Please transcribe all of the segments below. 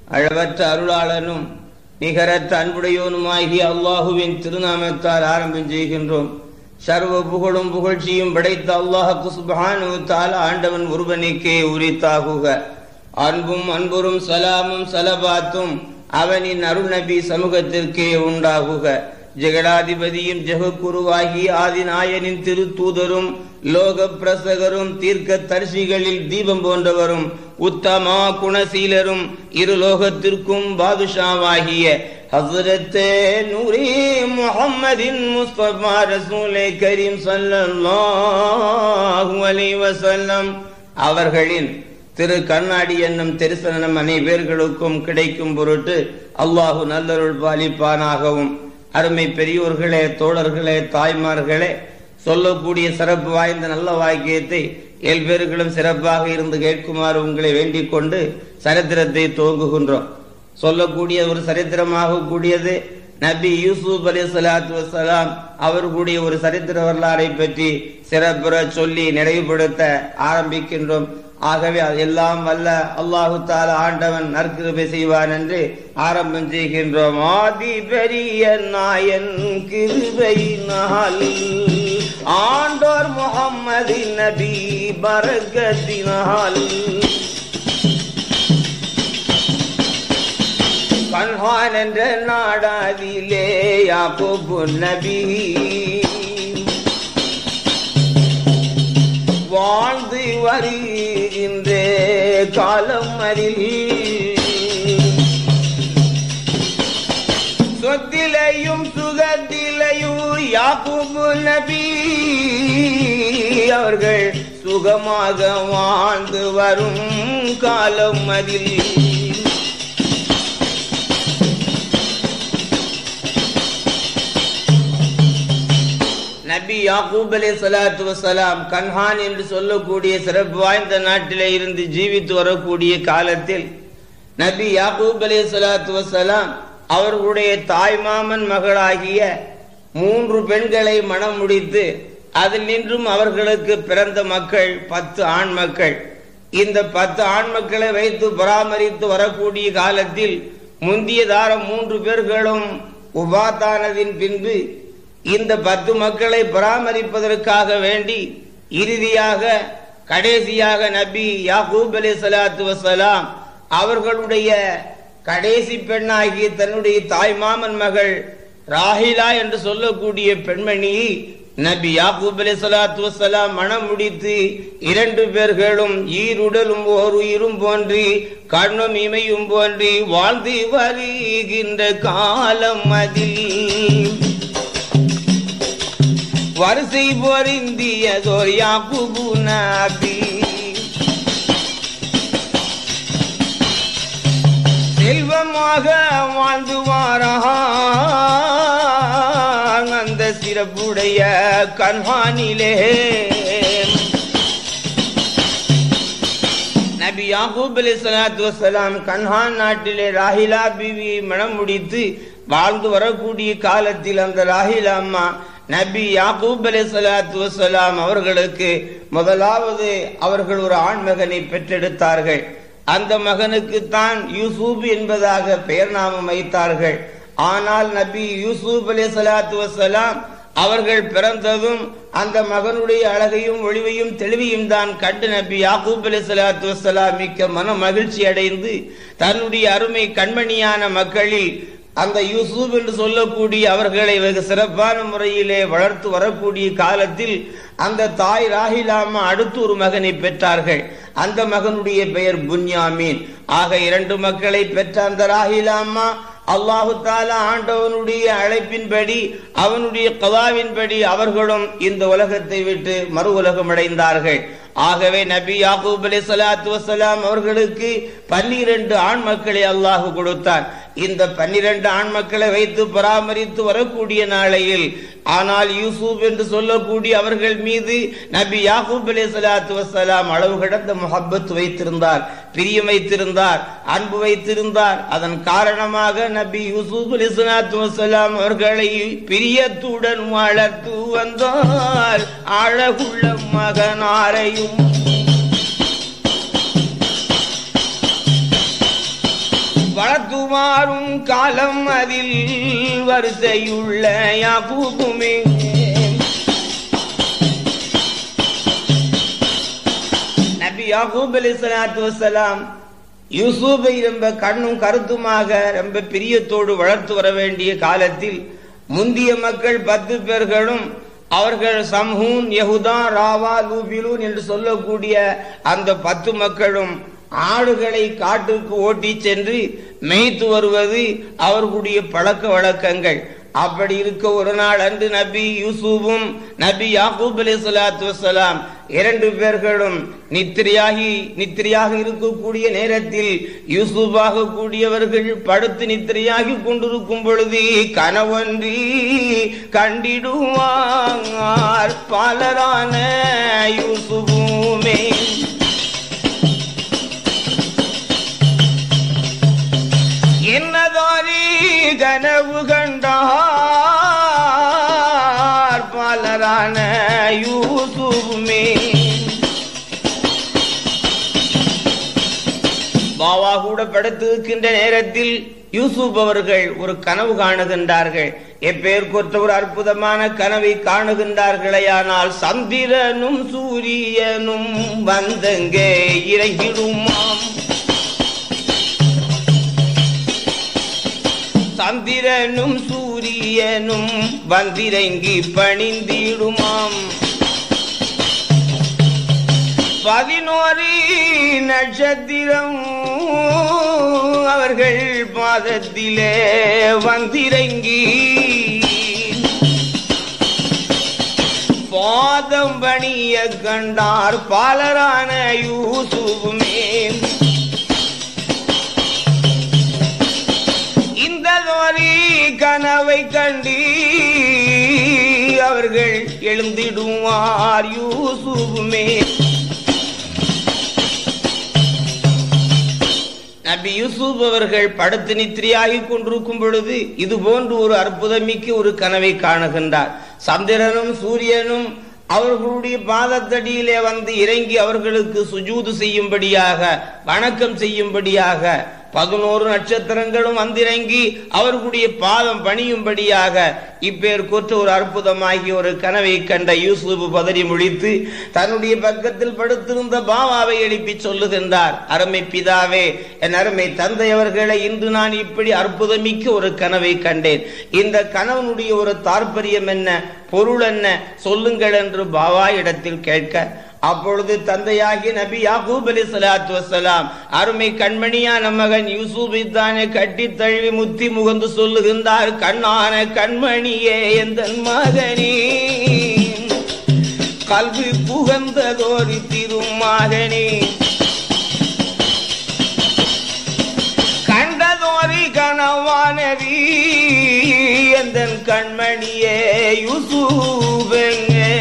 அளவற்ற அருளாளனும் நிகரற்ற அன்புடையோனுமாகிய அல்லாஹுவின் திருநாமத்தால் ஆரம்பம் செய்கின்றோம் சர்வ புகழும் புகழ்ச்சியும் படைத்த அல்லாஹுக்கு சுபஹானு தால ஆண்டவன் ஒருவனுக்கே உரித்தாகுக அன்பும் அன்புரும் சலாமும் சலபாத்தும் அவனின் அருள் நபி சமூகத்திற்கே உண்டாகுக ஜெகடாதிபதியும் ஜெகக்குருவாகி ஆதிநாயனின் திருத்தூதரும் லோக பிரசகரும் தீர்க்க தரிசிகளில் தீபம் போன்றவரும் உத்தமா குணசீலரும் இரு லோகத்திற்கும் பாதுஷாவாகிய ஹசரத்தே நூரே முஹம்மதின் முஸ்தபா ரசூலே கரீம் ஸல்லல்லாஹு அலைஹி வஸல்லம் அவர்களின் திரு கண்ணாடி என்னும் தரிசனம் அனைவர்களுக்கும் கிடைக்கும் பொருட்டு அல்லாஹு நல்லருள் பாலிப்பானாகவும் அருமை பெரியோர்களே தோழர்களே தாய்மார்களே சொல்லக்கூடிய சிறப்பு வாய்ந்த நல்ல வாக்கியத்தை ஏழ்பேர்களும் சிறப்பாக இருந்து கேட்குமாறு உங்களை வேண்டிக் கொண்டு சரித்திரத்தை துவங்குகின்றோம் சொல்லக்கூடிய ஒரு சரித்திரமாக கூடியது நபி யூசுப் அலி சலாத்து வசலாம் அவர்களுடைய ஒரு சரித்திர வரலாறை பற்றி சிறப்புற சொல்லி நிறைவுபடுத்த ஆரம்பிக்கின்றோம் ஆகவே அதெல்லாம் வல்ல அல்லாஹு தால ஆண்டவன் நற்கிருபை செய்வான் என்று ஆரம்பம் செய்கின்றோம் ஆதி பெரிய நாயன் கிருபையினால் ஆண்டோர் முகம்மது நபி பரகத்தினால் கண்ஹான் என்ற நாடாதிலே யாக்கோபு நபி வாழ்ந்து வருகின்ற காலம் அதில் சொத்திலையும் சுகத்திலையும் யாக்கூபு நபி அவர்கள் சுகமாக வாழ்ந்து வரும் காலம் அதில் நபி யாக்கூப் அலி சலாத்து வசலாம் கன்ஹான் என்று சொல்லக்கூடிய சிறப்பு வாய்ந்த நாட்டிலே இருந்து ஜீவித்து வரக்கூடிய காலத்தில் நபி யாக்கூப் அலி சலாத்து வசலாம் அவர்களுடைய தாய்மாமன் மகளாகிய மூன்று பெண்களை மனம் முடித்து அதில் நின்றும் அவர்களுக்கு பிறந்த மக்கள் பத்து ஆண் மக்கள் இந்த பத்து ஆண் மக்களை வைத்து பராமரித்து வரக்கூடிய காலத்தில் முந்திய தாரம் மூன்று பேர்களும் உபாத்தானதின் பின்பு இந்த பத்து மக்களை பராமரிப்பதற்காக வேண்டி இறுதியாக கடைசியாக நபி யாக்கூப் அலி சலாத்து வசலாம் அவர்களுடைய கடைசி பெண்ணாகிய தன்னுடைய தாய்மாமன் மகள் ராஹிலா என்று சொல்லக்கூடிய பெண்மணி நபி யாக்கூப் அலி சலாத்து வசலாம் மனம் முடித்து இரண்டு பேர்களும் ஈருடலும் ஓர் உயிரும் போன்றி கண்ணும் இமையும் போன்றி வாழ்ந்து வருகின்ற காலம் அதில் வரிசை பொருந்தியதோர் யாக்குபு நபி செல்வமாக வாழ்ந்து வாரான் அந்த சிறப்புடைய கண்ஹானிலே நபி யாக்கூப் அலி சலாத்து வசலாம் கன்ஹான் நாட்டிலே ராஹிலா பிவி மனம் முடித்து வாழ்ந்து வரக்கூடிய காலத்தில் அந்த ராஹிலா அம்மா நபி யாக்கூப் அலி சலாத்து வசலாம் அவர்களுக்கு முதலாவது அவர்கள் ஒரு ஆண் மகனை பெற்றெடுத்தார்கள் அந்த மகனுக்கு தான் யூசுப் என்பதாக பெயர் நாமம் வைத்தார்கள் ஆனால் நபி யூசுப் அலி சலாத்து வசலாம் அவர்கள் பிறந்ததும் அந்த மகனுடைய அழகையும் ஒளிவையும் தெளிவையும் தான் கண்டு நபி யாக்கூப் அலி சலாத்து வசலாம் மிக்க மன மகிழ்ச்சி அடைந்து தன்னுடைய அருமை கண்மணியான மக்களில் அந்த யூசுப் என்று சொல்லக்கூடிய அவர்களை வெகு சிறப்பான முறையிலே வளர்த்து வரக்கூடிய காலத்தில் அந்த தாய் ராஹிலாமா அடுத்து ஒரு மகனை பெற்றார்கள் அந்த மகனுடைய பெயர் புன்யாமீன் ஆக இரண்டு மக்களை பெற்ற அந்த ராஹிலாமா அல்லாஹு தாலா ஆண்டவனுடைய அழைப்பின்படி அவனுடைய கதாவின்படி அவர்களும் இந்த உலகத்தை விட்டு மறு உலகம் அடைந்தார்கள் ஆகவே நபி யாக்கூப் அலி சலாத்து வசலாம் அவர்களுக்கு பன்னிரண்டு ஆண் மக்களை அல்லாஹு கொடுத்தான் இந்த பன்னிரண்டு ஆண் மக்களை வைத்து பராமரித்து வரக்கூடிய நாளையில் ஆனால் யூசுப் என்று சொல்லக்கூடிய அவர்கள் மீது நபி யாக்கூப் அலி சலாத்து வசலாம் அளவு கடந்த முகப்பத் வைத்திருந்தார் பிரியம் வைத்திருந்தார் அன்பு வைத்திருந்தார் அதன் காரணமாக நபி யூசுப் அலி சலாத்து வசலாம் அவர்களை பிரியத்துடன் வளர்த்து வந்தார் அழகுள்ள மகனாரையும் கரத்துமாறும் காலம் அதில் வரிசையுள்ள யாக்கூபுமே நபி யாக்கூப் அலைஹிஸ்ஸலாத்து வஸ்ஸலாம் யூசுஃபை ரொம்ப கண்ணும் கருத்துமாக ரொம்ப பிரியத்தோடு வளர்த்து வர வேண்டிய காலத்தில் முந்திய மக்கள் பத்து பேர்களும் அவர்கள் சம்ஹூன் யகுதா ராவா லூபிலூன் என்று சொல்லக்கூடிய அந்த பத்து மக்களும் ஆடுகளை காட்டுக்கு ஓட்டி சென்று மேய்த்து வருவது அவர்களுடைய பழக்க வழக்கங்கள் அப்படி இருக்க ஒரு நாள் அன்று நபி யூசுஃபும் நபி யாக்கூப் அலி சலாத்து வசலாம் இரண்டு பேர்களும் நித்திரையாகி நித்திரையாக இருக்கக்கூடிய நேரத்தில் யூசுஃபாக கூடியவர்கள் படுத்து நித்திரையாகி கொண்டிருக்கும் பொழுது கனவன்றி கண்டிடுவார் பலரான யூசுஃபுமே என்னதாரி கனவு கண்டார் பலரான யூசுமே பாவா கூட படுத்திருக்கின்ற நேரத்தில் யூசுப் அவர்கள் ஒரு கனவு காணுகின்றார்கள் எப்பேர் கொற்ற ஒரு அற்புதமான கனவை காணுகின்றார்களேயானால் சந்திரனும் சூரியனும் வந்தங்கே இறங்கிடுமாம் சந்திரனும் சூரியனும் வந்திறங்கி பணிந்திடுமாம் பதினோரு நட்சத்திரம் அவர்கள் பாதத்திலே வந்திறங்கி பாதம் பணிய கண்டார் பாலரான யூசுமே இந்த நோரி கனவை கண்டு அவர்கள் எழுந்திடுவார் யூசுமே நபி யூசுப் அவர்கள் படுத்து நித்திரையாகி கொண்டிருக்கும் பொழுது இது போன்று ஒரு அற்புதமிக்க ஒரு கனவை காணுகின்றார் சந்திரனும் சூரியனும் அவர்களுடைய பாதத்தடியிலே வந்து இறங்கி அவர்களுக்கு சுஜூது செய்யும்படியாக வணக்கம் செய்யும்படியாக பதினோரு நட்சத்திரங்களும் வந்திறங்கி அவர்களுடைய பாதம் பணியும்படியாக இப்பேர் கொற்ற ஒரு அற்புதமாகிய ஒரு கனவை கண்ட யூசுப் பதறி முடித்து தன்னுடைய பக்கத்தில் படுத்திருந்த பாவாவை எழுப்பி சொல்லுகின்றார் அருமை பிதாவே என் அருமை தந்தை அவர்களை இன்று நான் இப்படி அற்புதமிக்க ஒரு கனவை கண்டேன் இந்த கனவனுடைய ஒரு தாற்பயம் என்ன பொருள் என்ன சொல்லுங்கள் என்று பாவா இடத்தில் கேட்க அப்பொழுது தந்தையாகிய நபி யாகூப் அலி சலாத்து வசலாம் அருமை கண்மணியான மகன் யூசுஃபை தானே கட்டி தழுவி முத்தி முகந்து சொல்லுகின்றார் கண்ணான கண்மணியே எந்த மகனே கல்வி புகந்ததோரி திருமகனே கண்டதோரி கனவானவி எந்த கண்மணியே யூசுஃபெங்கே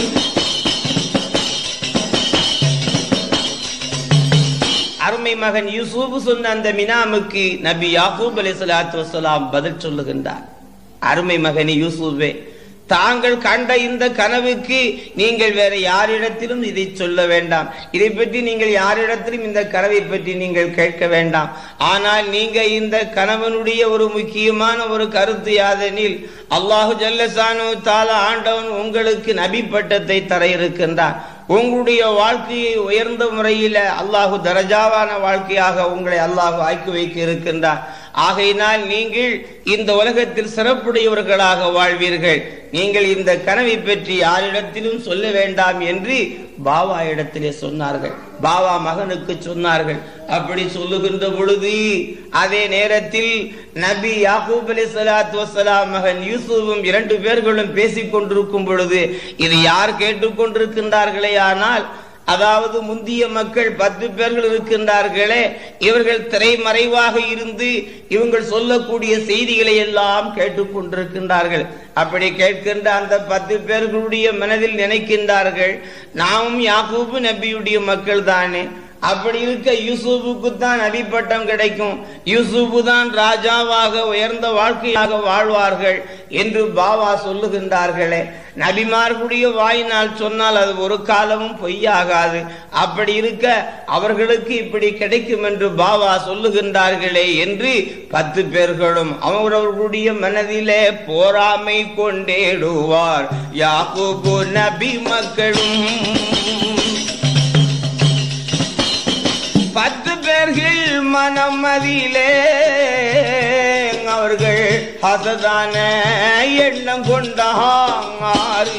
அருமை மகன் யூசுப் சொன்ன அந்த மினாமுக்கு நபி யாக்கூப் அலி சலாத்து வசலாம் பதில் சொல்லுகின்றார் அருமை மகனி யூசுஃபே தாங்கள் கண்ட இந்த கனவுக்கு நீங்கள் வேற யாரிடத்திலும் இதை சொல்ல வேண்டாம் இதை பற்றி நீங்கள் யாரிடத்திலும் இந்த கனவை பற்றி நீங்கள் கேட்க வேண்டாம் ஆனால் நீங்க இந்த கணவனுடைய ஒரு முக்கியமான ஒரு கருத்து யாதெனில் அல்லாஹு ஜல்லசானு தாலா ஆண்டவன் உங்களுக்கு நபி பட்டத்தை தர இருக்கின்றான் உங்களுடைய வாழ்க்கையை உயர்ந்த முறையில அல்லாஹு தரஜாவான வாழ்க்கையாக உங்களை அல்லாஹு ஆக்கி வைக்க இருக்கின்றார் ஆகையினால் நீங்கள் இந்த உலகத்தில் சிறப்புடையவர்களாக வாழ்வீர்கள் நீங்கள் இந்த கனவை பற்றி யாரிடத்திலும் சொல்ல வேண்டாம் என்று பாவா இடத்திலே சொன்னார்கள் பாவா மகனுக்கு சொன்னார்கள் அப்படி சொல்லுகின்ற பொழுது அதே நேரத்தில் நபி யாக்கூப் அலி சலாத்து வசலாம் மகன் யூசுஃபும் இரண்டு பேர்களும் பேசிக் கொண்டிருக்கும் பொழுது இது யார் கேட்டுக்கொண்டிருக்கின்றார்களே ஆனால் அதாவது முந்திய மக்கள் பத்து பேர்கள் இருக்கின்றார்களே இவர்கள் திரைமறைவாக இருந்து இவங்கள் சொல்லக்கூடிய செய்திகளை எல்லாம் கேட்டுக்கொண்டிருக்கின்றார்கள் அப்படி கேட்கின்ற அந்த பத்து பேர்களுடைய மனதில் நினைக்கின்றார்கள் நாமும் யாக்கூபு நபியுடைய மக்கள் தானே அப்படி இருக்க யூசுஃபுக்கு தான் நபி பட்டம் கிடைக்கும் யூசுஃபு தான் ராஜாவாக உயர்ந்த வாழ்க்கையாக வாழ்வார்கள் என்று பாவா சொல்லுகின்றார்களே நபிமார்களுடைய வாயினால் சொன்னால் அது ஒரு காலமும் பொய்யாகாது அப்படி இருக்க அவர்களுக்கு இப்படி கிடைக்கும் என்று பாவா சொல்லுகின்றார்களே என்று பத்து பேர்களும் அவரவர்களுடைய மனதிலே போராமை கொண்டேடுவார் யாக்கூபு நபி மக்களும் பத்து பேர்கள் மனமதியிலே அவர்கள் ஹசதான எண்ணம் கொண்டாரி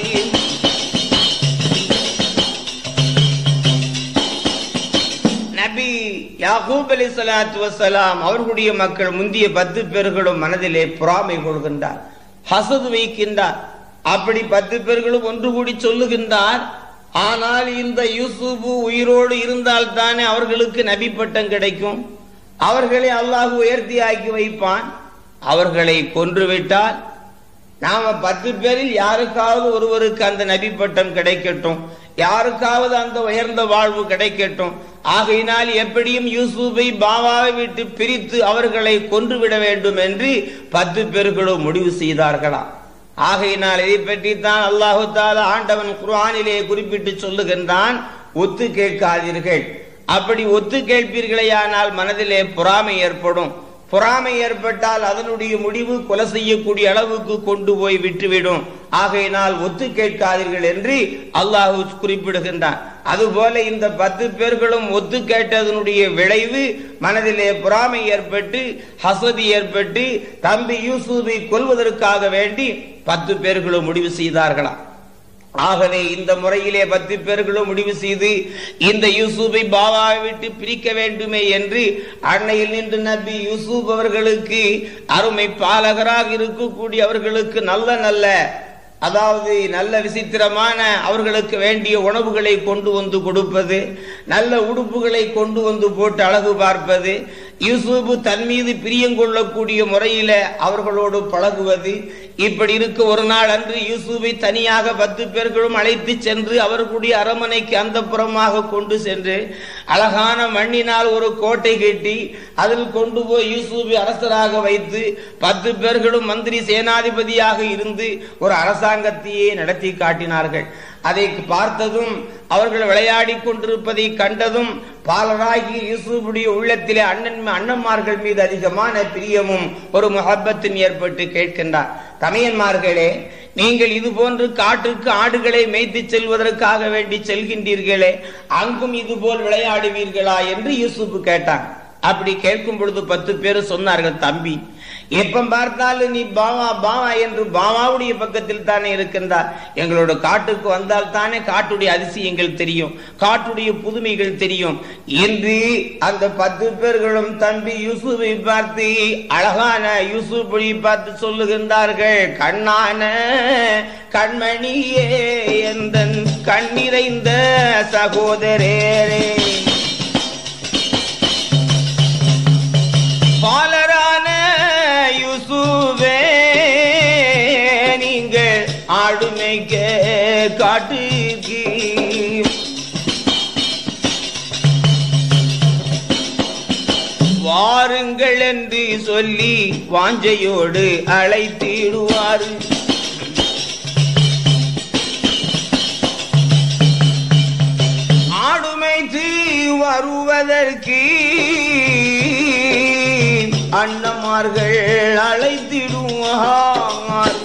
நபி யாகூப் அலி சலாத்து வசலாம் அவர்களுடைய மக்கள் முந்திய பத்து பேர்களும் மனதிலே பொறாமை கொள்கின்றார் ஹசது வைக்கின்றார் அப்படி பத்து பேர்களும் ஒன்று கூடி சொல்லுகின்றார் ஆனால் இந்த யூசுபு உயிரோடு இருந்தால் தானே அவர்களுக்கு நபி பட்டம் கிடைக்கும் அவர்களை அல்லாஹ் உயர்த்தி ஆக்கி வைப்பான் அவர்களை கொன்றுவிட்டால் நாம பத்து பேரில் யாருக்காவது ஒருவருக்கு அந்த நபி பட்டம் கிடைக்கட்டும் யாருக்காவது அந்த உயர்ந்த வாழ்வு கிடைக்கட்டும் ஆகையினால் எப்படியும் யூசுஃபை பாவாவை விட்டு பிரித்து அவர்களை கொன்றுவிட வேண்டும் என்று பத்து பேர்களும் முடிவு செய்தார்களாம் ஆகையினால் இதை பற்றி தான் அல்லாஹு தாலா ஆண்டவன் குர்ஆனிலே குறிப்பிட்டு சொல்லுகின்றான் ஒத்து கேட்காதீர்கள் அப்படி ஒத்து கேட்பீர்களேயானால் மனதிலே பொறாமை ஏற்படும் பொறாமை ஏற்பட்டால் அதனுடைய முடிவு கொலை செய்யக்கூடிய அளவுக்கு கொண்டு போய் விட்டுவிடும் ஆகையினால் ஒத்து கேட்காதீர்கள் என்று அல்லாஹு குறிப்பிடுகின்றான் அதுபோல இந்த பத்து பேர்களும் ஒத்து கேட்டதனுடைய விளைவு மனதிலே பொறாமை ஏற்பட்டு ஹசதி ஏற்பட்டு தம்பி யூசுஃபை கொல்வதற்காக வேண்டி பத்து பேர்களும் முடிவு செய்தார்களாம் ஆகவே இந்த முறையிலே பத்து பேர்களும் முடிவு செய்து இந்த யூசுஃபை பாபாவை விட்டு பிரிக்க வேண்டுமே என்று அன்னையில் நின்று நபி யூசுப் அவர்களுக்கு அருமை பாலகராக இருக்கக்கூடிய அவர்களுக்கு நல்ல நல்ல அதாவது நல்ல விசித்திரமான அவர்களுக்கு வேண்டிய உணவுகளை கொண்டு வந்து கொடுப்பது நல்ல உடுப்புகளை கொண்டு வந்து போட்டு அழகு பார்ப்பது யூசுப் தன் மீது பிரியங்கொள்ளக்கூடிய முறையில அவர்களோடு பழகுவது இப்படி இருக்க ஒரு நாள் அன்று யூசுஃபை தனியாக பத்து பேர்களும் அழைத்து சென்று அவர்களுடைய அரமனைக்கு அந்த புறமாக கொண்டு சென்று அழகான மண்ணினால் ஒரு கோட்டை கட்டி அதில் கொண்டு போய் யூசுஃபை அரசராக வைத்து பத்து பேர்களும் மந்திரி சேனாதிபதியாக இருந்து ஒரு அரசாங்கத்தையே நடத்தி காட்டினார்கள் அதை பார்த்ததும் அவர்கள் விளையாடி கொண்டிருப்பதை கண்டதும் பாலராகி யூசுஃபுடைய உள்ளத்திலே அண்ணன் அண்ணன்மார்கள் மீது அதிகமான பிரியமும் ஒரு முகப்பத்தும் ஏற்பட்டு கேட்கின்றார் தமையன்மார்களே நீங்கள் இது போன்று காட்டுக்கு ஆடுகளை மேய்த்து செல்வதற்காக வேண்டி செல்கின்றீர்களே அங்கும் இது போல் விளையாடுவீர்களா என்று யூசுப் கேட்டான் அப்படி கேட்கும் பொழுது பத்து பேர் சொன்னார்கள் தம்பி எப்ப பார்த்தாலும் நீ பாவா பாவா என்று பாவாவுடைய பக்கத்தில் தானே இருக்கின்றார் எங்களோட காட்டுக்கு வந்தால் தானே காட்டுடைய அதிசயங்கள் தெரியும் காட்டுடைய புதுமைகள் தெரியும் என்று அந்த பத்து பேர்களும் தம்பி யூசுஃபை பார்த்து அழகான யூசுஃபை பார்த்து சொல்லுகின்றார்கள் கண்ணான கண்மணியே எந்தன் கண்ணிறைந்த சகோதரரே பாலரான யூசுவே நீங்கள் ஆடுமைக்க காட்டுக்கு வாருங்கள் என்று சொல்லி வாஞ்சையோடு அழைத்திடுவார் ஆடுமைத்து வருவதற்கு அண்ணமார்கள் அழைத்திடுவார்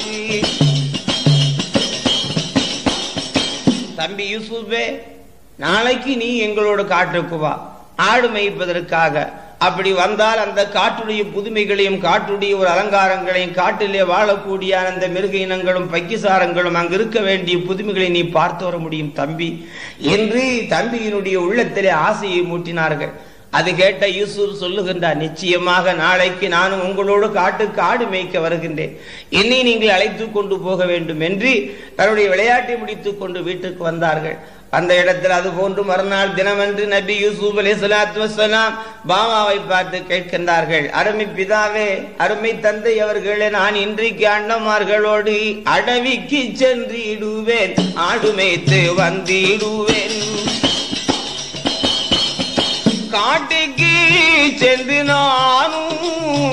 தம்பி யூசுஃபே நாளைக்கு நீ எங்களோட காட்டுக்கு வா ஆடு மேய்ப்பதற்காக அப்படி வந்தால் அந்த காட்டுடைய புதுமைகளையும் காட்டுடைய ஒரு அலங்காரங்களையும் காட்டிலே வாழக்கூடிய அந்த மிருக இனங்களும் பக்கிசாரங்களும் அங்கு இருக்க வேண்டிய புதுமைகளை நீ பார்த்து வர முடியும் தம்பி என்று தம்பியினுடைய உள்ளத்திலே ஆசையை மூட்டினார்கள் அது கேட்ட யூசுப் சொல்லுகின்றார் நிச்சயமாக நாளைக்கு நானும் உங்களோடு காட்டு காடு மேய்க்க வருகின்றேன் என்னை நீங்கள் அழைத்து கொண்டு போக வேண்டும் என்று தன்னுடைய விளையாட்டை முடித்துக் கொண்டு வீட்டுக்கு வந்தார்கள் அந்த இடத்தில் அது போன்று மறுநாள் தினமன்று நபி யூசுப் அலி சலாத்து வசலாம் பாமாவை பார்த்து கேட்கின்றார்கள் அருமை பிதாவே அருமை தந்தை அவர்களே நான் இன்றைக்கு அண்ணமார்களோடு அடவிக்கு சென்று இடுவேன் ஆடு மேய்த்து வந்திடுவேன் காட்டுக்கு சென்று நானும்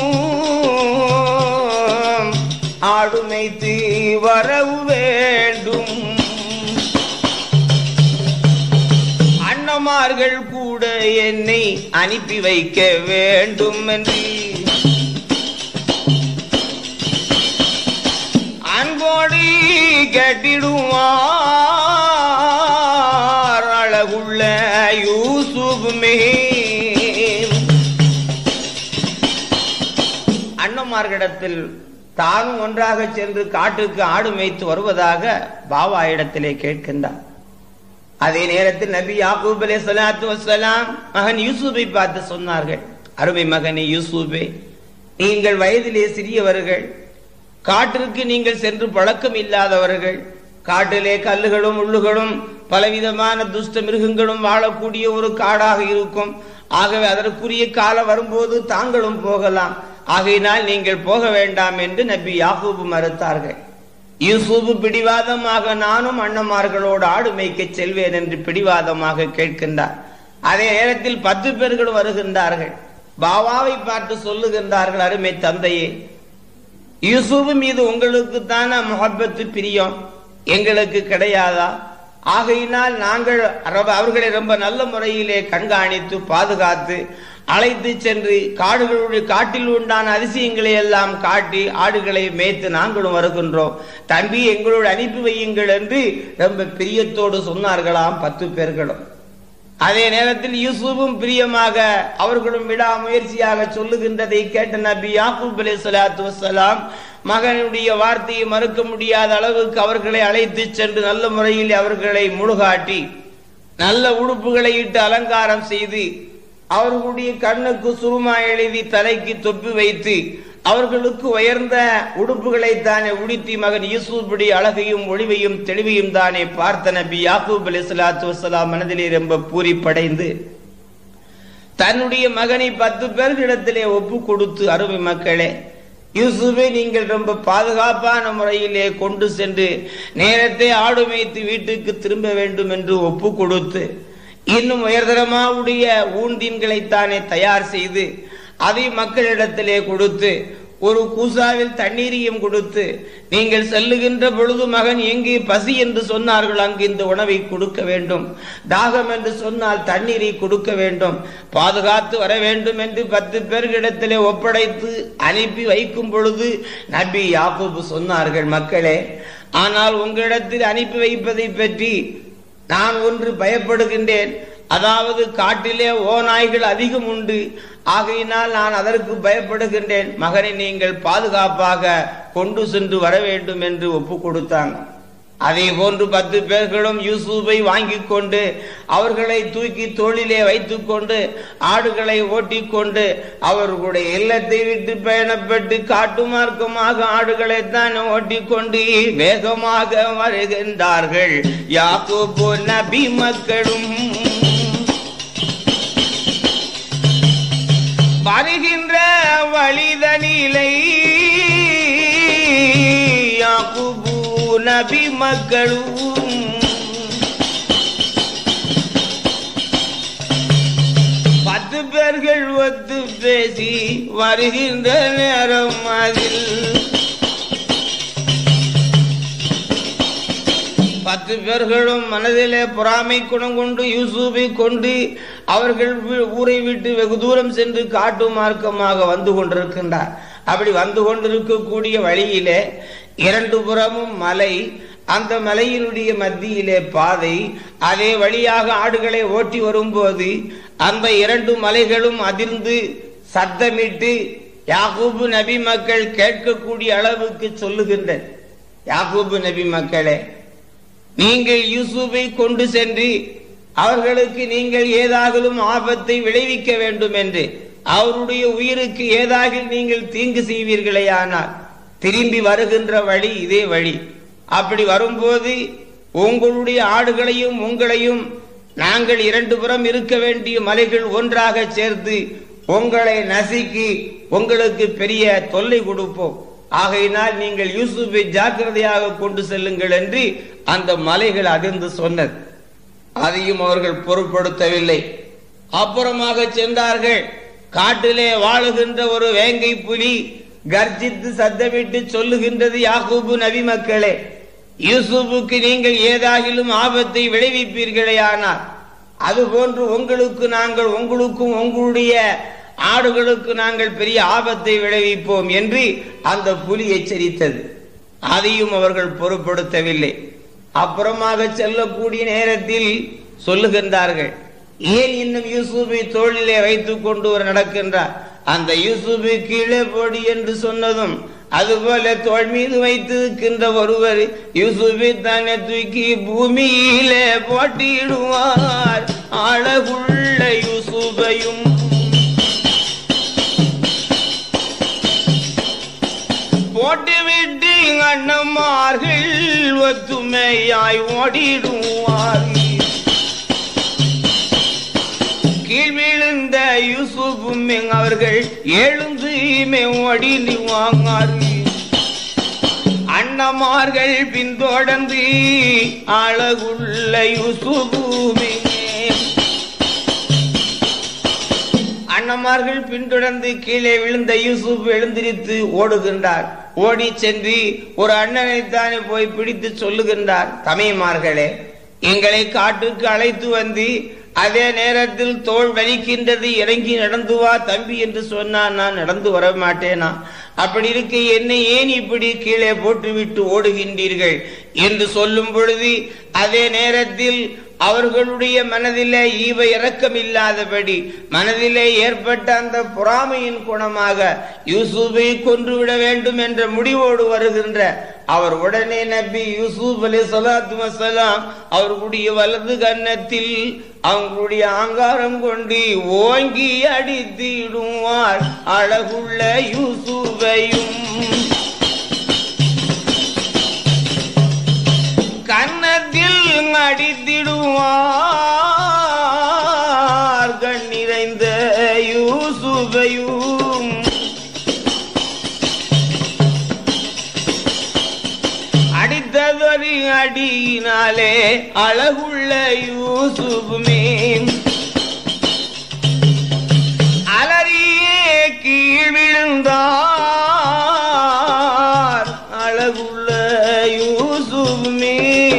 ஆடுமைத்து வரவு வேண்டும் அண்ணமார்கள் கூட என்னை அனுப்பி வைக்க வேண்டும் என்று அன்போடு கட்டிடுவார் அழகுள்ள யூசுஃபுமே அண்ணமார்களிடத்தில் தானும் ஒன்றாக சென்று காட்டுக்கு ஆடு மேய்த்து வருவதாக பாபா இடத்திலே கேட்கின்றார் அதே நேரத்தில் நபி யாக்கூப் அலைஹி ஸலாத்து வஸ்ஸலாம் மகன் யூசுஃபை பார்த்து சொன்னார்கள் அருமை மகனே யூசுஃபே நீங்கள் வயதிலே சிறியவர்கள் காட்டிற்கு நீங்கள் சென்று பழக்கம் இல்லாதவர்கள் காட்டிலே கல்லுகளும் முள்ளுகளும் பலவிதமான துஷ்ட மிருகங்களும் வாழக்கூடிய ஒரு காடாக இருக்கும் ஆகவே அதற்குரிய காலம் வரும்போது தாங்களும் போகலாம் ஆகையினால் நீங்கள் போக வேண்டாம் என்று நபி யாகூபு மறுத்தார்கள் யூசுப் பிடிவாதமாக நானும் அண்ணமார்களோடு ஆடு மேய்க்க செல்வேன் என்று பிடிவாதமாக கேட்கின்றார் அதே நேரத்தில் பத்து பேர்கள் வருகின்றார்கள் பாபாவை பார்த்து சொல்லுகின்றார்கள் அருமை தந்தையே யூசுப் மீது உங்களுக்கு தானே முகப்பத்து பிரியம் எங்களுக்கு கிடையாதா ஆகையினால் நாங்கள் அரப- அவர்களை ரொம்ப நல்ல முறையிலே கண்காணித்து பாதுகாத்து அழைத்து சென்று காடுகளுடைய காட்டில் உண்டான அதிசயங்களை எல்லாம் காட்டி ஆடுகளை மேய்த்து நாங்களும் வருகின்றோம் தம்பி எங்களோடு அனுப்பி வையுங்கள் என்று ரொம்ப பிரியத்தோடு சொன்னார்களாம் பத்து பேர்களும் அதே நேரத்தில் யூசுஃபும் பிரியமாக அவர்களும் விடாமுயற்சியாக சொல்லுகின்றதை கேட்ட நபி யாக்கூப் அலைஹி ஸலாத்து வஸ்ஸலாம் மகனுடைய வார்த்தையை மறுக்க முடியாத அளவுக்கு அவர்களை அழைத்து சென்று நல்ல முறையில் அவர்களை முழுகாட்டி நல்ல உடுப்புகளை இட்டு அலங்காரம் செய்து அவர்களுடைய கண்ணுக்கு சுருமா எழுதி தலைக்கு தொப்பி வைத்து அவர்களுக்கு உயர்ந்த உடுப்புகளை தானே உடுத்தி மகன் யூசுஃபுடைய அழகையும் ஒளிவையும் தெளிவையும் தானே பார்த்த நபி யாக்கூப் அலி சலாத்து வசலாம் மனதிலே ரொம்ப பூரிப்படைந்து தன்னுடைய மகனை பத்து பேர்களிடத்திலே ஒப்பு கொடுத்து அருமை மக்களே யூசுஃபை நீங்கள் ரொம்ப பாதுகாப்பான முறையிலே கொண்டு சென்று நேரத்தை ஆடு மேய்த்து வீட்டுக்கு திரும்ப வேண்டும் என்று ஒப்பு கொடுத்து இன்னும் உயர்தரமாவுடைய ஊன்தீன்களைத்தானே தயார் செய்து அதை மக்களிடத்திலே கொடுத்து ஒரு கூசாவில் தண்ணீரையும் கொடுத்து நீங்கள் செல்லுகின்ற பொழுது மகன் எங்கே பசி என்று சொன்னார்கள் அங்கு இந்த உணவை கொடுக்க வேண்டும் தாகம் என்று சொன்னால் தண்ணீரை கொடுக்க வேண்டும் பாதுகாத்து வர வேண்டும் என்று பத்து பேர்களிடத்திலே ஒப்படைத்து அனுப்பி வைக்கும் பொழுது நபி யாக்கூப் சொன்னார்கள் மக்களே ஆனால் உங்களிடத்தில் அனுப்பி வைப்பதை பற்றி நான் ஒன்று பயப்படுகின்றேன் அதாவது காட்டிலே ஓநாய்கள் அதிகம் உண்டு ஆகையினால் நான் அதற்கு பயப்படுகின்றேன் மகனை நீங்கள் பாதுகாப்பாக கொண்டு சென்று வர வேண்டும் என்று ஒப்பு கொடுத்தாங்க அதே போன்று பத்து பேர்களும் யூசுஃபை வாங்கி கொண்டு அவர்களை தூக்கி தோளிலே வைத்துக் கொண்டு ஆடுகளை ஓட்டிக்கொண்டு அவர்களுடைய இல்லத்தை விட்டு பயணப்பட்டு காட்டு மார்க்கமாக ஆடுகளை தான் ஓட்டிக்கொண்டு வேகமாக வருகின்றார்கள் யாக்கோபு நபி மக்களும் வருகின்ற வழிதனிலை யாக்குபு நபி மக்களும் பத்து பேர்கள் ஒத்து பேசி வருகின்ற நேரம் அதில் பத்து பேர்களும் மனதிலே பொறாமை குணம் கொண்டு யூசுஃபை கொண்டு அவர்கள் வீ- ஊரை விட்டு வெகு தூரம் சென்று காட்டு மார்க்கமாக வந்து கொண்டிருக்கின்றார் அப்படி வந்து கொண்டிருக்கக்கூடிய வழியிலே இரண்டு புறமும் மலை அந்த மலையினுடைய மத்தியிலே பாதை அதே வழியாக ஆடுகளை ஓட்டி வரும்போது அந்த இரண்டு மலைகளும் அதிர்ந்து சத்தமிட்டு யாக்கூபு நபி மக்கள் கேட்கக்கூடிய அளவுக்கு சொல்லுகின்ற யாக்கூபு நபி மக்களே நீங்கள் யூசுஃபை கொண்டு சென்று அவர்களுக்கு நீங்கள் ஏதாகலும் ஆபத்தை விளைவிக்க வேண்டும் என்று அவருடைய உயிருக்கு ஏதாக நீங்கள் தீங்கு செய்வீர்களேயானால் திரும்பி வருகின்ற வழி இதே வழி அப்படி வரும்போது உங்களுடைய ஆடுகளையும் உங்களையும் நாங்கள் இரண்டு புறம் இருக்க வேண்டிய மலைகள் ஒன்றாக சேர்த்து உங்களை நசுக்கி உங்களுக்கு பெரிய தொல்லை கொடுப்போம் ஆகையினால் நீங்கள் யூசுஃபை ஜாக்கிரதையாக கொண்டு செல்லுங்கள் என்று அந்த மலைகள் அதிர்ந்து சொன்னது அதையும் அவர்கள் பொருட்படுத்தவில்லை அப்புறமாக சென்றார்கள் காட்டிலே வாழுகின்ற ஒரு வேங்கை புலி கர்ஜித்து சத்தமிட்டு சொல்லுகின்றது யாக்கூபு நபி மக்களே யூசுப்புக்கு நீங்கள் ஏதாகிலும் ஆபத்தை விளைவிப்பீர்களே ஆனால் அதுபோன்று உங்களுக்கு நாங்கள் உங்களுக்கும் உங்களுடைய ஆடுகளுக்கு நாங்கள் பெரிய ஆபத்தை விளைவிப்போம் என்று அந்த புலி எச்சரித்தது அதையும் அவர்கள் பொருட்படுத்தவில்லை அப்புறமாக செல்லக்கூடிய நேரத்தில் சொல்லுகின்றார்கள் ஏன் இன்னும் யூசுஃபை தோளிலே வைத்துக் கொண்டு ஒரு நடக்கின்றார் அந்த யூசுஃபை கீழே போடி என்று சொன்னதும் அதுபோல தோல் மீது வைத்திருக்கின்ற ஒருவர் யூசுஃபை தானே தூக்கி பூமியிலே போட்டியிடுவார் அழகுள்ள யூசுஃபையும் போட்டுவிட்டு அண்ணமார்கள் ஒத்துமையாய் ஓடிடுவார்கள் கீழ் விழுந்த யூசுஃபும் அவர்கள் எழுந்து ஓடி வாங்கார்கள் அண்ணமார்கள் பின்தொடர்ந்து அழகுள்ள யூசுபுமே அண்ணமார்கள் பின்தொடர்ந்து கீழே விழுந்த யூசுப் எழுந்திரித்து ஓடுகின்றார் ஓடி சென்று ஒரு அண்ணனை தானே போய் பிடித்து சொல்லுகின்றார் தமையமார்களே எங்களை காட்டுக்கு அழைத்து வந்து அதே நேரத்தில் தோல் வலிக்கின்றது இறங்கி நடந்து வா தம்பி என்று சொன்னான் நான் நடந்து வர மாட்டேனா அப்படி இருக்க என்னை ஏன் இப்படி கீழே போட்டுவிட்டு ஓடுகின்றீர்கள் என்று சொல்லும் பொழுது அதே நேரத்தில் அவர்களுடைய மனதிலே ஈவ இறக்கம் இல்லாதபடி மனதிலே ஏற்பட்ட அந்த பொறாமையின் குணமாக யூசுஃபை கொன்றுவிட வேண்டும் என்ற முடிவோடு வருகின்ற அவர் உடனே நபி யூசுப் அலி சலாத்து வசலாம் அவர்களுடைய வலது கன்னத்தில் அவங்களுடைய ஆங்காரம் கொண்டு ஓங்கி அடித்திடுவார் அழகுள்ள யூசுஃபையும் கன்னத்தில் அடித்திடுவார் கண் நிறைந்த யூசுஃபையும் அடித்ததொரு அடியினாலே அழகுள்ள யூசுஃபுமே அலறியே கீழ் விழுந்தார் அழகுள்ள யூசுஃபுமே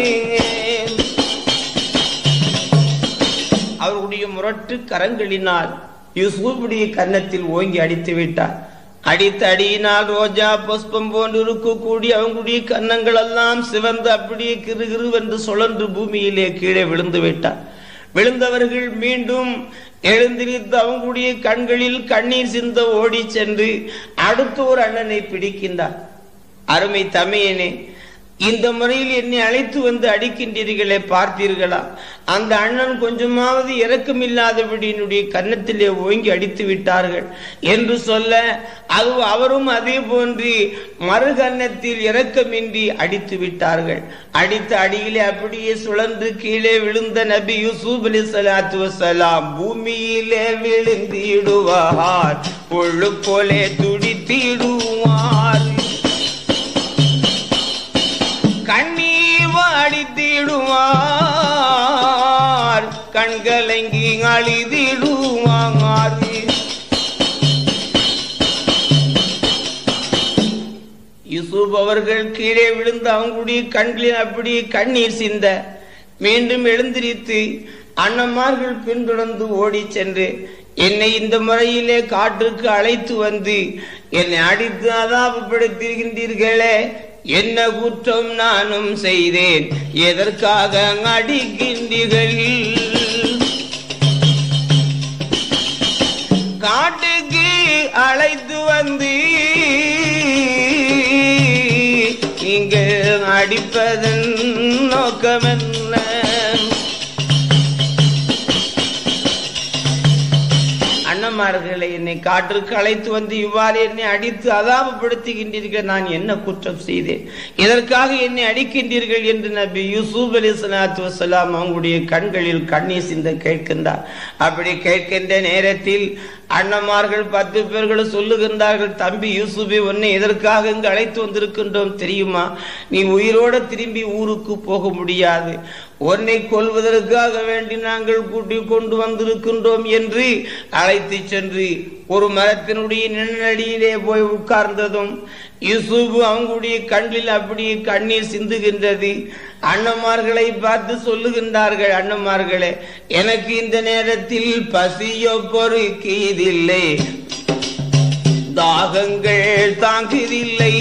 அவருடைய முரட்டு கரங்களினால் யூசுஃபுடைய கன்னத்தில் ஓங்கி அடித்து விட்டார் அடித்த அடியினால் ரோஜா புஷ்பம் போன்று இருக்கக்கூடிய அவங்களுடைய கன்னங்கள் எல்லாம் சிவந்து அப்படியே கிருகிருவென்று சுழன்று பூமியிலே கீழே விழுந்து விட்டார் விழுந்தவர்கள் மீண்டும் எழுந்திரித்து அவங்களுடைய கண்களில் கண்ணீர் சிந்த ஓடி சென்று அடுத்த ஒரு அண்ணனை பிடிக்கின்றார் அருமை தமையனே இந்த முறையில் என்னை அழைத்து வந்து அடிக்கின்றீர்களே பார்த்தீர்களா அந்த அண்ணன் கொஞ்சமாவது இறக்கமில்லாதபடி என்னுடைய கன்னத்திலே ஓங்கி அடித்து விட்டார்கள் என்று சொல்ல அது அவரும் அதே போன்று மறு கன்னத்தில் இறக்கமின்றி அடித்து விட்டார்கள் அடித்த அடியிலே அப்படியே சுழன்று கீழே விழுந்த நபி யூசுப் அலி சலாத்து வசலாம் பூமியிலே விழுந்திடுவார் பொழு போலே துடித்திடுவார் கண்ணீர் அடித்திடுவார் கண்கலங்கி அழிதிடுவார் யூசுப் அவர்கள் கீழே விழுந்து அவங்களுடைய கண்களில் அப்படி கண்ணீர் சிந்த மீண்டும் எழுந்திரித்து அண்ணமார்கள் பின்தொடர்ந்து ஓடி சென்று என்னை இந்த முறையிலே காற்றுக்கு அழைத்து வந்து என்னை அடித்து அதாபப்படுத்திருக்கின்றீர்களே என்ன குற்றம் நானும் செய்தேன் எதற்காக அடிக்கின்றீர்கள் காட்டுக்கு அழைத்து வந்து நீங்கள் அடிப்பதன் நோக்கம் என்ன அண்ணமார்களை என்னை காற்றுக்கு அழைத்து வந்து இவ்வாறு என்னை அடித்து அதாபப்படுத்துகின்றீர்கள் நான் என்ன குற்றம் செய்தேன் இதற்காக என்னை அடிக்கின்றீர்கள் என்று நபி யூசுப் அலி சலாத்து வசலாம் அவங்களுடைய கண்களில் கண்ணீர் சிந்த கேட்கின்றார் அப்படி கேட்கின்ற நேரத்தில் அண்ணமார்கள் பத்து பேர்கள் சொல்லுகின்றார்கள் தம்பி யூசுஃபை உன்னை எதற்காக இங்கு அழைத்து வந்திருக்கின்றோம் தெரியுமா நீ உயிரோட திரும்பி ஊருக்கு போக முடியாது உன்னை கொல்வதற்காக வேண்டி நாங்கள் கூட்டிக் கொண்டு வந்திருக்கின்றோம் என்று அழைத்து சென்று ஒரு மரத்தினுடைய நிழலடியிலே போய் உட்கார்ந்ததும் யூசுப் அவங்களுடைய கண்ணில் அப்படியே கண்ணீர் சிந்துகின்றது அண்ணமார்களை பார்த்து சொல்லுகின்றார்கள் அண்ணமார்களே எனக்கு இந்த நேரத்தில் பசியோ பொறுக்கியதில்லை தாகங்கள் தாங்குதில்லை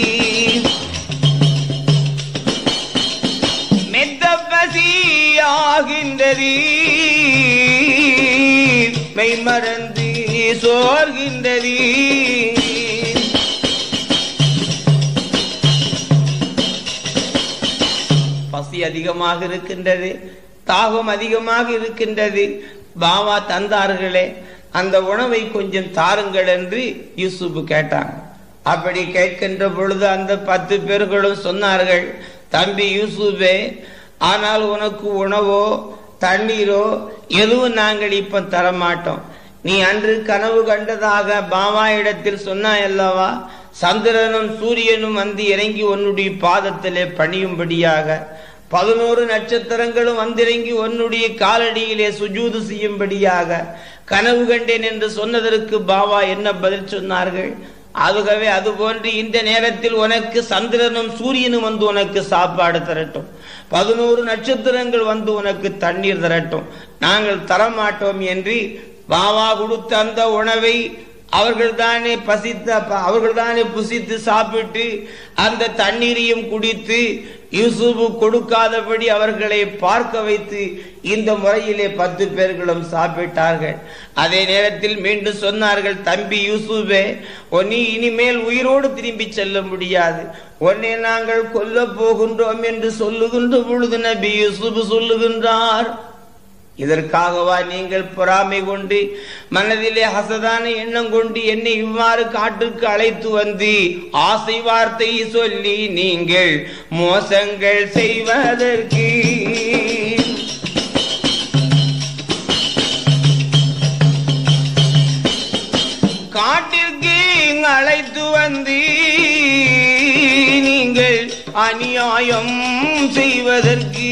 மெத்த பசியாகின்றது மெய்மறந்து சோர்கின்றது பசி அதிகமாக இருக்கின்றது தாகம் அதிகமாக இருக்கின்றது பாவா தந்தார்களே அந்த உணவை கொஞ்சம் தாருங்கள் என்று யூசுப் கேட்டாங்க அப்படி கேட்கின்ற பொழுது அந்த பத்து பேர்களும் சொன்னார்கள் தம்பி யூசுபே ஆனால் உனக்கு உணவோ தண்ணீரோ எதுவும் நாங்கள் இப்ப தரமாட்டோம் நீ அன்று கனவு கண்டதாக பாவா இடத்தில் சொன்னாய் அல்லவா சந்திரனும் சூரியனும் வந்து இறங்கி உன்னுடைய பாதத்திலே பணியும்படியாக பதினோரு நட்சத்திரங்களும் வந்திறங்கி உன்னுடைய காலடியிலே சுஜூது செய்யும்படியாக கனவு கண்டேன் என்று சொன்னதற்கு பாபா என்ன பதில் சொன்னார்கள் ஆகவே அதுபோன்று இந்த நேரத்தில் உனக்கு சந்திரனும் சூரியனும் வந்து உனக்கு சாப்பாடு தரட்டும் பதினோரு நட்சத்திரங்கள் வந்து உனக்கு தண்ணீர் தரட்டும் நாங்கள் தரமாட்டோம் என்று பாபா கொடுத்த அந்த உணவை அவர்கள் தானே பசித்த அவர்கள் தானே புசித்து சாப்பிட்டு அந்த தண்ணீரையும் குடித்து யூசுப் கொடுக்காதபடி அவர்களை பார்க்க வைத்து இந்த முறையிலே பத்து பேர்களும் சாப்பிட்டார்கள் அதே நேரத்தில் மீண்டும் சொன்னார்கள் தம்பி யூசுபே நீ இனிமேல் உயிரோடு திரும்பி செல்ல முடியாது உன்னை நாங்கள் கொல்ல போகின்றோம் என்று சொல்லுகின்ற பொழுது நபி யூசுப் சொல்லுகின்றார் இதற்காகவா நீங்கள் பொறாமை கொண்டு மனதிலே ஹசதான எண்ணம் கொண்டு என்னை இவ்வாறு காட்டுக்கு அழைத்து வந்து ஆசை வார்த்தை சொல்லி நீங்கள் மோசங்கள் செய்வதற்கு காட்டிற்கு அழைத்து வந்து நீங்கள் அநியாயம் செய்வதற்கு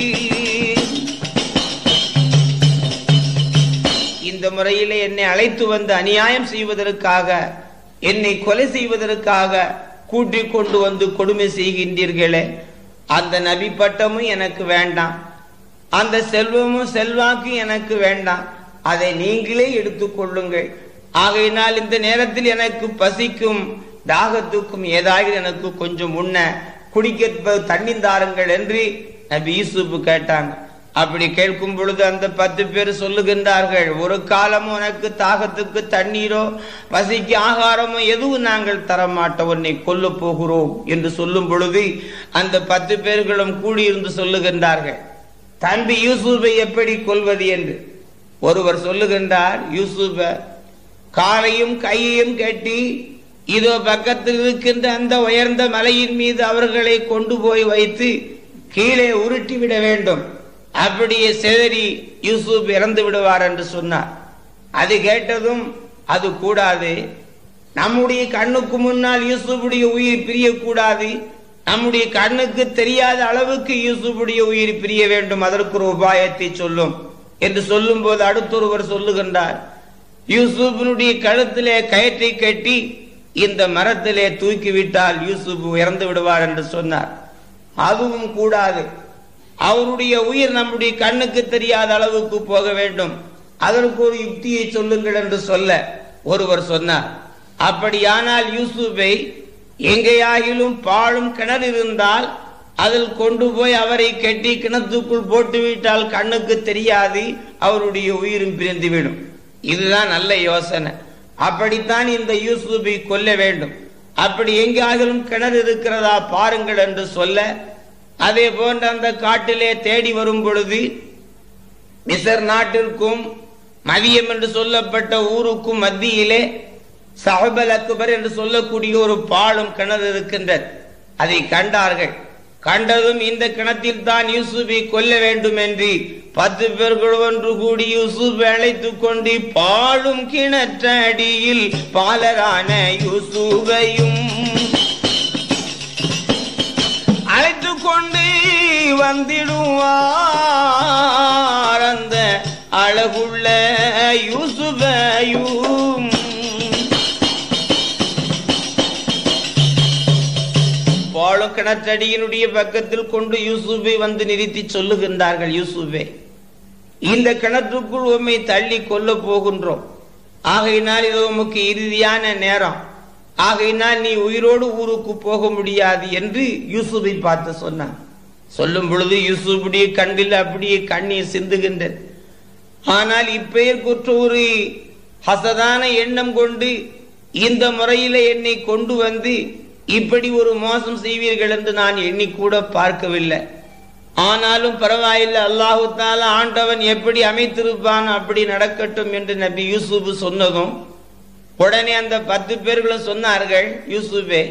இந்த முறையிலே என்னை அழைத்து வந்து அநியாயம் செய்வதற்காக என்னை கொலை செய்வதற்காக கூட்டிக் கொண்டு வந்து கொடுமை செய்கின்றீர்களே அந்த நபி பட்டமும் எனக்கு வேண்டாம் அந்த செல்வமும் செல்வாக்கும் எனக்கு வேண்டாம் அதை நீங்களே எடுத்துக்கொள்ளுங்கள் ஆகையினால் இந்த நேரத்தில் எனக்கு பசிக்கும் தாகத்துக்கும் ஏதாவது எனக்கு கொஞ்சம் உண்ண குடிக்க தண்ணீர் தாருங்கள் என்று நபி யூசுப் கேட்டாங்க அப்படி கேட்கும் பொழுது அந்த பத்து பேர் சொல்லுகின்றார்கள் ஒரு காலம் உனக்கு தாகத்துக்கு தண்ணீரோ பசிக்கு ஆகாரமோ எதுவும் நாங்கள் தரமாட்டோம் உன்னை கொல்ல போகிறோம் என்று சொல்லும் பொழுது அந்த பத்து பேர்களும் கூடியிருந்து சொல்லுகின்றார்கள் தம்பி யூசுஃபை எப்படி கொல்வது என்று ஒருவர் சொல்லுகின்றார் யூசுப காலையும் கையையும் கட்டி இதோ பக்கத்தில் இருக்கின்ற அந்த உயர்ந்த மலையின் மீது அவர்களை கொண்டு போய் வைத்து கீழே உருட்டி விட வேண்டும் அப்படியே செதறி யூசுப் இறந்து விடுவார் என்று சொன்னார் அது கேட்டதும் அது கூடாது நம்முடைய கண்ணுக்கு முன்னால் யூசுஃபுடைய உயிர் பிரியக்கூடாது நம்முடைய கண்ணுக்கு தெரியாத அளவுக்கு யூசுஃபுடைய உயிர் பிரிய வேண்டும் அதற்கு ஒரு உபாயத்தை சொல்லும் என்று சொல்லும் போது அடுத்தொருவர் சொல்லுகின்றார் யூசுஃபினுடைய கழுத்திலே கயிற்றை கட்டி இந்த மரத்திலே தூக்கிவிட்டால் யூசுப் இறந்து விடுவார் என்று சொன்னார் அதுவும் கூடாது அவருடைய உயிர் நம்முடைய கண்ணுக்கு தெரியாத அளவுக்கு போக வேண்டும் அதற்கு ஒரு யுக்தியை சொல்லுங்கள் என்று சொல்ல ஒருவர் சொன்னார் அப்படியானால் யூசுஃபை எங்கேயாகிலும் பாழும் கிணறு இருந்தால் அதில் கொண்டு போய் அவரை கட்டி கிணத்துக்குள் போட்டுவிட்டால் கண்ணுக்கு தெரியாது அவருடைய உயிரும் பிரிந்துவிடும் இதுதான் நல்ல யோசனை அப்படித்தான் இந்த யூசுஃபை கொல்ல வேண்டும் அப்படி எங்காகிலும் கிணறு இருக்கிறதா பாருங்கள் என்று சொல்ல அதே போன்ற அந்த காட்டிலே தேடி வரும் பொழுது மிசர் நாட்டிற்கும் மதியம் என்று சொல்லப்பட்ட ஊருக்கும் மத்தியிலே சஹபல் அக்பர் என்று சொல்லக்கூடிய ஒரு பாலும் கிணறு இருக்கின்றது அதை கண்டார்கள் கண்டதும் இந்த கிணத்தில் தான் யூசுஃபை கொல்ல வேண்டும் என்று பத்து பேர்கள் ஒன்று கூடி யூசுப் அழைத்துக் கொண்டு பாழும் கிணற்றடியில் பாலரான யூசுஃபையும் அழைத்து கொண்டு வந்திடுவார் அந்த அழகுள்ள யூசுஃபையும் பாழும் கிணற்றடியினுடைய பக்கத்தில் கொண்டு யூசுஃபை வந்து நிறுத்தி சொல்லுகின்றார்கள் யூசுஃபே இந்த கிணற்றுக்குள் உம்மை தள்ளி கொல்ல போகின்றோம் ஆகையினால் இது உமக்கு இறுதியான நேரம் ஆகையினால் நீ உயிரோடு ஊருக்கு போக முடியாது என்று யூசுஃபை பார்த்து சொன்னான் சொல்லும் பொழுது யூசுஃபுடைய கண்ணில் அப்படியே கண்ணீர் சிந்துகின்றது ஆனால் இப்பெயர் குற்ற ஒரு ஹசதான எண்ணம் கொண்டு இந்த முறையில என்னை கொண்டு வந்து இப்படி ஒரு மோசம் செய்வீர்கள் என்று நான் எண்ணி கூட பார்க்கவில்லை ஆனாலும் பரவாயில்லை அல்லாஹு தாலா ஆண்டவன் எப்படி அமைத்திருப்பான் அப்படி நடக்கட்டும் என்று நபி யூசுப் சொன்னதும் உடனே அந்த பத்து பேர்களும் சொன்னார்கள் யூசுஃபே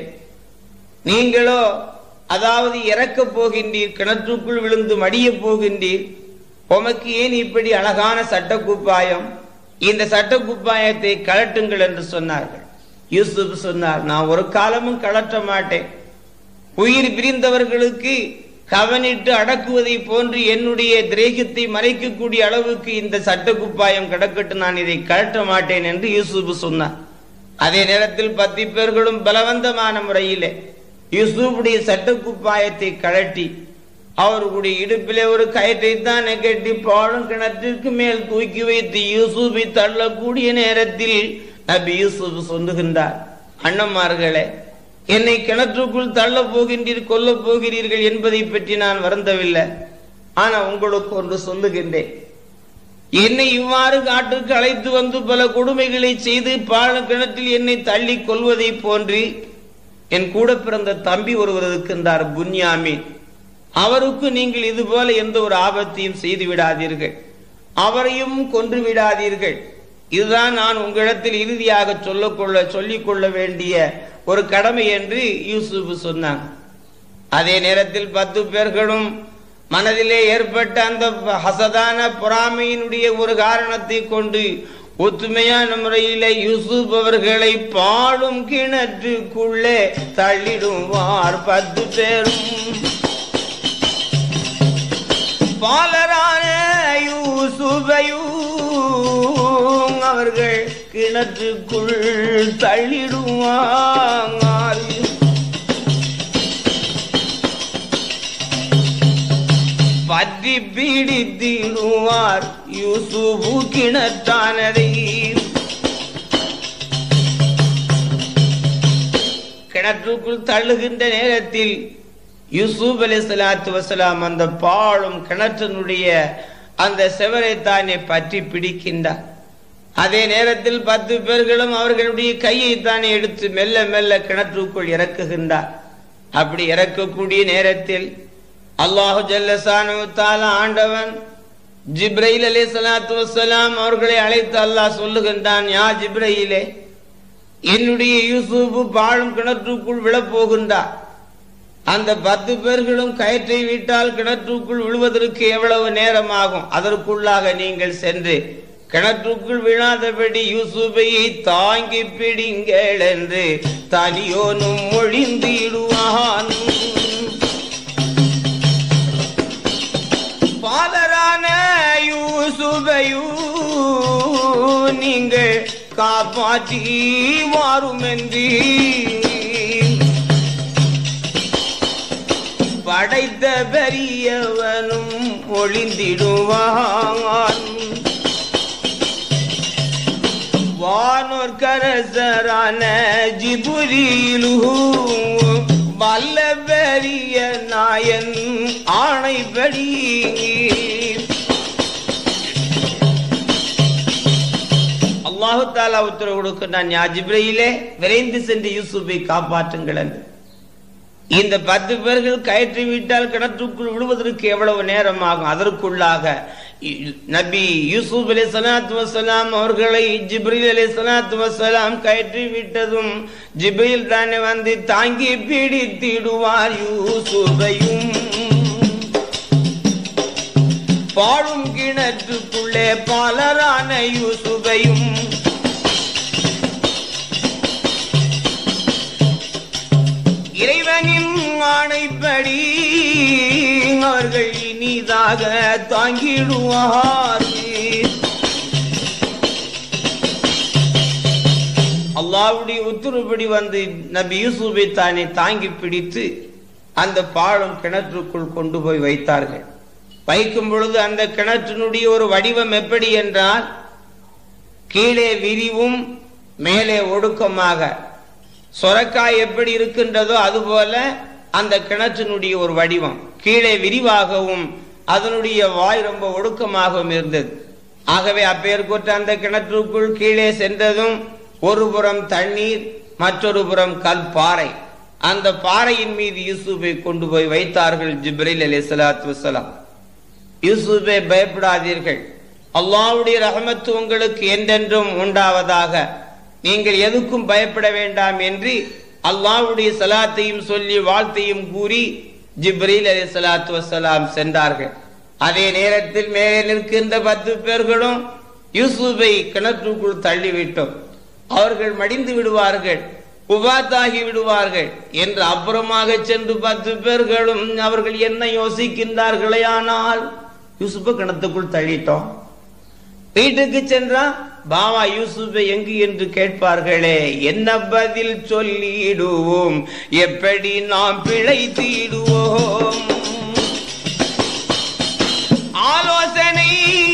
நீங்களோ அதாவது இறக்க போகின்றீர் கிணற்றுக்குள் விழுந்து மடிய போகின்றீர் உமக்கு ஏன் இப்படி அழகான சட்ட குப்பாயம் இந்த சட்ட குப்பாயத்தை கலட்டுங்கள் என்று சொன்னார்கள் யூசுப் சொன்னார் நான் ஒரு காலமும் கலட்ட மாட்டேன் உயிர் பிரிந்தவர்களுக்கு கவனிட்டு அடக்குவதை போன்று என்னுடைய திரேகத்தை மறைக்கக்கூடிய அளவுக்கு இந்த சட்ட குப்பாயம் கிடக்கட்டு நான் இதை கழட்ட மாட்டேன் என்று யூசுப் சொன்னார் அதே நேரத்தில் பத்து பேர்களும் பலவந்தமான முறையிலே யூசுஃபுடைய சட்ட குப்பாயத்தை கழட்டி அவர்களுடைய இடுப்பிலே ஒரு கயிற்றை தானே கட்டி பாழும் கிணற்றிற்கு மேல் தூக்கி வைத்து யூசுஃபை தள்ளக்கூடிய நேரத்தில் நபி யூசுப் சொல்லுகின்றார் அண்ணன்மார்களே என்னை கிணற்றுக்குள் தள்ள போகின்றீர் கொல்ல போகிறீர்கள் என்பதை பற்றி நான் வருந்தவில்லை ஆனா உங்களுக்கு ஒன்று சொல்லுகின்றேன் என்னை இவ்வாறு காட்டுக்கு அழைத்து வந்து பல கொடுமைகளை செய்து பாழ கிணற்றில் என்னை தள்ளி கொள்வதை போன்று என் கூட பிறந்த தம்பி ஒருவர் இருக்கின்றார் புன்யாமீன் அவருக்கு நீங்கள் இது போல எந்த ஒரு ஆபத்தையும் செய்து விடாதீர்கள் அவரையும் கொன்று விடாதீர்கள் இதுதான் நான் உங்களிடத்தில் இறுதியாக சொல்லக்கொள்ள சொல்லிக் கொள்ள வேண்டிய ஒரு கடமை என்று யூசுப் சொன்னான் அதே நேரத்தில் பத்து பேர்களும் மனதிலே ஏற்பட்ட அந்த ஹசதான பொறாமையினுடைய ஒரு காரணத்தை கொண்டு ஒத்துமையான முறையில யூசுப் அவர்களை பாடும் கிணற்றுக்குள்ளே தள்ளிடுவார் பத்து பேரும் பாலரான யூசுபையும் அவர்கள் கிணற்றுக்குள் தள்ளிடுவார் பற்றி பீடித்திடுவார் யூசுபு கிணத்தானதை கிணற்றுக்குள் தள்ளுகின்ற நேரத்தில் யூசுப் அலி சலாத்து வசலாம் அந்த பாழும் கிணற்றினுடைய அந்த செவரை தானே பற்றி பிடிக்கின்றார் அதே நேரத்தில் பத்து பேர்களும் அவர்களுடைய கையை தானே எடுத்து மெல்ல மெல்ல கிணற்றுக்குள் இறக்குகின்றார் அப்படி இறக்கக்கூடிய நேரத்தில் அல்லாஹு ஜல்லசானு தாலா ஆண்டவன் ஜிப்ரைல் அலி சலாத்து வசலாம் அவர்களை அழைத்து அல்லாஹ் சொல்லுகின்றான் யா ஜிப்ரையிலே என்னுடைய யூசுப்பு பாழும் கிணற்றுக்குள் விழப்போகின்றார் அந்த பத்து பேர்களும் கயிற்றை விட்டால் கிணற்றுக்குள் விழுவதற்கு எவ்வளவு நேரம் ஆகும் அதற்குள்ளாக நீங்கள் சென்று கிணற்றுக்குள் விழாதபடி யூசுபையை தாங்கி பிடிங்கள் என்று தனியோனும் ஒழிந்திடுவான் பாலரான யூசுபையூ நீங்கள் காப்பாற்றி மாறும் என்று படைத்த பெரியவனும் ஒளிந்திடுவான் வானோர் கரசரான ஜிபுரியிலு வல்ல பெரிய நாயன் ஆணைப்படி அல்லாஹு தாலா உத்தரவு கொடுக்கின்றான் யா ஜிப்ரையிலே விரைந்து சென்று யூசுஃபை காப்பாற்றுங்கள் என்று இந்த பத்து பேர்கள் கயிற்று விட்டால் கிணற்றுக்குள் விழுவதற்கு எவ்வளவு நேரம் ஆகும் அதற்குள்ளாக நபி யூசுப் அலி சலாத்து வசலாம் அவர்களை ஜிப்ரில் அலி சலாத்து வசலாம் கயற்றி விட்டதும் ஜிப்ரில் தானே வந்து தாங்கி பிடித்திடுவார் யூசுபையும் பாழும் கிணற்றுக்குள்ளே பலரான யூசுபையும் இறைவனின் ஆணைப்படி அவர்கள் இனிதாக தாங்கிடுவார் அல்லாவுடைய உத்தரவுப்படி வந்து நபி யூசுஃபை தானே தாங்கி பிடித்து அந்த பாழும் கிணற்றுக்குள் கொண்டு போய் வைத்தார்கள் வைக்கும் பொழுது அந்த கிணற்றினுடைய ஒரு வடிவம் எப்படி என்றால் கீழே விரிவும் மேலே ஒடுக்கமாக சொரக்காய் எப்படி இருக்கின்றதோ அதுபோல அந்த கிணற்றினுடைய ஒரு வடிவம் கீழே விரிவாகவும் அதனுடைய வாய் ரொம்ப ஒடுக்கமாகவும் இருந்தது ஆகவே அப்பேர் கொற்ற அந்த கிணற்றுக்குள் கீழே சென்றதும் ஒரு புறம் தண்ணீர் மற்றொரு புறம் கல் பாறை அந்த பாறையின் மீது யூசுஃபை கொண்டு போய் வைத்தார்கள் ஜிப்ரில் அலி சலாத்து வசலாம் யூசுஃபை பயப்படாதீர்கள் அல்லாவுடைய ரஹமத்து உங்களுக்கு என்றென்றும் உண்டாவதாக நீங்கள் எதுக்கும் பயப்பட வேண்டாம் என்று அல்லாவுடைய சலாத்தையும் சொல்லி வாழ்த்தையும் கூறி ஜிப்ரீல் அலி சலாத்து வசலாம் சென்றார்கள் அதே நேரத்தில் மேலே நிற்கின்ற பத்து பேர்களும் யூசுஃபை கிணற்றுக்குள் தள்ளிவிட்டோம் அவர்கள் மடிந்து விடுவார்கள் உபாத்தாகி விடுவார்கள் என்று அப்புறமாக சென்று பத்து பேர்களும் அவர்கள் என்ன யோசிக்கின்றார்களே ஆனால் யூசுப்ப கிணத்துக்குள் தள்ளிட்டோம் வீட்டுக்கு சென்றா பாவா யூசுஃபை எங்கு என்று கேட்பார்களே என்ன பதில் சொல்லிடுவோம் எப்படி நாம் பிழைத்திடுவோம் ஆலோசனை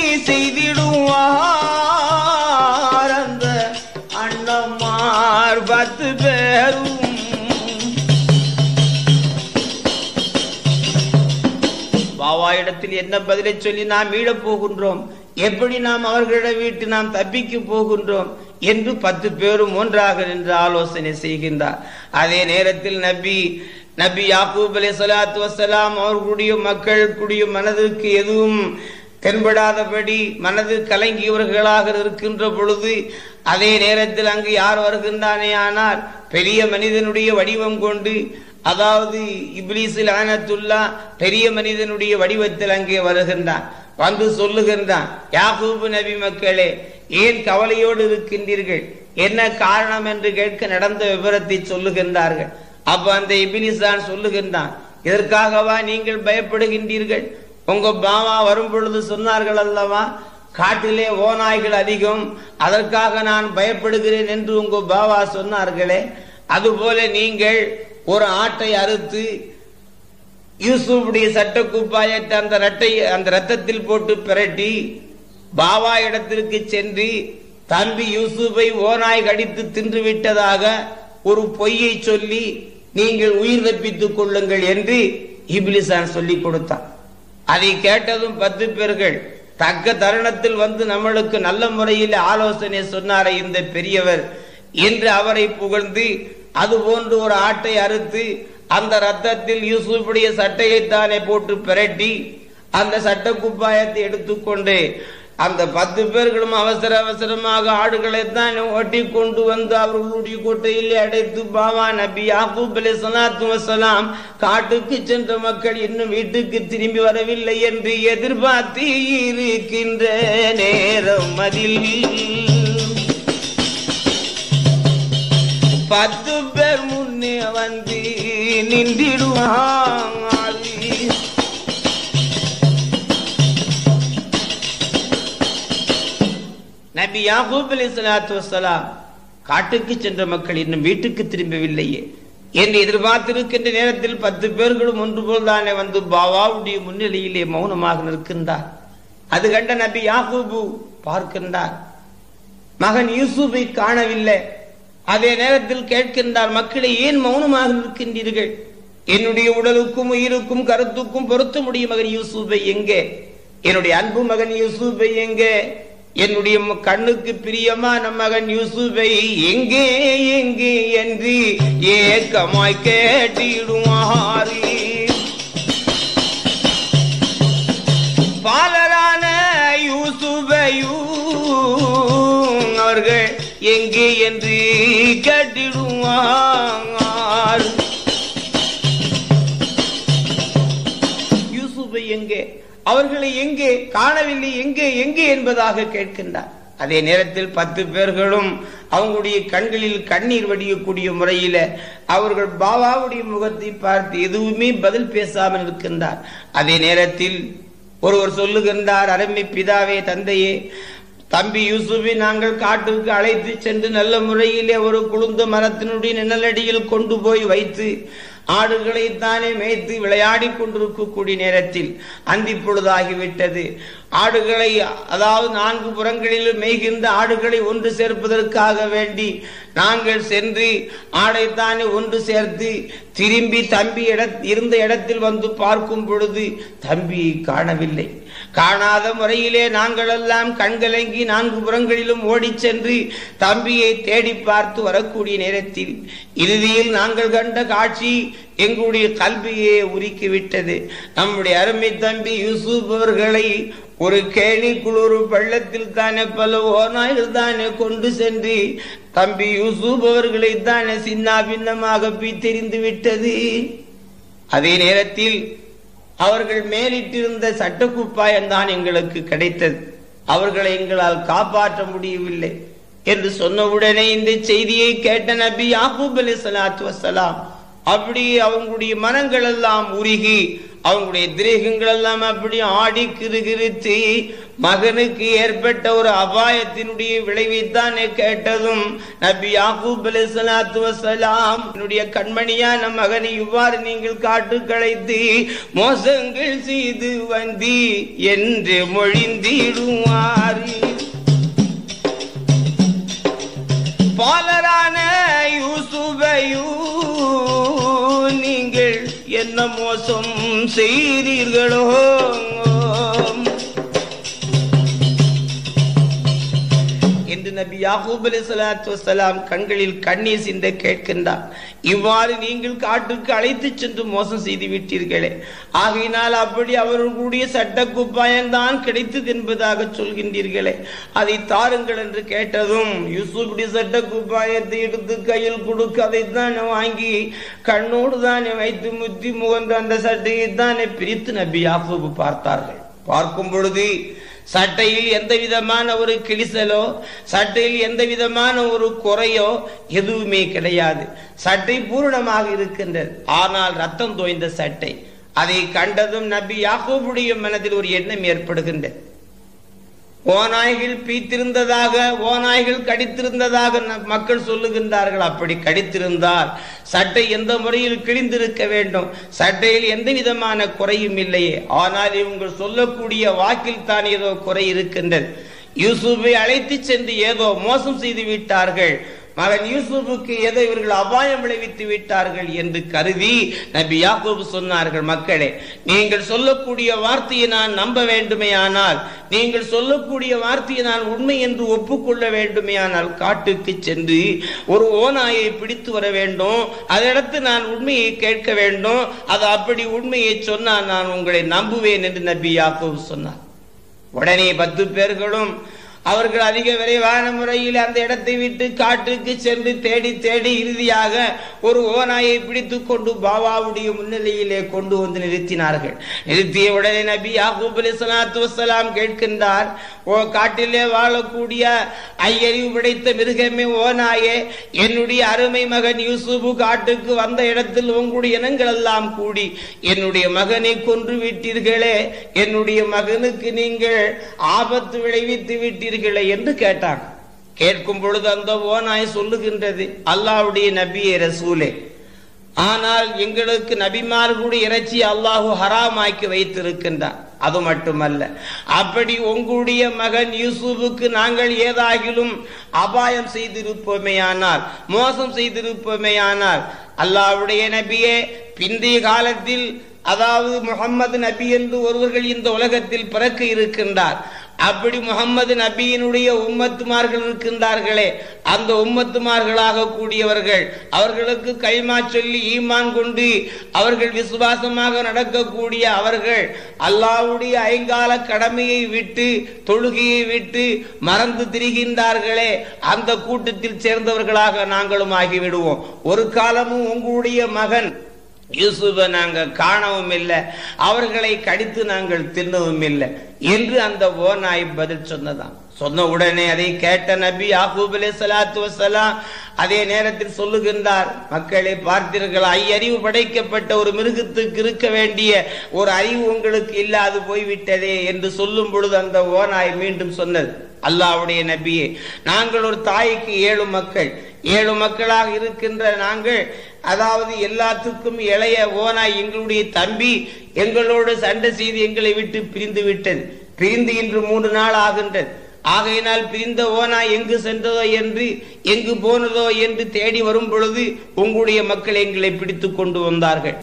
செய்திடுவார் அந்த அண்ணமார் பத்து பேரும் பாவா இடத்தில் என்ன பதிலை சொல்லி நாம் மீளப் போகின்றோம் எப்படி நாம் அவர்களிடம் வீட்டு நாம் தப்பிக்க போகின்றோம் என்று பத்து பேரும் ஒன்றாக நின்று ஆலோசனை செய்கின்றார் அதே நேரத்தில் நபி நபி யாக்கூப் அலி சலாத்து வசலாம் அவர்களுடைய மக்களுடைய மனதிற்கு எதுவும் தென்படாதபடி மனது கலங்கியவர்களாக இருக்கின்ற பொழுது அதே நேரத்தில் அங்கு யார் வருகின்றானே ஆனால் பெரிய மனிதனுடைய வடிவம் கொண்டு அதாவது இப்லீஸில் ஆனத்துல்லா பெரிய மனிதனுடைய வடிவத்தில் அங்கே வருகின்றான் வந்து சொல்லுகின்றான் யாகூபு நபி மக்களே ஏன் கவலையோடு இருக்கின்றீர்கள் என்ன காரணம் என்று கேட்க நடந்த விவரத்தை சொல்லுகின்றார்கள் அப்ப அந்த இபிலிசான் சொல்லுகின்றான் இதற்காகவா நீங்கள் பயப்படுகின்றீர்கள் உங்க பாவா வரும் பொழுது சொன்னார்கள் அல்லவா காட்டிலே ஓநாய்கள் அதிகம் அதற்காக நான் பயப்படுகிறேன் என்று உங்க பாவா சொன்னார்களே அதுபோல நீங்கள் ஒரு ஆட்டை அறுத்து யூசுஃபுடைய சட்ட குப்பாயத்தை அந்த ரட்டை அந்த ரத்தத்தில் போட்டு பிரட்டி பாபா இடத்திற்கு சென்று தம்பி யூசுஃபை ஓநாய் கடித்து தின்று விட்டதாக ஒரு பொய்யை சொல்லி நீங்கள் உயிர் தப்பித்துக் கொள்ளுங்கள் என்று இப்லிசான் சொல்லிக் கொடுத்தான் அதை கேட்டதும் பத்து பேர்கள் தக்க தருணத்தில் வந்து நம்மளுக்கு நல்ல முறையில் ஆலோசனை சொன்னாரே இந்த பெரியவர் என்று அவரை புகழ்ந்து அது போன்று ஒரு ஆட்டை அறுத்து அந்த ரத்தத்தில் யூசுஃபுடைய சட்டையை தானே போட்டு பிரட்டி அந்த சட்ட குப்பாயத்தை எடுத்துக்கொண்டு அந்த பத்து பேர்களும் அவசர அவசரமாக ஆடுகளை தான் ஓட்டி கொண்டு வந்து அவர்களுடைய கோட்டையில் அடைத்து பாபா நபி யாக்கூப் அலி சலாத்து வசலாம் காட்டுக்கு சென்ற மக்கள் இன்னும் வீட்டுக்கு திரும்பி வரவில்லை என்று எதிர்பார்த்து இருக்கின்ற நேரம் அதில் பத்து பேர் முன்னே வந்து நின்றிடுவாங்க நபி யாகூப் அலி சலாத்து வசலாம் காட்டுக்கு சென்ற மக்கள் இன்னும் வீட்டுக்கு திரும்பவில்லையே என்று எதிர்பார்த்திருக்கின்ற நேரத்தில் பத்து பேர்களும் ஒன்று போல் தானே வந்து பாபாவுடைய முன்னிலையிலே மௌனமாக நிற்கின்றார் அது கண்ட நபி யாகூபு பார்க்கின்றார் மகன் யூசுஃபை காணவில்லை அதே நேரத்தில் கேட்கின்றார் மக்களை ஏன் மௌனமாக நிற்கின்றீர்கள் என்னுடைய உடலுக்கும் உயிருக்கும் கருத்துக்கும் பொருத்த முடியும் மகன் யூசுஃபை எங்கே என்னுடைய அன்பு மகன் யூசுஃபை எங்கே என்னுடைய கண்ணுக்கு பிரியமான மகன் யூசுஃபை எங்கே எங்கே என்று ஏக்கமாய் கேட்டிடுமாறு பாலரான எங்கே என்று கேட்டிடுவார் யூசுஃபை எங்கே அவர்களை எங்கே காணவில்லை எங்கே எங்கே என்பதாக கேட்கின்றார் அதே நேரத்தில் பத்து பேர்களும் அவங்களுடைய கண்களில் கண்ணீர் வடியக்கூடிய முறையில அவர்கள் பாபாவுடைய முகத்தை பார்த்து எதுவுமே பதில் பேசாமல் இருக்கின்றார் அதே நேரத்தில் ஒருவர் சொல்லுகின்றார் அருமை பிதாவே தந்தையே தம்பி யூசுஃபை நாங்கள் காட்டுக்கு அழைத்து சென்று நல்ல முறையிலே ஒரு குளுந்த மரத்தினுடைய நிழலடியில் கொண்டு போய் வைத்து ஆடுகளை தானே மேய்த்து விளையாடி கொண்டிருக்கக்கூடிய நேரத்தில் அந்தி பொழுதாகிவிட்டது ஆடுகளை அதாவது நான்கு புறங்களில் மேய்கின்ற ஆடுகளை ஒன்று சேர்ப்பதற்காக வேண்டி நாங்கள் சென்று ஆடைத்தானே ஒன்று சேர்த்து திரும்பி தம்பி இட இருந்த இடத்தில் வந்து பார்க்கும் பொழுது தம்பி காணவில்லை காணாத முறையிலே நாங்கள் எல்லாம் கண்கலங்கி நான்கு புறங்களிலும் ஓடிச் சென்று தம்பியை தேடி பார்த்து வரக்கூடிய நேரத்தில் இறுதியில் நாங்கள் கண்ட காட்சி எங்களுடைய கல்வியே உருக்கிவிட்டது நம்முடைய அருமை தம்பி யூசுப் அவர்களை ஒரு கேணி குளிர் பள்ளத்தில் தானே பல ஓநாய்கள் தானே கொண்டு சென்று தம்பி யூசுப் அவர்களை தானே சின்ன பின்னமாக தெரிந்து விட்டது அதே நேரத்தில் அவர்கள் மேலிட்டிருந்த சட்டக்குப்பாயம் தான் எங்களுக்கு கிடைத்தது அவர்களை எங்களால் காப்பாற்ற முடியவில்லை என்று சொன்னவுடனே இந்த செய்தியை கேட்ட நபி யாக்கூப் அலி சலாத்து வசலாம் அப்படி அவங்களுடைய மனங்கள் எல்லாம் உருகி அவங்களுடைய திரேகங்கள் எல்லாம் அப்படி ஆடி கிருகிருத்து மகனுக்கு ஏற்பட்ட ஒரு அபாயத்தினுடைய விளைவைத்தான் கேட்டதும் நபி யாக்கூப் அலி சலாத்து வசலாம் என்னுடைய கண்மணியான மகனை இவ்வாறு நீங்கள் காட்டு களைத்து மோசங்கள் செய்து வந்தி என்று மொழிந்திடுவார் பாலரான யூசுபையூ நீங்கள் என்ன மோசம் செய்தீர்களோ என்று நபி யாகூப் அலி சலாத்து வசலாம் கண்களில் கண்ணீர் சிந்த கேட்கின்றார் இவ்வாறு நீங்கள் காட்டுக்கு அழைத்து சென்று மோசம் செய்து விட்டீர்களே ஆகையினால் அப்படி அவர்களுடைய சட்ட குப்பாயம் தான் கிடைத்தது என்பதாக சொல்கின்றீர்களே அதை தாருங்கள் என்று கேட்டதும் யூசுஃபுடைய சட்ட குப்பாயத்தை எடுத்து கையில் கொடுக்க அதை தானே வாங்கி கண்ணோடு தானே வைத்து முத்தி முகந்த அந்த சட்டையை தானே பிரித்து நபி யாகூப் பார்த்தார்கள் பார்க்கும் பொழுது சட்டையில் எந்த விதமான ஒரு கிழிசலோ சட்டையில் எந்த விதமான ஒரு குறையோ எதுவுமே கிடையாது சட்டை பூரணமாக இருக்கின்றது ஆனால் ரத்தம் தோய்ந்த சட்டை அதை கண்டதும் நபி யாகோபுடைய மனதில் ஒரு எண்ணம் ஏற்படுகின்றது ஓநாய்கள் பீத்திருந்ததாக ஓநாய்கள் கடித்திருந்ததாக மக்கள் சொல்லுகின்றார்கள் அப்படி கடித்திருந்தால் சட்டை எந்த முறையில் கிழிந்திருக்க வேண்டும் சட்டையில் எந்த விதமான குறையும் இல்லையே ஆனால் இவங்க சொல்லக்கூடிய வாக்கில் தான் ஏதோ குறை இருக்கின்றது யூசுஃபை அழைத்து சென்று ஏதோ மோசம் செய்து விட்டார்கள் மகன் யூசுஃபுக்கு ஏதோ இவர்கள் அபாயம் விளைவித்து விட்டார்கள் என்று கருதி நபி யாக்கூப் சொன்னார்கள் மக்களே நீங்கள் சொல்லக்கூடிய வார்த்தையை நான் நம்ப வேண்டுமே ஆனால் நீங்கள் சொல்லக்கூடிய வார்த்தையை நான் உண்மை என்று ஒப்புக்கொள்ள வேண்டுமே ஆனால் காட்டுக்கு சென்று ஒரு ஓநாயை பிடித்து வர வேண்டும் அதற்கு நான் உண்மையை கேட்க வேண்டும் அது அப்படி உண்மையை சொன்னால் நான் உங்களை நம்புவேன் என்று நபி யாக்கூப் சொன்னார் உடனே பத்து பேர்களும் அவர்கள் அதிக விரைவான முறையில் அந்த இடத்தை விட்டு காட்டுக்கு சென்று தேடி தேடி இறுதியாக ஒரு ஓநாயை பிடித்து கொண்டு பாபாவுடைய முன்னிலையிலே கொண்டு வந்து நிறுத்தினார்கள் நிறுத்திய உடனே நபி யாகூப் அலி சலாத்து வசலாம் கேட்கின்றார் ஓ காட்டிலே வாழக்கூடிய ஐயறிவு படைத்த மிருகமே ஓநாயே என்னுடைய அருமை மகன் யூசுபு காட்டுக்கு வந்த இடத்தில் உங்களுடைய இனங்கள் எல்லாம் கூடி என்னுடைய மகனை கொன்று விட்டீர்களே என்னுடைய மகனுக்கு நீங்கள் ஆபத்து விளைவித்து விட்டீர்கள் செய்தீர்களே என்று கேட்டான் கேட்கும் பொழுது அந்த ஓனாய் சொல்லுகின்றது அல்லாவுடைய நபியே ரசூலே ஆனால் எங்களுக்கு நபிமார்களுடைய இறைச்சி அல்லாஹு ஹராமாக்கி வைத்திருக்கின்றான் அது மட்டுமல்ல அப்படி உங்களுடைய மகன் யூசுஃபுக்கு நாங்கள் ஏதாகிலும் அபாயம் செய்திருப்போமே ஆனால் மோசம் செய்திருப்போமே ஆனால் அல்லாவுடைய நபியே பிந்தைய காலத்தில் அதாவது முகம்மது நபி என்று ஒருவர்கள் இந்த உலகத்தில் பிறக்க இருக்கின்றார் அப்படி முகம்மது நபியினுடைய உம்மத்துமார்கள் இருக்கின்றார்களே அந்த உம்மத்துமார்களாக கூடியவர்கள் அவர்களுக்கு கைமா சொல்லி ஈமான் கொண்டு அவர்கள் விசுவாசமாக நடக்கக்கூடிய அவர்கள் அல்லாஹ்வுடைய ஐங்கால கடமையை விட்டு தொழுகையை விட்டு மறந்து திரிகின்றார்களே அந்த கூட்டத்தில் சேர்ந்தவர்களாக நாங்களும் ஆகிவிடுவோம் ஒரு காலமும் உங்களுடைய மகன் யூசுஃபை நாங்கள் காணவும் இல்லை அவர்களை கடித்து நாங்கள் தின்னவும் இல்லை என்று அந்த ஓநாய் பதில் சொன்னதாம் சொன்ன உடனே அதை கேட்ட நபி யாக்கூப் அலைஹி ஸலாத்து வஸலாம் அதே நேரத்தில் சொல்லுகின்றார் மக்களை பார்த்தீர்கள் ஐயறிவு படைக்கப்பட்ட ஒரு மிருகத்துக்கு இருக்க வேண்டிய ஒரு அறிவு உங்களுக்கு இல்லாது போய்விட்டதே என்று சொல்லும் பொழுது அந்த ஓநாய் மீண்டும் சொன்னது அல்லாஹ்வுடைய நபியே நாங்கள் ஒரு தாய்க்கு ஏழு மக்கள் ஏழு மக்களாக இருக்கின்ற நாங்கள் அதாவது எல்லாத்துக்கும் இளைய ஓனாய் எங்களுடைய தம்பி எங்களோடு சண்டை செய்து எங்களை விட்டு பிரிந்து விட்டது பிரிந்து இன்று மூன்று நாள் ஆகின்றது ஆகையினால் பிரிந்த ஓனாய் எங்கு சென்றதோ என்று எங்கு போனதோ என்று தேடி வரும் பொழுது உங்களுடைய மக்கள் எங்களை பிடித்து கொண்டு வந்தார்கள்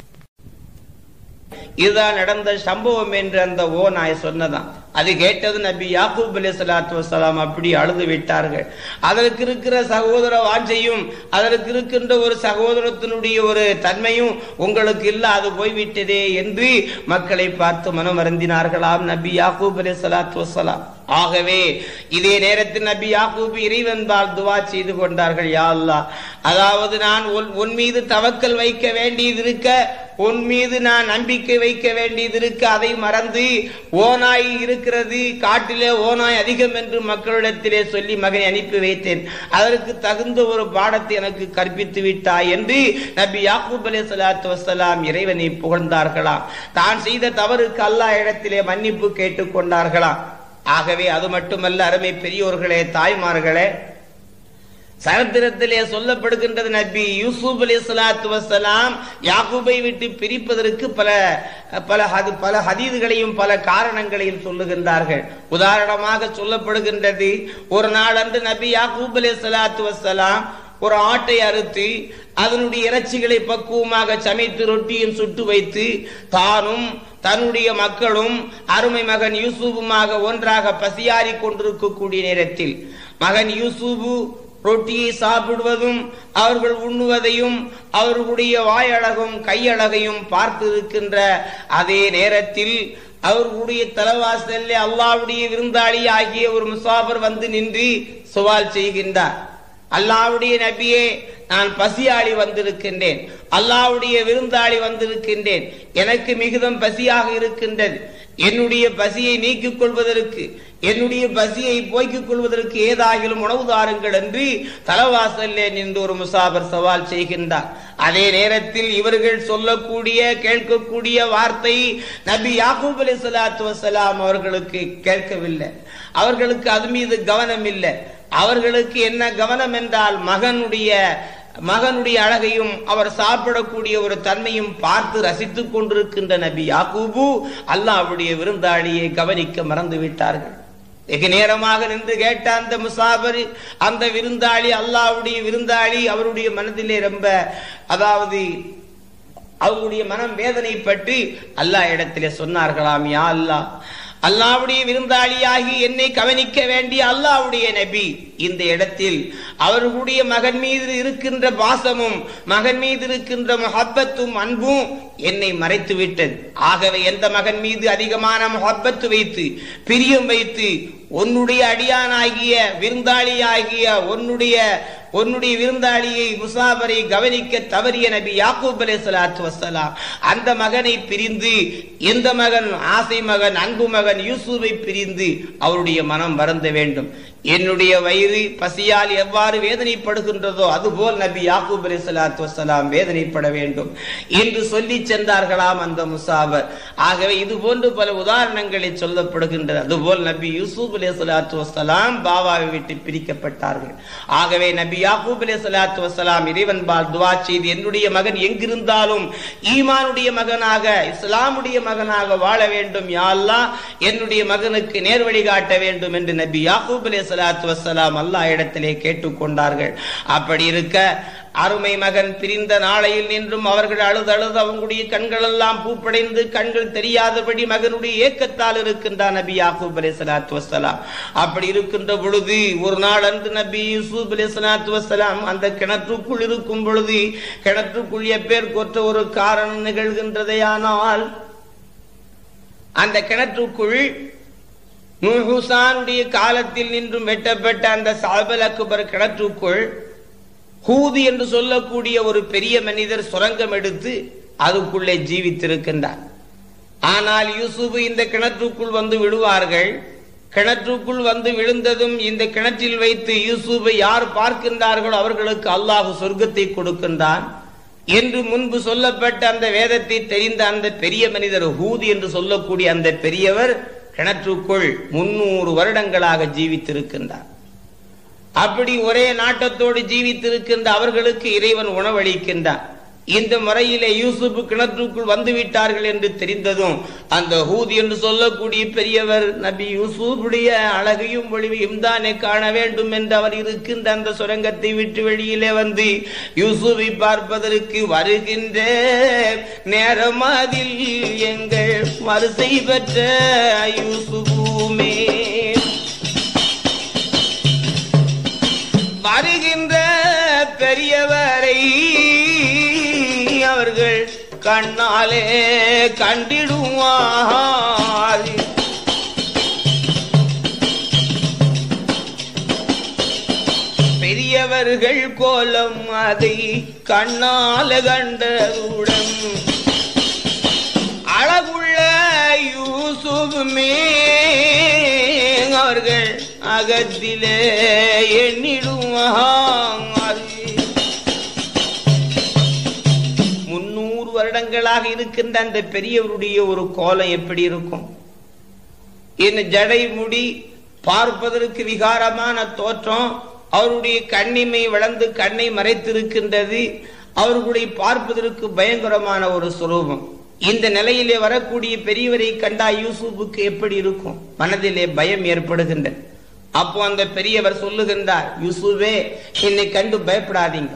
இதுதான் நடந்த சம்பவம் என்று அந்த ஓநாய் சொன்னதாம் அது கேட்டது நபி யாக்கூப் அலி சலாத்து வசலாம் அப்படி அழுது விட்டார்கள் அதற்கு இருக்கிற சகோதர வாஞ்சையும் அதற்கு இருக்கின்ற ஒரு சகோதரத்தினுடைய ஒரு தன்மையும் உங்களுக்கு இல்லாது போய்விட்டதே என்று மக்களை பார்த்து மனம் வருந்தினார்களாம் நபி யாக்கூப் அலி சலாத்து வசலாம் ஆகவே இதே நேரத்தில் நபி யாக்கூப் இறைவன்பால் துவா செய்து கொண்டார்கள் யா அல்லாஹ் அதாவது நான் உன் உன் மீது தவக்கல் வைக்க வேண்டியது இருக்க உன் மீது நான் நம்பிக்கை வைக்க வேண்டியது இருக்க அதை மறந்து ஓநாய் இருக்கிறது காட்டிலே ஓநாய் அதிகம் என்று மக்களிடத்திலே சொல்லி மகனை அனுப்பி வைத்தேன் அதற்கு தகுந்த ஒரு பாடத்தை எனக்கு கற்பித்து விட்டாய் என்று நபி யாக்கூப் அலி சலாத்து வசலாம் இறைவனை புகழ்ந்தார்களாம் தான் செய்த தவறுக்கு அல்லாஹ் இடத்திலே மன்னிப்பு கேட்டுக் கொண்டார்களாம் ஆகவே அது மட்டுமல்ல அருமை பெரியோர்களே தாய்மார்களே சரித்திரத்திலே சொல்லப்படுகின்றது நபி யூசுப் அலி சலாத்து வசலாம் யாக்கூபை விட்டு பிரிப்பதற்கு பல பல ஹது- பல ஹதீதுகளையும் பல காரணங்களையும் சொல்லுகின்றார்கள் உதாரணமாக சொல்லப்படுகின்றது ஒரு நாளன்று நபி யாக்கூப் அலி சலாத்து வசலாம் ஒரு ஆட்டை அறுத்து அதனுடைய இறைச்சிகளை பக்குவமாக சமைத்து ரொட்டியும் சுட்டு வைத்து தானும் தன்னுடைய மக்களும் அருமை மகன் யூசுஃபுமாக ஒன்றாக பசியாறி கொண்டிருக்கக்கூடிய நேரத்தில் மகன் யூசுபு ரொட்டியை சாப்பிடுவதும் அவர்கள் உண்ணுவதையும் அவர்களுடைய வாயழகும் கையழகையும் பார்த்து இருக்கின்ற அதே நேரத்தில் அவர்களுடைய தலைவாசல்ல அல்லாவுடைய விருந்தாளி ஆகிய ஒரு முசாபர் வந்து நின்று சுவால் செய்கின்றார் அல்லாவுடைய நபியே நான் பசியாளி வந்திருக்கின்றேன் அல்லாவுடைய விருந்தாளி வந்திருக்கின்றேன் எனக்கு மிகுதம் பசியாக இருக்கின்றது என்னுடைய பசியை நீக்கிக் கொள்வதற்கு என்னுடைய பசியை போய்க்கிக் கொள்வதற்கு ஏதாகிலும் உணவு தாருங்கள் என்று தலவாசல்லே நின்று ஒரு முசாபர் சவால் செய்கின்றார் அதே நேரத்தில் இவர்கள் சொல்லக்கூடிய கேட்கக்கூடிய வார்த்தை நபி யாக்கூப் அலி சலாத்து வசலாம் அவர்களுக்கு கேட்கவில்லை அவர்களுக்கு அது மீது கவனம் இல்லை அவர்களுக்கு என்ன கவனம் என்றால் மகனுடைய மகனுடைய அழகையும் அவர் சாப்பிடக்கூடிய ஒரு தன்மையும் பார்த்து ரசித்துக் கொண்டிருக்கின்ற நபி யாக்கூபு அல்லாஹ்வுடைய விருந்தாளியை கவனிக்க மறந்து விட்டார்கள் வெகு நேரமாக நின்று கேட்ட அந்த முசாபர் அந்த விருந்தாளி அல்லாஹ்வுடைய விருந்தாளி அவருடைய மனதிலே ரொம்ப அதாவது அவங்களுடைய மனம் வேதனைப்பட்டு அல்லாஹ் இடத்திலே சொன்னார்களாம் யா அல்லாஹ் அல்லாவுடைய விருந்தாளியாகி என்னை கவனிக்க வேண்டிய அல்லாவுடைய நபி இந்த இடத்தில் அவர்களுடைய மகன் மீது இருக்கின்ற பாசமும் மகன் மீது இருக்கின்ற முஹப்பத்தும் அன்பும் என்னை மறைத்து விட்டது ஆகவே எந்த மகன் மீது அதிகமான முஹப்பத்து வைத்து பிரியம் வைத்து உன்னுடைய அடியானாகிய விருந்தாளியாகிய உன்னுடைய உன்னுடைய விருந்தாளியை முசாபரை கவனிக்க தவறிய நபி யாக்கூப் அலை சலாத்து வசலாம் அந்த மகனை பிரிந்து எந்த மகன் ஆசை மகன் அன்பு மகன் யூசுவை பிரிந்து அவருடைய மனம் வருந்த வேண்டும் என்னுடைய வயிறு பசியால் எவ்வாறு வேதனைப்படுகின்றதோ அதுபோல் நபி யாக்கூப் அலி சலாத்து வசலாம் வேதனைப்பட வேண்டும் என்று சொல்லி சென்றார்களாம் அந்த முசாபர் ஆகவே இது போன்று பல உதாரணங்களை சொல்லப்படுகின்றது அதுபோல் நபி யூசுப் அலி சலாத்து வசலாம் பாபாவை விட்டு பிரிக்கப்பட்டார்கள் ஆகவே நபி யாக்கூப் அலி சலாத்து வசலாம் இறைவன் பால் துவா செய்து என்னுடைய மகன் எங்கிருந்தாலும் ஈமானுடைய மகனாக இஸ்லாமுடைய மகனாக வாழ வேண்டும் யா அல்லாஹ் என்னுடைய மகனுக்கு நேர்வழி காட்ட வேண்டும் என்று நபி யாக்கூப் அலி சலாத்து வசலாம் அல்லாஹ் இடத்திலே கேட்டுக்கொண்டார்கள் அப்படி இருக்க அருமை மகன் பிரிந்த நாளையில் நின்றும் அவர்கள் அழுது அழுது அவங்களுடைய கண்கள் எல்லாம் பூப்படைந்து கண்கள் தெரியாதபடி மகனுடைய ஏக்கத்தால் இருக்கின்றார் நபி யாக்கூப் அலி சலாத்து வசலாம் அப்படி இருக்கின்ற பொழுது ஒரு நாள் அன்று நபி யூசுப் அலி சலாத்து வசலாம் அந்த கிணற்றுக்குள் இருக்கும் பொழுது கிணற்றுக்குள் எப்பேர் கொற்ற ஒரு காரணம் நிகழ்கின்றதையானால் அந்த கிணற்றுக்குள் நூஹுசானுடைய காலத்தில் நின்றும் வெட்டப்பட்ட அந்த சாபல் அக்பர் கிணற்றுக்குள் ஹூது என்று சொல்லக்கூடிய ஒரு பெரிய மனிதர் சுரங்கம் எடுத்து அதுக்குள்ளே ஜீவித்திருக்கின்றார் ஆனால் யூசுப் இந்த கிணற்றுக்குள் வந்து விழுவார்கள் கிணற்றுக்குள் வந்து விழுந்ததும் இந்த கிணற்றில் வைத்து யூசுஃபை யார் பார்க்கின்றார்களோ அவர்களுக்கு அல்லாஹ் சொர்க்கத்தை கொடுக்கின்றான் என்று முன்பு சொல்லப்பட்ட அந்த வேதத்தை தெரிந்த அந்த பெரிய மனிதர் ஹூது என்று சொல்லக்கூடிய அந்த பெரியவர் கிணற்றுக்குள் முன்னூறு வருடங்களாக ஜீவித்திருக்கின்றார் அப்படி ஒரே நாட்டத்தோடு ஜீவித்திருக்கின்ற அவர்களுக்கு இறைவன் உணவளிக்கின்றான் இந்த முறையிலே யூசுப் கிணற்றுக்குள் வந்து விட்டார்கள் என்று தெரிந்ததும் அந்த ஹூத் என்று சொல்லக்கூடிய பெரியவர் நபி யூசுஃபுடைய அழகையும் ஒளிவையும் தானே காண வேண்டும் என்று அவர் இருக்கின்ற அந்த சுரங்கத்தை விட்டு வெளியிலே வந்து யூசுஃபை பார்ப்பதற்கு வருகின்ற நேரம் அதில் எங்கள் வரிசை பெற்ற யூசுஃபுமே வருகின்ற பெரியவரை அவர்கள் கண்ணாலே கண்டிடுவார் பெரியவர்கள் கோலம் அதை கண்ணால கண்டவுடன் அழகுள்ள யூசுஃபுமே அவர்கள் அகத்திலே எண்ணிடுவார் முன்னூறு வருடங்களாக இருக்கின்ற அந்த பெரியவருடைய ஒரு கோலம் எப்படி இருக்கும் இந்த ஜடை முடி பார்ப்பதற்கு விகாரமான தோற்றம் அவருடைய கண்ணிமை வளர்ந்து கண்ணை மறைத்திருக்கின்றது அவர்களுடைய பார்ப்பதற்கு பயங்கரமான ஒரு சுரூபம் இந்த நிலையிலே வரக்கூடிய பெரியவரை கண்டா யூசுப்புக்கு எப்படி இருக்கும் மனதிலே பயம் ஏற்படுகின்றது அப்போ அந்த பெரியவர் சொல்லுகின்றார் யூசுவே என்னை கண்டு பயப்படாதீங்க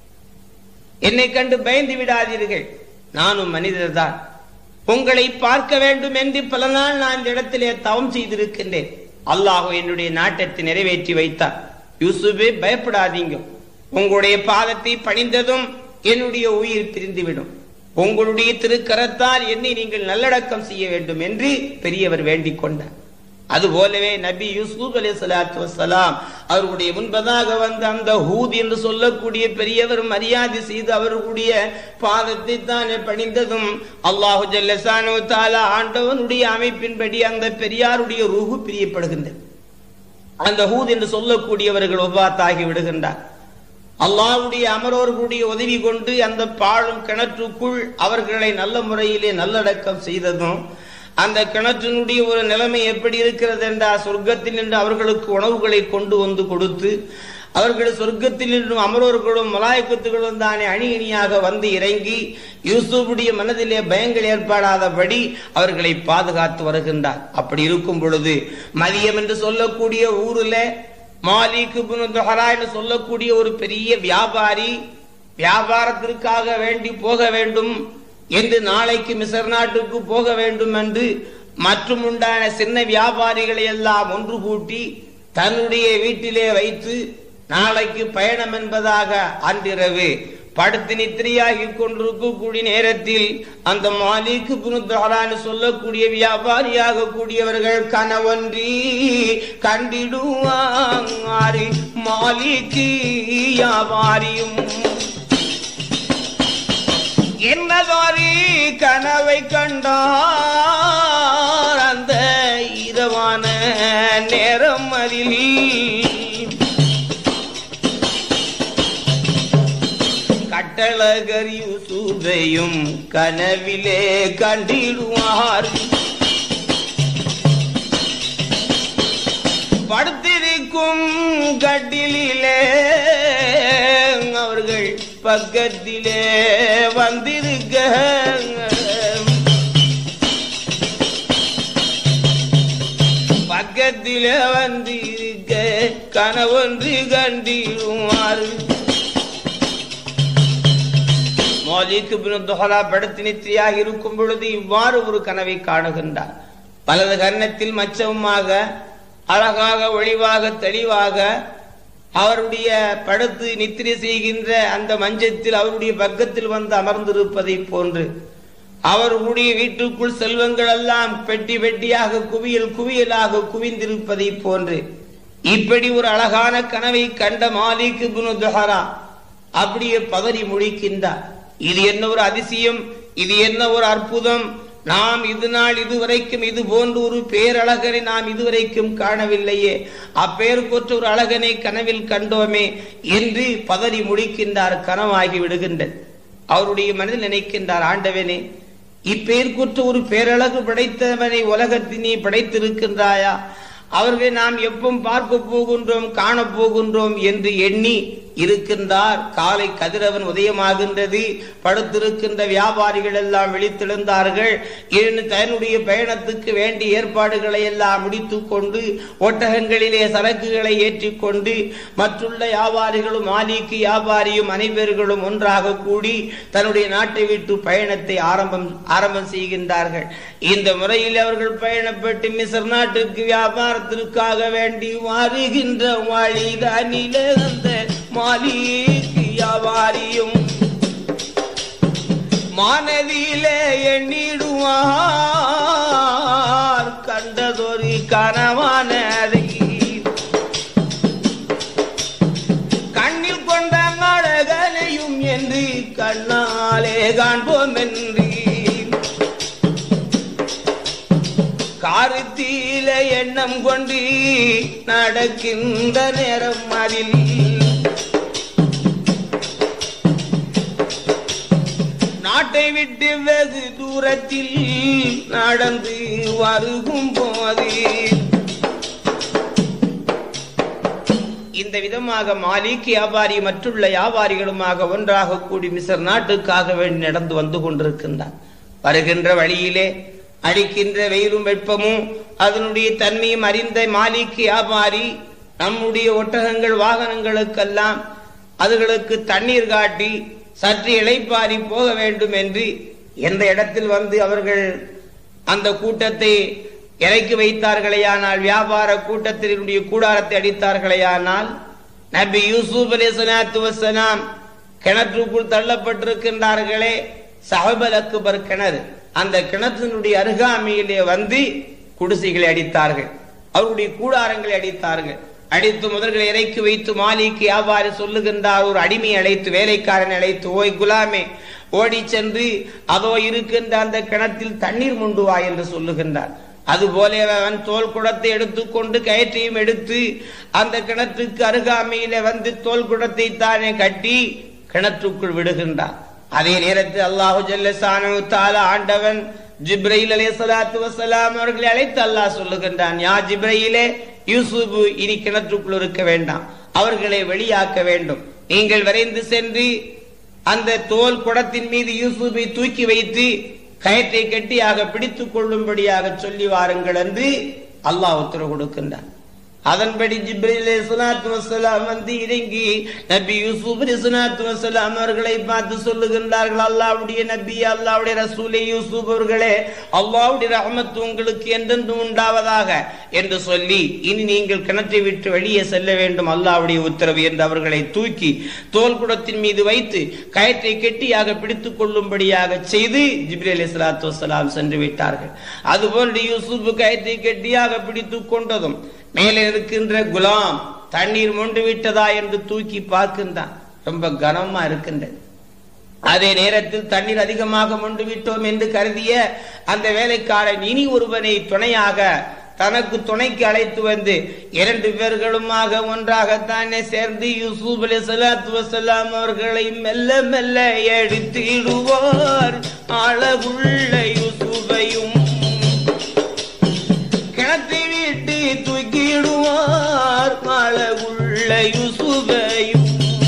என்னை கண்டு பயந்து விடாதீர்கள் நானும் மனிதர் தான் உங்களை பார்க்க வேண்டும் என்று பல நாள் நான் இந்த இடத்திலே தவம் செய்திருக்கின்றேன் அல்லாஹ் என்னுடைய நாட்டத்தை நிறைவேற்றி வைத்தார் யூசுபே பயப்படாதீங்க உங்களுடைய பாதத்தை பணிந்ததும் என்னுடைய உயிர் பிரிந்துவிடும் உங்களுடைய திருக்கரத்தால் என்னை நீங்கள் நல்லடக்கம் செய்ய வேண்டும் என்று பெரியவர் வேண்டிக் கொண்டார் அதுபோலவே நபி யூசுப் அலி சலாத்து வசலாம் அவர்களுடைய முன்பதாக வந்த அந்த ஹூத் என்று சொல்லக்கூடிய பெரியவர் மரியாதை செய்து அவர்களுடைய பாதத்தை தானே பணிந்ததும் அல்லாஹு ஜல்லசானு தாலா ஆண்டவனுடைய அமைப்பின்படி அந்த பெரியாருடைய ரூஹு பிரியப்படுகின்றது அந்த ஹூத் என்று சொல்லக்கூடியவர்கள் ஒவ்வாத்தாகி விடுகின்றார் அல்லாவுடைய அமரோர்களுடைய உதவி கொண்டு அந்த பாழும் கிணற்றுக்குள் அவர்களை நல்ல முறையிலே நல்லடக்கம் செய்ததும் அந்த கிணற்றினுடைய ஒரு நிலைமை எப்படி இருக்கிறது என்றால் சொர்க்கத்தில் நின்று அவர்களுக்கு உணவுகளை கொண்டு வந்து கொடுத்து அவர்கள் சொர்க்கத்தில் நின்றும் அமரோர்களும் மலாயக்கத்துகளும் தானே அணி அணியாக வந்து இறங்கி யூசுஃபுடைய மனதிலே பயங்கள் ஏற்படாதபடி அவர்களை பாதுகாத்து வருகின்றார் அப்படி இருக்கும் பொழுது மதியம் என்று சொல்லக்கூடிய ஊரில் மாலிக் என்று சொல்லக்கூடிய ஒரு பெரிய வியாபாரி வியாபாரத்திற்காக வேண்டி போக வேண்டும் என்று நாளைக்கு மிசர் நாட்டுக்கு போக வேண்டும் என்று மற்றும் உண்டான சின்ன வியாபாரிகளை எல்லாம் ஒன்று கூட்டி தன்னுடைய வீட்டிலே வைத்து நாளைக்கு பயணம் என்பதாக அன்றிரவு படுத்து நித்திரையாகி கொண்டிருக்கக்கூடிய நேரத்தில் அந்த மாலிக்கு புனுத்தகரான்னு சொல்லக்கூடிய வியாபாரியாக கூடியவர்கள் கனவன்றி கண்டிடுவாரி மாலிக்கு வியாபாரியும் என்னதாரி கனவை கண்டார் அந்த இரவான நேரம் அதில் கட்டழகர் யூசுவையும் கனவிலே கண்டிடுவார் படுத்திருக்கும் கட்டிலே அவர்கள் பக்கத்திலே வந்திருக்க பக்கத்திலே வந்திருக்க கனவொன்று கண்டிடுவார் மாலிக் இப்னு துஹரா படுத்து நித்திரையாக இருக்கும் பொழுது இவ்வாறு ஒரு கனவை காணுகின்றார் வலது கன்னத்தில் மச்சமுமாக அழகாக ஒளிவாக தெளிவாக அவருடைய படுத்து நித்திரை செய்கின்ற அந்த மஞ்சத்தில் அவருடைய பக்கத்தில் வந்து அமர்ந்திருப்பதை போன்று அவர்களுடைய வீட்டுக்குள் செல்வங்கள் எல்லாம் பெட்டி பெட்டியாக குவியல் குவியலாக குவிந்திருப்பதை போன்று இப்படி ஒரு அழகான கனவை கண்ட மாலிக் இப்னு துஹரா அப்படியே பதறி முழிக்கின்றார் இது என்ன ஒரு அதிசயம் இது என்ன ஒரு அற்புதம் நாம் இது நாள் இதுவரைக்கும் இது போன்ற ஒரு பேரழகனை நாம் இதுவரைக்கும் காணவில்லையே அப்பேருக்கொற்ற ஒரு அழகனை கனவில் கண்டோமே என்று பதறி முடிக்கின்றார் கனவாகி விடுகின்றது அவருடைய மனதில் நினைக்கின்றார் ஆண்டவனே இப்பேருக்குற்ற ஒரு பேரழகு படைத்தவனை உலகத்தில் நீ படைத்திருக்கின்றாயா அவர்களை நாம் எப்பவும் பார்க்க போகின்றோம் காண போகின்றோம் என்று எண்ணி இருக்கின்றார் காலை கதிரவன் உதயமாகின்றது படுத்திருக்கின்ற வியாபாரிகள் எல்லாம் விழித்தெழுந்தார்கள் இன்னு தன்னுடைய பயணத்துக்கு வேண்டிய ஏற்பாடுகளை எல்லாம் முடித்துக் கொண்டு ஒட்டகங்களிலே சரக்குகளை ஏற்றிக்கொண்டு மற்றுள்ள வியாபாரிகளும் மாலிக்கு வியாபாரியும் அனைவர்களும் ஒன்றாக கூடி தன்னுடைய நாட்டை விட்டு பயணத்தை ஆரம்பம் ஆரம்பம் செய்கின்றார்கள் இந்த முறையில் அவர்கள் பயணப்பட்டு மிசர் நாட்டுக்கு வியாபாரத்திற்காக வேண்டி வருகின்ற வழிதானிலே அந்த மாலிக்கு வியாபாரியும் மனதிலே எண்ணிடுவார் கண்டதொரு கனவான கண்ணில் கொண்ட அழகனையும் என்று கண்ணாலே காண்போம் என்று காருத்தீல எண்ணம் கொண்டு நடக்கின்ற நேரம் அதில் நாட்டை விட்டு வெகு தூரத்தில் நடந்து வருகும் போது இந்த விதமாக மாலிக் வியாபாரி மற்றுள்ள வியாபாரிகளுமாக ஒன்றாக கூடி மிசர் நாட்டுக்காக வேண்டி நடந்து வந்து கொண்டிருக்கின்றார் வருகின்ற வழியிலே அடிக்கின்ற வெயிலும் வெப்பமும் அதனுடைய தன்மையும் அறிந்த மாலிக் வியாபாரி நம்முடைய ஒட்டகங்கள் வாகனங்களுக்கெல்லாம் அதுகளுக்கு தண்ணீர் காட்டி சற்று இளைப்பாரி போக வேண்டும் என்று எந்த இடத்தில் வந்து அவர்கள் அந்த கூட்டத்தை இறக்கி வைத்தார்களேயானால் வியாபார கூட்டத்தினுடைய கூடாரத்தை அடித்தார்களேயானால் நபி யூசுப் அலி சலாத்து வசலாம் கிணற்றுக்குள் தள்ளப்பட்டிருக்கின்றார்களே சஹபல் அக்பர் கிணறு அந்த கிணற்றினுடைய அருகாமையிலே வந்து குடிசைகளை அடித்தார்கள் அவருடைய கூடாரங்களை அடித்தார்கள் அடித்து முதல்களை இறக்கி வைத்து மாலிக்கு வியாபாரி சொல்லுகின்றார் ஒரு அடிமை அழைத்து வேலைக்காரன் அழைத்து ஓய் குலாமே ஓடி சென்று அதோ இருக்கின்ற அந்த கிணத்தில் தண்ணீர் முண்டு வா என்று சொல்லுகின்றார் அதுபோல அவன் தோல் குடத்தை எடுத்துக்கொண்டு கயிற்றையும் எடுத்து அந்த கிணற்றுக்கு அருகாமையில வந்து தோல் குடத்தை தானே கட்டி கிணற்றுக்குள் விடுகின்றான் அதே நேரத்தில் அல்லாஹு ஜல்லசானு தாலா ஆண்டவன் ஜிப்ரையில் அலே சலாத்து வசலாம் அவர்களை அழைத்து அல்லாஹ் சொல்லுகின்றான் யா ஜிப்ரையிலே யூசுப் இனி கிணற்றுக்குள் இருக்க வேண்டாம் அவர்களை வெளியாக்க வேண்டும் நீங்கள் விரைந்து சென்று அந்த தோல் குடத்தின் மீது யூசுபை தூக்கி வைத்து கயற்றை கெட்டியாக பிடித்துக் கொள்ளும்படியாக சொல்லி வாருங்கள் என்று அல்லாஹ் உத்தரவு கொடுக்கின்றான் அதன்படி ஜிப்ரில் சுனாத்து வசலாம் வந்து இறங்கி நபி யூசுப் சுனாத்து வசலாம் அவர்களை பார்த்து சொல்லுகின்றார்கள் அல்லாவுடைய நபி அல்லாவுடைய ரசூலே யூசுப் அவர்களே அல்லாவுடைய ரஹமத்து உங்களுக்கு என்றென்று உண்டாவதாக என்று சொல்லி இனி நீங்கள் கிணற்றை விட்டு வெளியே செல்ல வேண்டும் அல்லாவுடைய உத்தரவு என்று அவர்களை தூக்கி தோல் குடத்தின் மீது வைத்து கயற்றை கெட்டியாக பிடித்துக் கொள்ளும்படியாக செய்து ஜிப்ரி அலி சலாத்து வசலாம் சென்று விட்டார்கள் அதுபோன்று யூசுப் கயற்றை கெட்டியாக பிடித்துக் கொண்டதும் மேலே இருக்கின்ற குலாம் தண்ணீர் மொண்டு விட்டதா என்று தூக்கி பார்க்கின்றான் ரொம்ப கனமா இருக்கின்றது அதே நேரத்தில் தண்ணீர் அதிகமாக மொண்டு விட்டோம் என்று கருதிய அந்த வேலைக்காரன் இனி ஒருவனை துணையாக தனக்கு துணைக்கு அழைத்து வந்து இரண்டு பேர்களுமாக ஒன்றாகத்தானே சேர்ந்து யூசுப் அலி சலாத்து வசலாம் அவர்களை மெல்ல மெல்ல எடுத்திடுவார் அழகுள்ள யூசுபையும் கிணத்தை விட்டு தூக்கிடுவார் அழகுள்ள யூசுபையும்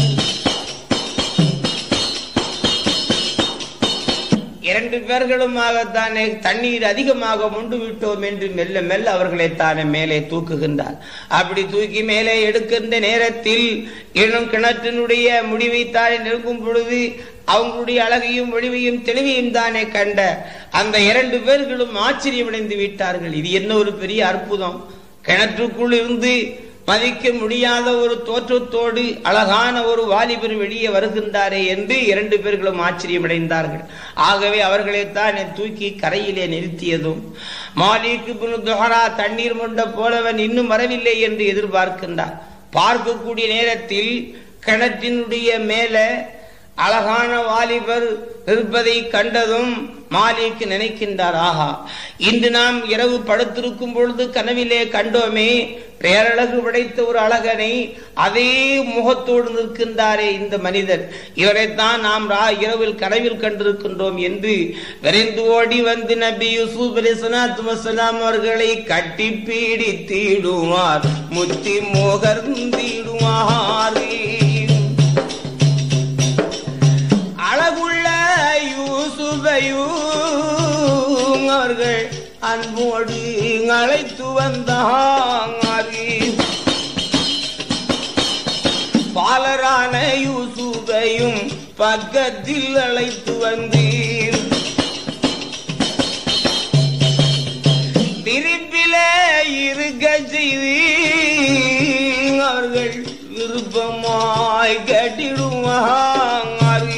இரண்டு பேர்களுமாகத்தானே தண்ணீர் அதிகமாக முண்டு விட்டோம் என்று மெல்ல மெல்ல அவர்களை தானே மேலே தூக்குகின்றார் அப்படி தூக்கி மேலே எடுக்கின்ற நேரத்தில் இன்னும் கிணற்றினுடைய முடிவை தானே நெருங்கும் பொழுது அவங்களுடைய அழகையும் ஒளிவையும் தெளிவையும் தானே கண்ட அந்த இரண்டு பேர்களும் ஆச்சரியமடைந்து விட்டார்கள் இது என்ன ஒரு பெரிய அற்புதம் கிணற்றுக்குள் இருந்து மதிக்க முடியாத ஒரு தோற்றத்தோடு அழகான ஒரு வாலிபர் வெளியே வருகின்றாரே என்று இரண்டு பேர்களும் ஆச்சரியமடைந்தார்கள் ஆகவே அவர்களைத்தான் தூக்கி கரையிலே நிறுத்தியதும் மாலிக்கு துஹரா தண்ணீர் மொண்ட போலவன் இன்னும் வரவில்லை என்று எதிர்பார்க்கின்றார் பார்க்கக்கூடிய நேரத்தில் கிணற்றினுடைய மேல அழகான வாலிபர் இருப்பதை கண்டதும் மாலிக்கு நினைக்கின்றார் ஆஹா இன்று நாம் இரவு படுத்திருக்கும் பொழுது கனவிலே கண்டோமே பேரழகு படைத்த ஒரு அழகனை அதே முகத்தோடு நிற்கின்றாரே இந்த மனிதர் இவரைத்தான் நாம் ரா இரவில் கனவில் கண்டிருக்கின்றோம் என்று விரைந்து ஓடி வந்து நபி யூசுப் அலிசலாத்து வசலாம் அவர்களை கட்டி பீடித்திடுவார் முத்தி முகர்ந்திடுவார் அழகுள்ள யூசுபையும் அவர்கள் அன்போடு அழைத்து வந்தாங்க பாலரான யூசுபையும் பக்கத்தில் அழைத்து வந்தீர் விரிப்பிலே இருக்க செய்து அவர்கள் விருப்பமாய் கட்டிடுவாங்க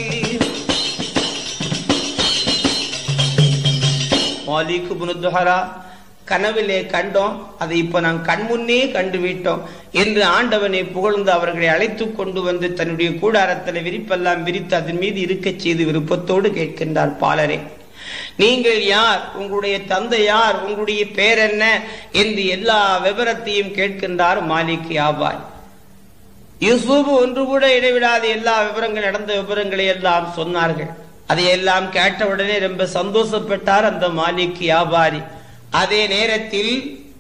மாலிக்கு புனுத்துஹரா கனவிலே கண்டோம் அதை இப்ப நாம் கண்முன்னே கண்டு விட்டோம் என்று ஆண்டவனை புகழ்ந்து அவர்களை அழைத்து கொண்டு வந்து தன்னுடைய கூடாரத்தில் விரிப்பெல்லாம் விரித்து அதன் மீது இருக்கச் செய்து விருப்பத்தோடு கேட்கின்றார் பாலரே நீங்கள் யார் உங்களுடைய தந்தை யார் உங்களுடைய பேர் என்ன என்று எல்லா விவரத்தையும் கேட்கின்றார் மாலிக் யாபாய் யூசுப் ஒன்று கூட இடைவிடாத எல்லா விவரங்கள் நடந்த விவரங்களை எல்லாம் சொன்னார்கள் அதையெல்லாம் கேட்டவுடனே ரொம்ப சந்தோஷப்பட்டார் அந்த மாலிக் வியாபாரி அதே நேரத்தில்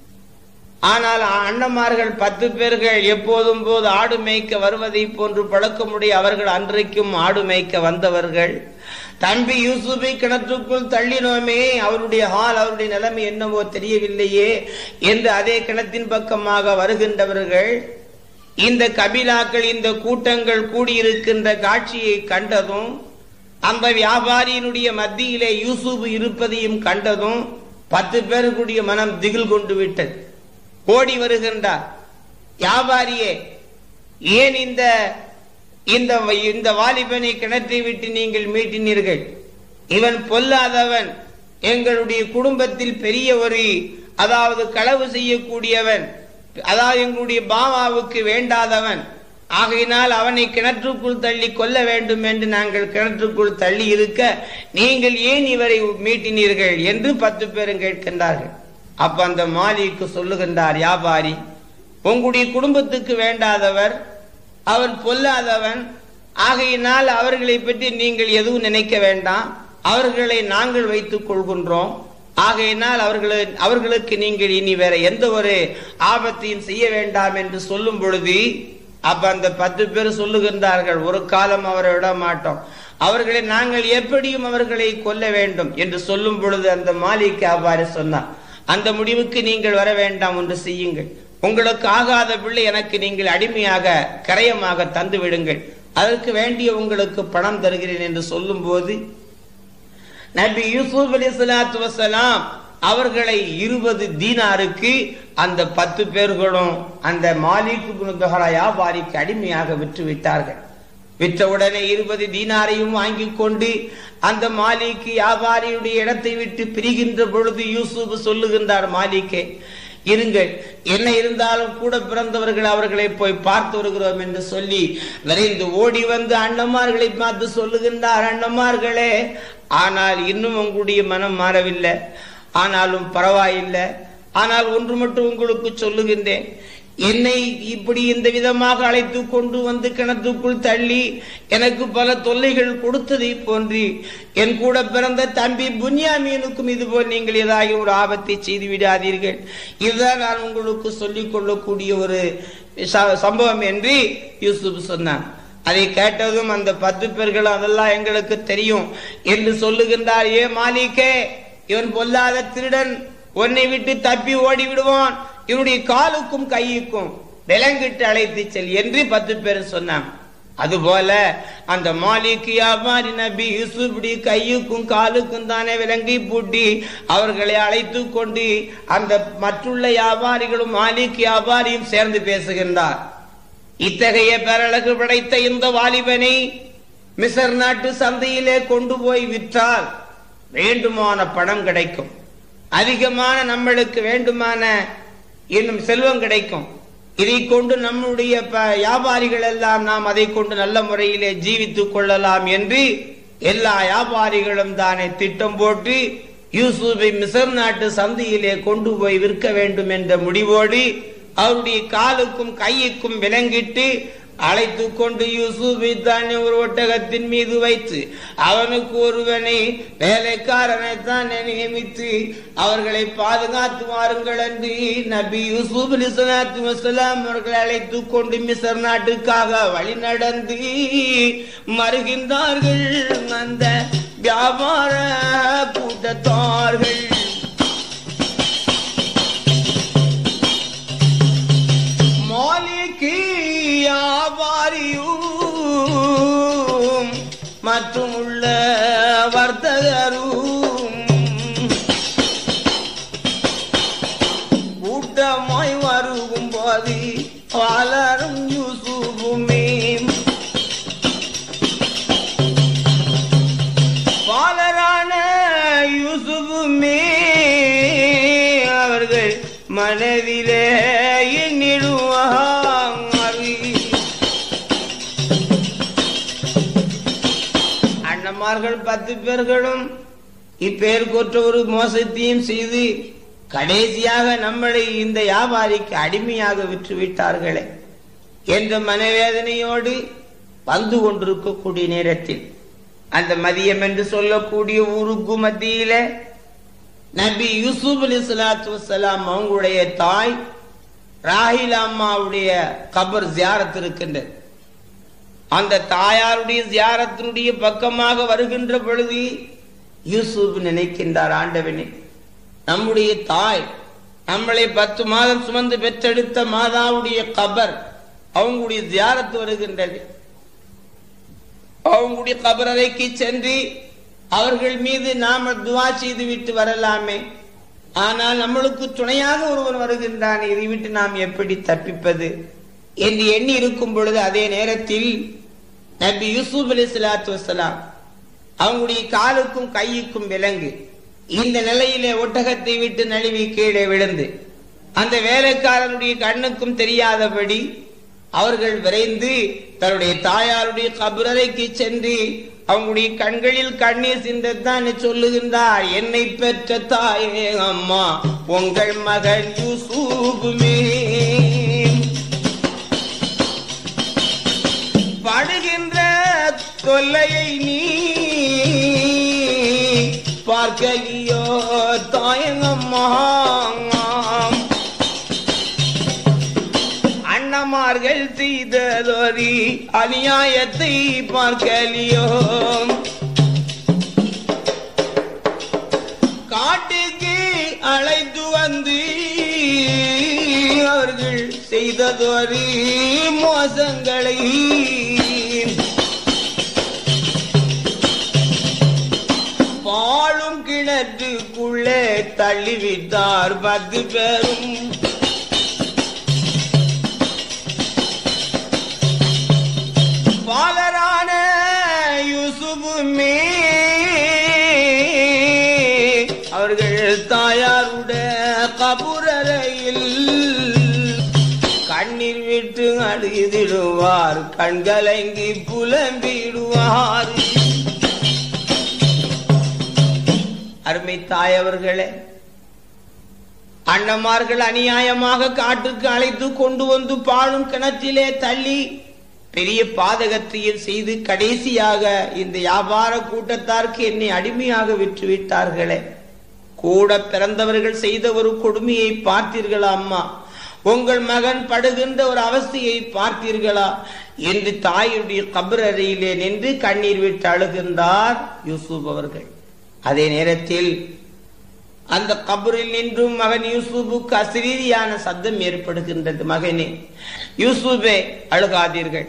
ஆனால் அண்ணமார்கள் பத்து பேர்கள் எப்போதும் போது ஆடு மேய்க்க வருவதை போன்று பழக்கமுடைய அவர்கள் அன்றைக்கும் ஆடு மேய்க்க வந்தவர்கள் தம்பி யூசுஃபை கிணற்றுக்குள் தள்ளினோமே அவருடைய ஹால் அவருடைய நிலைமை என்னவோ தெரியவில்லையே என்று அதே கிணத்தின் பக்கமாக வருகின்றவர்கள் இந்த கபிலாக்கள் இந்த கூட்டங்கள் கூடியிருக்கின்ற காட்சியை கண்டதும் அந்த வியாபாரியினுடைய மத்தியிலே யூசுப் இருப்பதையும் கண்டதும் பத்து பேருக்குடைய மனம் திகில் கொண்டு விட்டது ஓடி வருகின்றார் வியாபாரியே ஏன் இந்த இந்த இந்த வாலிபனை கிணற்றை விட்டு நீங்கள் மீட்டினீர்கள் இவன் பொல்லாதவன் எங்களுடைய குடும்பத்தில் பெரிய ஒரு அதாவது களவு செய்யக்கூடியவன் அதாவது எங்களுடைய பாமாவுக்கு வேண்டாதவன் ஆகையினால் அவனை கிணற்றுக்குள் தள்ளி கொல்ல வேண்டும் என்று நாங்கள் கிணற்றுக்குள் தள்ளி இருக்க நீங்கள் ஏன் இவரை மீட்டினீர்கள் என்று பத்து பேரும் கேட்கின்றார்கள் அப்ப அந்த மாலிக்கு சொல்லுகின்றார் வியாபாரி உங்களுடைய குடும்பத்துக்கு வேண்டாதவர் அவன் பொல்லாதவன் ஆகையினால் அவர்களை பற்றி நீங்கள் எதுவும் நினைக்க வேண்டாம் அவர்களை நாங்கள் வைத்துக் கொள்கின்றோம் ஆகையினால் அவர்களை அவர்களுக்கு நீங்கள் இனி வேற எந்த ஒரு ஆபத்தையும் செய்ய வேண்டாம் என்று சொல்லும் பொழுது அப்ப அந்த பத்து பேர் சொல்லுகின்றார்கள் ஒரு காலம் அவரை விட மாட்டோம் அவர்களை நாங்கள் எப்படியும் அவர்களை கொல்ல வேண்டும் என்று சொல்லும் பொழுது அந்த மாலிக்கு அவ்வாறு சொன்னார் அந்த முடிவுக்கு நீங்கள் வர வேண்டாம் என்று செய்யுங்கள் உங்களுக்கு ஆகாத பிள்ளை எனக்கு நீங்கள் அடிமையாக கரையமாக தந்து விடுங்கள் அதற்கு வேண்டிய உங்களுக்கு பணம் தருகிறேன் என்று சொல்லும் போது நபி யூசுப் அலி சலாத்து வசலாம் அவர்களை இருபது தீனாருக்கு அந்த பத்து பேர்களும் அந்த மாலிக்கு குணதொகரா வியாபாரிக்கு அடிமையாக விற்று விட்டார்கள் விற்ற உடனே இருபது தீனாரையும் வாங்கி கொண்டு அந்த மாலிக்கு வியாபாரியுடைய இடத்தை விட்டு பிரிகின்ற பொழுது யூசுப் சொல்லுகின்றார் மாலிக்கே இருங்கள் என்ன இருந்தாலும் கூட பிறந்தவர்கள் அவர்களை போய் பார்த்து வருகிறோம் என்று சொல்லி விரைந்து ஓடி வந்து அண்ணமார்களை பார்த்து சொல்லுகின்றார் அண்ணமார்களே ஆனால் இன்னும் உங்களுடைய மனம் மாறவில்லை ஆனாலும் பரவாயில்லை ஆனால் ஒன்று மட்டும் உங்களுக்கு சொல்லுகின்றேன் என்னை இப்படி இந்த விதமாக அழைத்து கொண்டு வந்து கிணத்துக்குள் தள்ளி எனக்கு பல தொல்லைகள் கொடுத்ததை போன்று என் கூட பிறந்த தம்பி புன்யாமீனுக்கும் இதுபோல் நீங்கள் ஏதாவது ஒரு ஆபத்தை செய்து விடாதீர்கள் இதுதான் நான் உங்களுக்கு சொல்லிக் கொள்ளக்கூடிய ஒரு சம்பவம் என்று யூசுப் சொன்னான் அதை கேட்டதும் அந்த பத்து பேர்கள் அதெல்லாம் எங்களுக்கு தெரியும் என்று சொல்லுகின்றார் ஏ மாலிகே இவன் பொல்லாத திருடன் உன்னை விட்டு தப்பி ஓடி விடுவான் இவனுடைய காலுக்கும் கையுக்கும் விலங்கிட்டு அழைத்து செல் என்று பத்து பேர் சொன்னான் அதுபோல அந்த மாலிக் வியாபாரி நபி யூசுப்டி கையுக்கும் காலுக்கும் தானே விலங்கி பூட்டி அவர்களை அழைத்து கொண்டு அந்த மற்றுள்ள வியாபாரிகளும் மாலிக் வியாபாரியும் சேர்ந்து பேசுகின்றார் இத்தகைய பேரழகு படைத்த இந்த வாலிபனை மிசர் நாட்டு சந்தையிலே கொண்டு போய் விற்றால் வேண்டுமான பணம் கிடைக்கும் அதிகமான நம்மளுக்கு வேண்டுமான இன்னும் செல்வம் கிடைக்கும் இதை கொண்டு நம்முடைய ப- வியாபாரிகள் எல்லாம் நாம் அதை கொண்டு நல்ல முறையிலே ஜீவித்துக் கொள்ளலாம் என்று எல்லா வியாபாரிகளும் தானே திட்டம் போட்டு யூசுஃபை மிசர் நாட்டு சந்தையிலே கொண்டு போய் விற்க வேண்டும் என்ற முடிவோடு அவருடைய காலுக்கும் கையுக்கும் விலங்கிட்டு அழைத்து கொண்டு யூசுஃபை தானே ஒரு ஒட்டகத்தின் மீது வைத்து அவனுக்கு ஒருவனை வேலைக்காரனை தான் நியமித்து அவர்களை பாதுகாத்து வாருங்கள் என்று நபி யூசுப் அலிசலாத்து வசலாம் அவர்களை அழைத்து கொண்டு மிசர் நாட்டுக்காக வழி நடந்து மறுகின்றார்கள் அந்த வியாபார கூட்டத்தார்கள் மாலிகி வியாபாரியும் மற்றும் உள்ள வர்த்தகரும் கூட்டமாய் வருகும் போது பலரும் யூசுஃபுமே பாலரான யூசுஃபுமே அவர்கள் மனதிலே எண்ணிடுவார் அண்ணமார்கள் பத்து பேர்களும் இப்பேர் கொற்ற ஒரு மோசத்தையும் செய்து கடைசியாக நம்மளை இந்த வியாபாரிக்கு அடிமையாக விற்று விட்டார்களே என்ற மனவேதனையோடு வந்து கொண்டிருக்கக்கூடிய நேரத்தில் அந்த மதியம் என்று சொல்லக்கூடிய ஊருக்கு மத்தியில நபி யூசுப் அலி சலாத்து வசலாம் அவங்களுடைய தாய் ராஹில் அம்மாவுடைய கபர் ஜியாரத் இருக்கின்றது அந்த தாயாருடைய ஜியாரத்தினுடைய பக்கமாக வருகின்ற பொழுது யூசுப் நினைக்கின்றார் ஆண்டவனே நம்முடைய தாய் நம்மளை பத்து மாதம் சுமந்து பெற்றெடுத்த மாதாவுடைய கபர் அவங்களுடைய ஜியாரத்து வருகின்றது அவங்களுடைய கபரறைக்கு சென்று அவர்கள் மீது நாம துவா செய்து விட்டு வரலாமே ஆனால் நம்மளுக்கு துணையாக ஒருவன் வருகின்றான் இதை விட்டு நாம் எப்படி தப்பிப்பது என்று எண்ணி இருக்கும் பொழுது அதே நேரத்தில் நபி யூசுப் அலி சலாத்து வசலாம் அவங்களுடைய காலுக்கும் கையுக்கும் விலங்கு இந்த நிலையிலே ஒட்டகத்தை விட்டு நழுவி கீழே விழுந்து அந்த வேலைக்காரனுடைய கண்ணுக்கும் தெரியாதபடி அவர்கள் விரைந்து தன்னுடைய தாயாருடைய கபரறைக்கு சென்று அவங்களுடைய கண்களில் கண்ணீர் சிந்தத்தான் சொல்லுகின்றார் என்னை பெற்ற தாயே அம்மா உங்கள் மகன் யூசுபுமே படுகின்ற தொல்லையை நீ பார்க்கலியோ தாயங்கம்மா அண்ணமார்கள் செய்ததொரு அநியாயத்தை பார்க்கலியோ காட்டுக்கு அழைத்து வந்து அவர்கள் செய்ததொரு மோசங்களை பாழும் கிணற்றுக்குள்ளே தள்ளிவிட்டார் பத்து பேரும் பாலரான யூசுபுமே அவர்கள் தாயாருடைய கபுரறையில் கண்ணீர் விட்டு அழுதிடுவார் கண்கலங்கி புலம்பிடுவார் அருமை தாயவர்களே அண்ணமார்கள் அநியாயமாக காட்டுக்கு அழைத்து கொண்டு வந்து பாழும் கிணற்றிலே தள்ளி பெரிய பாதகத்தையும் செய்து கடைசியாக இந்த வியாபார கூட்டத்தாருக்கு என்னை அடிமையாக விற்று விட்டார்களே கூட பிறந்தவர்கள் செய்த ஒரு கொடுமையை பார்த்தீர்களா அம்மா உங்கள் மகன் படுகின்ற ஒரு அவஸ்தையை பார்த்தீர்களா என்று தாயுடைய கபர் அறையிலே நின்று கண்ணீர் விட்டு அழுகின்றார் யூசுப் அவர்கள் அதே நேரத்தில் அந்த கபரில் நின்றும் மகன் யூசுபுக்கு அசிரீதியான சத்தம் ஏற்படுகின்றது மகனே யூசுபே அழுகாதீர்கள்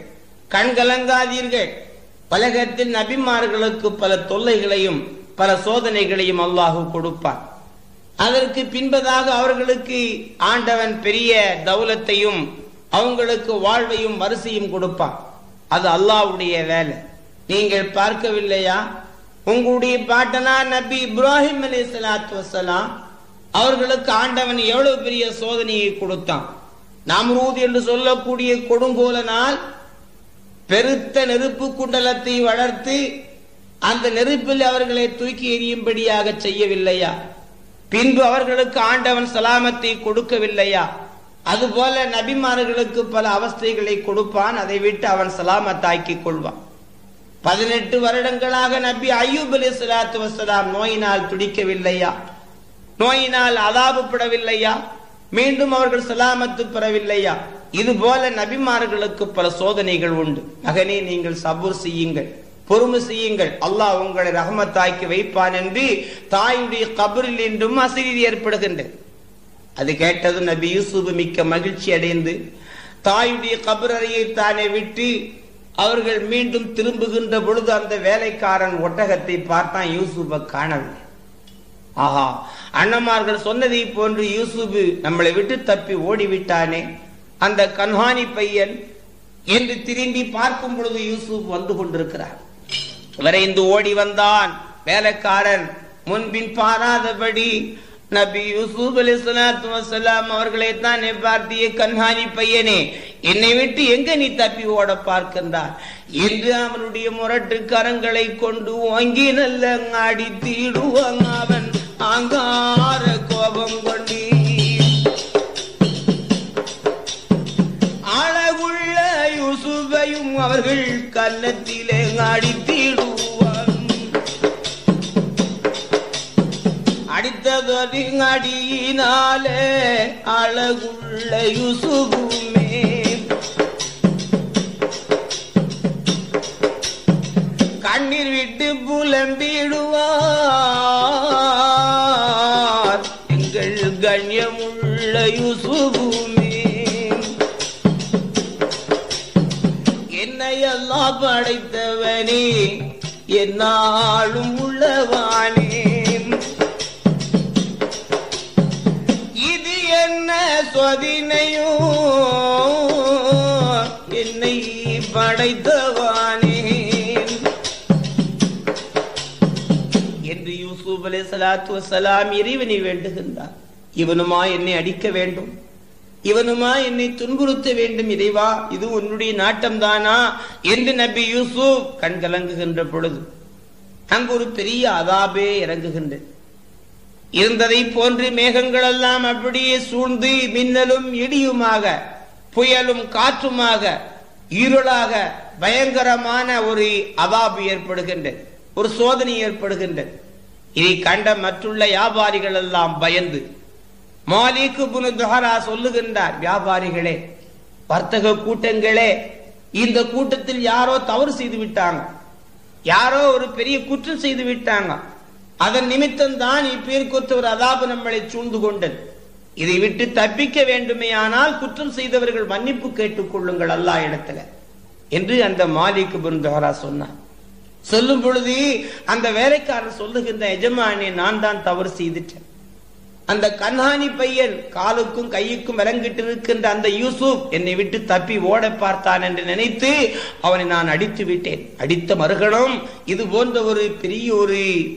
கண் கலங்காதீர்கள் பலகத்தில் நபிமார்களுக்கு பல தொல்லைகளையும் பல சோதனைகளையும் அல்லாஹு கொடுப்பான் அதற்கு பின்பதாக அவர்களுக்கு ஆண்டவன் பெரிய தௌலத்தையும் அவங்களுக்கு வாழ்வையும் வரிசையும் கொடுப்பான் அது அல்லாஹ்வுடைய வேலை நீங்கள் பார்க்கவில்லையா உங்களுடைய பாட்டனார் நபி இப்ராஹிம் அலி சலாத்து வசலாம் அவர்களுக்கு ஆண்டவன் எவ்வளவு பெரிய சோதனையை கொடுத்தான் நாம்ரூத் என்று சொல்லக்கூடிய கொடுங்கோலனால் பெருத்த நெருப்பு குண்டலத்தை வளர்த்து அந்த நெருப்பில் அவர்களை தூக்கி எறியும்படியாக செய்யவில்லையா பின்பு அவர்களுக்கு ஆண்டவன் சலாமத்தை கொடுக்கவில்லையா அதுபோல நபிமார்களுக்கு பல அவஸ்தைகளை கொடுப்பான் அதை விட்டு அவன் சலாமத்தாக்கிக் கொள்வான் பதினெட்டு வருடங்களாக நபி ஐயூப் அலி சலாத்து வசலாம் நோயினால் துடிக்கவில்லையா நோயினால் அதாபப்படவில்லையா மீண்டும் அவர்கள் சலாமத்து பெறவில்லையா இது போல நபிமார்களுக்கு பல சோதனைகள் உண்டு மகனே நீங்கள் சபூர் செய்யுங்கள் பொறுமை செய்யுங்கள் அல்லாஹ் உங்களை ரஹமத்தாக்கி வைப்பான் என்று தாயுடைய கபரில் என்றும் அசிரி ஏற்படுகின்றது அது கேட்டதும் நபி யூசுப் மிக்க மகிழ்ச்சி அடைந்து தாயுடைய கபர் அறையை தானே விட்டு அவர்கள் மீண்டும் திரும்புகின்ற பொழுது அந்த வேலைக்காரன் ஒட்டகத்தை பார்த்தான் யூசுப்பை காணவில்லை ஆஹா அண்ணமார்கள் சொன்னதை போன்று யூசுப் நம்மளை விட்டு தப்பி ஓடிவிட்டானே அந்த கன்ஹானி பையன் என்று திரும்பி பார்க்கும் பொழுது யூசுப் வந்து கொண்டிருக்கிறார் விரைந்து ஓடி வந்தான் வேலைக்காரன் முன்பின் பாராதபடி நபி யூசுப் அலி சலாத்து வசலாம் அவர்களை தானே பார்த்திய கண்காணி பையனே என்னை விட்டு எங்க நீ தப்பி ஓட பார்க்கின்றார் என்று அவனுடைய முரட்டு கரங்களை கொண்டு வாங்கி நல்ல ஆடி தீடுவாங்க அவன் ஆங்கார கோபம் கொண்டீ அழகுள்ள யூசுஃபையும் அவர்கள் கன்னத்திலே அடித்திடுவான் அடித்ததொரு அடியினாலே அழகுள்ள யூசுஃபுமே கண்ணீர் விட்டு புலம்பிடுவார் எங்கள் கண்ணியமுள்ள யூசுஃபுமே என்னையெல்லாம் படைத்தவனே என்னாலும் உள்ளவானே இது என்ன சொதினையோ என்னை படைத்தவானே என்று யூசுப் அலை சலாத்து வசலாம் இறைவனை வேண்டுகின்றார் இவனுமா என்னை அடிக்க வேண்டும் இவனுமா என்னை துன்புறுத்த வேண்டும் இறைவா இது உன்னுடைய நாட்டம் தானா என்று நபி யூசுப் கண் கலங்குகின்ற பொழுது அங்கு ஒரு பெரிய அதாபே இறங்குகின்றது இருந்ததை போன்று மேகங்கள் எல்லாம் அப்படியே சூழ்ந்து மின்னலும் இடியுமாக புயலும் காற்றுமாக இருளாக பயங்கரமான ஒரு அவாபு ஏற்படுகின்றது ஒரு சோதனை ஏற்படுகின்றது இதை கண்ட மற்றுள்ள வியாபாரிகள் எல்லாம் பயந்து மாலிக்கு புனு துஹரா சொல்லுகின்றார் வியாபாரிகளே வர்த்தக கூட்டங்களே இந்த கூட்டத்தில் யாரோ தவறு செய்து விட்டாங்க யாரோ ஒரு பெரிய குற்றம் செய்து விட்டாங்க அதன் நிமித்தம் தான் இப்பேருக்கு ஒரு அதாபு நம்மளை சூழ்ந்து கொண்டது இதை விட்டு தப்பிக்க வேண்டுமே ஆனால் குற்றம் செய்தவர்கள் மன்னிப்பு கேட்டுக் கொள்ளுங்கள் அல்லா இடத்துல என்று அந்த மாலிக் புருந்தவரா சொன்னார் சொல்லும் பொழுது அந்த வேலைக்காரன் சொல்லுகின்ற எஜமானி நான் தான் தவறு செய்துட்டேன் அந்த கண்காணி பையன் காலுக்கும் கையுக்கும் விளங்கிட்டு இருக்கின்ற அந்த யூசுப் என்னை விட்டு தப்பி ஓட பார்த்தான் என்று நினைத்து அவனை நான் அடித்து விட்டேன் அடித்த மறுகணம் இது போன்ற ஒரு பெரிய ஒரு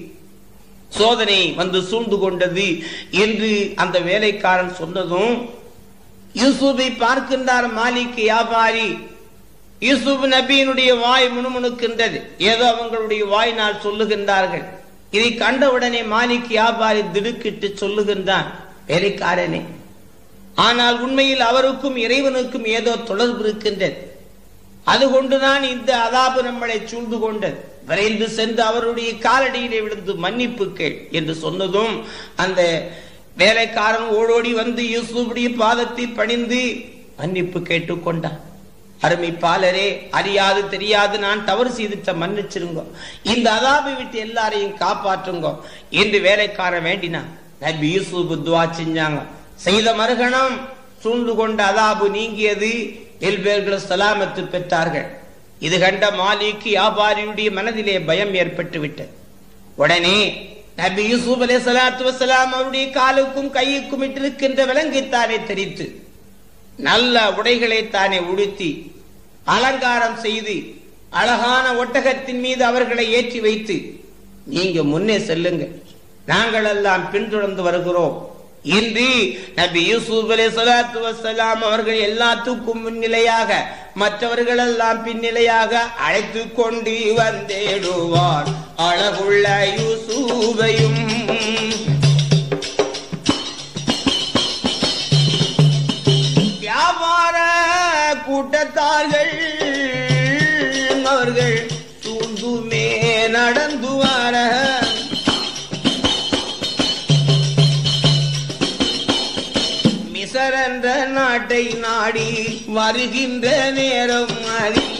சோதனை வந்து சூழ்ந்து கொண்டது என்று அந்த வேலைக்காரன் சொன்னதும் யூசுஃபை பார்க்கின்றார் மாலிக் வியாபாரி யூசுப் நபியினுடைய வாய் முணுமுணுக்கின்றது ஏதோ அவங்களுடைய வாயினால் சொல்லுகின்றார்கள் இதை கண்டவுடனே மாலிக் வியாபாரி திடுக்கிட்டு சொல்லுகின்றான் வேலைக்காரனே ஆனால் உண்மையில் அவருக்கும் இறைவனுக்கும் ஏதோ தொடர்பு இருக்கின்றது அது கொண்டுதான் இந்த அதாபு நம்மளை சூழ்ந்து கொண்டது விரைந்து சென்று அவருடைய காலடியிலே விழுந்து மன்னிப்பு கேள் என்று சொன்னதும் அந்த வேலைக்காரன் ஓடோடி வந்து யூசுஃபுடைய பாதத்தை பணிந்து மன்னிப்பு கேட்டுக்கொண்டான் அருமை பாலரே அறியாது தெரியாது நான் தவறு செய்துட்ட மன்னிச்சிருங்க இந்த அதாபை விட்டு எல்லாரையும் காப்பாற்றுங்க என்று வேலைக்காரன் வேண்டினான் நபி யூசுப் துவா செஞ்சாங்க செய்த மறுகணம் சூழ்ந்து கொண்ட அதாபு நீங்கியது எல்பேர்கள் சலாமத்து பெற்றார்கள் இது கண்ட மாலிக்கு வியாபாரியுடைய மனதிலே பயம் ஏற்பட்டு விட்டது உடனே நபி யூசுப் அலை சலாத்து வசலாம் அவருடைய காலுக்கும் கையுக்கும் இட்டிருக்கின்ற விலங்கைத்தானே தெரித்து நல்ல உடைகளை தானே உடுத்தி அலங்காரம் செய்து அழகான ஒட்டகத்தின் மீது அவர்களை ஏற்றி வைத்து நீங்க முன்னே செல்லுங்க நாங்கள் எல்லாம் பின்தொடர்ந்து வருகிறோம் இன்று நபி யூசுப் அலை சலாத்து வசலாம் அவர்கள் எல்லாத்துக்கும் முன்னிலையாக மற்றவர்கள் எல்லாம் பின்னிலையாக அழைத்து கொண்டு வந்தேடுவார் அழகுள்ள யூசுவையும் வியாபார கூட்டத்தார்கள் அவர்கள் சூழ்ந்துமே நடந்து வர மிசர் என்ற நாட்டை நாடி வருகின்ற நேரம் அதில்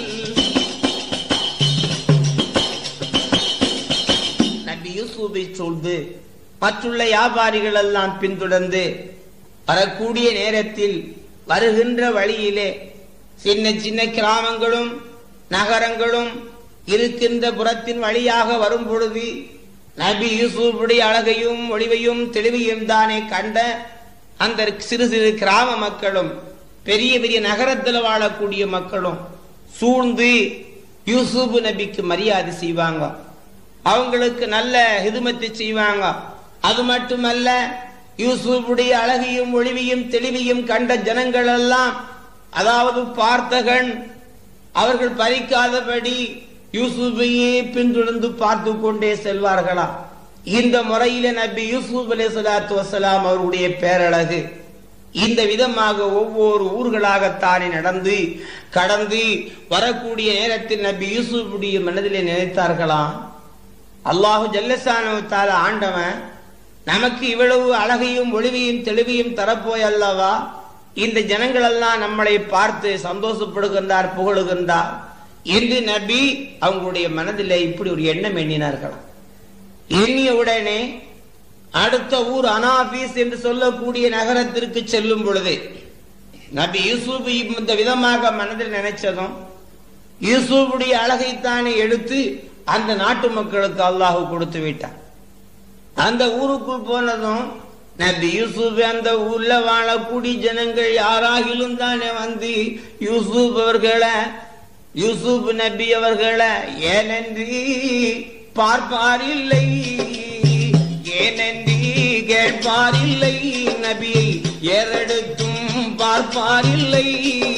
நபி யூசுஃபை சூழ்ந்து மற்றுள்ள வியாபாரிகள் எல்லாம் பின்தொடர்ந்து வரக்கூடிய நேரத்தில் வருகின்ற வழியிலே சின்ன சின்ன கிராமங்களும் நகரங்களும் இருக்கின்ற புறத்தின் வழியாக வரும் பொழுது நபி யூசுஃபுடைய அழகையும் ஒளிவையும் தெளிவையும் தானே கண்ட அந்த சிறு சிறு கிராம மக்களும் பெரிய பெரிய நகரத்தில் வாழக்கூடிய மக்களும் சூழ்ந்து யூசுப் நபிக்கு மரியாதை செய்வாங்க அவங்களுக்கு நல்ல ஹிதுமத்தை செய்வாங்க அது மட்டுமல்ல யூசுஃபுடைய அழகையும் ஒளிவையும் தெளிவையும் கண்ட ஜனங்கள் எல்லாம் அதாவது பார்த்தகன் அவர்கள் பறிக்காதபடி யூசுஃபையே பின்தொடர்ந்து பார்த்து கொண்டே செல்வார்களா இந்த முறையில நபி யூசுப் அலி சலாத்து வசலாம் அவருடைய பேரழகு இந்த விதமாக ஒவ்வொரு ஊர்களாகத்தானே நடந்து கடந்து வரக்கூடிய நேரத்தில் நபி யூசுஃபுடைய மனதிலே நினைத்தார்களாம் அல்லாஹு ஜல்லசானு தால ஆண்டவன் நமக்கு இவ்வளவு அழகையும் ஒளிவையும் தெளிவையும் தரப்போய் அல்லவா இந்த ஜனங்கள் எல்லாம் நம்மளை பார்த்து சந்தோஷப்படுகின்றார் புகழுகின்றார் என்று நபி அவங்களுடைய மனதில் இப்படி ஒரு எண்ணம் எண்ணினார்களாம் எண்ணிய உடனே அடுத்த ஊர் அனாபீஸ் என்று சொல்லக்கூடிய நகரத்திற்கு செல்லும் பொழுது நபி யூசுப் இந்த விதமாக மனதில் நினைச்சதும் யூசுஃபுடைய அழகைத்தானே எடுத்து அந்த நாட்டு மக்களுக்கு அல்லாஹு கொடுத்து விட்டான் அந்த ஊருக்குள் போனதும் நபி யூசுப் அந்த ஊர்ல வாழக்கூடிய ஜனங்கள் யாராகிலும் தானே வந்து யூசுப் அவர்களை யூசுப் நபி அவர்களை ஏனென்று பார்ப்பாரில்லை ஏனென்று கேட்பாரில்லை நபியை ஏறெடுத்தும் பார்ப்பாரில்லை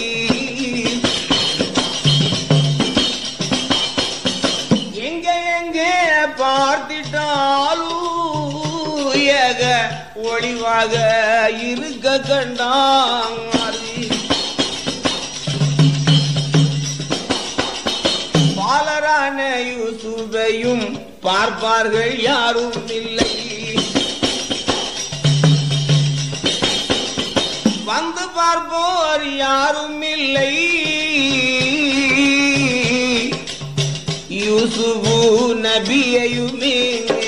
எங்க எங்க பார்த்திட்டாலும் ஏக ஒளிவாக இருக்க கண்டாங்க பாலரான யூசுபையும் பார்ப்பார்கள் யாரும் இல்லை வந்து பார்ப்போர் யாரும் இல்லை யூசுபு நபியையுமே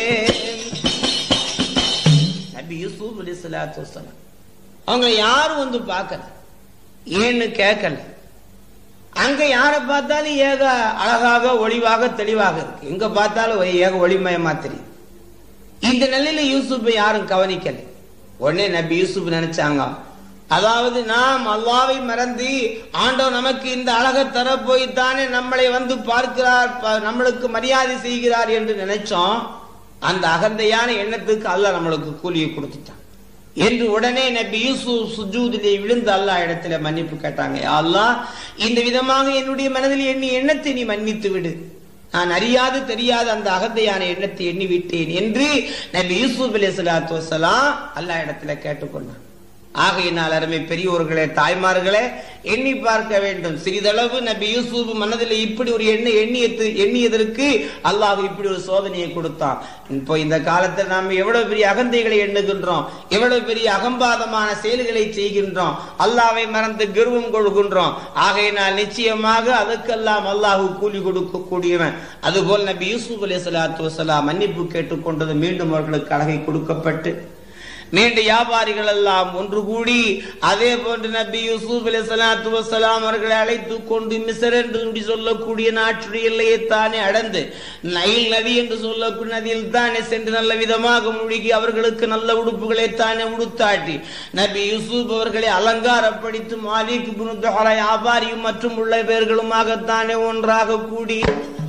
நபி யூசுப் அலிஸ்லாத்து வசலாம் அவங்க யாரும் வந்து பார்க்கல ஏன்னு கேட்கல அங்க யாரை பார்த்தாலும் ஏக அழகாக ஒளிவாக தெளிவாக இருக்கு எங்க பார்த்தாலும் ஏக ஒளிமயமா தெரியும் இந்த நிலையில யூசுப்பை யாரும் கவனிக்கல உடனே நபி யூசுப் நினைச்சாங்க அதாவது நாம் அல்லாவை மறந்து ஆண்டவர் நமக்கு இந்த அழகை தர போய்த்தானே நம்மளை வந்து பார்க்கிறார் நம்மளுக்கு மரியாதை செய்கிறார் என்று நினைச்சோம் அந்த அகந்தையான எண்ணத்துக்கு அல்லாஹ் நம்மளுக்கு கூலியை கொடுத்துட்டான் என்று உடனே நபி யூசுப் சுஜூதிலே விழுந்து அல்லாஹ் இடத்துல மன்னிப்பு கேட்டாங்க அல்லாஹ் இந்த விதமாக என்னுடைய மனதில் எண்ணி எண்ணத்தை நீ மன்னித்து விடு நான் அறியாது தெரியாத அந்த அகந்தையான எண்ணத்தை எண்ணி விட்டேன் என்று நபி யூசுப் அலி சலாத்து வசலாம் அல்லாஹ் இடத்துல கேட்டுக்கொண்டான் ஆகையினால் அருமை பெரியோர்களே தாய்மார்களே எண்ணி பார்க்க வேண்டும் சிறிதளவு நபி யூசுப் மனதில் இப்படி ஒரு எண்ணெய் எண்ணியது எண்ணியதற்கு அல்லாஹ் இப்படி ஒரு சோதனையை கொடுத்தான் இப்போ இந்த காலத்தில் நாம் எவ்வளவு பெரிய அகந்தைகளை எண்ணுகின்றோம் எவ்வளவு பெரிய அகம்பாதமான செயல்களை செய்கின்றோம் அல்லாவை மறந்து கர்வம் கொள்கின்றோம் ஆகையினால் நிச்சயமாக அதுக்கெல்லாம் அல்லாஹு கூலி கொடுக்க கூடியவன் அதுபோல் நபி யூசுப் அலி சலாத்து வசலாம் மன்னிப்பு கேட்டுக்கொண்டது மீண்டும் அவர்களுக்கு அழகை கொடுக்கப்பட்டு நீண்ட வியாபாரிகள் எல்லாம் ஒன்று கூடி அதே போன்று நபி யூசுப் அலி சலாத்து வசலாம் அவர்களை அழைத்து கொண்டு மிசர் என்று சொல்லக்கூடிய நாட்டுடைய எல்லையை தானே அடைந்து நைல் நதி என்று சொல்லக்கூடிய நதியில் தானே சென்று நல்ல விதமாக மூழ்கி அவர்களுக்கு நல்ல உடுப்புகளை தானே உடுத்தாட்டி நபி யூசுப் அவர்களை அலங்காரப்படுத்தி மாலிக் புனுத்தஹரா வியாபாரியும் மற்றும் உள்ள பேர்களுமாகத்தானே ஒன்றாக கூடி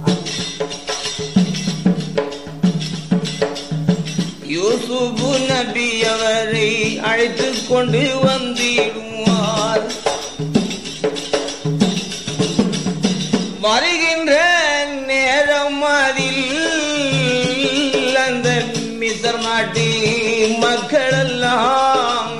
யூசுபு நபி அவரை அழைத்து கொண்டு வந்திடுவார் வருகின்ற நேரம் அதில் அந்த மிசர் நாட்டி மக்கள் எல்லாம்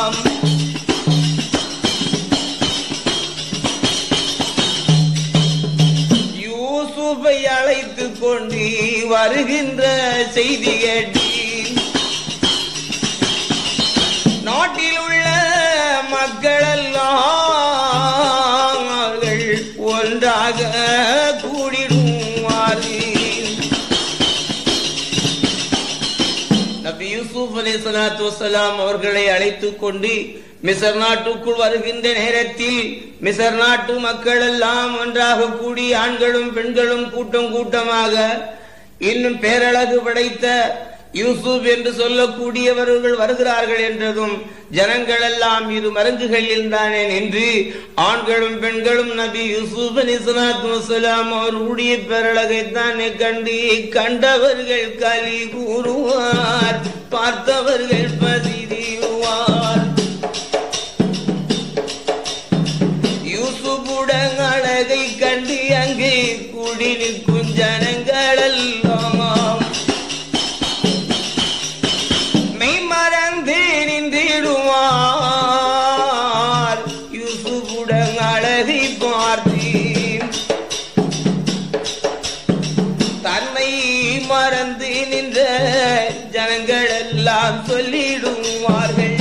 யூசுஃபை அழைத்து கொண்டு வருகின்ற செய்தி கேட்டி நாட்டில் உள்ள மக்கள் எல்லாம் அவர்கள் ஒன்றாக கூடிடுவார்கள் நபி யூசுப் அலி சலாத்து வசலாம் அவர்களை அழைத்துக் கொண்டு மிசர் நாட்டுக்குள் வருகின்ற நேரத்தில் மிசர் நாட்டு மக்கள் எல்லாம் ஒன்றாக கூடி ஆண்களும் பெண்களும் கூட்டம் கூட்டமாக இன்னும் பேரழகு படைத்த யூசுப் என்று சொல்லக்கூடியவர்கள் வருகிறார்கள் என்றதும் ஜனங்கள் எல்லாம் இரு மருங்குகளில் தானே நின்று ஆண்களும் பெண்களும் நபி யூசுப் அலி சலாத்து வசலாம் அவர்களுடைய பேரழகை தானே கண்டு கண்டவர்கள் களி கூறுவார் பார்த்தவர்கள் பதிவார் யூசுப்புடன் அழகை கண்டு அங்கே கூடி நிற்கும் ஜனங்கள் எல்லாம் மெய் மறந்து நின்றிடுவார் யூசுப்புடன் அழகை பார்த்து தன்னை மறந்து நின்ற ஜனங்கள் எல்லாம் சொல்லிடுவார்கள்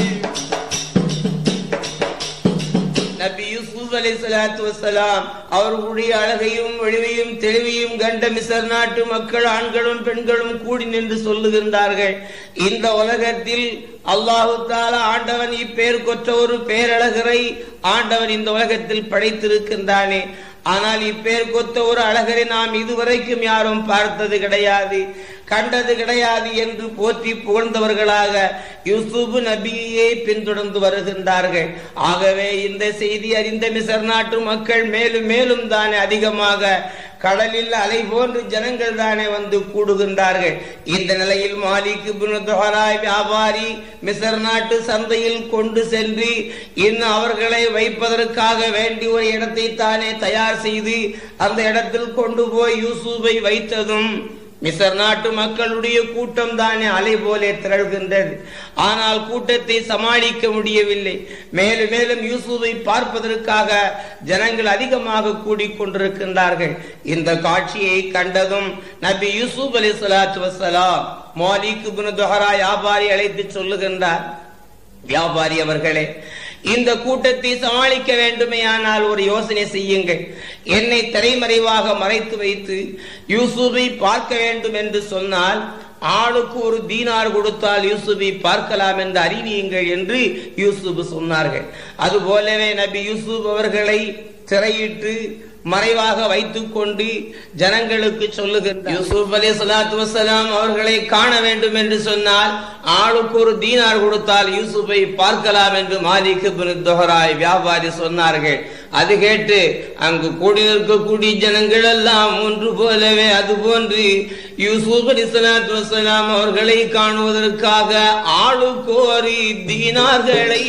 நபி யூசுப் அலி சலாத்து வசலாம் அவர்களுடைய அழகையும் ஒளிவையும் தெளிவையும் கண்ட மிசர் நாட்டு மக்கள் ஆண்களும் பெண்களும் கூடி நின்று சொல்லுகின்றார்கள் இந்த உலகத்தில் அல்லாஹு தாலா ஆண்டவன் இப்பேர் கொற்ற ஒரு பேரழகரை ஆண்டவன் இந்த உலகத்தில் படைத்திருக்கின்றானே ஆனால் இப்பேர் கொத்த ஒரு அழகரை நாம் இதுவரைக்கும் யாரும் பார்த்தது கிடையாது கண்டது கிடையாது என்று போற்றி புகழ்ந்தவர்களாக யூசுப் நபியை பின்தொடர்ந்து வருகின்றார்கள் ஆகவே இந்த செய்தி அறிந்த மிசர் நாட்டு மக்கள் மேலும் மேலும் தானே அதிகமாக கடலில் அலை போன்று ஜனங்கள் தானே வந்து கூடுகின்றார்கள் இந்த நிலையில் மாலிக் புனதோராய் வியாபாரி மிசர் நாட்டு சந்தையில் கொண்டு சென்று இன்னும் அவர்களை வைப்பதற்காக வேண்டி ஒரு இடத்தை தானே தயார் செய்து அந்த இடத்தில் கொண்டு போய் யூசுஃபை வைத்ததும் மிசர் நாட்டு மக்களுடைய கூட்டம் தானே அலை போலே திரள்கின்றது ஆனால் கூட்டத்தை சமாளிக்க முடியவில்லை மேலும் மேலும் யூசுஃபை பார்ப்பதற்காக ஜனங்கள் அதிகமாக கூடிக்கொண்டிருக்கின்றார்கள் இந்த காட்சியை கண்டதும் நபி யூசுப் அலி சலாத்து வசலாம் மாலிக் இப்னு துஹரா வியாபாரி அழைத்து சொல்லுகின்றார் வியாபாரி அவர்களே இந்த கூட்டத்தை சமாளிக்க வேண்டுமேயானால் ஒரு யோசனை செய்யுங்கள் என்னை திரைமறைவாக மறைத்து வைத்து யூசுஃபை பார்க்க வேண்டும் என்று சொன்னால் ஆளுக்கு ஒரு தீனார் கொடுத்தால் யூசுஃபை பார்க்கலாம் என்று அறிவியுங்கள் என்று யூசுப் சொன்னார்கள் அதுபோலவே நபி யூசுப் அவர்களை திரையிட்டு மறைவாக வைத்துக் கொண்டு ஜனங்களுக்கு சொல்லுகின்ற யூசுப் அலி சலாத்து வசலாம் அவர்களை காண வேண்டும் என்று சொன்னால் ஆளுக்கு ஒரு தீனார் கொடுத்தால் யூசுஃபை பார்க்கலாம் என்று மாலிக் தொஹராய் வியாபாரி சொன்னார்கள் அது கேட்டு அங்கு கூடி நிற்கக்கூடிய ஜனங்கள் எல்லாம் ஒன்று போலவே அது போன்று யூசுப் அலி சலாத்து வசலாம் அவர்களை காணுவதற்காக ஆளுக்கு ஒரு தீனார்களை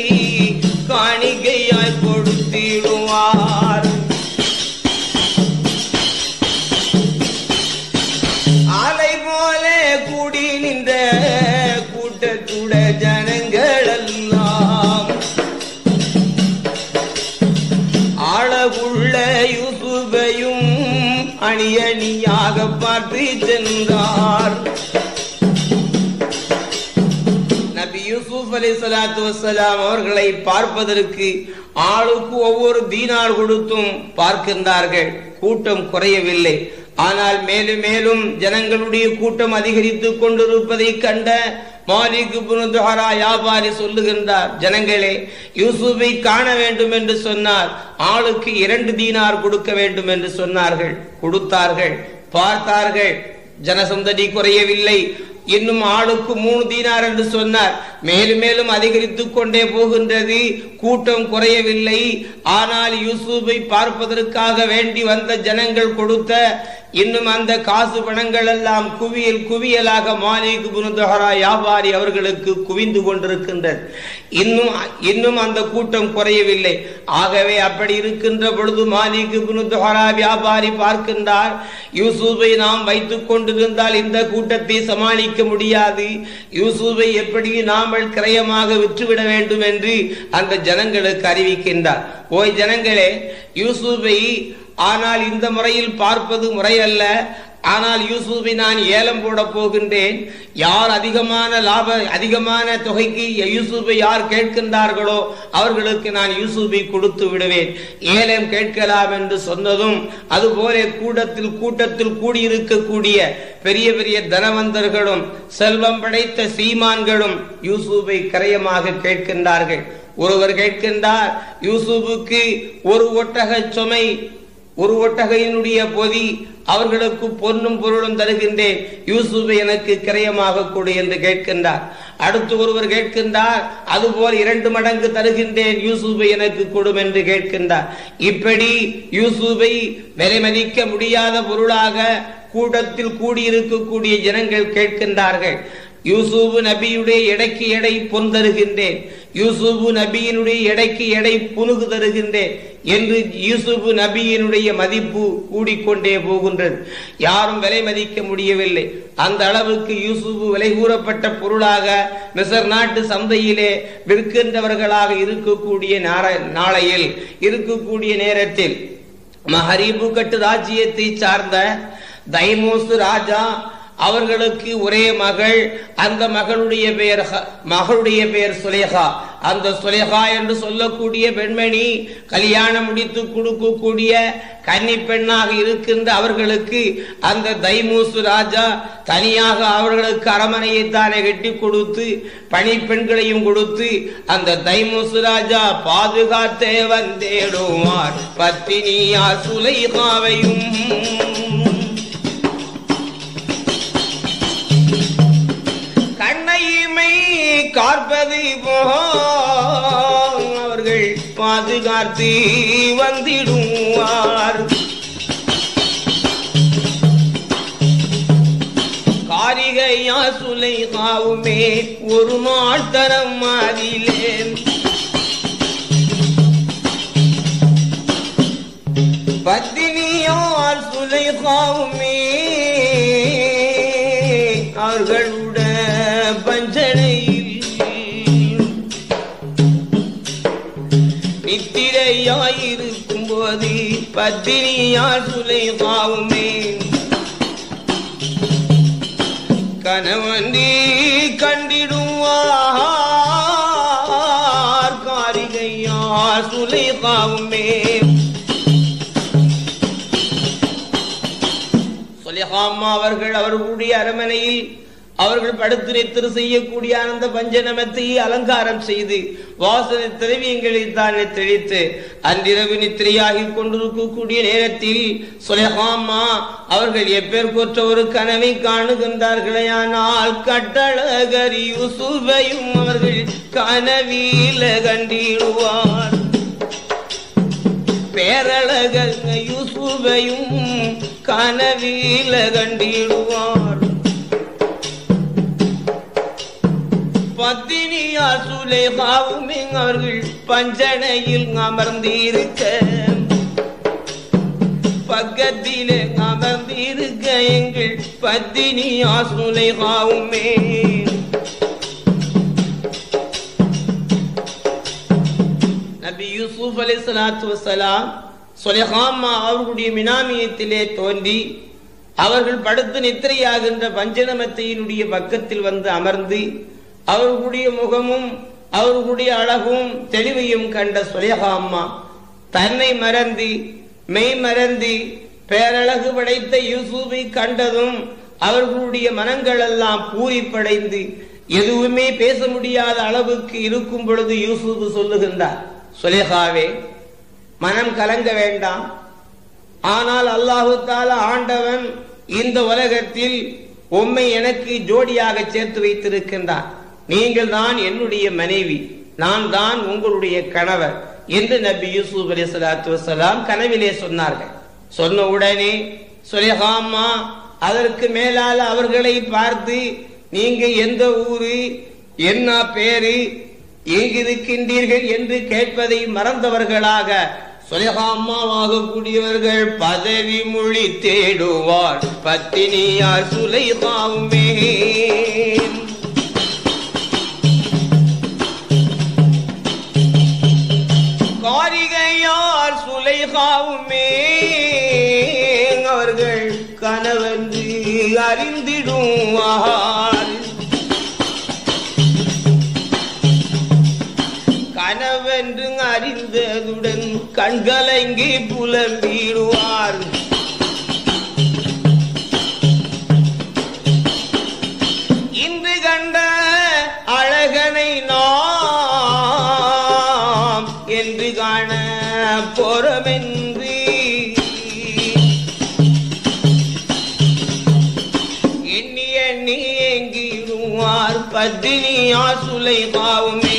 காணிக்கையாய் கொடுத்திடுவார் அலை போல கூடி நின்ற கூட்டத்துட ஜனங்கள் எல்லாம் அழகுள்ள யூசுபையும் அணி அணியாக பார்த்து சென்றார் நபி யூசுப் அலி சலாத்து வசலாம் அவர்களை பார்ப்பதற்கு ஆளுக்கு ஒவ்வொரு தீனார் கொடுத்தும் பார்க்கின்றார்கள் கூட்டம் குறையவில்லை ஆனால் மேலும் மேலும் ஜனங்களுடைய கூட்டம் அதிகரித்துக் கொண்டிருப்பதை கண்ட மாலிக் இப்னு துஹரா வியாபாரி சொல்லுகின்றார் ஜனங்களே யூசுஃபை காண வேண்டும் என்று சொன்னார் ஆளுக்கு இரண்டு தீனார் கொடுக்க வேண்டும் என்று சொன்னார்கள் கொடுத்தார்கள் பார்த்தார்கள் ஜனசந்ததி குறையவில்லை இன்னும் ஆளுக்கு மூணு தீனார் என்று சொன்னார் மேலும் மேலும் அதிகரித்துக் கொண்டே போகின்றது கூட்டம் குறையவில்லை ஆனால் யூசுஃபை பார்ப்பதற்காக வேண்டி வந்த ஜனங்கள் கொடுத்த இன்னும் அந்த காசு பணங்கள் எல்லாம் குவியல் குவியலாக மாலிக் புனுதஹரா வியாபாரி அவர்களுக்கு குவிந்து கொண்டிருக்கின்றது இன்னும் இன்னும் அந்த கூட்டம் குறையவில்லை ஆகவே அப்படி இருக்கின்ற பொழுது மாலிக் புனுதஹரா வியாபாரி பார்க்கின்றார் யூசுஃபை நாம் வைத்துக் கொண்டிருந்தால் இந்த கூட்டத்தை சமாளிக்க முடியாது யூசுஃபை எப்படி நாமல் கிரயமாக விற்றுவிட வேண்டும் என்று அந்த ஜனங்களுக்கு அறிவிக்கின்றார் ஓய் ஜனங்களே யூசுஃபை ஆனால் இந்த முறையில் பார்ப்பது முறையல்ல ஆனால் யூசுஃபை நான் ஏலம் போட போகின்றேன் யார் அதிகமான லாப அதிகமான தொகைக்கு யூசுஃபை யார் கேட்கின்றார்களோ அவர்களுக்கு நான் யூசுஃபை கொடுத்து விடுவேன் ஏலம் கேட்கலாம் என்று சொன்னதும் அதுபோல கூட்டத்தில் கூட்டத்தில் கூடியிருக்கக்கூடிய பெரிய பெரிய தனவந்தர்களும் செல்வம் படைத்த சீமான்களும் யூசுஃபை கரையமாக கேட்கின்றார்கள் ஒருவர் கேட்கின்றார் யூசுஃபுக்கு ஒரு ஒட்டக சுமை ஒரு ஒட்டகையினுடைய பொதி அவர்களுக்கு பொன்னும் பொருளும் தருகின்றேன் யூசுஃபை எனக்கு கிரயமாக கொடு என்று கேட்கின்றார் அடுத்து ஒருவர் கேட்கின்றார் அதுபோல் இரண்டு மடங்கு தருகின்றேன் யூசுஃபை எனக்கு கொடும் என்று கேட்கின்றார் இப்படி யூசுஃபை விலை மதிக்க முடியாத பொருளாக கூட்டத்தில் கூடியிருக்கக்கூடிய ஜனங்கள் கேட்கின்றார்கள் யூசுப் நபியுடைய எடைக்கு எடை பொன் தருகின்றேன் யூசுப் நபியினுடைய எடைக்கு எடை புனுகு தருகின்றேன் என்று யூசுப் நபியினுடைய மதிப்பு கூடிக்கொண்டே போகின்றது யாரும் விலை மதிக்க முடியவில்லை அந்த அளவுக்கு யூசுப் விலை கூறப்பட்ட பொருளாக மிசர் நாட்டு சந்தையிலே விற்கின்றவர்களாக இருக்கக்கூடிய நாளையில் இருக்கக்கூடிய நேரத்தில் மஹரீபு கட்டு ராஜ்யத்தை சார்ந்த தைமோசு ராஜா அவர்களுக்கு ஒரே மகள் அந்த மகளுடைய பெயர் மகளுடைய பெயர் சுலேகா அந்த சுலேகா என்று சொல்லக்கூடிய பெண்மணி கல்யாணம் முடித்து கொடுக்கக்கூடிய கன்னி பெண்ணாக இருக்கின்ற அவர்களுக்கு அந்த தைமூசு ராஜா தனியாக அவர்களுக்கு அரமனையை தானே கட்டி கொடுத்து பணி பெண்களையும் கொடுத்து அந்த தைமூசு ராஜா பாதுகாத்தே வந்தேடுவார் பத்தினியா சுலைகாவையும் கண்ணையுமை காற்பது போ அவர்கள் பாதுகாத்து வந்திடுவார் காரிகையா சுலை காவுமே ஒரு நாள் தரம் மாதிலே பத்தினியார் சுலை காவுமே அவர்களுட பஞ்சனையில் நித்திரையாயிருக்கும் போது பத்தினியார் சுலை காவுமே கணவன்றி கண்டிடுவார் காரிகையார் சுலை காவுமே சொலிஹாமா அவர்கள் அவர்களுடைய அரமனையில் அவர்கள் படுத்து நித்திர செய்யக்கூடிய ஆனந்த பஞ்சநமத்தை அலங்காரம் செய்து வாசனை திரவியங்களை தானே தெளித்து அன்றிரவு நித்திரையாகி கொண்டிருக்கக்கூடிய நேரத்தில் சுலேஹாமா அவர்கள் எப்பேர் கொற்ற ஒரு கனவை காணுகின்றார்களே ஆனால் கட்டழகர் யூசுஃபையும் அவர்கள் கனவில கண்டிடுவார் பேரழகர் யூசுஃபையும் கனவில கண்டிடுவார் பத்தினியா சுலேகாவும் அவர்கள் பஞ்சனையில் அமர்ந்திருக்க பக்கத்திலே அமர்ந்திருக்க எங்கள் பத்தினியா சுலேகாவுமே நபி யூசுப் அலி சலாத்து வசலாம் சொலஹாமா அவர்களுடைய மினாமியத்திலே தோன்றி அவர்கள் படுத்து நித்திரையாகின்ற பஞ்சநமத்தையினுடைய பக்கத்தில் வந்து அமர்ந்து அவர்களுடைய முகமும் அவர்களுடைய அழகும் தெளிவையும் கண்ட சுலேஹாம்மா தன்னை மறந்து மெய் மறந்து பேரழகு படைத்த யூசுஃபை கண்டதும் அவர்களுடைய மனங்கள் எல்லாம் பூரிப்படைந்து எதுவுமே பேச முடியாத அளவுக்கு இருக்கும் பொழுது யூசுப் சொல்லுகின்றார் சுலேகாவே மனம் கலங்க வேண்டாம் ஆனால் அல்லாஹு தாலா ஆண்டவன் இந்த உலகத்தில் உம்மை எனக்கு ஜோடியாக சேர்த்து வைத்திருக்கின்றான் நீங்கள் தான் என்னுடைய மனைவி நான் தான் உங்களுடைய கணவர் என்று நபி யூசுப் அலி சலாத்து வசலாம் கனவிலே சொன்னார்கள் சொன்ன உடனே சுலேகாமா அதற்கு மேலால அவர்களை பார்த்து நீங்க எந்த ஊரு என்ன பேரு எங்கு இருக்கின்றீர்கள் என்று கேட்பதை மறந்தவர்களாக சுலேகாமாவாக கூடியவர்கள் பதவி மொழி தேடுவார் பத்தினியார் சுலைகாவுமே காரிகையார் சுலைகாவுமே அவர்கள் கனவென்று அறிந்திடுவார் கனவென்று அறிந்ததுடன் கண்கலங்கி புலம்பிடுவார் இன்று கண்ட அழகனை நாம் என்று காண பொறமென்று எண்ணி எண்ணி எங்கிடுவார் பத்தினியா சுலை பாவுமே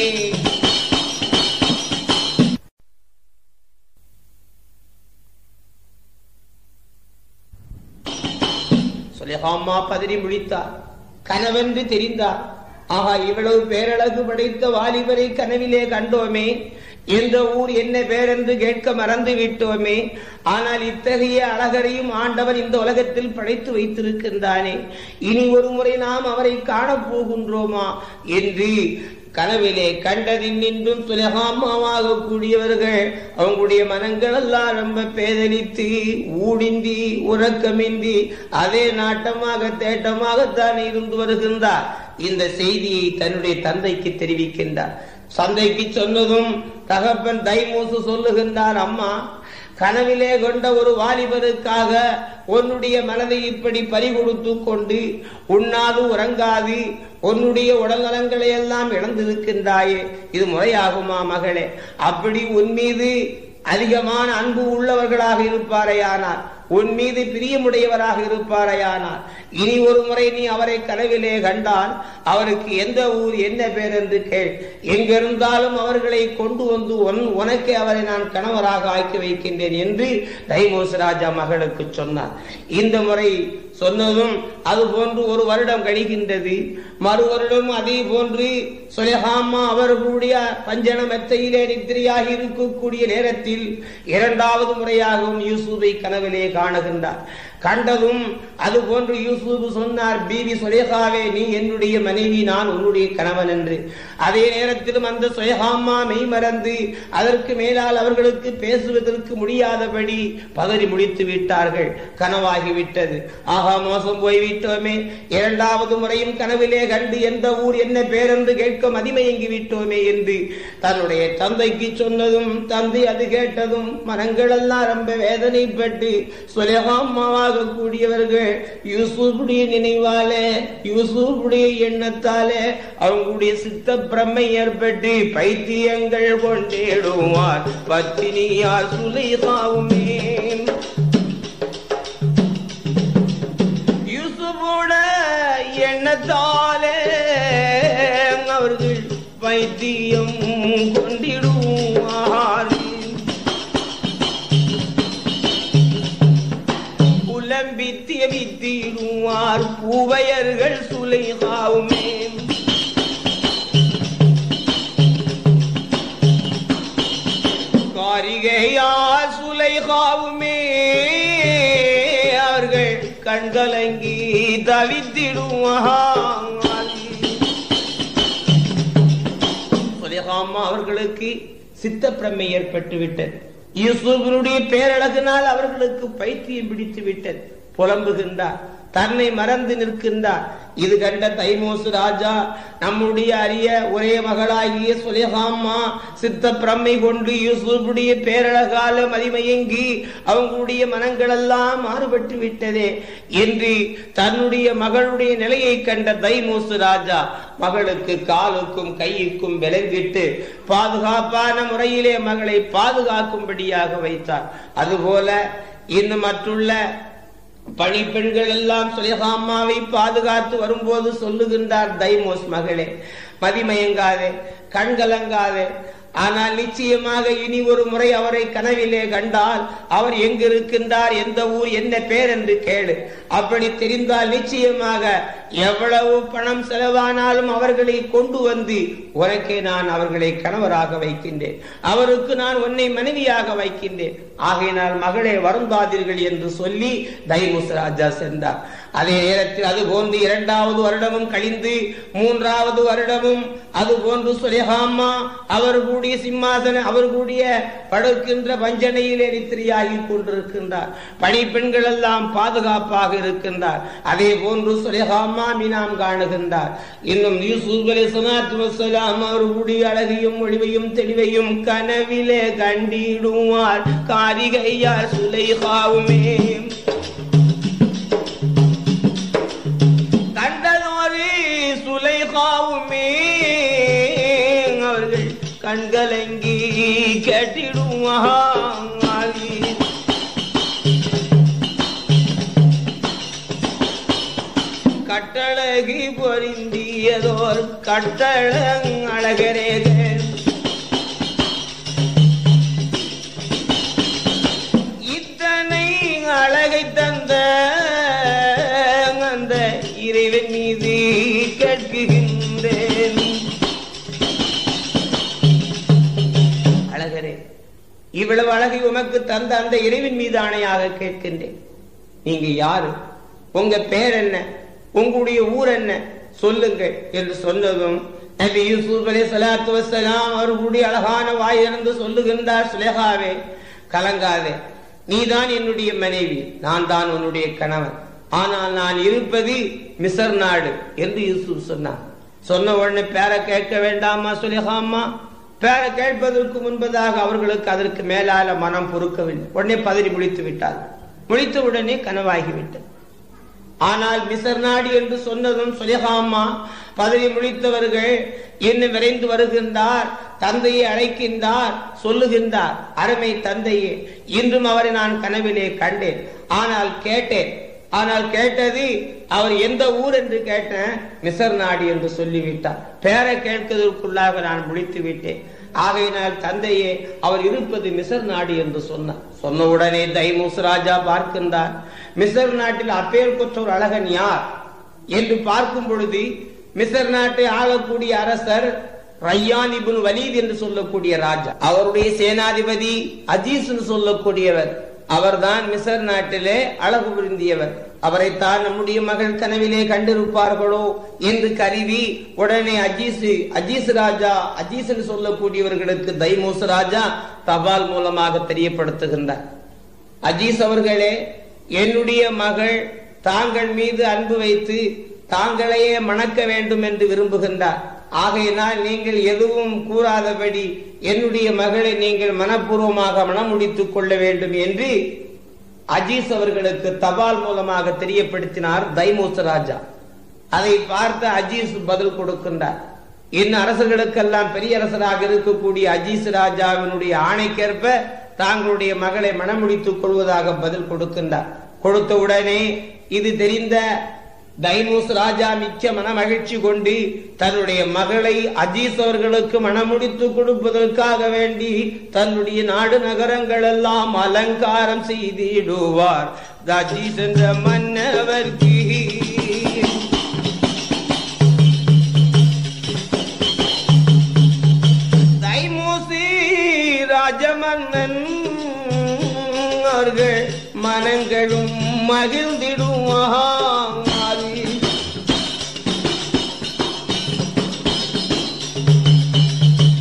சுலேகாமா பதறி முடித்தார் கனவென்று தெரிந்தார் ஆகா இவ்வளவு பேரழகு படைத்த வாலிபரை கனவிலே கண்டோமே எந்த ஊர் என்ன பேர் என்று கேட்க மறந்து விட்டோமே ஆனால் இத்தகைய அழகரையும் ஆண்டவர் இந்த உலகத்தில் படைத்து வைத்திருக்கின்றானே இனி ஒரு முறை நாம் அவரை காணப் போகின்றோமா என்று கனவிலே கண்டதின் நின்றும் சுலகாமமாக கூடியவர்கள் அவங்களுடைய மனங்கள் எல்லாம் ரொம்ப பேதலித்து ஊடிந்தி உறக்கமின்றி அதே நாட்டமாக தேட்டமாகத்தான் இருந்து வருகின்றார் இந்த செய்தியை தன்னுடைய தந்தைக்கு தெரிவிக்கின்றார் சந்தைக்கு சொன்னதும் தகப்பன் தைமூசு சொல்லுகின்றார் அம்மா கனவிலே கொண்ட ஒரு வாலிபருக்காக உன்னுடைய மனதை இப்படி பறிகொடுத்து கொண்டு உண்ணாது உறங்காது உன்னுடைய உடல்நலங்களை எல்லாம் இழந்திருக்கின்றாயே இது முறையாகுமா மகளே அப்படி உன் மீது அதிகமான அன்பு உள்ளவர்களாக இருப்பாரையானார் உன் மீது பிரியமுடையவராக இருப்பாரையானார் இனி ஒரு முறை நீ அவரை கனவிலே கண்டால் அவருக்கு எந்த ஊர் என்ன பேர் என்று கேள் எங்கிருந்தாலும் அவர்களை கொண்டு வந்து உன் உனக்கே அவரை நான் கணவராக ஆக்கி வைக்கின்றேன் என்று தைமோஸ் ராஜா மகளுக்கு சொன்னார் இந்த முறை சொன்னதும் அது போன்று ஒரு வருடம் கழிகின்றது மறு வருடம் அதே போன்று சுலேஹாமா அவர்களுடைய பஞ்சன மெத்தையிலே நித்திரையாகி இருக்கக்கூடிய நேரத்தில் இரண்டாவது முறையாகவும் யூசுஃபை கனவிலே காணுகின்றார் கண்டதும் அது போன்று யூசுப் சொன்னார் பிபி சுலேகாவே நீ என்னுடைய மனைவி நான் உன்னுடைய கணவன் என்று அதே நேரத்திலும் அந்த சுயகாமா மெய் மறந்து அதற்கு மேலால் அவர்களுக்கு பேசுவதற்கு முடியாதபடி பதறி முடித்து விட்டார்கள் கனவாகி விட்டது ஆகா மோசம் போய்விட்டோமே இரண்டாவது முறையும் கனவிலே கண்டு எந்த ஊர் என்ன பேர் என்று கேட்க மதிமயங்கி விட்டோமே என்று தன்னுடைய தந்தைக்கு சொன்னதும் தந்தை அது கேட்டதும் மனங்களெல்லாம் ரொம்ப வேதனைப்பட்டு சுலேகாமாவாக கூடியவர்கள் யூசுஃபுடைய நினைவாலே யூசுஃபுடைய எண்ணத்தாலே அவங்களுடைய சித்த பிரமை ஏற்பட்டு பைத்தியங்கள் கொண்டேடுவார் பத்தினியார் சுலைகாவுமே யூசுஃபோட எண்ணத்தாலே அவர்கள் பைத்தியம் கொண்டிடுவார் புலம்பித்திய வித்திடுவார் பூவையர்கள் சுலைகாவுமே காரிகையார் சுலைகாவுமே அவர்கள் கண்கலங்கி தவித்திடுவார் சுலைகாமா அவர்களுக்கு சித்தப்பிரமை ஏற்பட்டு விட்டது யூசுஃபினுடைய பேரழகினால் அவர்களுக்கு பைத்தியம் பிடித்து விட்டது புலம்புகின்றார் தன்னை மறந்து நிற்கின்றார் இது கண்ட தைமூசு ராஜா நம்முடைய அரிய ஒரே மகளாகிய சுலேகாம்மா சித்த பிரமை கொண்டு யூசுஃபுடைய பேரழகால மதிமயங்கி அவங்களுடைய மனங்களெல்லாம் மாறுபட்டு விட்டதே என்று தன்னுடைய மகளுடைய நிலையை கண்ட தைமூசு ராஜா மகளுக்கு காலுக்கும் கையுக்கும் விலங்கிட்டு பாதுகாப்பான முறையிலே மகளை பாதுகாக்கும்படியாக வைத்தார் அதுபோல இன்னும் மற்றுள்ள பணிப்பெண்கள் எல்லாம் சுலேகாமாவை பாதுகாத்து வரும்போது சொல்லுகின்றார் தைமோஸ் மகளே மதிமயங்காதே கண்கலங்காதே ஆனால் நிச்சயமாக இனி ஒரு முறை அவரை கனவிலே கண்டால் அவர் எங்கிருக்கின்றார் எந்த ஊர் என்ன பேர் என்று கேளு அப்படி தெரிந்தால் நிச்சயமாக எவ்வளவு பணம் செலவானாலும் அவர்களை கொண்டு வந்து உனக்கே நான் அவர்களை கணவராக வைக்கின்றேன் அவருக்கு நான் உன்னை மனைவியாக வைக்கின்றேன் ஆகையினால் மகளே வருந்தாதீர்கள் என்று சொல்லி தைமுஸ் ராஜா சென்றார் அதே நேரத்தில் அது போன்று இரண்டாவது வருடமும் கழிந்து மூன்றாவது வருடமும் அது போன்று சுலேகாமா அவர் கூடிய சிம்மாசன அவர் கூடிய படுக்கின்ற பஞ்சனையிலே நித்திரியாகி கொண்டிருக்கின்றார் பணிப்பெண்கள் எல்லாம் பாதுகாப்பாக இருக்கின்றார் அதே போன்று சுலேகாமா மீனாம் காணுகின்றார் இன்னும் யூசுப் அலி சலாத்து வசலாம் அவர் கூடிய அழகையும் ஒளிவையும் தெளிவையும் கனவிலே கண்டிடுவார் காரிகையார் சுலைகாவுமே கண்டதோரி சுலைகாவுமே அவர்கள் கண்கலங்கி கேட்டிடுவார் கட்டழகி பொருந்தியதோர் கட்டழங் அழகரேகன் இத்தனை அழகை தந்த அந்த இறைவன் மீது கேட்குகின்றேன் அழகரே இவ்வளவு அழகை உமக்கு தந்த அந்த இறைவன் மீது ஆணையாக கேட்கின்றேன் நீங்க யாரு உங்க பேர் என்ன உங்களுடைய ஊர் என்ன சொல்லுங்கள் என்று சொன்னதும் நபி யூசுப் அலைஹி ஸலாத்து வஸலாம் அவர்களுடைய அழகான வாயிலிருந்து சொல்லுகின்றார் சுலேகாவே கலங்காதே நீதான் என்னுடைய மனைவி நான் தான் உன்னுடைய கணவன் ஆனால் நான் இருப்பது மிசர் நாடு என்று யூசுப் சொன்னார் சொன்ன உடனே பேரை கேட்க வேண்டாமா சுலேகாமா பேரை கேட்பதற்கு முன்பதாக அவர்களுக்கு அதற்கு மேலால மனம் பொறுக்கவில்லை உடனே பதறி முடித்து விட்டார் முடித்த உடனே கனவாகிவிட்டது ஆனால் மிசர் நாடு என்று சொன்னதும் சுலேகாமா பதவி முடித்தவர்கள் இன்னும் விரைந்து வருகின்றார் தந்தையை அழைக்கின்றார் சொல்லுகின்றார் அருமை தந்தையே இன்றும் அவரை நான் கனவிலே கண்டேன் ஆனால் கேட்டேன் ஆனால் கேட்டது அவர் எந்த ஊர் என்று கேட்டேன் மிசர் நாடு என்று சொல்லிவிட்டார் பேரை கேட்கிறதற்குள்ளாக நான் முடித்து விட்டேன் ஆகையினால் தந்தையே அவர் இருப்பது மிசர் நாடு என்று சொன்னார் சொன்ன உடனே தைமூஸ் ராஜா பார்க்கின்றார் மிசர் நாட்டில் அப்பேர் கொற்றோர் அழகன் யார் என்று பார்க்கும் பொழுது மிசர் நாட்டை ஆளக்கூடிய அரசர் ரையான் இபுன் வலீத் என்று சொல்லக்கூடிய ராஜா அவருடைய சேனாதிபதி அஜீஸ் சொல்லக்கூடியவர் அவர்தான் மிசர் நாட்டிலே அழகு புரிந்தியவர் அவரைத்தான் நம்முடைய மகள் கனவிலே கண்டிருப்பார்களோ என்று கருதி உடனே அஜீஸ் அஜீஸ் ராஜா அஜீஸ் என்று சொல்லக்கூடியவர்களுக்கு தைமூஸ் ராஜா தபால் மூலமாக தெரியப்படுத்துகின்றார் அஜீஸ் அவர்களே என்னுடைய மகள் தாங்கள் மீது அன்பு வைத்து தாங்களையே மணக்க வேண்டும் என்று விரும்புகின்றார் ஆகையினால் நீங்கள் எதுவும் கூறாதபடி என்னுடைய மகளை நீங்கள் மனப்பூர்வமாக மனம் முடித்துக் கொள்ள வேண்டும் என்று அஜீஸ் அவர்களுக்கு தபால் மூலமாக தெரியப்படுத்தினார் தைமூச ராஜா அதை பார்த்த அஜீஸ் பதில் கொடுக்கின்றார் இன்னும் அரசர்களுக்கெல்லாம் பெரிய அரசராக இருக்கக்கூடிய அஜீஸ் ராஜாவினுடைய ஆணைக்கேற்ப தாங்களுடைய மகளை மனமுடித்துக் கொள்வதாக பதில் கொடுக்கின்றார் கொடுத்த உடனே இது தெரிந்த தைமூஸ் ராஜா மிக்க மன மகிழ்ச்சி கொண்டு தன்னுடைய மகளை அஜீஸ் அவர்களுக்கு மனமுடித்து கொடுப்பதற்காக வேண்டி தன்னுடைய நாடு நகரங்கள் எல்லாம் அலங்காரம் செய்திடுவார் அஜீஸ் என்ற மன்னவர்க்கு தைமூசி ராஜமன்னன் அவர்கள் மனங்களும் மகிழ்ந்திடுவார் தன்னுடைய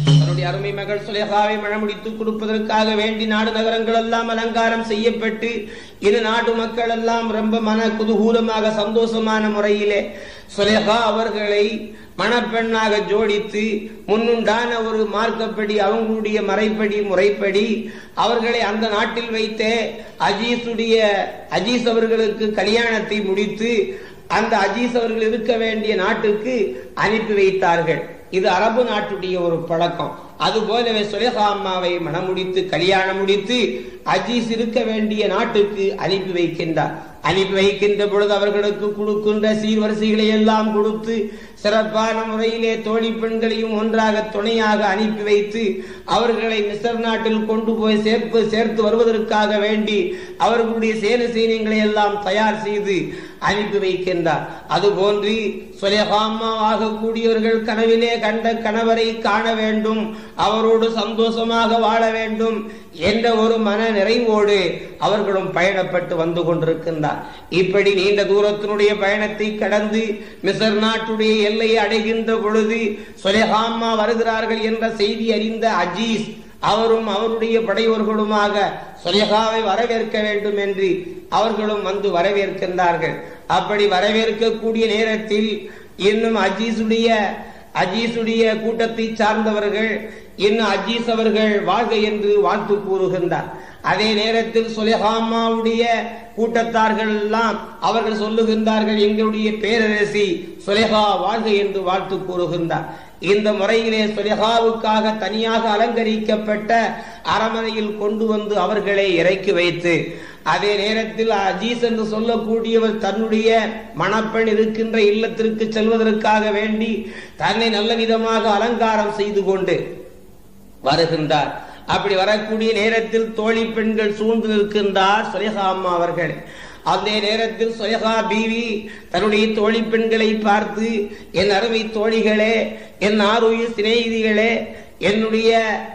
தன்னுடைய அருமை மகள் சுலேகாவை மழமுடித்து கொடுப்பதற்காக வேண்டி நாடு நகரங்கள் எல்லாம் அலங்காரம் செய்யப்பட்டு இரு நாட்டு மக்கள் எல்லாம் ரொம்ப மன குதூகூலமாக சந்தோஷமான முறையிலே சுலேகா அவர்களை மணப்பெண்ணாக ஜோடித்து முன்னுண்டான ஒரு மார்க்கப்படி அவங்களுடைய மறைப்படி முறைப்படி அவர்களை அந்த நாட்டில் வைத்தே அஜீஸுடைய அஜீஸ் அவர்களுக்கு கல்யாணத்தை முடித்து அந்த அஜீஸ் அவர்கள் இருக்க வேண்டிய நாட்டுக்கு அனுப்பி வைத்தார்கள் இது அரபு நாட்டுடைய ஒரு பழக்கம் அது போலவே சுலேகா அம்மாவை மணமுடித்து கல்யாணம் முடித்து அஜீஸ் இருக்க வேண்டிய நாட்டுக்கு அனுப்பி வைக்கின்றார் அனுப்பி வைக்கின்ற பொழுது அவர்களுக்கு கொடுக்கின்ற சீர்வரிசைகளை எல்லாம் கொடுத்து சிறப்பான முறையிலே தோழி பெண்களையும் ஒன்றாக துணையாக அனுப்பி வைத்து அவர்களை மிஸ்ர் நாட்டில் கொண்டு போய் சேர்ப்பு சேர்த்து வருவதற்காக வேண்டி அவர்களுடைய சேன சீனியங்களை எல்லாம் தயார் செய்து அனுப்பி வைக்கின்றார் அதுபோன்று சுலேகாமா ஆகக்கூடியவர்கள் கனவிலே கண்ட கணவரை காண வேண்டும் அவரோடு சந்தோஷமாக வாழ வேண்டும் என்ற ஒரு மன நிறைவோடு அவர்களும் பயணப்பட்டு வந்து கொண்டிருக்கின்றார் இப்படி நீண்ட தூரத்தினுடைய பயணத்தை கடந்து மிசர் நாட்டுடைய எல்லையை அடைகின்ற பொழுது சுலேகாமா வருகிறார்கள் என்ற செய்தி அறிந்த அஜீஸ் அவரும் அவருடைய படையோர்களுமாக சுலேகாவை வரவேற்க வேண்டும் என்று அவர்களும் வந்து வரவேற்கின்றார்கள் அப்படி வரவேற்கக்கூடிய நேரத்தில் இன்னும் அஜீஸுடைய அஜீஸுடைய கூட்டத்தை சார்ந்தவர்கள் இன்னும் அஜீஸ் அவர்கள் வாழ்க என்று வாழ்த்து கூறுகின்றார் அதே நேரத்தில் சுலேஹாமாவுடைய கூட்டத்தார்கள் எல்லாம் அவர்கள் சொல்லுகின்றார்கள் எங்களுடைய பேரரசி சுலேஹா வாழ்க என்று வாழ்த்து கூறுகின்றார் இந்த முறையிலே சுலேஹாவுக்காக தனியாக அலங்கரிக்கப்பட்ட அரமனையில் கொண்டு வந்து அவர்களை இறக்கி வைத்து அதே நேரத்தில் அஜீஸ் என்று சொல்லக்கூடியவர் தன்னுடைய மணப்பெண் இருக்கின்ற இல்லத்திற்கு செல்வதற்காக வேண்டி தன்னை நல்ல விதமாக அலங்காரம் செய்து கொண்டு வருகின்றார் அப்படி வரக்கூடிய நேரத்தில் தோழி பெண்கள் சூழ்ந்து நிற்கின்றார் சுலேகா அம்மா அவர்கள் அந்த நேரத்தில் சுலேகா பீவி தன்னுடைய தோழி பெண்களை பார்த்து என் அருமை தோழிகளே என் ஆரோக்கிய சிநேகிதிகளே என்னுடைய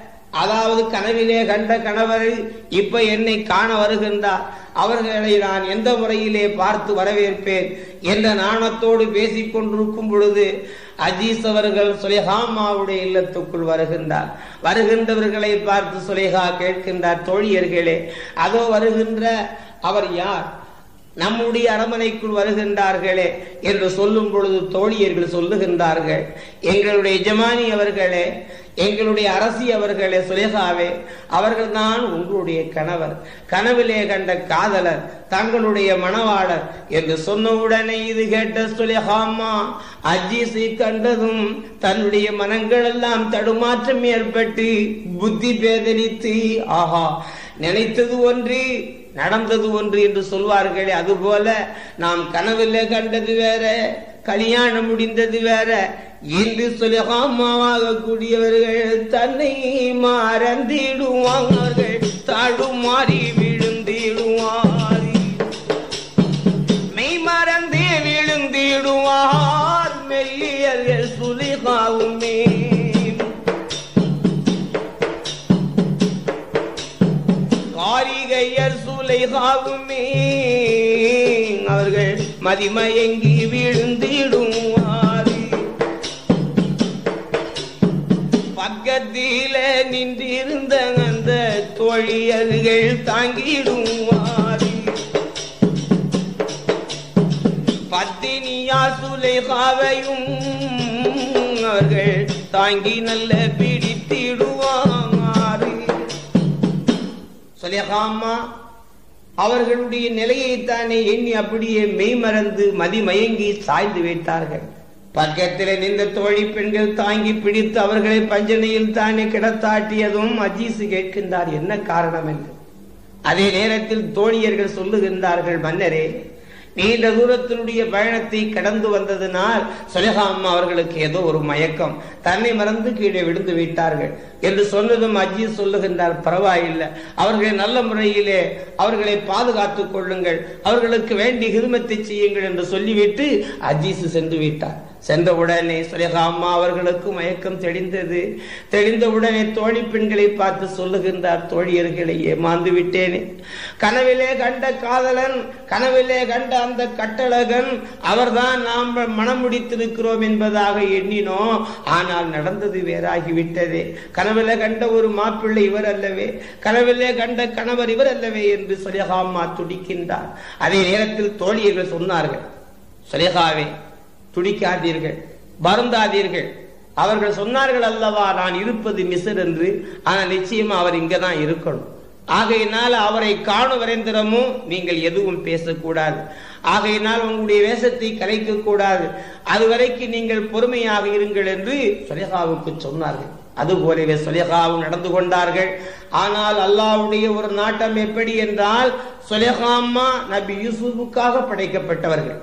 அதாவது கனவிலே கண்ட கணவர் இப்ப என்னை காண வருகின்றார் அவர்களை நான் எந்த முறையிலே பார்த்து வரவேற்பேன் என்ற நாணத்தோடு பேசிக் கொண்டிருக்கும் பொழுது அஜீஸ் அவர்கள் சுலேஹாமாவுடைய இல்லத்துக்குள் வருகின்றார் வருகின்றவர்களை பார்த்து சுலேஹா கேட்கின்றார் தோழியர்களே அதோ வருகின்ற அவர் யார் நம்முடைய அரமனைக்குள் வருகின்றார்களே என்று சொல்லும் பொழுது தோழியர்கள் சொல்லுகின்றார்கள் எங்களுடைய எஜமானி அவர்களே எங்களுடைய அரசி அவர்களே சுலேகாவே அவர்கள் தான் உங்களுடைய கணவர் கனவிலே கண்ட காதலர் தங்களுடைய மணவாளர் என்று சொன்னவுடனே இது கேட்ட சுலேகாமா அஜீஸை கண்டதும் தன்னுடைய மனங்கள் எல்லாம் தடுமாற்றம் ஏற்பட்டு புத்தி பேதலித்து ஆஹா நினைத்தது ஒன்று நடந்தது ஒன்று என்று சொல்வார்களே அதுபோல நாம் கனவுல கண்டது வேற கல்யாணம் முடிந்தது வேற இன்று சுலகாமாவாக கூடியவர்கள் தன்னை மறந்திடுவார்கள் தாழுமாறி விழுந்திடுவார் மெய் மறந்தே விழுந்திடுவார் மெல்லியர்கள் சுலிகாவுமே காரிகையர் சுலைகாவுமே அவர்கள் மதிமயங்கி விழுந்திடுவார் பக்கத்தில நின்றிருந்த அந்த தோழியர்கள் தாங்கிடுவார் பத்தினியா சுலைகாவையும் அவர்கள் தாங்கி நல்ல பிடித்திடுவார் சுலேகாமா அவர்களுடைய நிலையைத்தானே எண்ணி அப்படியே மெய்மறந்து மதிமயங்கி சாய்ந்து வைத்தார்கள் பக்கத்தில் நின்ற தோழி பெண்கள் தாங்கி பிடித்து அவர்களை பஞ்சனையில் தானே கிடத்தாட்டியதும் அஜீசு கேட்கின்றார் என்ன காரணம் என்று அதே நேரத்தில் தோழியர்கள் சொல்லுகின்றார்கள் மன்னரே நீண்ட தூரத்தினுடைய பயணத்தை கடந்து வந்ததினால் சுலேகா அம்மா அவர்களுக்கு ஏதோ ஒரு மயக்கம் தன்னை மறந்து கீழே விழுந்து விட்டார்கள் என்று சொன்னதும் அஜீஸ் சொல்லுகின்றார் பரவாயில்லை அவர்களை நல்ல முறையிலே அவர்களை பாதுகாத்துக் கொள்ளுங்கள் அவர்களுக்கு வேண்டிய ஹிருமத்தை செய்யுங்கள் என்று சொல்லிவிட்டு அஜீஸ் சென்று விட்டார் சென்ற உடனே சுலேகா அம்மா அவர்களுக்கு மயக்கம் தெளிந்தது தெளிந்த உடனே தோழி பெண்களை பார்த்து சொல்லுகின்றார் தோழியர்களை ஏமாந்து விட்டேனே கனவிலே கண்ட காதலன் கனவிலே கண்ட அந்த கட்டழகன் அவர்தான் நாம் மனம் முடித்திருக்கிறோம் என்பதாக எண்ணினோம் ஆனால் நடந்தது வேறாகி விட்டதே கனவிலே கண்ட ஒரு மாப்பிள்ளை இவர் அல்லவே கனவிலே கண்ட கணவர் இவர் அல்லவே என்று சுலேகா அம்மா துடிக்கின்றார் அதே நேரத்தில் தோழியர்கள் சொன்னார்கள் சுலேகாவே துடிக்காதீர்கள் வருந்தாதீர்கள் அவர்கள் சொன்னார்கள் அல்லவா நான் இருப்பது மிசர் என்று ஆனால் நிச்சயமா அவர் இங்கதான் இருக்கணும் ஆகையினால் அவரை காணும் வரைந்திரமும் நீங்கள் எதுவும் பேசக்கூடாது ஆகையினால் உங்களுடைய வேஷத்தை கலைக்க கூடாது அதுவரைக்கும் நீங்கள் பொறுமையாக இருங்கள் என்று சுலேகாவுக்கு சொன்னார்கள் அதுபோலவே சுலேகாவும் நடந்து கொண்டார்கள் ஆனால் அல்லாவுடைய ஒரு நாட்டம் எப்படி என்றால் சுலேகாம்மா நபி யூசுஃபுக்காக படைக்கப்பட்டவர்கள்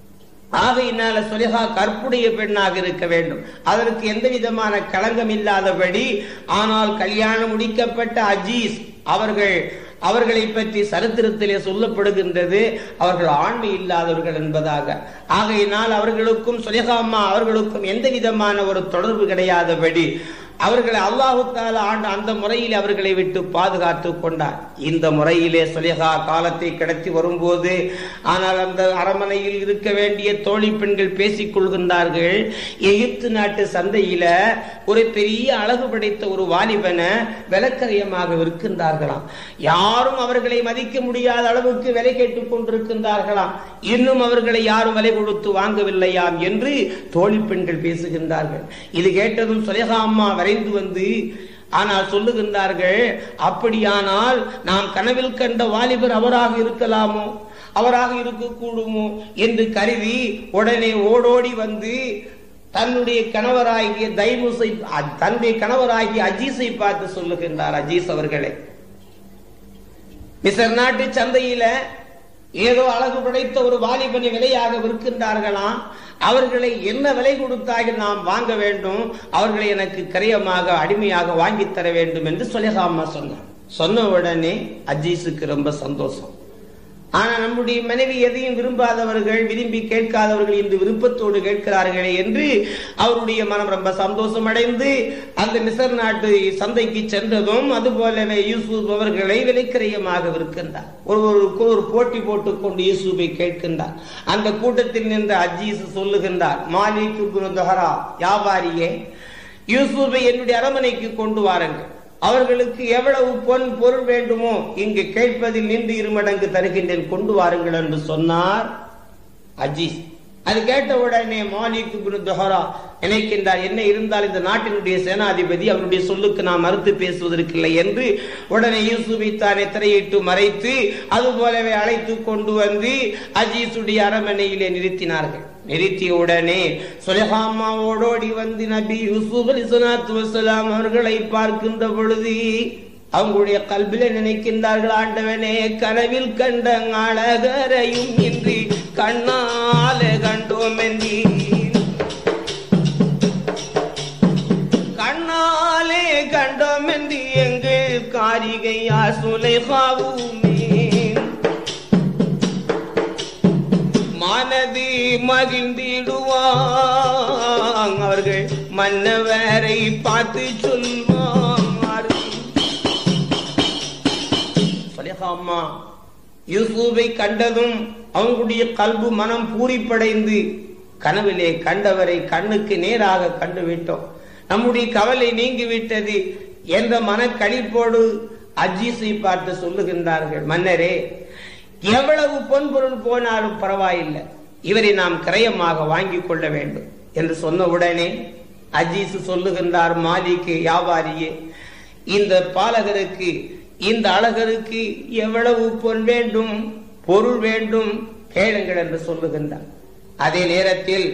ஆகையினால சுலேகா கற்புடைய பெண்ணாக இருக்க வேண்டும் அதற்கு எந்த விதமான களங்கம் இல்லாதபடி ஆனால் கல்யாணம் முடிக்கப்பட்ட அஜீஸ் அவர்கள் அவர்களை பற்றி சரித்திரத்திலே சொல்லப்படுகின்றது அவர்கள் ஆண்மை இல்லாதவர்கள் என்பதாக ஆகையினால் அவர்களுக்கும் சுலேகா அம்மா அவர்களுக்கும் எந்த விதமான ஒரு தொடர்பு கிடையாதபடி அவர்களை அல்லாஹு தாலா ஆண்டு அந்த முறையில் அவர்களை விட்டு பாதுகாத்து கொண்டார் இந்த முறையிலே சுலேகா காலத்தை கடத்தி வரும்போது ஆனால் அந்த அரமனையில் இருக்க வேண்டிய தோழி பெண்கள் பேசிக் கொள்கின்றார்கள் எகிப்து நாட்டு சந்தையில ஒரு பெரிய அழகு படைத்த ஒரு வாலிபனை விலக்கரியமாக விற்கின்றார்களாம் யாரும் அவர்களை மதிக்க முடியாத அளவுக்கு விலை கேட்டுக் கொண்டிருக்கின்றார்களாம் இன்னும் அவர்களை யாரும் விலை கொடுத்து வாங்கவில்லையாம் என்று தோழி பெண்கள் பேசுகின்றார்கள் இது கேட்டதும் சுலேகா அம்மா வரைந்து வந்து ஆனால் சொல்லுகின்றார்கள் அப்படியானால் நாம் கனவில் கண்ட வாலிபர் அவராக இருக்கலாமோ அவராக இருக்கக்கூடுமோ என்று கருதி உடனே ஓடோடி வந்து தன்னுடைய கணவராகிய தைமுசை தன்னுடைய கணவராகிய அஜீஸை பார்த்து சொல்லுகின்றார் அஜீஸ் அவர்களே மிசர் நாட்டு சந்தையில ஏதோ அழகு படைத்த ஒரு வாலிபனை விலையாக விற்கின்றார்களாம் அவர்களை என்ன விலை கொடுத்தாக நாம் வாங்க வேண்டும் அவர்களை எனக்கு கரியமாக அடிமையாக வாங்கி தர வேண்டும் என்று சுலேகாமா சொன்னார் சொன்ன உடனே அஜீஸுக்கு ரொம்ப சந்தோஷம் ஆனா நம்முடைய மனைவி எதையும் விரும்பாதவர்கள் விரும்பி கேட்காதவர்கள் இன்று விருப்பத்தோடு கேட்கிறார்களே என்று அவருடைய மனம் ரொம்ப சந்தோஷம் அடைந்து அந்த மிசர் நாட்டு சந்தைக்கு சென்றதும் அது போலவே யூசுப் அவர்களை விலைக்கிரயமாக விற்கின்றார் ஒருவருக்கு ஒரு போட்டி போட்டுக் கொண்டு யூசுஃபை கேட்கின்றார் அந்த கூட்டத்தில் நின்ற அஜீஸ் சொல்லுகின்றார் மாலிக் தஹரா வியாபாரியே யூசுஃபை என்னுடைய அரமனைக்கு கொண்டு வாருங்கள் அவர்களுக்கு எவ்வளவு பொன் பொருள் வேண்டுமோ இங்கு கேட்பதில் நின்று இருமடங்கு தருகின்றேன் கொண்டு வாருங்கள் என்று சொன்னார் அஜீஸ் அது கேட்ட உடனே மாலிக் துஹரா நினைக்கின்றார் என்ன இருந்தால் இந்த நாட்டினுடைய சேனாதிபதி அவருடைய சொல்லுக்கு நாம் மறுத்து பேசுவதற்கில்லை என்று உடனே யூசுஃபை தானே திரையிட்டு மறைத்து அது போலவே அழைத்து கொண்டு வந்து அஜீஸுடைய அரமனையிலே நிறுத்தினார்கள் நிறுத்திய உடனே சுலேஹாமா ஓடோடி வந்து நபி யூசுப் அலி சலாத்து வசலாம் அவர்களை பார்க்கின்ற பொழுது அவங்களுடைய கல்வில நினைக்கின்றார்கள் ஆண்டவனே கனவில் கண்ட அழகரையும் இன்றி கண்ணால கண்டோம் என்றீ கண்ணாலே கண்டோம் என்று எங்கள் காரிகையா சுலைகாவுமே மனது மகிழ்ந்திடுவாங் அவர்கள் மன்னவரை பார்த்து சொல்வார் அம்மா யூசுவை கண்டதும் அவங்களுடைய கல்பு மனம் பூரிப்படைந்து கனவிலே கண்டவரை கண்ணுக்கு நேராக கண்டு விட்டோம் நம்முடைய கவலை நீங்கி விட்டது என்ற மனக்கழிப்போடு அஜீஸை பார்த்து சொல்லுகின்றார்கள் மன்னரே எவ்வளவு பொன் பொருள் போனாலும் பரவாயில்லை இவரை நாம் கிரயமாக வாங்கி கொள்ள வேண்டும் என்று சொன்ன உடனே அஜீஸ் சொல்லுகின்றார் மாலிக்கு வியாபாரியே இந்த பாலகருக்கு இந்த அழகருக்கு எவ்வளவு பொன் வேண்டும் பொருள் வேண்டும் கேளுங்கள் என்று சொல்லுகின்றார் அதே நேரத்தில்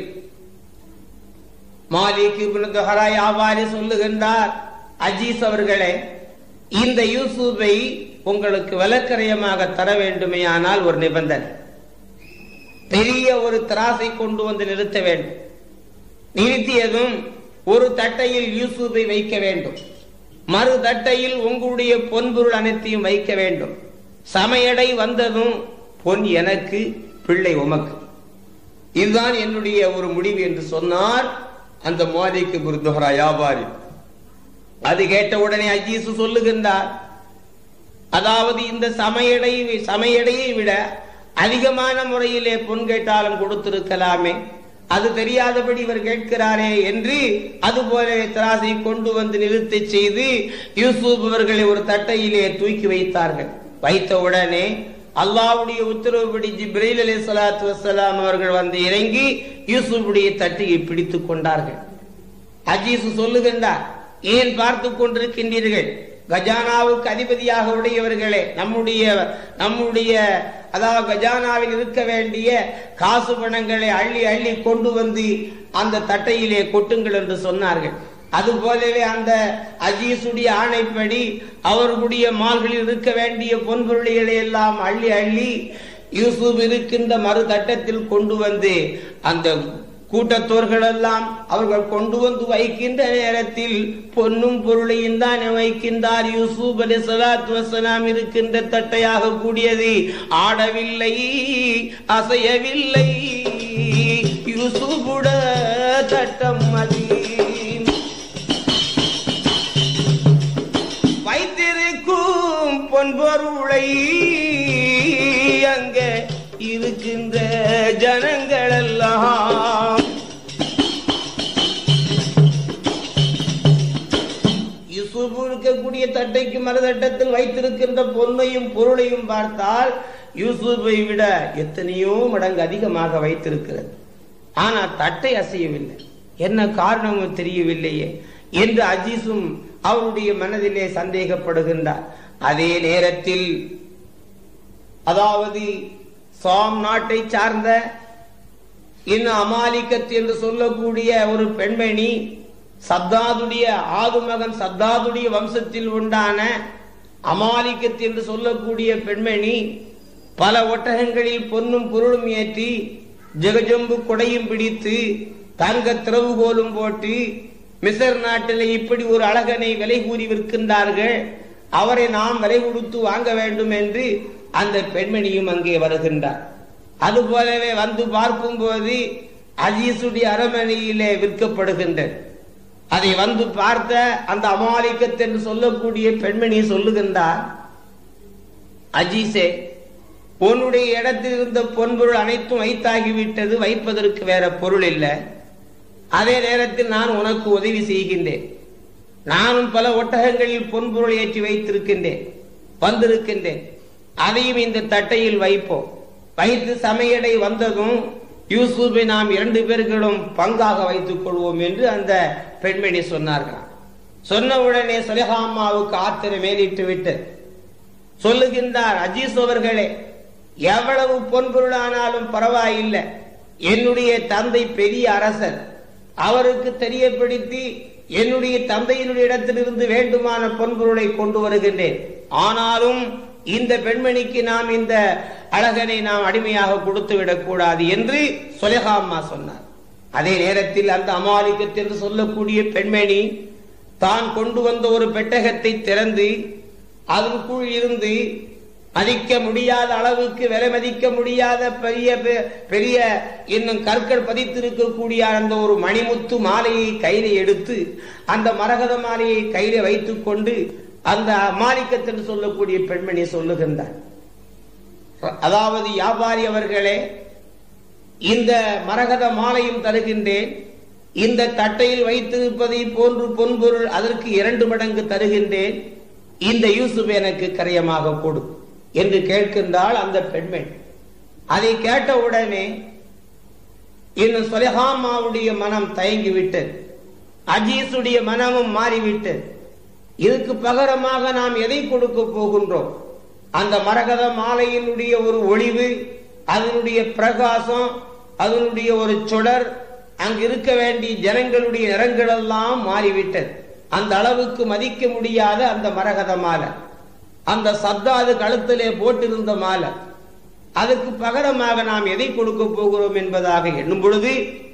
மாலிக் இப்னு வியாபாரி சொல்லுகின்றார் அஜீஸ் அவர்களே இந்த யூசுஃபை உங்களுக்கு விலக்கரையமாக தர வேண்டுமே ஆனால் ஒரு நிபந்தனை பெரிய ஒரு திராசை கொண்டு வந்து நிறுத்த வேண்டும் நிறுத்தியதும் ஒரு தட்டையில் யூசுஃபை வைக்க வேண்டும் மறு தட்டையில் உங்களுடைய பொன்பொருள் அனைத்தையும் வைக்க வேண்டும் சமையடை வந்ததும் பொன் எனக்கு பிள்ளை உமக்கு இதுதான் என்னுடைய ஒரு முடிவு என்று சொன்னார் அந்த மாலிக்கு குருதுஹரா வியாபாரி அது கேட்ட உடனே அஜீசு சொல்லுகின்றார் அதாவது இந்த சமையடை சமையடையை விட அதிகமான முறையிலே பொன் கேட்டாலும் கொடுத்திருக்கலாமே அது தெரியாதபடி இவர் கேட்கிறாரே என்று அதுபோல திராசை கொண்டு வந்து நிறுத்தி செய்து யூசுப் அவர்களை ஒரு தட்டையிலே தூக்கி வைத்தார்கள் வைத்த உடனே அல்லாவுடைய உத்தரவுப்படி ஜிப்ரீல் அலி சலாத்து வசலாம் அவர்கள் வந்து இறங்கி யூசுஃபுடைய தட்டியை பிடித்துக் கொண்டார்கள் அஜீசு சொல்லுகின்றார் ஏன் பார்த்து கொண்டிருக்கின்றீர்கள் கஜானாவுக்கு அதிபதியாக உடையவர்களே நம்முடைய நம்முடைய அதாவது கஜானாவில் இருக்க வேண்டிய காசு பணங்களை அள்ளி அள்ளி கொண்டு வந்து அந்த தட்டையிலே கொட்டுங்கள் என்று சொன்னார்கள் அது போலவே அந்த அஜீசுடைய ஆணைப்படி அவர்களுடைய மால்களில் இருக்க வேண்டிய பொன்பொருளிகளை எல்லாம் அள்ளி அள்ளி யூசுப் இருக்கின்ற மறு தட்டத்தில் கொண்டு வந்து அந்த கூட்டத்தோர்கள் எல்லாம் அவர்கள் கொண்டு வந்து வைக்கின்ற நேரத்தில் பொன்னும் பொருளையும் தான் வைக்கின்றார் யூசுப் அலி சலாத் வசலாம் இருக்கின்ற தட்டையாக கூடியது ஆடவில்லை அசையவில்லை யூசுபுட தட்டம் அது வைத்திருக்கும் பொன்பொருளை அங்க இருக்கின்ற ஜனங்கள் எல்லாம் யூசுப் இருக்கக்கூடிய தட்டைக்கு மறுதட்டத்தில் வைத்திருக்கின்ற பொன்னையும் பொருளையும் பார்த்தால் யூசுப்பை விட எத்தனையோ மடங்கு அதிகமாக வைத்திருக்கிறது ஆனா தட்டை அசையவில்லை என்ன காரணமும் தெரியவில்லையே என்று அஜீஸும் அவருடைய மனதிலே சந்தேகப்படுகின்றார் அதே நேரத்தில் அதாவது சாம் நாட்டை சார்ந்த இன்னும் அமாலிகத் என்று சொல்லக்கூடிய ஒரு பெண்மணி சத்தாதுடைய ஆதுமகன் சத்தாதுடைய வம்சத்தில் உண்டான அமாலிகத் என்று சொல்லக்கூடிய பெண்மணி பல ஒட்டகங்களில் பொன்னும் பொருளும் ஏற்றி ஜெகஜொம்பு கொடையும் பிடித்து தங்க திறவுகோலும் போட்டு மிசர் நாட்டில் இப்படி ஒரு அழகனை விலை கூறி விற்கின்றார்கள் அவரை நாம் விலை கொடுத்து வாங்க வேண்டும் என்று அந்த பெண்மணியும் அங்கே வருகின்றார் அது போலவே வந்து பார்க்கும் போது அஜீசுடைய அரமனையிலே விற்கப்படுகின்றது அதை வந்து பார்த்த அந்த அமாலிக்கத் என்று சொல்லக்கூடிய பெண்மணி சொல்லுகின்றார் அஜீசே உன்னுடைய இடத்தில் இருந்த பொன்பொருள் அனைத்தும் வைத்தாகிவிட்டது வைப்பதற்கு வேற பொருள் இல்லை அதே நேரத்தில் நான் உனக்கு உதவி செய்கின்றேன் நானும் பல ஒட்டகங்களில் பொன்பொருள் ஏற்றி வைத்திருக்கின்றேன் வந்திருக்கின்றேன் அதையும் இந்த தட்டையில் வைப்போம் வைத்து சமையடை வந்ததும் யூசுஃபை நாம் இரண்டு பேர்களும் பங்காக வைத்துக் கொள்வோம் என்று அந்த பெண்மணி சொன்னார்களாம் சொன்ன உடனே சுலகாமாவுக்கு ஆத்திரம் மேலிட்டு விட்டு சொல்லுகின்றார் அஜீஸ் அவர்களே எவ்வளவு பொன்பொருளானாலும் பரவாயில்லை என்னுடைய தந்தை பெரிய அரசர் அவருக்கு தெரியப்படுத்தி என்னுடைய தந்தையினுடைய இடத்திலிருந்து வேண்டுமான பொன்பொருளை கொண்டு வருகின்றேன் ஆனாலும் இந்த பெண்மணிக்கு நாம் இந்த அழகனை நாம் அடிமையாக கொடுத்து விடக்கூடாது என்று சொலகாமா சொன்னார் அதே நேரத்தில் அந்த அமாலிகத் என்று சொல்லக்கூடிய பெண்மணி தான் கொண்டு வந்த ஒரு பெட்டகத்தை திறந்து அதற்குள் இருந்து மதிக்க முடியாத அளவுக்கு விலை மதிக்க முடியாத பெரிய பெரிய இன்னும் கற்கள் பதித்திருக்கக்கூடிய அந்த ஒரு மணிமுத்து மாலையை கையில எடுத்து அந்த மரகத மாலையை கையில வைத்துக் கொண்டு அந்த மாலிக்கத்தில் சொல்லக்கூடிய பெண்மணி சொல்லுகின்றார் அதாவது வியாபாரி அவர்களே இந்த மரகத மாலையும் தருகின்றேன் இந்த தட்டையில் வைத்திருப்பதை போன்று பொன்பொருள் அதற்கு இரண்டு மடங்கு தருகின்றேன் இந்த யூசுப் எனக்கு கரியமாக கொடு என்று கேட்கின்றாள் அந்த பெண்மணி அதை கேட்டவுடனே இன்னும் சொலஹாமாவுடைய மனம் தயங்கி விட்டது அஜீஸுடைய மனமும் மாறிவிட்டது இதுக்கு பகரமாக நாம் எதை கொடுக்க போகின்றோம் அந்த மரகத மாலையினுடைய ஒரு ஒளிவு அதனுடைய பிரகாசம் அதனுடைய ஒரு சுடர் அங்கு இருக்க வேண்டிய ஜனங்களுடைய நிறங்கள் எல்லாம் மாறிவிட்டது அந்த அளவுக்கு மதிக்க முடியாத அந்த மரகத மாலை அந்த சத்தாது கழுத்திலே போட்டிருந்த மாலை அதுக்கு பகரமாக நாம் எதை கொடுக்க போகிறோம் என்பதாக எண்ணும் பொழுது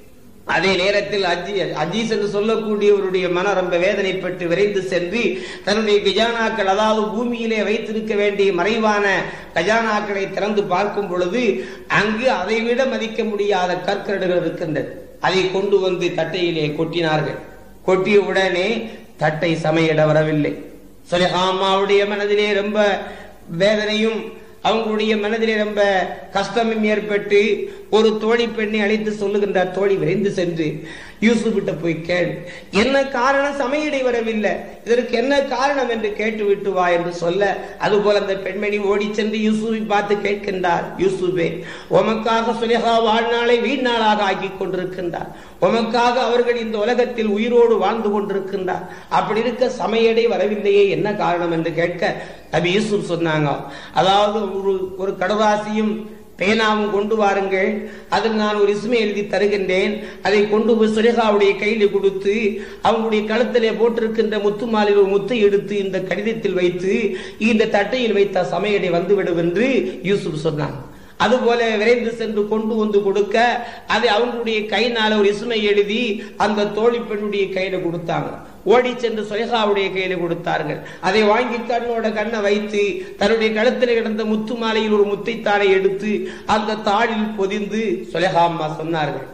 அதே நேரத்தில் அஜி அஜீஸ் என்று சொல்லக்கூடியவருடைய மனம் ரொம்ப வேதனைப்பட்டு விரைந்து சென்று தன்னுடைய கஜானாக்கள் அதாவது பூமியிலே வைத்திருக்க வேண்டிய மறைவான கஜானாக்களை திறந்து பார்க்கும் பொழுது அங்கு அதைவிட மதிக்க முடியாத கற்கரடுகள் இருக்கின்றது அதை கொண்டு வந்து தட்டையிலே கொட்டினார்கள் கொட்டிய உடனே தட்டை சமையிட வரவில்லை சுலேஹாமாவுடைய மனதிலே ரொம்ப வேதனையும் அவங்களுடைய மனதிலே ரொம்ப கஷ்டமும் ஏற்பட்டு ஒரு தோழி பெண்ணை அழைத்து சொல்லுகின்றார் தோழி விரைந்து சென்று யூசுஃபிட்ட போய் கேள் என்ன காரணம் சமையடை வரவில்லை இதற்கு என்ன காரணம் என்று கேட்டு விட்டு வா என்று சொல்ல அதுபோல அந்த பெண்மணி ஓடி சென்று யூசுஃபை பார்த்து கேட்கின்றார் யூசுஃபே உமக்காக சுலேஹா வாழ்நாளை வீணாளாக ஆக்கி கொண்டிருக்கின்றார் உமக்காக அவர்கள் இந்த உலகத்தில் உயிரோடு வாழ்ந்து கொண்டிருக்கின்றார் அப்படி இருக்க சமையடை வரவில்லையே என்ன காரணம் என்று கேட்க நபி யூசுப் சொன்னாங்க அதாவது ஒரு ஒரு கடவாசியும் பேனாவும் கொண்டு வாருங்கள் அதில் நான் ஒரு இஸ்மை எழுதி தருகின்றேன் அதை கொண்டு போய் சுரேகாவுடைய கையில் கொடுத்து அவங்களுடைய கழுத்திலே போட்டிருக்கின்ற முத்து மாலையில் ஒரு முத்தை எடுத்து இந்த கடிதத்தில் வைத்து இந்த தட்டையில் வைத்த சமையலை வந்துவிடும் என்று யூசுப் சொன்னான் அதுபோல விரைந்து சென்று கொண்டு வந்து கொடுக்க அதை அவங்களுடைய கைனால ஒரு இசுமை எழுதி அந்த தோழி பெண்ணுடைய கையில கொடுத்தாங்க ஓடி சென்று சுலேகாவுடைய கையில கொடுத்தார்கள் அதை வாங்கி கண்ணோட கண்ணை வைத்து தன்னுடைய கழுத்தில் கிடந்த முத்து மாலையில் ஒரு முத்தைத்தானை எடுத்து அந்த தாளில் பொதிந்து சுலேகா அம்மா சொன்னார்கள்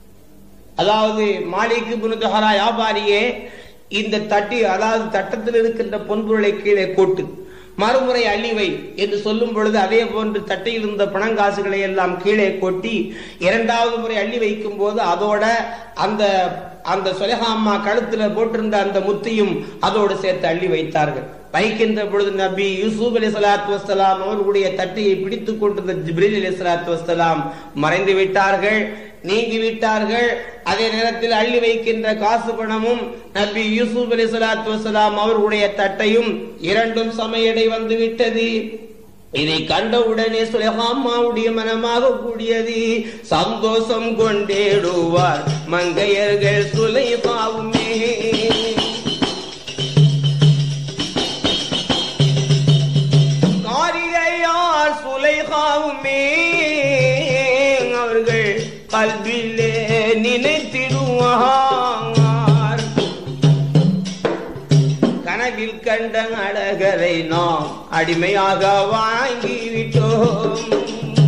அதாவது மாலிக்கு புனுதஹரா வியாபாரியே இந்த தட்டி அதாவது தட்டத்தில் இருக்கின்ற பொன்பொருளை கீழே கொட்டு மறுமுறை அழிவை என்று சொல்லும் பொழுது அதே போன்று தட்டையில் இருந்த பணங்காசுகளை எல்லாம் கீழே கொட்டி இரண்டாவது முறை அள்ளி வைக்கும் போது அதோட அந்த அந்த சொலகாம்மா கழுத்துல போட்டிருந்த அந்த முத்தையும் அதோடு சேர்த்து அள்ளி வைத்தார்கள் வைக்கின்ற பொழுது நபி யூசுப் அலி சலாத்து வசலாம் அவர்களுடைய தட்டையை பிடித்துக் கொண்டிருந்த ஜிப்ரீல் அலி சலாத்து வசலாம் மறைந்து விட்டார்கள் நீங்கி விட்டார்கள் அதே நேரத்தில் அள்ளி வைக்கின்ற காசு பணமும் நபி யூசுப் அலி சலாத்து வசலாம் அவர்களுடைய தட்டையும் இரண்டும் சமையடை வந்து விட்டது இதை கண்டவுடனே சுலேஹாமாவுடைய மனமாக கூடியது சந்தோஷம் கொண்டேடுவார் மங்கையர்கள் சுலைபாவுமே காரிகையார் சுலைகாவுமே அவர்கள் கல்விலே நினைத்திடுவார் கனவில் கண்ட அழகரை நாம் அடிமையாக வாங்கிவிட்டோம்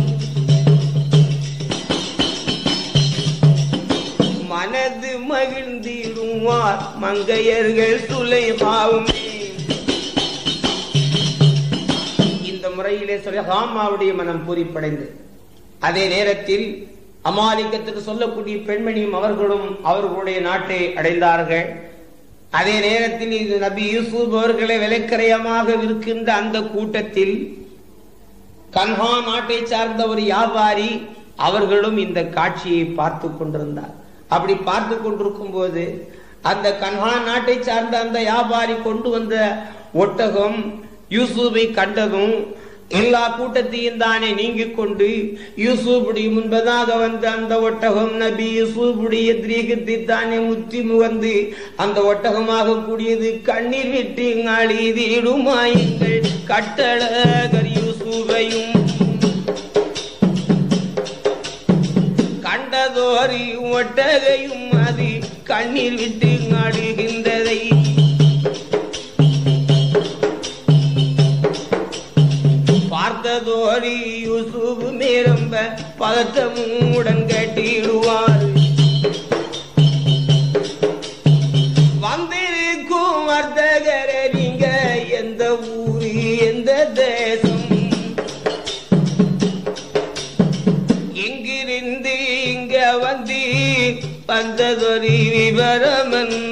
மனது மகிழ்ந்திடுவார் மங்கையர்கள் சுலைபாவுமே இந்த முறையிலே சுலைஹாமாவுடைய மனம் பூரிப்படைந்து அதே நேரத்தில் அமாலிக்கத்துக்கு சொல்லக்கூடிய பெண்மணியும் அவர்களும் அவர்களுடைய நாட்டை அடைந்தார்கள் அதே நேரத்தில் இது நபி யூசுப் அவர்களை விலைக்கரையமாக இருக்கின்ற அந்த கூட்டத்தில் கன்ஹா நாட்டை சார்ந்த ஒரு வியாபாரி அவர்களும் இந்த காட்சியை பார்த்து கொண்டிருந்தார் அப்படி பார்த்து கொண்டிருக்கும் போது அந்த கன்ஹா நாட்டை சார்ந்த அந்த வியாபாரி கொண்டு வந்த ஒட்டகம் யூசுஃபை கண்டதும் எல்லா கூட்டத்தையும் தானே நீங்கிக் கொண்டு யூசுபுடைய முன்பதாக வந்த அந்த ஒட்டகம் நபி யூசுபுடைய திரீகத்தை தானே முத்தி முகந்து அந்த ஒட்டகமாக கூடியது கண்ணீர் விட்டு அழிதிடுமாயுங்கள் கட்டழகர் யூசுபையும் கண்டதோரி ஒட்டகையும் அது கண்ணீர் விட்டு அழுகின்றதை பார்த்ததோரி யூசுப் மேரம்ப பதட்டமுடன் கட்டிடுவார் வந்திருக்கும் வர்த்தகர நீங்க எந்த ஊரு எந்த தேசம் எங்கிருந்து இங்க வந்து வந்ததொரு விவரம்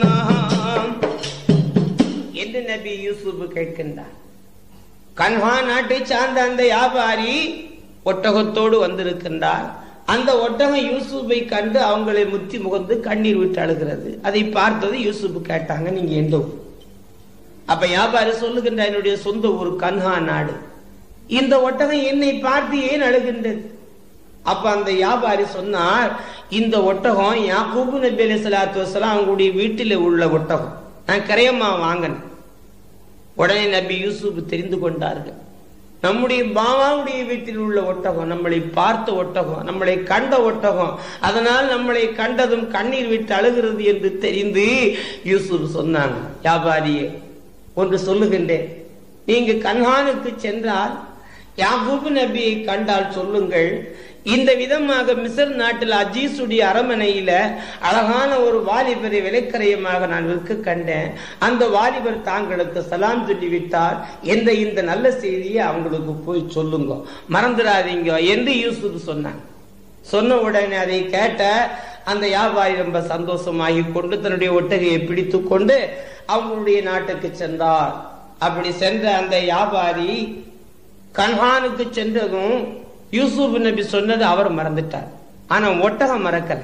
என்று நபி யூசுப் கேட்கின்றார் கன்ஹா நாட்டை சார்ந்த அந்த வியாபாரி ஒட்டகத்தோடு வந்திருக்கின்றார் அந்த ஒட்டகம் யூசுஃபை கண்டு அவங்களை முத்தி முகந்து கண்ணீர் விட்டு அழுகிறது அதை பார்த்தது யூசுப் கேட்டாங்க நீங்க எந்த ஊர் அப்ப வியாபாரி சொல்லுகின்ற என்னுடைய சொந்த ஊர் கன்ஹா நாடு இந்த ஒட்டகம் என்னை பார்த்து ஏன் அழுகின்றது அப்ப அந்த வியாபாரி சொன்னார் இந்த ஒட்டகம் யாக்கூபு நபி அலி சலாத்து வசலாம் அவங்களுடைய வீட்டில் உள்ள ஒட்டகம் நான் கரையம்மா வாங்கினேன் உடனே நபி யூசுப் தெரிந்து கொண்டார்கள் நம்முடைய பாபாவுடைய வீட்டில் உள்ள ஒட்டகம் நம்மளை பார்த்த ஒட்டகம் நம்மளை கண்ட ஒட்டகம் அதனால் நம்மளை கண்டதும் கண்ணீர் விட்டு அழுகிறது என்று தெரிந்து யூசுப் சொன்னாங்க வியாபாரியே ஒன்று சொல்லுகின்றேன் நீங்க கன்ஹானுக்கு சென்றால் யாகூப் நபியை கண்டால் சொல்லுங்கள் இந்த விதமாக மிசர் நாட்டில் அஜீசுடைய அரமனையில அழகான ஒரு வாலிபரை விலைக்கரையமாக நான் விற்க கண்டேன் அந்த வாலிபர் தாங்களுக்கு சலாம் சொல்லிவிட்டார் என்ற இந்த நல்ல செய்தியை அவங்களுக்கு போய் சொல்லுங்க மறந்துடாதீங்க என்று யூசுப் சொன்னாங்க சொன்ன உடனே அதை கேட்ட அந்த வியாபாரி ரொம்ப சந்தோஷமாகி கொண்டு தன்னுடைய ஒட்டகையை பிடித்து கொண்டு அவங்களுடைய நாட்டுக்கு சென்றார் அப்படி சென்ற அந்த வியாபாரி கன்ஹானுக்கு சென்றதும் யூசுப் நபி சொன்னது அவர் மறந்துட்டார் ஆனா ஒட்டகம் மறக்கல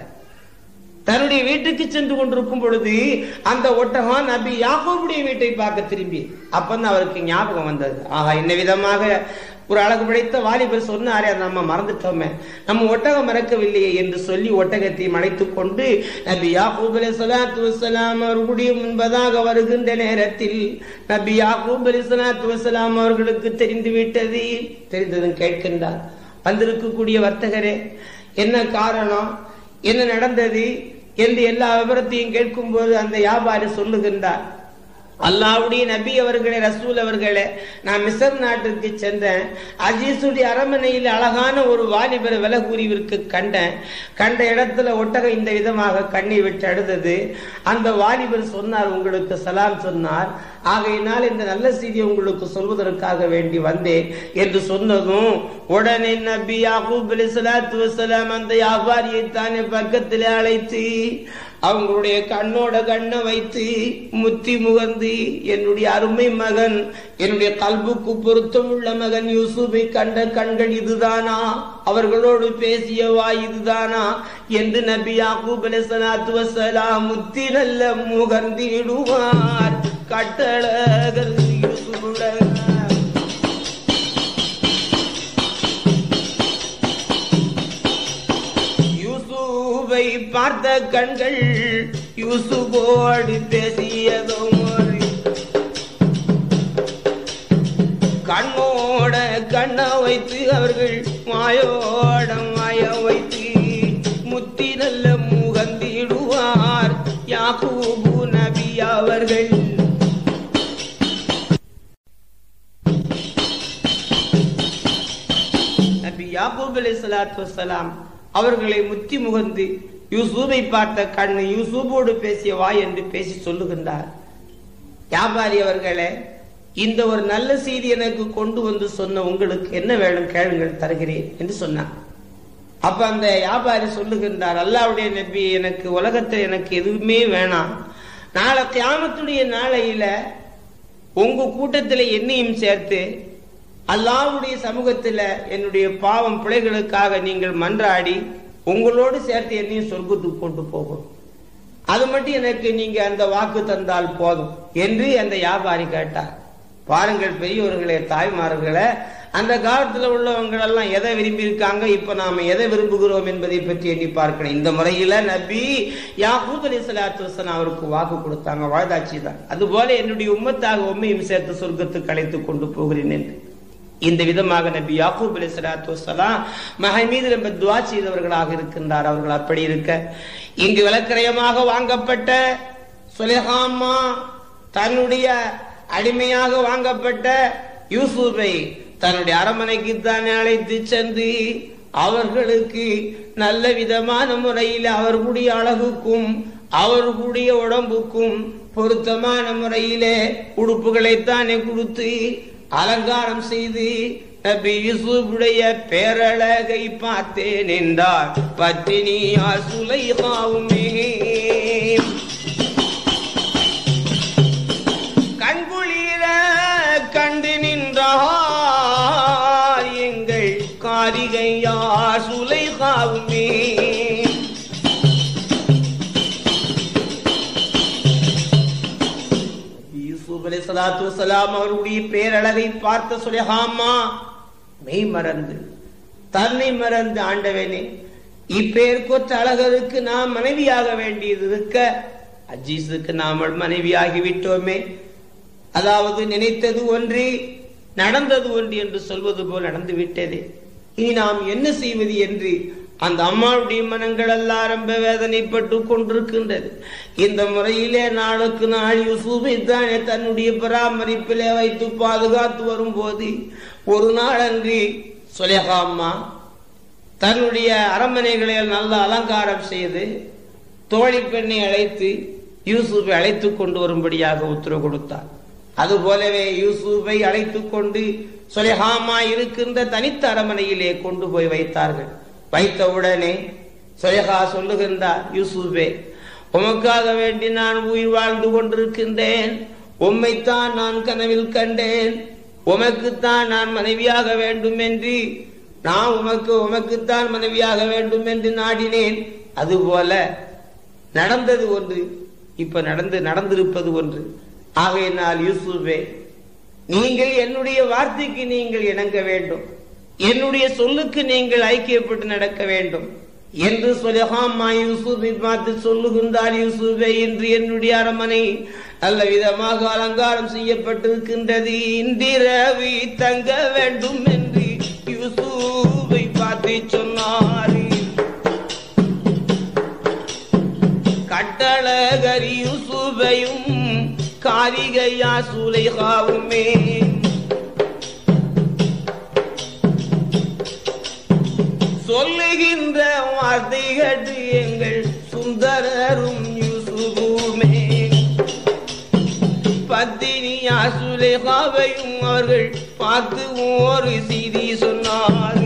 தன்னுடைய வீட்டுக்கு சென்று கொண்டிருக்கும் பொழுது அந்த ஒட்டகம் நபி யாகோபுடைய வீட்டை பார்க்க திரும்பி அப்பதான் அவருக்கு ஞாபகம் வந்தது ஆஹா என்ன விதமாக ஒரு அழகு படைத்த வாலிபர் சொன்னாரே அதை நம்ம மறந்துட்டோமே நம்ம ஒட்டகம் மறக்கவில்லையே என்று சொல்லி ஒட்டகத்தை மறைத்துக் கொண்டு நபி யாகூப் அலி சலாத்து வசலாம் அவர்களுடைய முன்பதாக வருகின்ற நேரத்தில் நபி யாகூப் அலி சலாத்து வசலாம் அவர்களுக்கு தெரிந்து விட்டது தெரிந்ததும் கேட்கின்றார் வந்திருக்கக்கூடிய வர்த்தகரே என்ன காரணம் என்ன நடந்தது என்று எல்லா விவரத்தையும் கேட்கும் போது அந்த வியாபாரி சொல்லுகின்றார் அல்லாவுடைய நபி அவர்களே ரசூல் அவர்களே நான் மிசர் நாட்டிற்கு சென்றேன் அஜீசுடைய அரமனையில் அழகான ஒரு வாலிபர் விலை கூறிவிற்கு கண்டேன் கண்ட இடத்துல ஒட்டகம் இந்த விதமாக கண்ணீர் விட்டு அழுதது அந்த வாலிபர் சொன்னார் உங்களுக்கு சலாம் சொன்னார் ஆகையினால் இந்த நல்ல செய்தியை உங்களுக்கு சொல்வதற்காக வேண்டி வந்தேன் என்று சொன்னதும் உடனே நபி யாகூப் அலி சலாத்து வசலாம் அந்த வியாபாரியை தானே பக்கத்தில் அழைத்து அவங்களுடைய கண்ணோட கண்ணை வைத்து முத்தி முகந்து என்னுடைய அருமை மகன் என்னுடைய கல்புக்கு பொருத்தமுள்ள மகன் யூசுஃபை கண்ட கண்கள் இதுதானா அவர்களோடு பேசிய வாய் இதுதானா என்று நபி யாக்கூப் அலைஹிஸ்ஸலாத்து வஸலாம் முத்தி நல்ல முகர்ந்திடுவார் கட்டழகர் யூசுஃபுடன் யூசுவை பார்த்த கண்கள் யூசுபோடு பேசியதும் ஒரு கண்ணோட கண்ண வைத்து அவர்கள் மாயோட மாய வைத்து முத்தி நல்ல முகந்திடுவார் யாக்கூபு நபி அவர்கள் நபி யாக்கூப் அலைஹிஸ்ஸலாத்து வஸ்ஸலாம் அவர்களை முத்தி முகந்து யூசுஃபை பார்த்த கண் யூசுஃபோடு பேசிய வாய் என்று பேசி சொல்லுகின்றார் வியாபாரி அவர்களே இந்த ஒரு நல்ல செய்தி எனக்கு கொண்டு வந்து சொன்ன உங்களுக்கு என்ன வேணும் கேளுங்கள் தருகிறேன் என்று சொன்னார் அப்ப அந்த வியாபாரி சொல்லுகின்றார் அல்லாவுடைய நபி எனக்கு உலகத்தில் எனக்கு எதுவுமே வேணாம் நாளை கியாமத்துடைய நாளையில உங்க கூட்டத்தில் என்னையும் சேர்த்து அல்லாவுடைய சமூகத்துல என்னுடைய பாவம் பிழைகளுக்காக நீங்கள் மன்றாடி உங்களோடு சேர்த்து என்னையும் சொர்க்கத்துக்கு கொண்டு போகும் அது மட்டும் எனக்கு நீங்க அந்த வாக்கு தந்தால் போதும் என்று அந்த வியாபாரி கேட்டார் பாருங்கள் பெரியவர்களே தாய்மார்களே அந்த காலத்துல உள்ளவங்க எல்லாம் எதை விரும்பி இருக்காங்க இப்ப நாம எதை விரும்புகிறோம் என்பதை பற்றி எண்ணி பார்க்கணும் இந்த முறையில நபி யாக்கூத் அலி சலாத்து வசன் அவருக்கு வாக்கு கொடுத்தாங்க வாழ்தாட்சி தான் அதுபோல என்னுடைய உம்மத்தாக உண்மையும் சேர்த்து சொர்க்கத்துக்கு அழைத்து கொண்டு போகிறேன் என்று இந்த விதமாக நபி யாக்கூப் அலி சலாத்து வசலாம் மகன் மீது ரொம்ப துவா செய்தவர்களாக இருக்கின்றார் அவர்கள் அப்படி இருக்க இங்கு விளக்கரையமாக வாங்கப்பட்ட சுலேஹாமா தன்னுடைய அடிமையாக வாங்கப்பட்ட யூசுஃபை தன்னுடைய அரமனைக்கு தானே அழைத்து சென்று அவர்களுக்கு நல்ல விதமான முறையில் அவர்களுடைய அழகுக்கும் அவர்களுடைய உடம்புக்கும் பொருத்தமான முறையிலே உடுப்புகளை தானே கொடுத்து அலங்காரம் செய்து நபி யூசுஃபுடைய பேரழகை பார்த்தேன் என்றார் பத்தினியார் சுலைகாவுமே கண்குளிர கண்டு நின்றார் எங்கள் காரிகையார் சுலைகாவுமே யூசுப் அலி சலாத்து வசலாம் அவருடைய பேரழகை பார்த்த சுலேஹாமா மெய் மறந்து தன்னை மறந்து ஆண்டவனே இப்பேர் கொத்த அழகருக்கு நாம் மனைவியாக வேண்டியது இருக்க அஜீஸுக்கு நாமல் மனைவியாகி விட்டோமே அதாவது நினைத்தது ஒன்று நடந்தது ஒன்று என்று சொல்வது போல் நடந்து விட்டதே இனி நாம் என்ன செய்வது என்று அந்த அம்மாவுடைய மனங்கள் எல்லாம் ரொம்ப வேதனைப்பட்டு கொண்டிருக்கின்றது இந்த முறையிலே நாளுக்கு நாள் யூசுஃபை தானே தன்னுடைய பராமரிப்பிலே வைத்து பாதுகாத்து வரும்போது ஒரு நாள் அன்றி சுலேகா அம்மா தன்னுடைய அரண்மனைகளை நல்ல அலங்காரம் செய்து தோழி பெண்ணை அழைத்து யூசுஃபை அழைத்து கொண்டு வரும்படியாக உத்தரவு கொடுத்தார் அதுபோலவே யூசுஃபை அழைத்து கொண்டு சுலேஹாமா இருக்கின்ற தனித்த அரண்மனையிலே கொண்டு போய் வைத்தார்கள் வைத்தவுடனே சுலேஹா சொல்லுகின்றார் யூசுஃபே உமக்காக வேண்டி நான் உயிர் வாழ்ந்து கொண்டிருக்கின்றேன் உம்மைத்தான் நான் கனவில் கண்டேன் உமக்குத்தான் நான் மனைவியாக வேண்டும் என்று நான் உமக்கு உமக்குத்தான் மனைவியாக வேண்டும் என்று நாடினேன் அதுபோல நடந்தது ஒன்று இப்ப நடந்து நடந்திருப்பது ஒன்று ஆகையினால் யூசுஃபே நீங்கள் என்னுடைய வார்த்தைக்கு நீங்கள் இணங்க வேண்டும் என்னுடைய சொல்லுக்கு நீங்கள் ஐக்கியப்பட்டு நடக்க வேண்டும் என்று சொல்லஹாமா யூசுஃபை பார்த்து சொல்லுகின்றார் யூசுஃபை இன்று என்னுடைய அரமனை நல்ல விதமாக அலங்காரம் செய்யப்பட்டிருக்கின்றது இன்றிரவி தங்க வேண்டும் என்று யூசுஃபை பார்த்து சொன்னார் கட்டழகரி யூசுஃபையும் காரிகையா சுலைகாவுமே சொல்லுகின்ற வார்த்தை கேட்டு எங்கள் சுந்தரரும் யூசுபுமே பத்தினியா சுலைகாவையும் அவர்கள் பார்த்து ஒரு செய்தி சொன்னார்கள்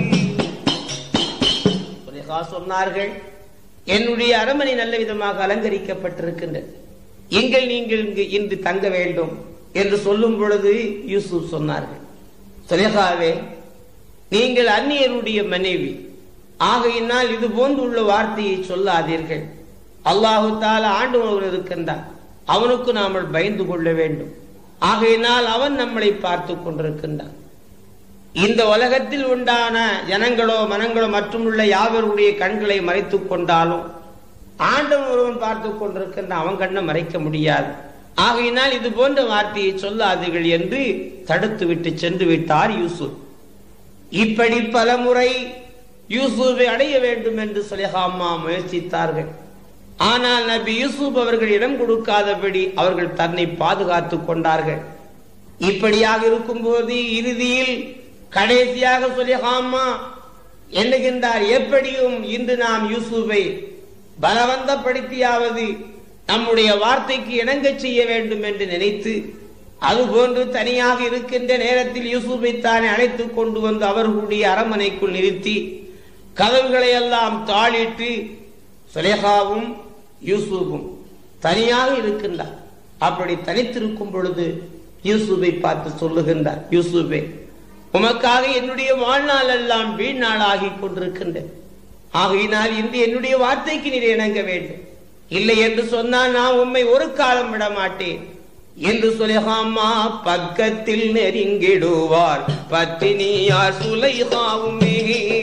சுலைகா சொன்னார்கள் என்னுடைய அரண்மனை நல்ல விதமாக அலங்கரிக்கப்பட்டிருக்கின்றது எங்கள் நீங்கள் இங்கு இன்று தங்க வேண்டும் என்று சொல்லும் பொழுது யூசுப் சொன்னார்கள் சுலேகாவே நீங்கள் அந்நியருடைய மனைவி ஆகையினால் இது போன்றுள்ள வார்த்தையை சொல்லாதீர்கள் அல்லாஹு தால ஆண்டு ஒருவர் இருக்கின்றான் அவனுக்கு நாம் பயந்து கொள்ள வேண்டும் ஆகையினால் அவன் நம்மளை பார்த்து கொண்டிருக்கின்றான் இந்த உலகத்தில் உண்டான ஜனங்களோ மனங்களோ மற்றும் உள்ள யாவருடைய கண்களை மறைத்துக் கொண்டாலும் ஆண்டவன் ஒருவன் பார்த்து கொண்டிருக்கின்ற அவன் கண்ணை மறைக்க முடியாது ஆகையினால் இது போன்ற வார்த்தையை சொல்லாதீர்கள் என்று தடுத்து விட்டு சென்று விட்டார் யூசுப் இப்படி பல முறை யூசுஃபை அடைய வேண்டும் என்று சுலேஹாமா முயற்சித்தார்கள் ஆனால் நபி யூசுப் அவர்கள் இடம் கொடுக்காதபடி அவர்கள் தன்னை பாதுகாத்துக் கொண்டார்கள் இப்படியாக இருக்கும்போது இறுதியில் கடைசியாக சுலேஹாமா எண்ணுகின்றார் எப்படியும் இன்று நாம் யூசுஃபை பலவந்தப்படுத்தியாவது நம்முடைய வார்த்தைக்கு இணங்க செய்ய வேண்டும் என்று நினைத்து அதுபோன்று தனியாக இருக்கின்ற நேரத்தில் யூசுஃபை தானே அழைத்துக் கொண்டு வந்து அவர்களுடைய அரண்மனைக்குள் நிறுத்தி கதவுகளை எல்லாம் தாளிட்டு சுலேகாவும் யூசுஃபும் தனியாக இருக்கின்றார் அப்படி தனித்திருக்கும் பொழுது யூசுஃபை பார்த்து சொல்லுகின்றார் யூசுஃபே உமக்காக என்னுடைய வாழ்நாள் எல்லாம் வீண் நாளாகி கொண்டிருக்கின்றது ஆகையினால் இன்று என்னுடைய வார்த்தைக்கு நீர் இணங்க வேண்டும் இல்லை என்று சொன்னால் நான் உம்மை ஒரு காலம் விட மாட்டேன் என்று சுலேஹாமா பக்கத்தில் நெருங்கிடுவார் பத்தினியார் சுலைஹாவுமே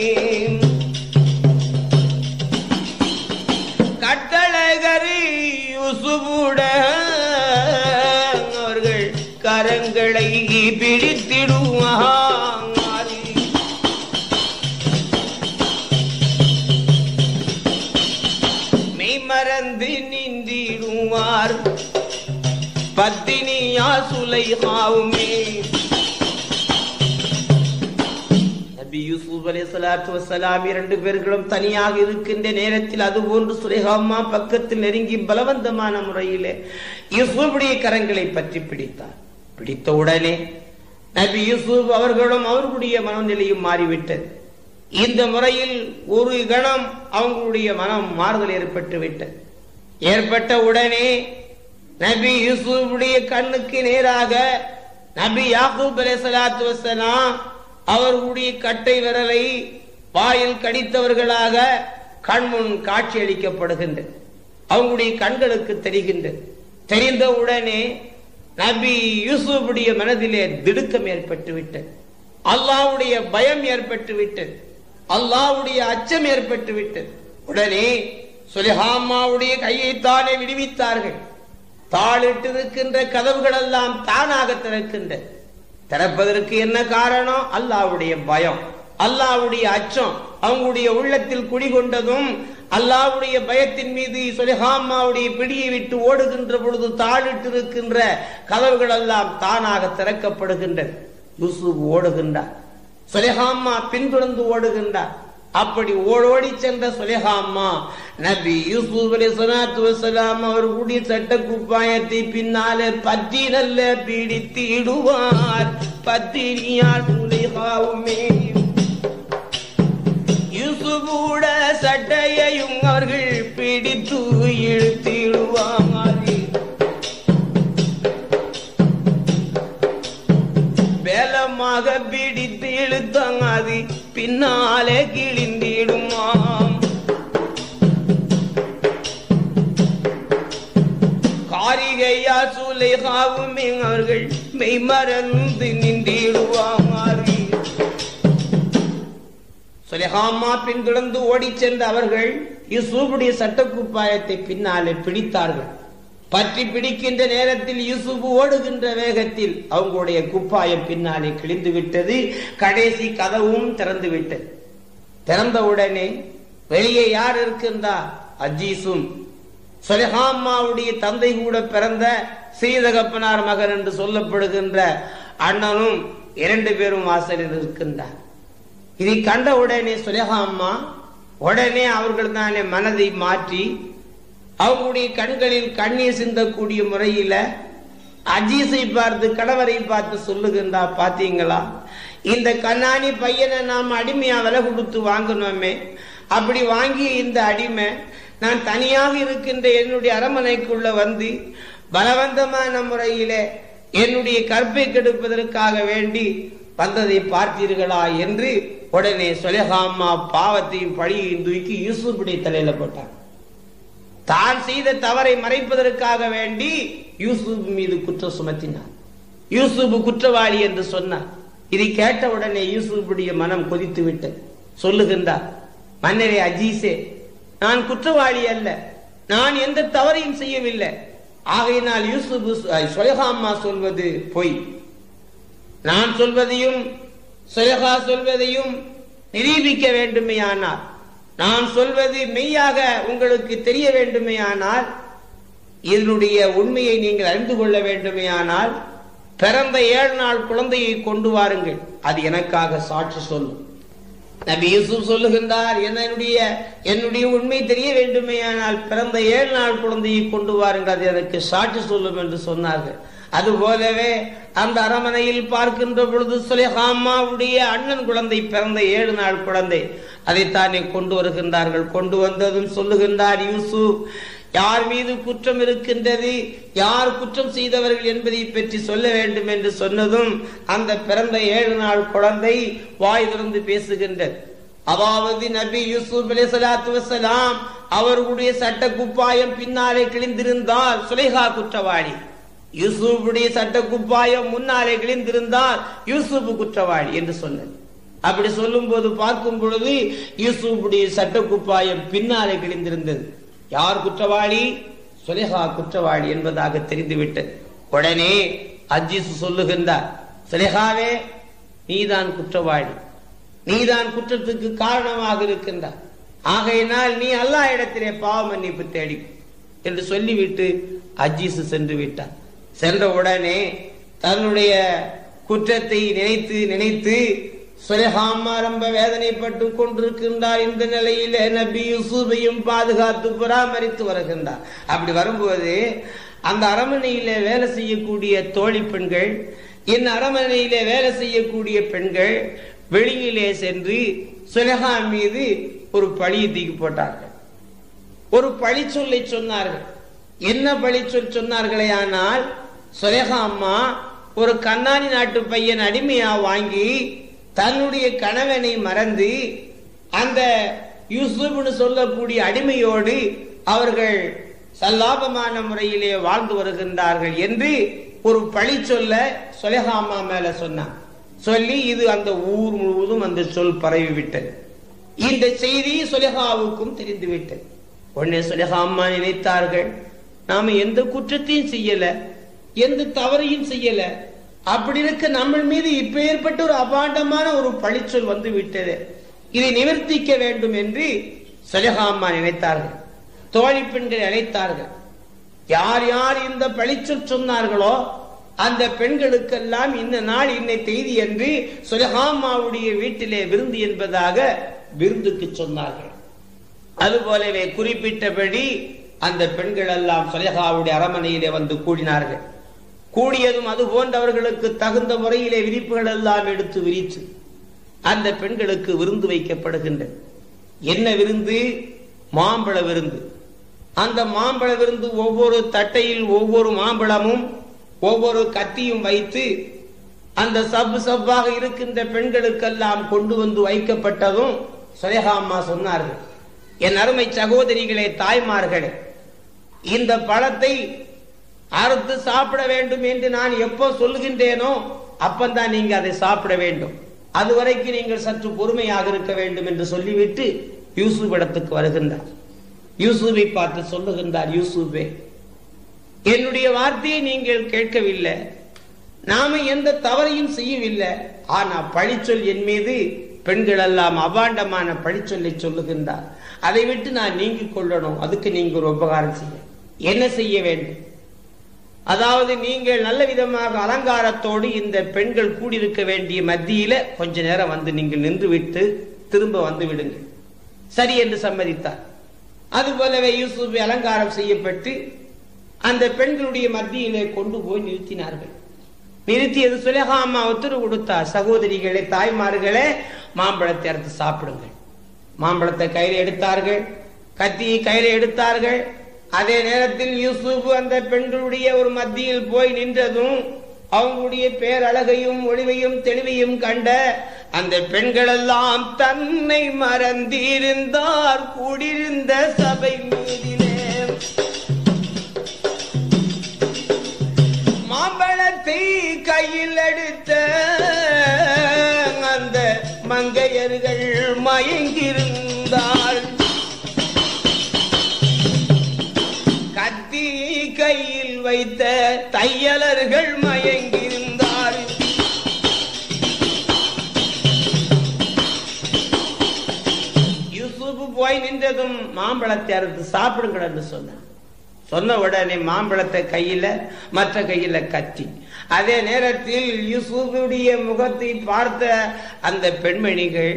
கட்டழகரி யூசுபுட அவர்கள் கரங்களை பிடித்திடுவார் மெய்மறந்து நின்றிடுவார் பத்தினியா சுலைஹாவுமே நபி யூசுப் அலைஹிஸ்ஸலாத்து வஸ்ஸலாம் இரண்டு பேர்களும் தனியாக இருக்கின்ற நேரத்தில் அதுபோன்று சுலைஹாமா பக்கத்தில் நெருங்கி பலவந்தமான முறையிலே யூசுஃபுடைய கரங்களை பற்றி பிடித்தார் பிடித்த உடனே நபி யூசுப் அவர்களும் அவர்களுடைய மனநிலையும் மாறிவிட்டது இந்த முறையில் ஒரு கணம் அவங்களுடைய மனம் மாறுதல் ஏற்பட்டு விட்டது ஏற்பட்ட உடனே நபி யூசுஃபுடைய கண்ணுக்கு நேராக நபி யாக்கூப் அலைஹிஸ்ஸலாத்து வஸ்ஸலாம் அவர்களுடைய கட்டை விரலை வாயில் கடித்தவர்களாக கண்முன் காட்சி அளிக்கப்படுகின்றது அவங்களுடைய கண்களுக்கு தெரிகின்றது தெரிந்த உடனே நபி யூசுஃபுடைய மனதிலே திடுக்கம் ஏற்பட்டு விட்டது அல்லாஹ்வுடைய பயம் ஏற்பட்டு விட்டது அல்லாஹ்வுடைய அச்சம் ஏற்பட்டு விட்டது உடனே சுலிஹாமாவுடைய கையைத்தானே விடுவித்தார்கள் தாளிட்டு இருக்கின்ற கதவுகள் எல்லாம் தானாக திறக்கின்ற திறப்பதற்கு என்ன காரணம் அல்லாவுடைய பயம் அல்லாவுடைய அச்சம் அவங்களுடைய உள்ளத்தில் குடிகொண்டதும் அல்லாவுடைய பயத்தின் மீது சொலிஹாமாவுடைய பிடியை விட்டு ஓடுகின்ற பொழுது தாழிட்டு இருக்கின்ற கதவுகள் எல்லாம் தானாக திறக்கப்படுகின்றது யூசுப் ஓடுகின்றார் சொலிஹாமா பின்தொடர்ந்து ஓடுகின்றார் அப்படி ஓடோடி சென்ற சுலேஹாமா நபி யூசுப் அலி சலாத்து வசலாம் அவர்களுடைய சட்ட குப்பாயத்தை பின்னாலே பற்றி நல்ல பிடித்து இடுவார் பத்தினியார் சுலேஹாவுமே யூசுபூட சட்டையையும் அவர்கள் பிடித்து இழுத்திடுவார் வேலமாக பிடித்து இழுத்தாங்க அது பின்னாலே கிழிந்திடுமாம் காரிகையா சுலைகாவும் அவர்கள் மெய்மறந்து நின்றிடுவாங்க சுலேஹாமா பின்தொடர்ந்து ஓடிச் சென்ற அவர்கள் யூசுஃபுடைய சட்டக்குப்பாயத்தை பின்னாலே பிடித்தார்கள் பற்றி பிடிக்கின்ற நேரத்தில் யூசுப் ஓடுகின்ற வேகத்தில் அவங்களுடைய குப்பாயம் பின்னாலே கிழிந்து விட்டது கடைசி கதவும் திறந்து விட்டது திறந்தவுடனே வெளியே யார் இருக்கின்றா அஜீசும் சொலிஹாமாவுடைய தந்தை கூட பிறந்த ஸ்ரீதகப்பனார் மகன் என்று சொல்லப்படுகின்ற அண்ணனும் இரண்டு பேரும் வாசலில் இருக்கின்றார் இதை கண்ட உடனே சுலேஹாம்மா உடனே அவர்கள் தானே மனதை மாற்றி அவங்களுடைய கண்களில் கண்ணீர் சிந்தக்கூடிய முறையில அஜீஸை பார்த்து கணவரை பார்த்து சொல்லுகின்றா பாத்தீங்களா இந்த கண்ணாணி பையனை நாம் அடிமையா விலை கொடுத்து வாங்கணுமே அப்படி வாங்கிய இந்த அடிமை நான் தனியாக இருக்கின்ற என்னுடைய அரமனைக்குள்ள வந்து பலவந்தமான முறையிலே என்னுடைய கற்பை கெடுப்பதற்காக வேண்டி வந்ததை பார்த்தீர்களா என்று உடனே சொலகாமா பாவத்தையும் பழியையும் தூக்கி யூசுஃபுடைய தலையில போட்டான் தான் செய்த தவறை மறைப்பதற்காக வேண்டி யூசுப் மீது குற்றம் சுமத்தினார் யூசுப் குற்றவாளி என்று சொன்னார் இதை கேட்ட உடனே யூசுஃபுடைய மனம் கொதித்து விட்டது சொல்லுகின்றார் மன்னரே அஜீசே நான் குற்றவாளி அல்ல நான் எந்த தவறையும் செய்யவில்லை ஆகையினால் யூசுப் சொலகாமா சொல்வது பொய் நான் சொல்வதையும் சொலகா சொல்வதையும் நிரூபிக்க வேண்டுமேயானார் நான் சொல்வது மெய்யாக உங்களுக்கு தெரிய வேண்டுமேயானால் இதனுடைய உண்மையை நீங்கள் அறிந்து கொள்ள வேண்டுமேயானால் பிறந்த ஏழு நாள் குழந்தையை கொண்டு வாருங்கள் அது எனக்காக சாட்சி சொல்லும் நபி யூசுப் சொல்லுகின்றார் என்னுடைய என்னுடைய உண்மை தெரிய வேண்டுமேயானால் பிறந்த ஏழு நாள் குழந்தையை கொண்டு வாருங்கள் அது எனக்கு சாட்சி சொல்லும் என்று சொன்னார்கள் அது போலவே அந்த அரமனையில் பார்க்கின்ற பொழுது சுலேஹாமாவுடைய அண்ணன் குழந்தை பிறந்த ஏழு நாள் குழந்தை அதைத்தானே கொண்டு வருகின்றார்கள் கொண்டு வந்ததும் சொல்லுகின்றார் யூசுப் யார் மீது குற்றம் இருக்கின்றது யார் குற்றம் செய்தவர்கள் என்பதை பற்றி சொல்ல வேண்டும் என்று சொன்னதும் அந்த பிறந்த ஏழு நாள் குழந்தை வாய் திறந்து பேசுகின்றது அதாவது நபி யூசுப் அலி சலாத்து வசலாம் அவர்களுடைய சட்ட குப்பாயம் பின்னாலே கிழிந்திருந்தால் சுலேஹா குற்றவாளி யூசுஃபுடைய சட்ட குப்பாயம் முன்னாலே கிழிந்திருந்தால் யூசுப் குற்றவாளி என்று சொன்னது அப்படி சொல்லும் போது பார்க்கும் பொழுது யூசுஃபுடைய சட்ட குப்பாயம் பின்னாலே கிழிந்திருந்தது யார் குற்றவாளி சுலேஹா குற்றவாளி என்பதாக தெரிந்துவிட்டது உடனே அஜிஸ் சொல்லுகின்றார் சுலேஹாவே நீதான் குற்றவாளி நீதான் குற்றத்துக்கு காரணமாக இருக்கின்றார் ஆகையினால் நீ அல்லா இடத்திலே பாவ மன்னிப்பு தேடி என்று சொல்லிவிட்டு அஜீஸ் சென்று விட்டார் சென்ற உடனே தன்னுடைய குற்றத்தை நினைத்து நினைத்து சுலேஹாமா ரொம்ப வேதனைப்பட்டு கொண்டிருக்கின்றார் இந்த நிலையில நபி யூசுஃபையும் பாதுகாத்து பராமரித்து வருகின்றார் அப்படி வரும்போது அந்த அரமனையில வேலை செய்யக்கூடிய தோழி பெண்கள் என் அரமனையில வேலை செய்யக்கூடிய பெண்கள் வெளியிலே சென்று சுலேஹா மீது ஒரு பழியை தூக்கி போட்டார்கள் ஒரு பழி சொல்லை சொன்னார்கள் என்ன பழி சொல் சொன்னார்களே ஆனால் சுலேஹா அம்மா ஒரு கண்ணாடி நாட்டு பையன் அடிமையா வாங்கி தன்னுடைய கணவனை மறந்து அந்த யூசுப்னு சொல்லக்கூடிய அடிமையோடு அவர்கள் சல்லாபமான முறையிலே வாழ்ந்து வருகின்றார்கள் என்று ஒரு பழி சொல்ல சுலேஹாமா மேல சொன்னான் சொல்லி இது அந்த ஊர் முழுவதும் அந்த சொல் பரவி விட்டது இந்த செய்தி சுலேஹாவுக்கும் தெரிந்து விட்டது உடனே சுலேஹாமா நினைத்தார்கள் நாம எந்த குற்றத்தையும் செய்யல எந்த தவறையும் செய்யல அப்படி இருக்க நம்ம மீது இப்ப ஏற்பட்ட ஒரு அபாண்டமான ஒரு பழிச்சொல் வந்து விட்டது இதை நிவர்த்திக்க வேண்டும் என்று சலஹாமா நினைத்தார்கள் தோழி பெண்கள் அழைத்தார்கள் யார் யார் இந்த பழிச்சொல் சொன்னார்களோ அந்த பெண்களுக்கெல்லாம் இந்த நாள் இன்னை செய்தி என்று சுலஹாமாவுடைய வீட்டிலே விருந்து என்பதாக விருந்துக்கு சொன்னார்கள் அதுபோலவே குறிப்பிட்டபடி அந்த பெண்கள் எல்லாம் சுலேகாவுடைய அரமனையிலே வந்து கூடினார்கள் கூடியதும் அது போன்றவர்களுக்கு தகுந்த முறையிலே விரிப்புகள் எல்லாம் எடுத்து விரித்து அந்த பெண்களுக்கு விருந்து வைக்கப்படுகின்றது என்ன விருந்து மாம்பழ விருந்து அந்த மாம்பழ விருந்து ஒவ்வொரு தட்டையில் ஒவ்வொரு மாம்பழமும் ஒவ்வொரு கத்தியும் வைத்து அந்த சப்பு சப்பாக இருக்கின்ற பெண்களுக்கெல்லாம் கொண்டு வந்து வைக்கப்பட்டதும் சுலேகா அம்மா சொன்னார்கள் என் அருமை சகோதரிகளே தாய்மார்களே இந்த பழத்தை அறுத்து சாப்பிட வேண்டும் என்று நான் எப்போ சொல்லுகின்றேனோ அப்பந்தான் நீங்க அதை சாப்பிட வேண்டும் அதுவரைக்கும் நீங்கள் சற்று பொறுமையாக இருக்க வேண்டும் என்று சொல்லிவிட்டு யூசுப் இடத்துக்கு வருகின்றார் யூசுஃபை பார்த்து சொல்லுகின்றார் யூசுஃபே என்னுடைய வார்த்தையை நீங்கள் கேட்கவில்லை நாம எந்த தவறையும் செய்யவில்லை ஆனா பழிச்சொல் என் மீது பெண்கள் எல்லாம் அபாண்டமான பழிச்சொல்லை சொல்லுகின்றார் அதை விட்டு நான் நீங்கிக் கொள்ளணும் அதுக்கு நீங்க ஒரு உபகாரம் செய்ய என்ன செய்ய வேண்டும் அதாவது நீங்கள் நல்ல விதமாக அலங்காரத்தோடு இந்த பெண்கள் கூடியிருக்க வேண்டிய மத்தியில கொஞ்ச நேரம் வந்து நீங்கள் நின்று விட்டு திரும்ப வந்து விடுங்கள் சரி என்று சம்மதித்தார் அதுபோலவே யூசுப் அலங்காரம் செய்யப்பட்டு அந்த பெண்களுடைய மத்தியிலே கொண்டு போய் நிறுத்தினார்கள் நிறுத்தியது சுலேகா அம்மா உத்தரவு கொடுத்தார் சகோதரிகளே தாய்மார்களே மாம்பழத்தை அறுத்து சாப்பிடுங்கள் மாம்பழத்தை கையில எடுத்தார்கள் கத்தியை கையில எடுத்தார்கள் அதே நேரத்தில் யூசுப் அந்த பெண்களுடைய ஒரு மத்தியில் போய் நின்றதும் அவங்களுடைய பேரழகையும் ஒளிவையும் தெளிவையும் கண்ட அந்த பெண்கள் எல்லாம் தன்னை மறந்திருந்தார் கூடியிருந்த சபை மீதிலே மாம்பழத்தை கையில் எடுத்த அந்த மங்கையர்கள் மயங்கியிருந்தாள் கத்தி கையில் வைத்த தையலர்கள் மயங்கியிருந்தார் யூசுப் போய் நின்றதும் மாம்பழத்தை அறுத்து சாப்பிடுங்கள் என்று சொன்னார் சொன்ன உடனே மாம்பழத்தை கையில மற்ற கையில கத்தி அதே நேரத்தில் யூசுஃபுடைய முகத்தை பார்த்த அந்த பெண்மணிகள்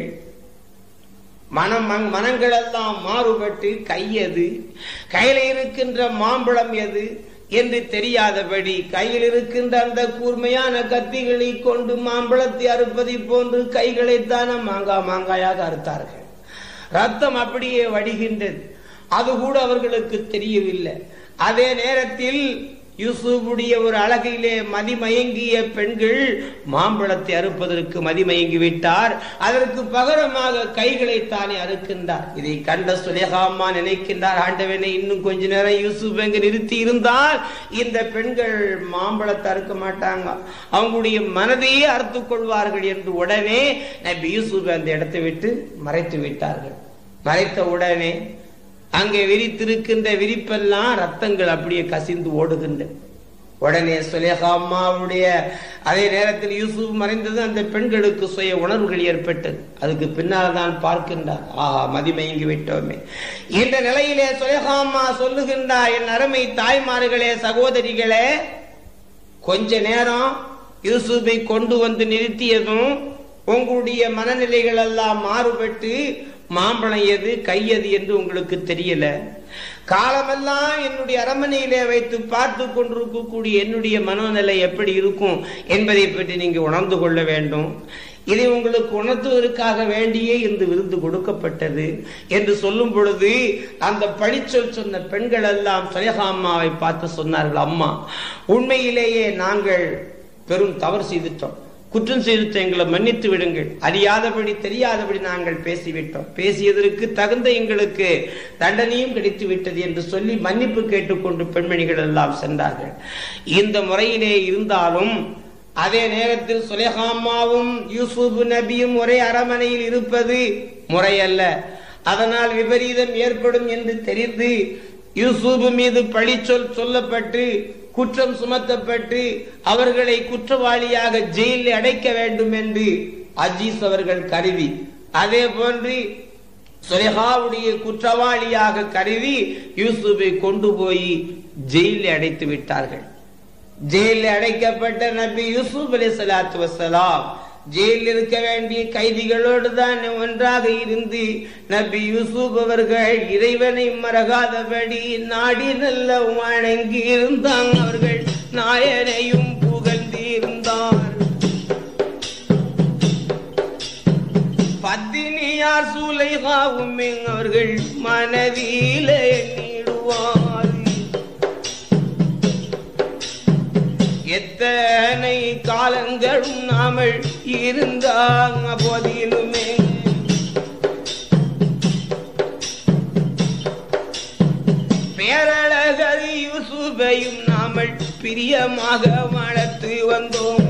மனம் மனங்கள் எல்லாம் மாறுபட்டு கையது கையில இருக்கின்ற மாம்பழம் எது என்று தெரியாதபடி கையில் இருக்கின்ற அந்த கூர்மையான கத்திகளை கொண்டு மாம்பழத்தை அறுப்பதை போன்று கைகளைத்தான மாங்காய் மாங்காயாக அறுத்தார்கள் ரத்தம் அப்படியே வடிகின்றது அது கூட அவர்களுக்கு தெரியவில்லை அதே நேரத்தில் யூசுஃபுடைய ஒரு அழகிலே மதிமயங்கிய பெண்கள் மாம்பழத்தை அறுப்பதற்கு மதிமயங்கி விட்டார் அதற்கு பகரமாக கைகளை தானே அறுக்கின்றார் இதை கண்ட சுலேகாமா நினைக்கின்றார் ஆண்டவனை இன்னும் கொஞ்ச நேரம் யூசுப் எங்க நிறுத்தி இருந்தால் இந்த பெண்கள் மாம்பழத்தை அறுக்க மாட்டாங்க அவங்களுடைய மனதையே அறுத்து கொள்வார்கள் என்று உடனே நபி யூசுப் அந்த இடத்தை விட்டு மறைத்து விட்டார்கள் மறைத்த உடனே அங்கே விரித்திருக்கின்ற விரிப்பெல்லாம் ரத்தங்கள் அப்படியே கசிந்து ஓடுகின்ற உடனே சுலேகா அம்மாவுடைய அதே நேரத்தில் யூசுப் மறைந்தது அந்த பெண்களுக்கு சுய உணர்வுகள் ஏற்பட்டது அதுக்கு பின்னால் தான் பார்க்கின்றார் ஆஹா மதிமயங்கி விட்டோமே இந்த நிலையிலே சுலேகா அம்மா சொல்லுகின்றார் என் அருமை தாய்மார்களே சகோதரிகளே கொஞ்ச நேரம் யூசுஃபை கொண்டு வந்து நிறுத்தியதும் உங்களுடைய மனநிலைகள் எல்லாம் மாறுபட்டு மாம்பழம் எது கையது என்று உங்களுக்கு தெரியல காலமெல்லாம் என்னுடைய அரமனையிலே வைத்து பார்த்து கொண்டிருக்கக்கூடிய என்னுடைய மனோநிலை எப்படி இருக்கும் என்பதை பற்றி நீங்க உணர்ந்து கொள்ள வேண்டும் இதை உங்களுக்கு உணர்த்துவதற்காக வேண்டியே இந்த விருந்து கொடுக்கப்பட்டது என்று சொல்லும் பொழுது அந்த பழிச்சொல் சொன்ன பெண்கள் எல்லாம் சலேகா அம்மாவை பார்த்து சொன்னார்கள் அம்மா உண்மையிலேயே நாங்கள் பெரும் தவறு செய்துட்டோம் குற்றம் செய்து எங்களை மன்னித்து விடுங்கள் அறியாதபடி தெரியாதபடி நாங்கள் பேசிவிட்டோம் பேசியதற்கு தகுந்த எங்களுக்கு தண்டனையும் கிடைத்து விட்டது என்று சொல்லி மன்னிப்பு கேட்டுக்கொண்டு பெண்மணிகள் எல்லாம் சென்றார்கள் இந்த முறையிலே இருந்தாலும் அதே நேரத்தில் சுலேகாமாவும் யூசுப் நபியும் ஒரே அரமனையில் இருப்பது முறையல்ல அதனால் விபரீதம் ஏற்படும் என்று தெரிந்து யூசுப் மீது பழிச்சொல் சொல்லப்பட்டு குற்றம் சுமத்தப்பட்டு அவர்களை குற்றவாளியாக ஜெயிலில் அடைக்க வேண்டும் என்று அஜீஸ் அவர்கள் கருதி அதே போன்று சுலேஹாவுடைய குற்றவாளியாக கருதி யூசுஃபை கொண்டு போய் ஜெயிலில் அடைத்து விட்டார்கள் ஜெயிலில் அடைக்கப்பட்ட நபி யூசுப் அலி சலாத்து வசலாம் ஜெயிலில் இருக்க வேண்டிய கைதிகளோடு தான் ஒன்றாக இருந்து நபி யூசுப் அவர்கள் இறைவனை மறகாதபடி நாடி நல்ல வணங்கி இருந்தாங்க அவர்கள் நாயனையும் புகழ்ந்து இருந்தார் பத்தினியார் சூலைகாவும் அவர்கள் மனதில எண்ணிடுவார் எத்தனை காலங்களும் நாமல் இருந்தாங்க போதிலுமே பேரழகரி யூசுபையும் நாமல் பிரியமாக வளர்த்து வந்தோம்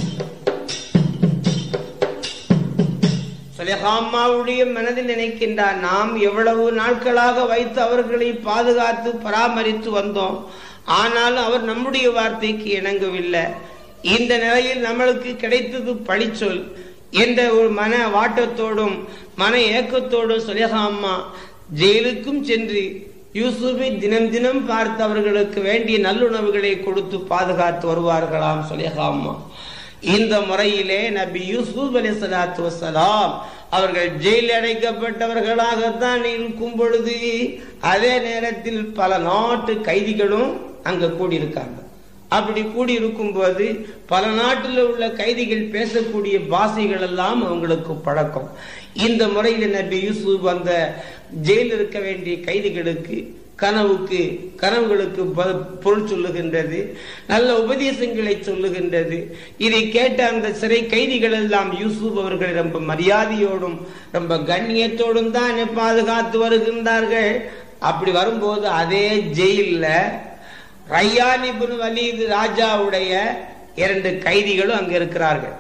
சுலேஹாமாவுடைய மனதில் நினைக்கின்றார் நாம் எவ்வளவு நாட்களாக வைத்து அவர்களை பாதுகாத்து பராமரித்து வந்தோம் ஆனாலும் அவர் நம்முடைய வார்த்தைக்கு இணங்கவில்லை இந்த நிலையில் நம்மளுக்கு கிடைத்தது பழிச்சொல் என்ற ஒரு மன வாட்டத்தோடும் மன ஏக்கத்தோடும் சுலேஹாமா ஜெயிலுக்கும் சென்று யூசுஃபை தினம் தினம் பார்த்து அவர்களுக்கு வேண்டிய நல்லுணவுகளை கொடுத்து பாதுகாத்து வருவார்களாம் சுலேஹாமா இந்த முறையிலே நபி யூசுப் அலி சலாத்து வசலாம் அவர்கள் ஜெயில் அடைக்கப்பட்டவர்களாகத்தான் இருக்கும் பொழுது அதே நேரத்தில் பல நாட்டு கைதிகளும் அங்க கூடியிருக்காங்க அப்படி கூடியிருக்கும் போது பல நாட்டில் உள்ள கைதிகள் பேசக்கூடிய பாஷைகள் எல்லாம் அவங்களுக்கு பழக்கம் இந்த முறையில் நபி யூசுப் அந்த ஜெயில் இருக்க வேண்டிய கைதிகளுக்கு கனவுக்கு கனவுகளுக்கு பொருள் சொல்லுகின்றது நல்ல உபதேசங்களை சொல்லுகின்றது இதை கேட்ட அந்த சிறை கைதிகள் எல்லாம் யூசுப் அவர்கள் ரொம்ப மரியாதையோடும் ரொம்ப கண்ணியத்தோடும் தான் பாதுகாத்து வருகின்றார்கள் அப்படி வரும்போது அதே ஜெயில ரையான் இப்னு வலீது ராஜாவுடைய இரண்டு கைதிகளும் அங்க இருக்கிறார்கள்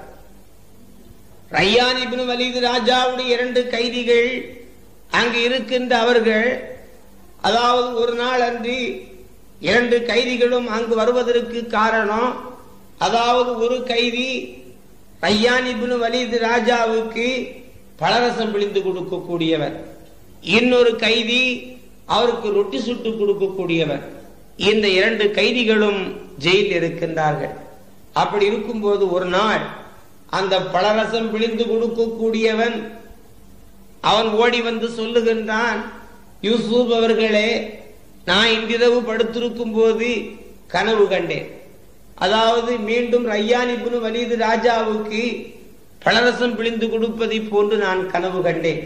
ரையான் இப்னு வலீது ராஜாவுடைய இரண்டு கைதிகள் அங்கு இருக்கின்ற அவர்கள் அதாவது ஒரு நாள் அன்று இரண்டு கைதிகளும் அங்கு வருவதற்கு காரணம் அதாவது ஒரு கைதி ரையான் இப்னு வலீது ராஜாவுக்கு பலரசம் பிழிந்து கொடுக்கக்கூடியவர் இன்னொரு கைதி அவருக்கு ரொட்டி சுட்டு கொடுக்கக்கூடியவர் இந்த இரண்டு கைதிகளும் ஜெயில் இருக்கின்றார்கள் அப்படி இருக்கும்போது ஒரு நாள் அந்த பலரசம் பிழிந்து கொடுக்கக்கூடியவன் அவன் ஓடி வந்து சொல்லுகின்றான் யூசுப் அவர்களே நான் இன்றிரவு படுத்திருக்கும் போது கனவு கண்டேன் அதாவது மீண்டும் ரையான் இப்னு வலீது ராஜாவுக்கு பலரசம் பிழிந்து கொடுப்பதை போன்று நான் கனவு கண்டேன்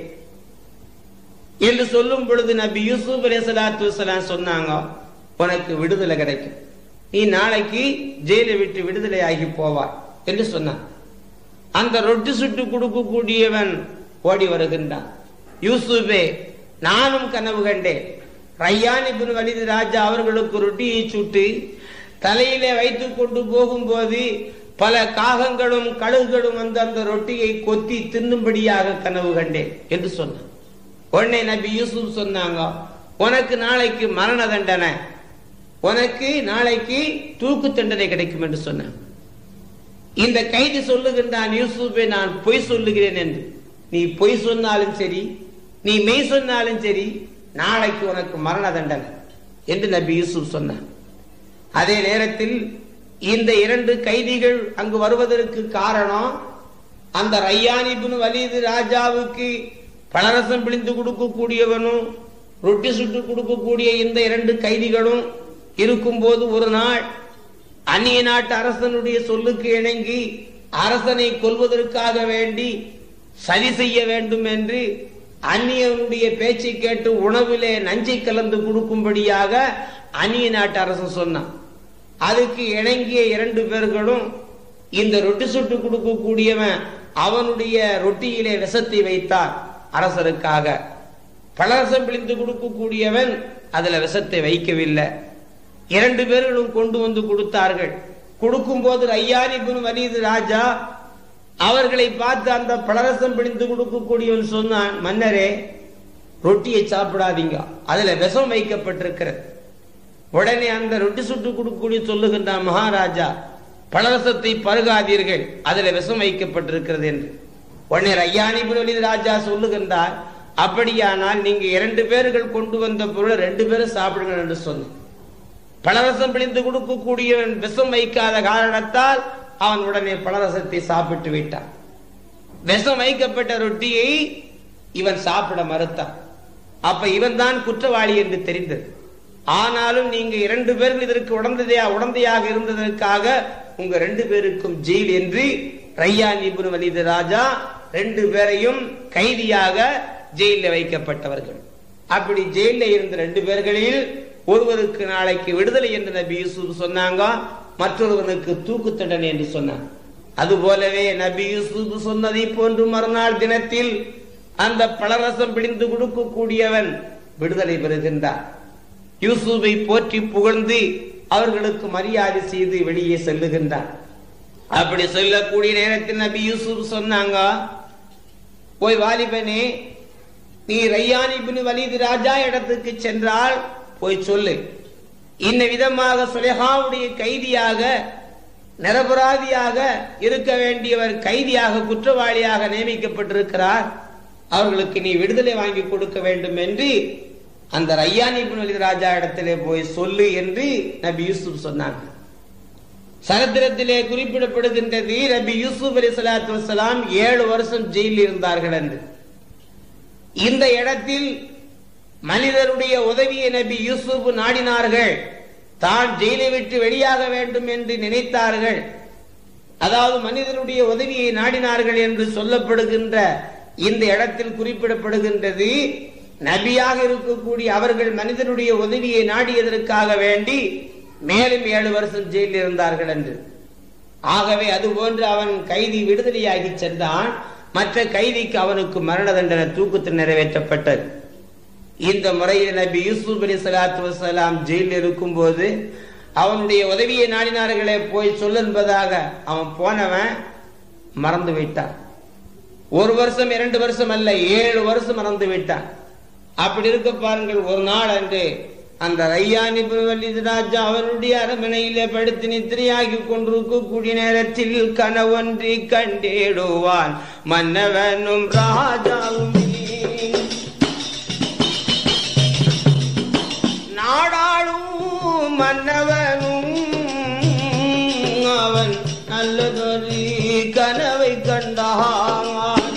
என்று சொல்லும் பொழுது நபி யூசுப் அலி சலாத்து வலாம் சொன்னாங்க உனக்கு விடுதலை கிடைக்கும் நீ நாளைக்கு ஜெயிலை விட்டு விடுதலை ஆகி போவாய் என்று சொன்னான் அந்த ரொட்டி சுட்டு கொடுக்கக்கூடியவன் ஓடி வருகின்றான் யூசுபே நானும் கனவு கண்டேன் ரையான் இப்னு வலிது ராஜா அவர்களுக்கு ரொட்டியை சுட்டு தலையிலே வைத்துக் கொண்டு போகும்போது பல காகங்களும் கழுகுகளும் வந்து அந்த ரொட்டியை கொத்தி தின்னும்படியாக கனவு கண்டேன் என்று சொன்னான் உடனே நபி யூசுப் சொன்னாங்க உனக்கு நாளைக்கு மரண தண்டனை உனக்கு நாளைக்கு தூக்கு தண்டனை கிடைக்கும் என்று சொன்னான் இந்த கைதி சொல்லுகின்றான் யூசுப்பை நான் பொய் சொல்லுகிறேன் என்று நீ பொய் சொன்னாலும் சரி நீ மெய் சொன்னாலும் சரி நாளைக்கு உனக்கு மரண தண்டனை என்று நபி யூசுப் சொன்னான் அதே நேரத்தில் இந்த இரண்டு கைதிகள் அங்கு வருவதற்கு காரணம் அந்த ரையானிபுன் வலீது ராஜாவுக்கு பலரசம் பிழிந்து கொடுக்கக்கூடியவனும் ரொட்டி சுட்டு கொடுக்கக்கூடிய இந்த இரண்டு கைதிகளும் இருக்கும்போது ஒரு நாள் அந்நிய நாட்டு அரசனுடைய சொல்லுக்கு இணங்கி அரசனை கொல்வதற்காக வேண்டி சதி செய்ய வேண்டும் என்று அந்நியனுடைய பேச்சை கேட்டு உணவிலே நஞ்சை கலந்து கொடுக்கும்படியாக அந்நிய நாட்டு அரசன் சொன்னான் அதுக்கு இணங்கிய இரண்டு பேர்களும் இந்த ரொட்டி சுட்டு கொடுக்கக்கூடியவன் அவனுடைய ரொட்டியிலே விஷத்தை வைத்தான் அரசருக்காக பலரசம் பிழிந்து கொடுக்கக்கூடியவன் அதுல விஷத்தை வைக்கவில்லை இரண்டு பேர்களும் கொண்டு வந்து கொடுத்தார்கள் கொடுக்கும் போது ஐயாரிபுன் வலீது ராஜா அவர்களை பார்த்து அந்த பலரசம் பிடித்து கொடுக்கக்கூடியவன் சொன்னான் மன்னரே ரொட்டியை சாப்பிடாதீங்க அதுல விஷம் வைக்கப்பட்டிருக்கிறது உடனே அந்த ரொட்டி சுட்டு கொடுக்கக்கூடிய சொல்லுகின்றான் மகாராஜா பலரசத்தை பருகாதீர்கள் அதுல விஷம் வைக்கப்பட்டிருக்கிறது என்று உடனே ரையானி புரவலி ராஜா சொல்லுகின்றார் அப்படியானால் நீங்க இரண்டு பேர்கள் கொண்டு வந்த பொருளை ரெண்டு பேரும் சாப்பிடுங்கள் என்று சொன்னார் பலரசம் பிழிந்து கொடுக்கக்கூடியவன் விஷம் வைக்காத காரணத்தால் அவன் உடனே பலரசத்தை சாப்பிட்டு விட்டான் விஷம் வைக்கப்பட்ட ரொட்டியை இவன் சாப்பிட மறுத்தான் அப்ப இவன் தான் குற்றவாளி என்று தெரிந்தது ஆனாலும் நீங்க இரண்டு பேரும் இதற்கு உடந்தையா உடந்தையாக இருந்ததற்காக உங்க ரெண்டு பேருக்கும் ஜெயில் என்று ரையான் இப்னு வலிது ராஜா ரெண்டு பேரையும் கைதியாக ஜெயில வைக்கப்பட்டவர்கள் அப்படி ஜெயில இருந்த ரெண்டு பேர்களில் ஒருவருக்கு நாளைக்கு விடுதலை என்று நபி யூசுப் சொன்னாங்க மற்றொருவனுக்கு தூக்கு தண்டனை என்று சொன்னாங்க அதுபோலவே நபி யூசுப் சொன்னதை போன்று மறுநாள் தினத்தில் அந்த பலரசம் பிடிந்து கொடுக்கக்கூடியவன் விடுதலை பெறுகின்றார் யூசுஃபை போற்றி புகழ்ந்து அவர்களுக்கு மரியாதை செய்து வெளியே செல்லுகின்றான் அப்படி சொல்லக்கூடிய நேரத்தில் நபி யூசுப் சொன்னாங்க போய் வாலிபனே நீ ரையான் இப்னு வலீது ராஜா இடத்துக்கு சென்றால் போய் சொல்லு இன்ன விதமாக சுலேஹாவுடைய கைதியாக நிரபராதியாக இருக்க வேண்டியவர் கைதியாக குற்றவாளியாக நியமிக்கப்பட்டிருக்கிறார் அவர்களுக்கு நீ விடுதலை வாங்கி கொடுக்க வேண்டும் என்று அந்த ரையான் இப்னு வலீது ராஜா இடத்திலே போய் சொல்லு என்று நபி யூசுப் சொன்னாங்க சரித்திரத்திலே குறிப்பிடப்படுகின்றது நபி யூசுப் அலி சலாத்து வசலாம் ஏழு வருஷம் ஜெயிலில் இருந்தார்கள் என்று இந்த இடத்தில் மனிதருடைய உதவியை நபி யூசுப் நாடினார்கள் தான் ஜெயிலை விட்டு வெளியாக வேண்டும் என்று நினைத்தார்கள் அதாவது மனிதனுடைய உதவியை நாடினார்கள் என்று சொல்லப்படுகின்ற இந்த இடத்தில் குறிப்பிடப்படுகின்றது நபியாக இருக்கக்கூடிய அவர்கள் மனிதனுடைய உதவியை நாடியதற்காக வேண்டி மேலும் ஏழு வருஷம் ஜெயிலில் இருந்தார்கள் என்று ஆகவே அதுபோன்று அவன் கைதி விடுதலையாகி சென்றான் மற்ற கைதிக்கு அவனுக்கு மரண தண்டனை தூக்கத்தில் நிறைவேற்றப்பட்டது இந்த முறையில் நபி யூசுப் அலி சலாத்து வசலாம் ஜெயிலில் இருக்கும் போது அவனுடைய உதவியை நாடினார்களே போய் சொல் என்பதாக அவன் போனவன் மறந்து விட்டான் ஒரு வருஷம் இரண்டு வருஷம் அல்ல ஏழு வருஷம் மறந்து விட்டான் அப்படி இருக்க பாருங்கள் ஒரு நாள் அன்று அந்த ரையானி வல்லிது ராஜா அவருடைய அரமனையிலே படுத்து நித்திரையாகி கொண்டிருக்கக்கூடிய நேரத்தில் கனவொன்றி கண்டேடுவான் மன்னவனும் ராஜாவும் நாடாளும் மன்னவனும் அவன் நல்லதொரு கனவை கண்டான்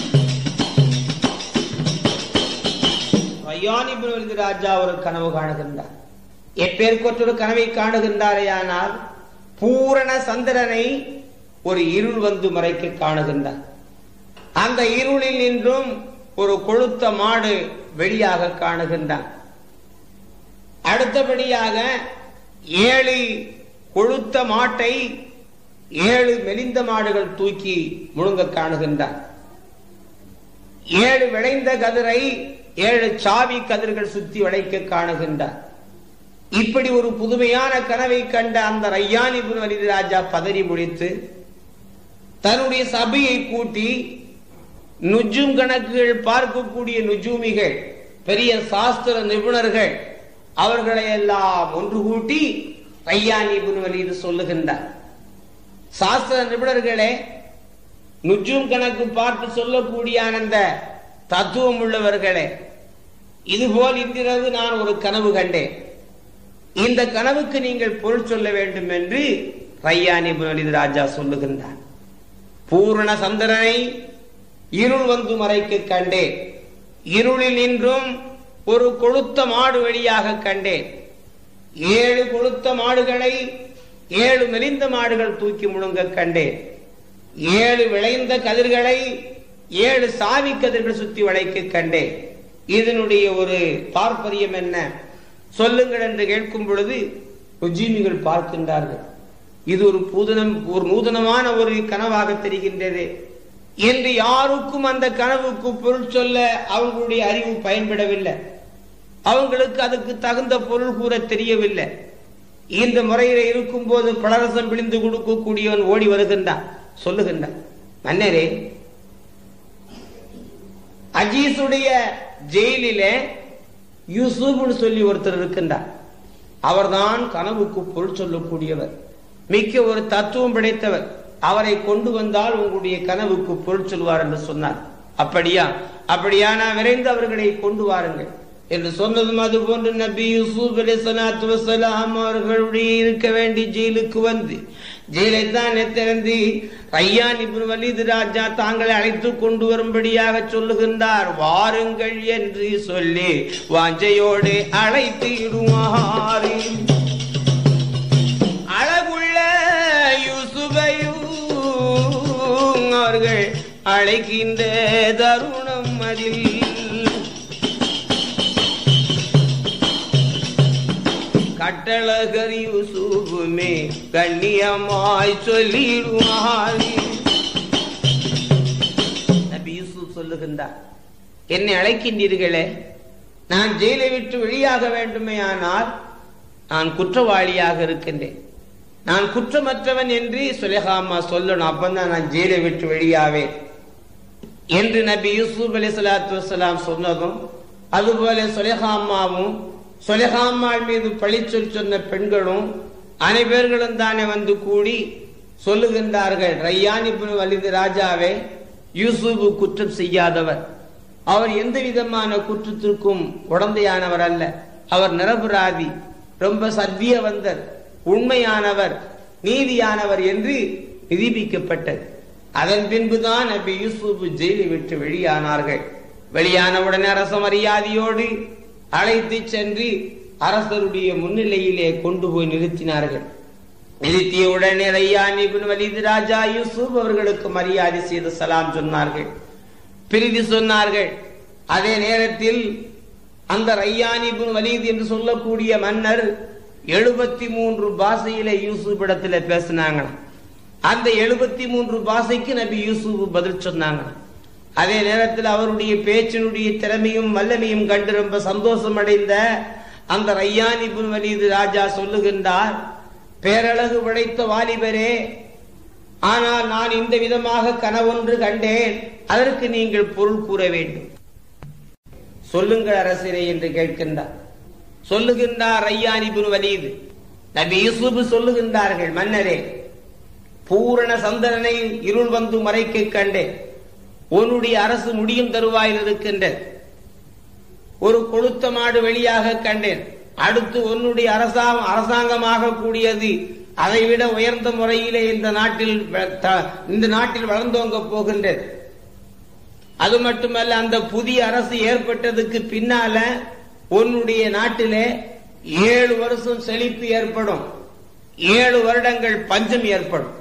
ரையானி பிறகு ராஜா ஒரு கனவு காணுகின்றார் எப்பேற்கொற்றொரு கனவை காணுகின்றாரையானால் பூரண சந்திரனை ஒரு இருள் வந்து மறைக்க காணுகின்றார் அந்த இருளில் நின்றும் ஒரு கொழுத்த மாடு வெளியாக காணுகின்றான் அடுத்தபடியாக ஏழு கொழுத்த மாட்டை ஏழு மெலிந்த மாடுகள் தூக்கி முழுங்க காணுகின்றான் ஏழு விளைந்த கதிரை ஏழு சாவி கதிர்கள் சுத்தி வளைக்க காணுகின்றார் இப்படி ஒரு புதுமையான கனவை கண்ட அந்த ரையானி வலிது ராஜா பதறி முடித்து தன்னுடைய சபையை கூட்டி நுஜும் கணக்குகள் பார்க்கக்கூடிய நுஜூமிகள் பெரிய சாஸ்திர நிபுணர்கள் அவர்களை எல்லாம் ஒன்று கூட்டி ரையானி வலிது சொல்லுகின்றார் சாஸ்திர நிபுணர்களே நுஜும் கணக்கு பார்த்து சொல்லக்கூடிய அந்த தத்துவம் உள்ளவர்களே இதுபோல் இன்றிரவு நான் ஒரு கனவு கண்டேன் இந்த கனவுக்கு நீங்கள் பொருள் சொல்ல வேண்டும் என்று ரையானி புனலிது ராஜா சொல்லுகின்றார் பூரண சந்திரனை இருள் வந்து மறைக்க கண்டேன் இருளில் நின்றும் ஒரு கொளுத்த மாடு வழியாக கண்டேன் ஏழு கொளுத்த மாடுகளை ஏழு மெலிந்த மாடுகள் தூக்கி முழுங்க கண்டேன் ஏழு விளைந்த கதிர்களை ஏழு சாவி கதிர்கள் சுத்தி வளைக்க கண்டேன் இதனுடைய ஒரு தாற்பயம் என்ன சொல்லுங்கள் என்று கேட்கும் பொழுது உஜீமிகள் பார்க்கின்றார்கள் இது ஒரு புதனம் ஒரு நூதனமான ஒரு கனவாக தெரிகின்றது என்று யாருக்கும் அந்த கனவுக்கு பொருள் சொல்ல அவங்களுடைய அறிவு பயன்படவில்லை அவங்களுக்கு அதுக்கு தகுந்த பொருள் கூற தெரியவில்லை இந்த முறையில இருக்கும் போது பலரசம் பிழிந்து கொடுக்கக்கூடியவன் ஓடி வருகின்றான் சொல்லுகின்றான் மன்னரே அஜீஸுடைய ஜெயிலிலே யூசுப்னு சொல்லி ஒருத்தர் இருக்கின்றார் அவர்தான் கனவுக்கு பொருள் சொல்லக்கூடியவர் மிக்க ஒரு தத்துவம் படைத்தவர் அவரை கொண்டு வந்தால் உங்களுடைய கனவுக்கு பொருள் சொல்வார் என்று சொன்னார் அப்படியா அப்படியா நான் விரைந்து அவர்களை கொண்டு வாருங்கள் என்று சொன்னதும் அது போன்று நபி யூசுப் அலி சலாத்து வசலாம் அவர்களுடைய இருக்க வேண்டி ஜெயிலுக்கு வந்து ஜெயிலை தான் திறந்து ரையான் இப்னு வலிது ராஜா தாங்களை அழைத்து கொண்டு வரும்படியாக சொல்லுகின்றார் வாருங்கள் என்று சொல்லி வாஞ்சையோடு அழைத்து இடுவாரு அழகுள்ள யூசுபையும் அவர்கள் அழைக்கின்ற தருணம் அதில் கட்டழகர் யூசுபுமே கண்ணியமாய் சொல்லிடுவார் நபி யூசுப் சொல்லுகின்றார் என்னை அழைக்கின்றீர்களே நான் ஜெயிலை விட்டு வெளியாக வேண்டுமே ஆனால் நான் குற்றவாளியாக இருக்கின்றேன் நான் குற்றமற்றவன் என்று சுலேஹாமா சொல்லணும் அப்பந்தான் நான் ஜெயிலை விட்டு வெளியாவேன் என்று நபி யூசுப் அலி சலாத்து வலாம் சொன்னதும் அதுபோல சுலேஹாமாவும் சுலேஹாமாள் மீது பழிச்சொல் சொன்ன பெண்களும் அனைவர்களும் தானே வந்து கூடி சொல்லுகின்றார்கள் ரையான் இப்னு வலிது ராஜாவே யூசுப் குற்றம் செய்யாதவர் அவர் எந்த விதமான குற்றத்திற்கும் உடந்தையானவர் அல்ல அவர் நிரபராதி ரொம்ப சத்தியவந்தர் உண்மையானவர் நீதியானவர் என்று நிரூபிக்கப்பட்டது அதன் பின்புதான் நபி யூசுப் ஜெயிலை விட்டு வெளியானார்கள் வெளியானவுடனே அரச மரியாதையோடு அழைத்து சென்று அரசருடைய முன்னிலையிலே கொண்டு போய் நிறுத்தினார்கள் நிறுத்திய உடனே ரையான் இப்னு வலிது ராஜா யூசுப் அவர்களுக்கு மரியாதை செய்து சலாம் சொன்னார்கள் பிரிதி சொன்னார்கள் அதே நேரத்தில் அந்த ரையான் இப்னு வலீத் என்று சொல்லக்கூடிய மன்னர் எழுபத்தி மூன்று பாஷையில யூசுப் இடத்துல பேசினாங்க அந்த எழுபத்தி மூன்று பாஷைக்கு நபி யூசுப் பதில் சொன்னாங்க அதே நேரத்தில் அவருடைய பேச்சினுடைய திறமையும் வல்லமையும் கண்டு ரொம்ப சந்தோஷம் அடைந்த அந்த ரையான் இப்னு வலீது ராஜா சொல்லுகின்றார் பேரழகு படைத்த வாலிபரே ஆனால் நான் இந்த விதமாக கனவொன்று கண்டேன் அதற்கு நீங்கள் பொருள் கூற வேண்டும் சொல்லுங்கள் அரசரே என்று கேட்கின்றார் சொல்லுகின்றார் ஐயான் இப்னு வலீது நபி யூசுப் சொல்லுகின்றார்கள் மன்னரே பூரண சந்திரனை இருள் வந்து மறைக்க கண்டேன் உன்னுடைய அரசு முடியும் தருவாயில் இருக்கின்ற ஒரு கொளுத்த மாடு வெளியாக கண்டேன் அடுத்து உன்னுடைய அரசாங்கம் அரசாங்கமாக கூடியது அதைவிட உயர்ந்த முறையிலே இந்த நாட்டில் இந்த நாட்டில் வளர்ந்தோங்க போகின்றது அது மட்டுமல்ல அந்த புதிய அரசு ஏற்பட்டதுக்கு பின்னால உன்னுடைய நாட்டிலே ஏழு வருஷம் செழிப்பு ஏற்படும் ஏழு வருடங்கள் பஞ்சம் ஏற்படும்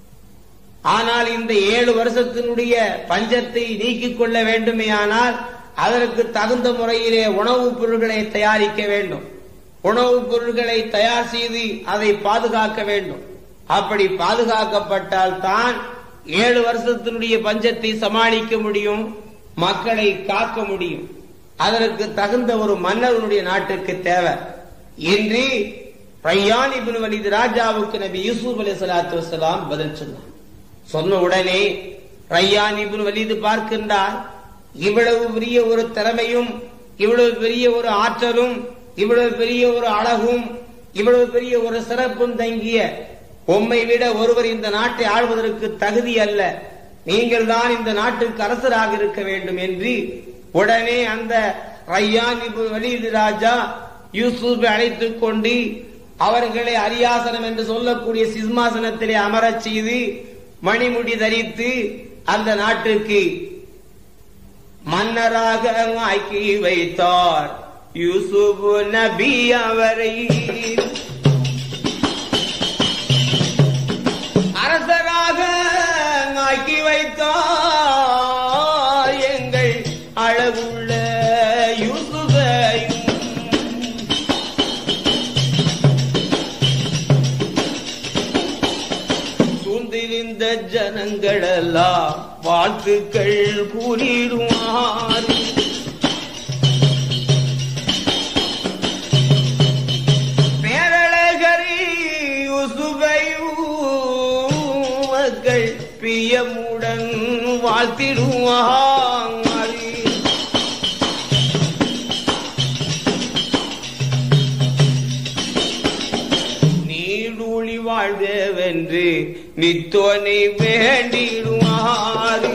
ஆனால் இந்த ஏழு வருஷத்தினுடைய பஞ்சத்தை நீக்கிக் கொள்ள வேண்டுமே ஆனால் அதற்கு தகுந்த முறையிலே உணவுப் பொருட்களை தயாரிக்க வேண்டும் உணவுப் பொருட்களை தயார் செய்து அதை பாதுகாக்க வேண்டும் அப்படி பாதுகாக்கப்பட்டால் தான் ஏழு வருஷத்தினுடைய பஞ்சத்தை சமாளிக்க முடியும் மக்களை காக்க முடியும் அதற்கு தகுந்த ஒரு மன்னருடைய நாட்டுக்கு தேவை இன்றி ரையான் இபின் வலிது ராஜாவுக்கு நபி யூசுப் அலி சலாத்து வசலாம் பதில் சொன்னார் சொன்ன உடனே ரையான் இபின் வலிது பார்க்கின்றார் இவ்வளவு பெரிய ஒரு திறமையும் இவ்வளவு பெரிய ஒரு ஆற்றலும் இவ்வளவு பெரிய ஒரு அழகும் இவ்வளவு பெரிய ஒரு சிறப்பும் தங்கிய உம்மை விட ஒருவர் இந்த நாட்டை ஆள்வதற்கு தகுதி அல்ல நீங்கள் தான் இந்த நாட்டுக்கு அரசராக இருக்க வேண்டும் என்று உடனே அந்த ரையான் வலிது ராஜா யூசுப் அழைத்துக் கொண்டு அவர்களை அரியாசனம் என்று சொல்லக்கூடிய சிஸ்மாசனத்திலே அமரச் செய்து மணிமுடி தரித்து அந்த நாட்டுக்கு மன்னராக ஆக்கி வைத்தார் யூசுப் நபி அவரை அரசராக ஆக்கி வைத்தார் எங்கள் அழகுள்ள யூசுஃபையும் சூழ்ந்திருந்த ஜனங்களெல்லாம் வாழ்த்துக்கள் கூறிடுவார் பேரழகரி யூசுஃபையும் மக்கள் பிரியமுடன் வாழ்த்திடுவார் வென்று நித்தோனை வேண்டிடுவாரு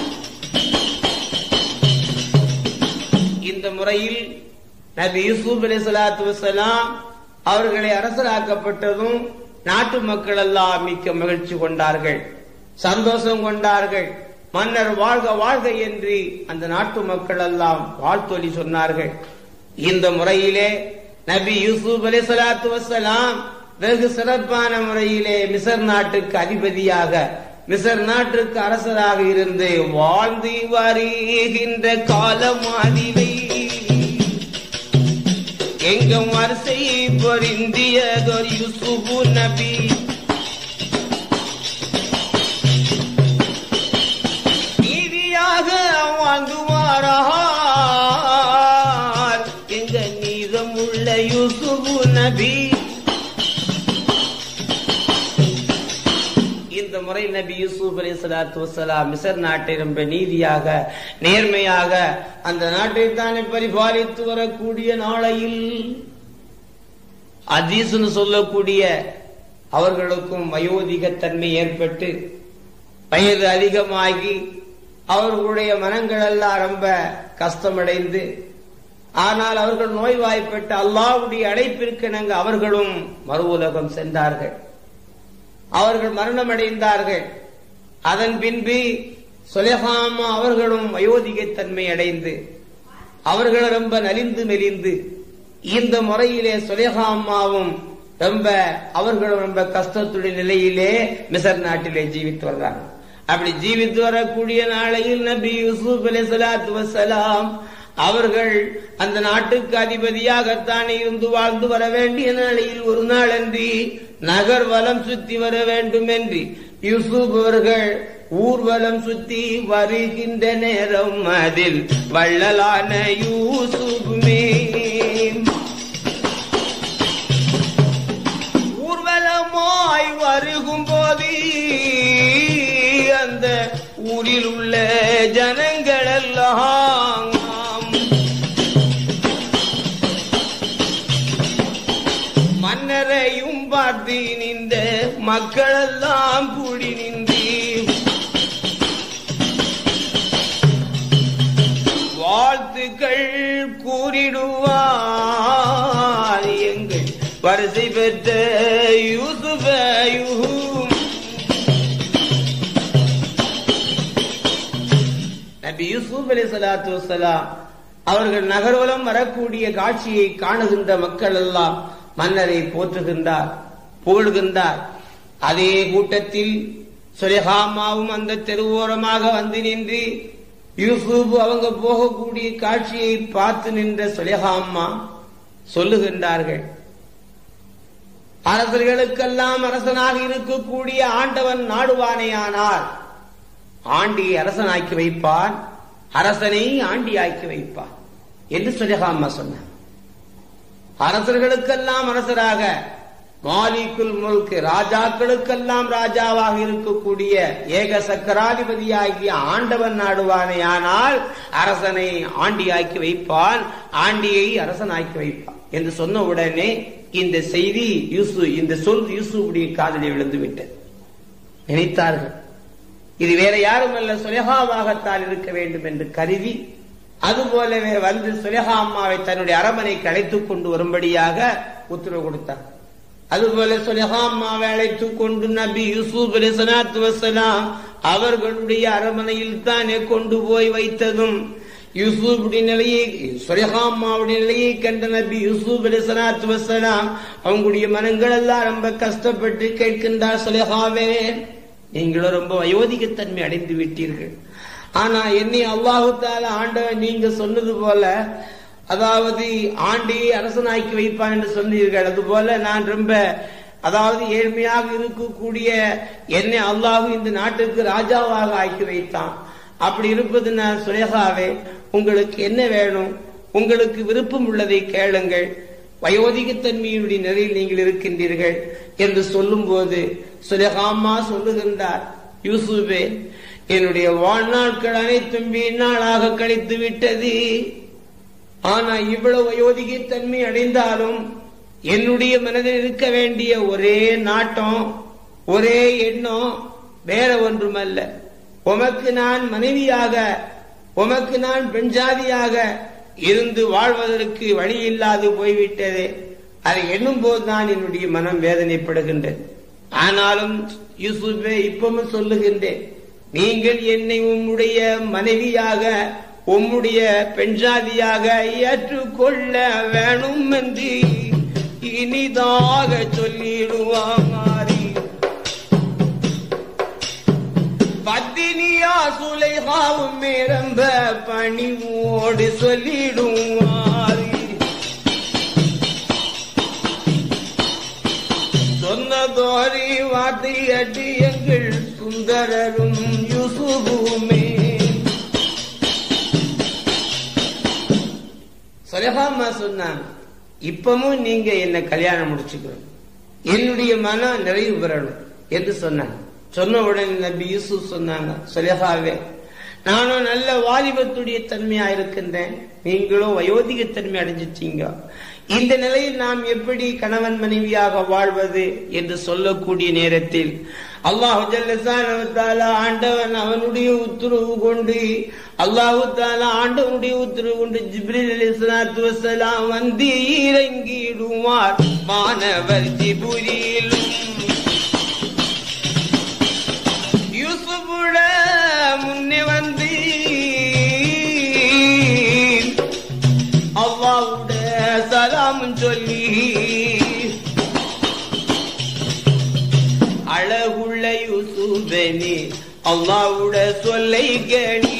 இந்த முறையில் நபி யூசுப் அலி சலாத்து வசலாம் அவர்களை அரசராக்கப்பட்டதும் நாட்டு மக்கள் எல்லாம் மிக்க மகிழ்ச்சி கொண்டார்கள் சந்தோஷம் கொண்டார்கள் மன்னர் வாழ்க வாழ்க என்று அந்த நாட்டு மக்கள் எல்லாம் வாழ்த்தொலி சொன்னார்கள் இந்த முறையிலே நபி யூசுப் அலி சலாத்து வசலாம் வெகு சிறப்பான முறையிலே மிசர் நாட்டுக்கு அதிபதியாக மிசர் நாட்டுக்கு அரசராக இருந்து வாழ்ந்து வருகின்ற காலமாதிலை எங்கும் வரிசை பொருந்தியதொரு யூசுபு நபி நீதியாக வாழ்ந்து வாரார் எங்க நீதமுள்ள யூசுபு நபி இந்த முறை நபி யூசுப் அலி சலாத்து வசலாம் மிசர் நாட்டை ரொம்ப நீதியாக நேர்மையாக அந்த நாட்டை தானே பரிபாலித்து வரக்கூடிய நாளையில் அதீசுன்னு சொல்லக்கூடிய அவர்களுக்கும் வயோதிகத்தன்மை ஏற்பட்டு வயது அதிகமாகி அவர்களுடைய மனங்கள் எல்லாம் ரொம்ப கஷ்டமடைந்து ஆனால் அவர்கள் நோய்வாய்ப்பட்டு அல்லாவுடைய அழைப்பிற்கு நாங்கள் அவர்களும் மறு உலகம் சென்றார்கள் அவர்கள் மரணமடைந்தார்கள் அதன் பின்பு சுலேஹாமா அவர்களும் வயோதிகத்தன்மை அடைந்து அவர்கள் ரொம்ப நலிந்து மெலிந்து இந்த முறையிலே சுலேஹாமாவும் ரொம்ப அவர்களும் ரொம்ப கஷ்டத்துடைய நிலையிலே மிசர் நாட்டிலே ஜீவித்து வர்றாங்க அப்படி ஜீவித்து வரக்கூடிய நாளையில் நபி யூசுப் அலி சலாத்து வசலாம் அவர்கள் அந்த நாட்டுக்கு அதிபதியாகத்தான் இருந்து வாழ்ந்து வர வேண்டிய நாளையில் ஒரு நாள் அன்றி நகர் வலம் சுத்தி வர வேண்டும் என்று யூசுப் அவர்கள் ஊர்வலம் சுத்தி வருகின்ற நேரம் அதில் வள்ளலான யூசுப்மே ஊர்வலமாய் வருகும் போது அந்த ஊரில் உள்ள ஜனங்கள் எல்லாம் மன்னரையும் பார்த்து நின்ற மக்களெல்லாம் கூடி நின்று வாழ்த்துக்கள் கூறிடுவார் எங்கள் வரிசை பெற்ற யூசுஃபையும் நபி யூசுப் அலி சலாத்து வசலாம் அவர்கள் நகர்வலம் வரக்கூடிய காட்சியை காணுகின்ற மக்கள் எல்லாம் மன்னரை போற்றுகின்றார் புகழ்கின்றார் அதே கூட்டத்தில் சுலேஹாமாவும் அந்த தெருவோரமாக வந்து நின்று யூசுப் அவங்க போகக்கூடிய காட்சியை பார்த்து நின்ற சுலேஹாமா சொல்லுகின்றார்கள் அரசர்களுக்கெல்லாம் அரசனாக இருக்கக்கூடிய ஆண்டவன் நாடுவானேயானார் ஆண்டியை அரசனாக்கி வைப்பான் அரசனை ஆண்டியாக்கி வைப்பான் என்று சுலேஹாமா சொன்னார் அரசர்களுக்கெல்லாம் அரசராக மாலிகுல் முல்க் ராஜாக்களுக்கெல்லாம் ராஜாவாக இருக்கக்கூடிய ஏக சக்கராதிபதியாகிய ஆண்டவன் நாடுவானே ஆனால் அரசனை ஆண்டியாக்கி வைப்பான் ஆண்டியை அரசனாக்கி வைப்பான் என்று சொன்ன உடனே இந்த செய்தி யூசு இந்த சொல் யூசுடைய காதலில் விழுந்து விட்டது நினைத்தார்கள் இது வேற யாரும் அல்ல சுலேகாவாகத்தான் இருக்க வேண்டும் என்று கருதி அதுபோலவே வந்து சுலேகா அம்மாவை தன்னுடைய அரமனைக்கு அழைத்துக் கொண்டு வரும்படியாக உத்தரவு கொடுத்தார் அதுபோல சுலேகா அம்மாவை அழைத்துக் கொண்டு நபி யூசுப் அலி சலாத்து வசலாம் அவர்களுடைய அரமனையில் தானே கொண்டு போய் வைத்ததும் யூசுஃபுடைய நிலையை சுலேகா அம்மாவுடைய நிலையை கண்ட நபி யூசுப் அலி சலாத்து வசலாம் அவங்களுடைய மனங்கள் எல்லாம் ரொம்ப கஷ்டப்பட்டு கேட்கின்றார் சுலேகாவே நீங்களும் ரொம்ப வயோதிகத்தன்மை அடைந்து விட்டீர்கள் ஆனா என்னை அல்லாஹு தால ஆண்டவன் நீங்க சொன்னது போல அதாவது ஆண்டியை அரசனாக்கி வைப்பான் என்று சொன்னீர்கள் அது போல நான் ரொம்ப அதாவது ஏழ்மையாக இருக்கக்கூடிய என்னை அல்லாஹு இந்த நாட்டுக்கு ராஜாவாக ஆக்கி வைத்தான் அப்படி இருப்பது நான் சுலேகாவே உங்களுக்கு என்ன வேணும் உங்களுக்கு விருப்பம் உள்ளதை கேளுங்கள் வயோதிகத்தன்மையினுடைய நிலையில் நீங்கள் இருக்கின்றீர்கள் என்று சொல்லும் போது சுலேகாமா சொல்லுகின்றார் யூசுபே என்னுடைய வாழ்நாட்கள் அனைத்தும் வீணாளாக கழித்து விட்டது ஆனா இவ்வளவு வயோதிகத்தன்மை அடைந்தாலும் என்னுடைய மனதில் இருக்க வேண்டிய ஒரே நாட்டம் ஒரே எண்ணம் வேற ஒன்றுமல்ல உமக்கு நான் மனைவியாக உமக்கு நான் பெண்ஜாதியாக இருந்து வாழ்வதற்கு வழி இல்லாது போய்விட்டதே அதை எண்ணும் போதுதான் என்னுடைய மனம் வேதனைப்படுகின்றது ஆனாலும் யூசுஃபே இப்பவும் சொல்லுகின்றேன் நீங்கள் என்னை உம்முடைய மனைவியாக உம்முடைய பெண்ஜாதியாக ஏற்றுக்கொள்ள வேணும் என்று இனிதாக சொல்லிடுவாரி பத்தினியா சுலைகாவும் மேரம்ப பணிவோடு சொல்லிடுவாரி சொன்னதோரி வார்த்தை அடி எங்கள் சுந்தரரும் யூசுபுமே சொலகாமா சொன்னாங்க இப்பவும் நீங்க என்ன கல்யாணம் முடிச்சுக்கணும் என்னுடைய மனம் நிறைவு பெறணும் என்று சொன்னாங்க சொன்ன உடனே நபி யூசுப் சொன்னாங்க சொலகாவே நானும் நல்ல வாலிபத்துடைய தன்மையா இருக்கின்றேன் நீங்களும் வயோதிக தன்மை அடைஞ்சிட்டீங்க இந்த நிலையில் நாம் எப்படி கணவன் மனைவியாக வாழ்வது என்று சொல்லக்கூடிய நேரத்தில் அல்லாஹு ஜல்லசான ஆண்டவன் அவனுடைய உத்தரவு கொண்டு அல்லாஹு தாலா ஆண்டவனுடைய உத்தரவு கொண்டு ஜிப்ரில் அலி சலாத்து வசலாம் வந்து இறங்கிடுவார் மாணவர் ஜிபுரியிலும் யூசுபுட முன்னே வந்து அல்லாவுட சலாமும் சொல்லி அழகுள்ள யூசுபனி அல்லாவுட சொல்லை கணி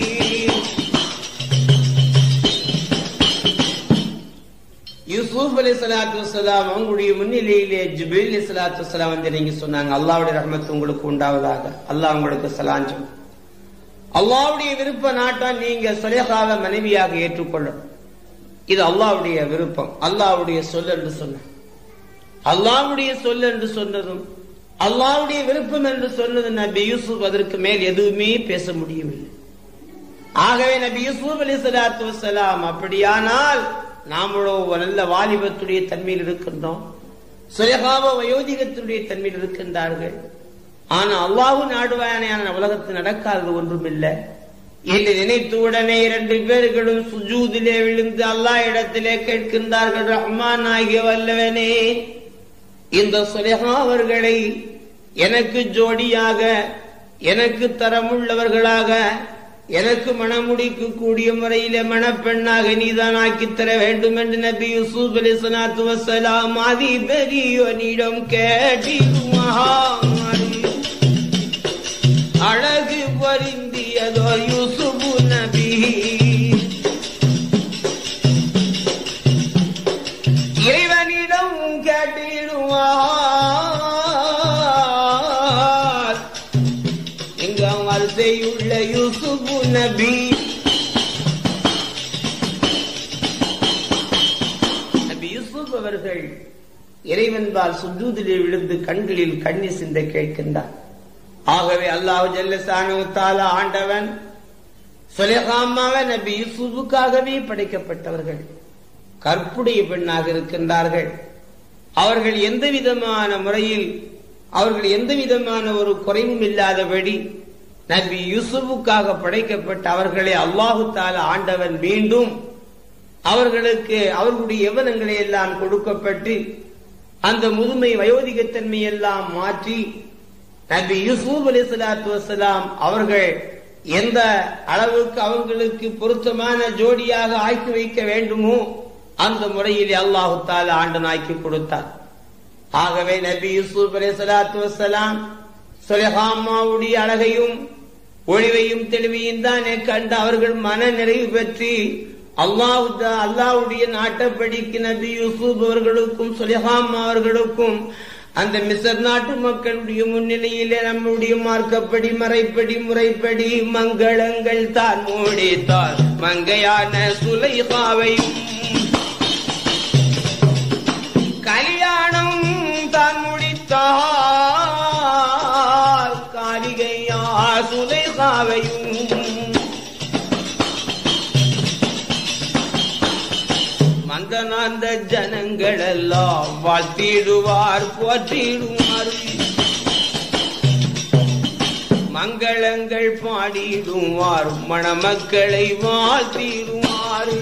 யூசுப் அலி சலாத்து வலாம் அவங்களுடைய முன்னிலையிலே ஜிபில் அலி சலாத்து வலாம் வந்து நீங்க சொன்னாங்க அல்லாவுடைய ரஹமத்து உங்களுக்கு உண்டாவதாக அல்லாஹ் உங்களுக்கு சலாஞ்சம் அல்லாவுடைய விருப்ப நாட்டா நீங்க சுலேகாவை மனைவியாக ஏற்றுக்கொள்ளணும் இது அல்லாவுடைய விருப்பம் அல்லாவுடைய சொல் என்று சொன்ன அல்லாவுடைய சொல் என்று சொன்னதும் அல்லாவுடைய விருப்பம் என்று சொன்னது நபி யூசுப் அதற்கு மேல் எதுவுமே பேச முடியவில்லை ஆகவே நபி யூசுப் அலி சலாத்து வலாம் அப்படியானால் நாமளோ நல்ல வாலிபத்துடைய தன்மையில் இருக்கின்றோம் சுயகாப வயோதிகத்துடைய தன்மையில் இருக்கின்றார்கள் ஆனா அல்லாஹு நாடுவாயான உலகத்தில் நடக்காதது ஒன்றும் இல்லை என்று நினைத்த உடனே இரண்டு பேர்களும் சுஜூதிலே விழுந்து அல்லாஹ் இடத்திலே கேட்கின்றார்கள் ரஹ்மான் ஆகிய வல்லவனே இந்த சுலேகா அவர்களை எனக்கு ஜோடியாக எனக்கு தரமுள்ளவர்களாக எனக்கு மணமுடிக்கு கூடிய முறையில மணப்பெண்ணாக நீதான் ஆக்கித் தர வேண்டும் என்று நபி யூசுப் அலி சலாத்து வசலாம் அதி பெரியோனிடம் கேட்டிருமாறு அழகு பரிந்தியதோ யூசுபு நபி இறைவனிடம் கேட்டிடுவார் எங்க வரிசையுள்ள யூசுபு நபி நபி யூசுப் அவர்கள் இறைவன்பால் சுஜூதிலே விழுந்து கண்களில் கண்ணி சிந்த கேட்கின்றார் ஆகவே அல்லாஹு ஜல்லசானுத்தால ஆண்டவன் சுலேகாமாவ நபி யூசுஃபுக்காகவே படைக்கப்பட்டவர்கள் கற்புடைய பெண்ணாக இருக்கின்றார்கள் அவர்கள் எந்த விதமான முறையில் அவர்கள் எந்த விதமான ஒரு குறைவும் இல்லாதபடி நபி யூசுஃபுக்காக படைக்கப்பட்ட அவர்களை அல்லாஹு தால ஆண்டவன் மீண்டும் அவர்களுக்கு அவர்களுடைய எவனங்களை எல்லாம் கொடுக்கப்பட்டு அந்த முதுமை வயோதிகத்தன்மை எல்லாம் மாற்றி நபி யூசுப் அலி சலாத்து வசலாம் அவர்கள் எந்த அளவுக்கு அவர்களுக்கு பொருத்தமான ஜோடியாக ஆக்கி வைக்க வேண்டுமோ அந்த முறையில் அல்லாஹு தால ஆண்டன் ஆக்கி கொடுத்தார் ஆகவே நபி யூசுப் அலி சலாத்து வசலாம் சுலஹாமாவுடைய அழகையும் ஒளிவையும் தெளிவையும் தானே கண்டு அவர்கள் மன நிறைவு பெற்று அல்லாஹு அல்லாவுடைய நாட்டப்படிக்கு நபி யூசுப் அவர்களுக்கும் சுலஹாம் அவர்களுக்கும் அந்த மிசர் நாட்டு மக்களுடைய முன்னிலையிலே நம்முடைய மார்க்கப்படி மறைப்படி முறைப்படி மங்களங்கள் தான் மூடித்தார் மங்கையான சுலைகாவையும் கல்யாணம் தான் முடித்தார் காரிகையா சுலைகாவையும் மந்தனாந்த ஜனங்கள் எல்லாம் வாழ்த்திடுவார் போற்றிடுவார் மங்களங்கள் பாடிடுவார் மணமக்களை வாழ்த்திடுவார்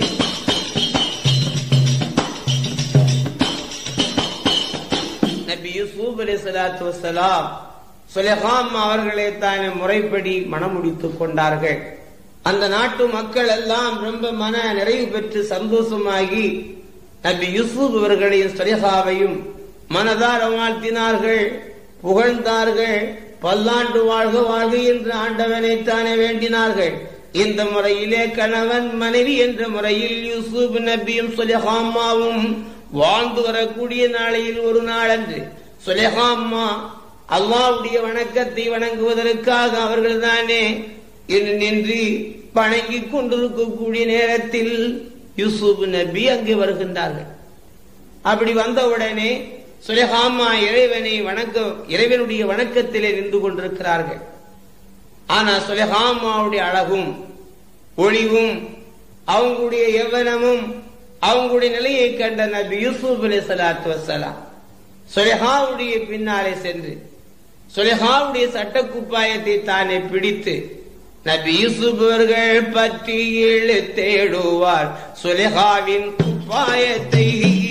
நபி யூசுப் அலைஹிஸ்ஸலாத்து வஸ்ஸலாம் சுலைஹாம் அவர்களை தானே முறைப்படி மணமுடித்துக் கொண்டார்கள் அந்த நாட்டு மக்கள் எல்லாம் ரொம்ப மன நிறைவு பெற்று சந்தோஷமாகி நபி யூசுப் அவர்களையும் சுலைஹாவையும் மனதார வாழ்த்தினார்கள் புகழ்ந்தார்கள் பல்லாண்டு வாழ்க வாழ்க என்று ஆண்டவனை தானே வேண்டினார்கள் இந்த முறையிலே கணவன் மனைவி என்ற முறையில் யூசுப் நபியும் சுலைஹாமாவும் வாழ்ந்து வரக்கூடிய நாளையில் ஒரு நாளன்று சுலேஹாம்மா அல்லாவுடைய வணக்கத்தை வணங்குவதற்காக அவர்கள் தானே நின்று வணங்கிக் கொண்டிருக்கக்கூடிய நேரத்தில் யூசுப் நபி அங்கே வருகின்றார்கள் அப்படி வந்தவுடனே சுலேஹாமா இறைவனை வணக்க இறைவனுடைய வணக்கத்திலே நின்று கொண்டிருக்கிறார்கள் ஆனா சுலேஹாமாவுடைய அழகும் ஒளிவும் அவங்களுடைய எவ்வனமும் அவங்களுடைய நிலையை கண்ட நபி யூசுப் அலி சலாத்து வசலாம் சுலேஹாவுடைய பின்னாலே சென்று சுலேஹாவுடைய சட்ட குப்பாயத்தை தானே பிடித்து நபி யூசுப் அவர்கள் பற்றி தேடுவார் சுலேஹாவின் குப்பாயத்தை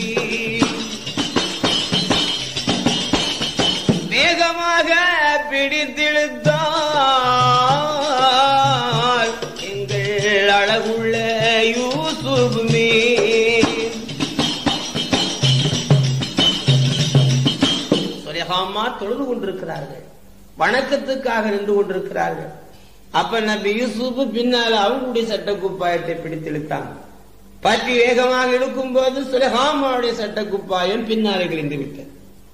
வேகமாக பிடித்திழுத்தார் எங்கள் அழகுள்ள யூசுப் மீ சுலேஹாமா தொழுது கொண்டிருக்கிறார்கள் வணக்கத்துக்காக நின்று கொண்டிருக்கிறார்கள் அப்ப நபி யூசுப் பின்னால அவங்களுடைய சட்ட குப்பாயத்தை பிடித்திழுத்தாங்க பற்றி வேகமாக இழுக்கும் போது சுலேஹாமாவுடைய சட்ட குப்பாயம் பின்னாலே கிழிந்து விட்டது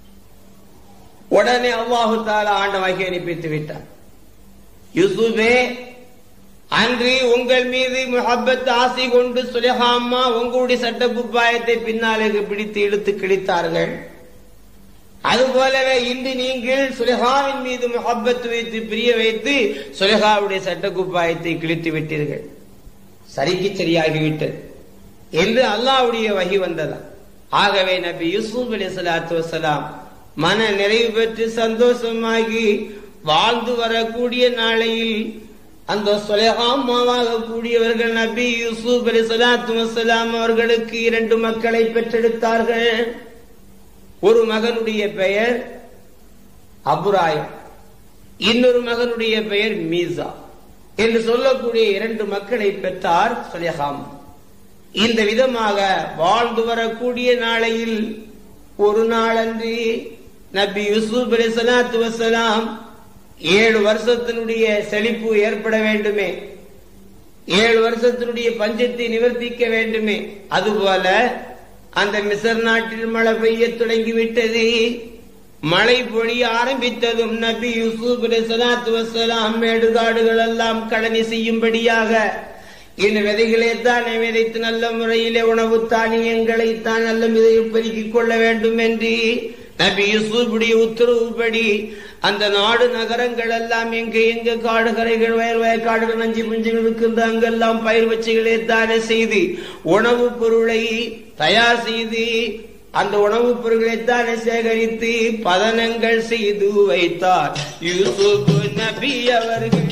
உடனே அல்லாஹு தாலா ஆண்ட வகை அனுப்பித்து விட்டார் யூசுபே அன்று உங்கள் மீது முஹப்பத் ஆசை கொண்டு சுலேஹாமா உங்களுடைய சட்ட குப்பாயத்தை பின்னாலே பிடித்து இழுத்து கிழித்தார்கள் அதுபோலவே இன்று நீங்கள் சுலேஹாவின் மீது முஹப்பத் வைத்து பிரிய வைத்து சுலேஹாவுடைய சட்ட குப்பாயத்தை கிழித்து விட்டீர்கள் சரிக்கு சரியாகிவிட்டது என்று அல்லாவுடைய வகி வந்ததா ஆகவே நபி யூசுப் அலி சலாத்து வசலாம் மன நிறைவு பெற்று சந்தோஷமாகி வாழ்ந்து வரக்கூடிய நாளையில் அந்த சுலேகாமாவாக கூடியவர்கள் நபி யூசுப் அலி சலாத்து வசலாம் அவர்களுக்கு இரண்டு மக்களை பெற்றெடுத்தார்கள் ஒரு மகனுடைய பெயர் அபுராயம் இன்னொரு மகனுடைய பெயர் மீசா என்று சொல்லக்கூடிய இரண்டு மக்களை பெற்றார் சுலேகாம் இந்த விதமாக வாழ்ந்து வரக்கூடிய நாளையில் ஒரு நாளன்று நபி யூசுப் அலி சலாத்து வசலாம் ஏழு வருஷத்தினுடைய செழிப்பு ஏற்பட வேண்டுமே ஏழு வருஷத்தினுடைய பஞ்சத்தை நிவர்த்திக்க வேண்டுமே அதுபோல அந்த மிசர் நாட்டில் மழை பெய்ய தொடங்கிவிட்டது மழை பொழிய ஆரம்பித்ததும் நபி யூசுப் அலி சலாத்து வசலாம் மேடுகாடுகள் எல்லாம் கடனி செய்யும்படியாக இந்த விதைகளை தான் விதைத்து நல்ல முறையிலே உணவு தானியங்களை தான் நல்ல விதையில் பெருக்கிக் கொள்ள வேண்டும் என்று நபி யூசுஃபுடைய உத்தரவுப்படி அந்த நாடு நகரங்கள் எல்லாம் எங்க எங்க காடுகரைகள் வயல் வயக்காடுகள் நஞ்சு புஞ்சுகள் இருக்கின்ற அங்கெல்லாம் பயிர் வச்சுகளே தானே செய்து உணவுப் பொருளை தயார் செய்து அந்த உணவுப் பொருட்களை தானே சேகரித்து பதனங்கள் செய்து வைத்தார் யூசுப் நபி அவர்கள்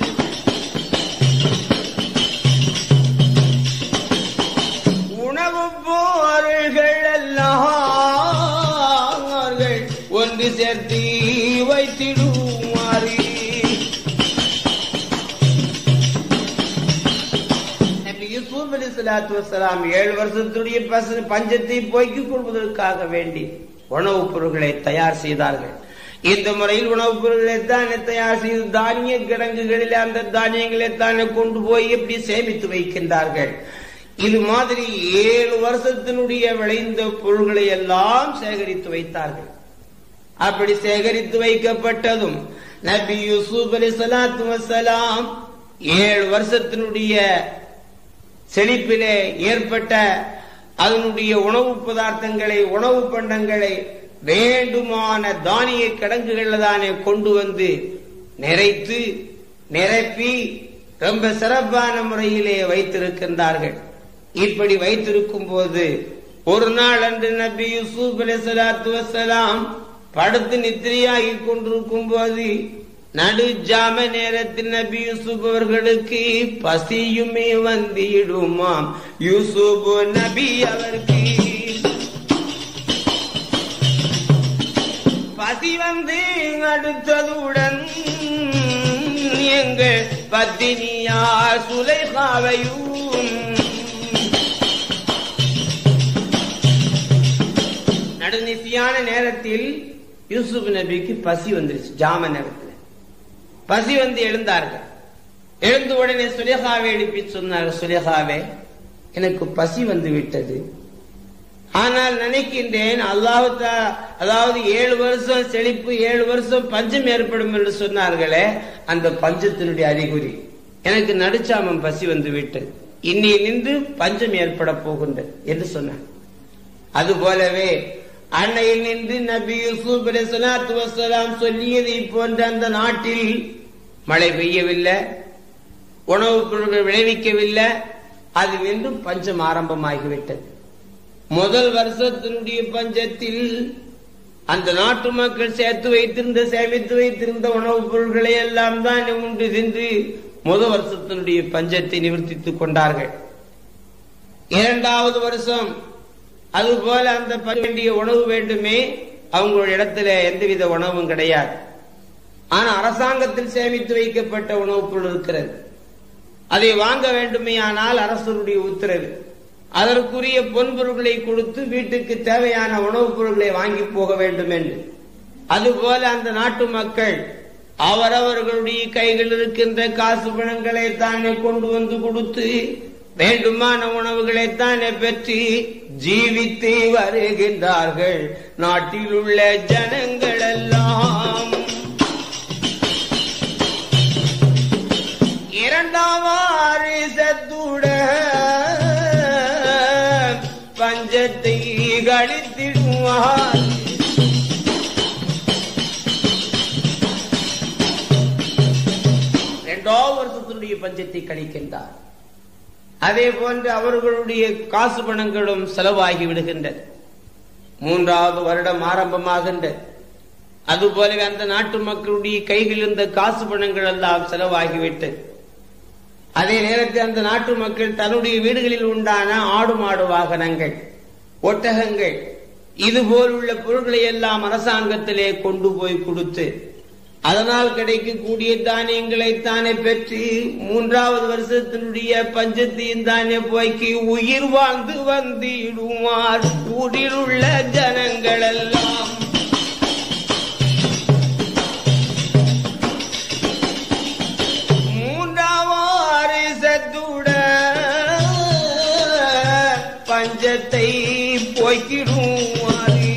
உணவு போர்கள் எல்லாம் ஒன்று சேர்த்து வைத்திடுமாறு யூசுப் அலி சலாத்து வசலாம் ஏழு வருஷத்துடைய பச பஞ்சத்தை போக்கிக் கொள்வதற்காக வேண்டி உணவுப் பொருட்களை தயார் செய்தார்கள் இந்த முறையில் உணவுப் பொருட்களை தானே தயார் செய்து தானிய கிடங்குகளில் அந்த தானியங்களை தானே கொண்டு போய் எப்படி சேமித்து வைக்கின்றார்கள் இது மாதிரி ஏழு வருஷத்தினுடைய விளைந்த பொருள்களை எல்லாம் சேகரித்து வைத்தார்கள் அப்படி சேகரித்து வைக்கப்பட்டதும் நபி யூசுப் அலி சலாத்து வசலாம் ஏழு வருஷத்தினுடைய செழிப்பிலே ஏற்பட்ட அதனுடைய உணவு பதார்த்தங்களை உணவு பண்டங்களை வேண்டுமான தானிய கிடங்குகள் தானே கொண்டு வந்து நிறைத்து நிரப்பி ரொம்ப சிறப்பான முறையிலே வைத்திருக்கின்றார்கள் இப்படி வைத்திருக்கும் போது ஒரு நாள் அன்று நபி யூசுப் அலி சலாத்து வசலாம் படுத்து நித்திரையாகி கொண்டிருக்கும் போது நடுஜாம நேரத்தில் நபி யூசுப் அவர்களுக்கு பசியுமே வந்திடுமாம் யூசுப் நபி அவருக்கு பசி வந்து அடுத்ததுடன் எங்கள் பத்தினியார் சுலைகாவையும் நடுநிசியான நேரத்தில் யூசுப் நபிக்கு பசி வந்துருச்சு ஜாம நேரத்தில் பசி வந்து எழுந்தார்கள் எழுந்த உடனே சுலேகாவை எழுப்பி சொன்னார்கள் சுலேகாவே எனக்கு பசி வந்து விட்டது ஆனால் நினைக்கின்றேன் அல்லாஹு தா- அதாவது ஏழு வருஷம் செழிப்பு ஏழு வருஷம் பஞ்சம் ஏற்படும் என்று சொன்னார்களே அந்த பஞ்சத்தினுடைய அறிகுறி எனக்கு நடுச்சாமம் பசி வந்து விட்டது இன்னி நின்று பஞ்சம் ஏற்பட போகின்றது என்று சொன்னார் அது போலவே அன்னையில் நின்று நபி யூசுப் அலைஹிஸ்ஸலாத்து வஸ்ஸலாம் சொல்லியதை போன்ற அந்த நாட்டில் மழை பெய்யவில்லை உணவுப் பொருட்கள் விளைவிக்கவில்லை அது நின்று பஞ்சம் ஆரம்பமாகிவிட்டது முதல் வருஷத்தினுடைய பஞ்சத்தில் அந்த நாட்டு மக்கள் சேர்த்து வைத்திருந்த சேமித்து வைத்திருந்த உணவுப் பொருட்களை எல்லாம் தான் உண்டு சென்று முதல் வருஷத்தினுடைய பஞ்சத்தை நிவர்த்தித்துக் கொண்டார்கள் இரண்டாவது வருஷம் அதுபோல அந்த ப- வேண்டிய உணவு வேண்டுமே அவங்களுடைய இடத்துல எந்தவித உணவும் கிடையாது ஆனா அரசாங்கத்தில் சேமித்து வைக்கப்பட்ட உணவுப் பொருள் இருக்கிறது அதை வாங்க வேண்டுமே ஆனால் அரசருடைய உத்தரவு அதற்குரிய பொன்பொருட்களை கொடுத்து வீட்டுக்கு தேவையான உணவுப் பொருட்களை வாங்கி போக வேண்டும் என்று அதுபோல அந்த நாட்டு மக்கள் அவரவர்களுடைய கையில் இருக்கின்ற காசு பணங்களை தானே கொண்டு வந்து கொடுத்து வேண்டுமான உணவுகளை தானே பெற்று ஜீவித்து வருகின்றார்கள் நாட்டில் உள்ள ஜனங்கள் எல்லாம் இரண்டாம் வாரிசத்துட பஞ்சத்தை கழித்திடுவார் இரண்டாம் வருஷத்தினுடைய பஞ்சத்தை கழிக்கின்றார் அதே போன்று அவர்களுடைய காசு பணங்களும் செலவாகி விடுகின்றது மூன்றாவது வருடம் ஆரம்பமாகின்றது அதுபோலவே அந்த நாட்டு மக்களுடைய கையில் இருந்த காசு பணங்கள் எல்லாம் செலவாகிவிட்டது அதே நேரத்தில் அந்த நாட்டு மக்கள் தன்னுடைய வீடுகளில் உண்டான ஆடு மாடு வாகனங்கள் ஒட்டகங்கள் இது போலுள்ள பொருட்களை எல்லாம் அரசாங்கத்திலே கொண்டு போய் கொடுத்து அதனால் கிடைக்கக்கூடிய தானியங்களை தானே பெற்று மூன்றாவது வருஷத்தினுடைய பஞ்சத்தையும் தானே போய்க்கு உயிர் வாழ்ந்து வந்திடுவார் ஊரில் உள்ள ஜனங்கள் எல்லாம் மூன்றாவாறு சத்துட பஞ்சத்தை போய்க்கிடுவாரு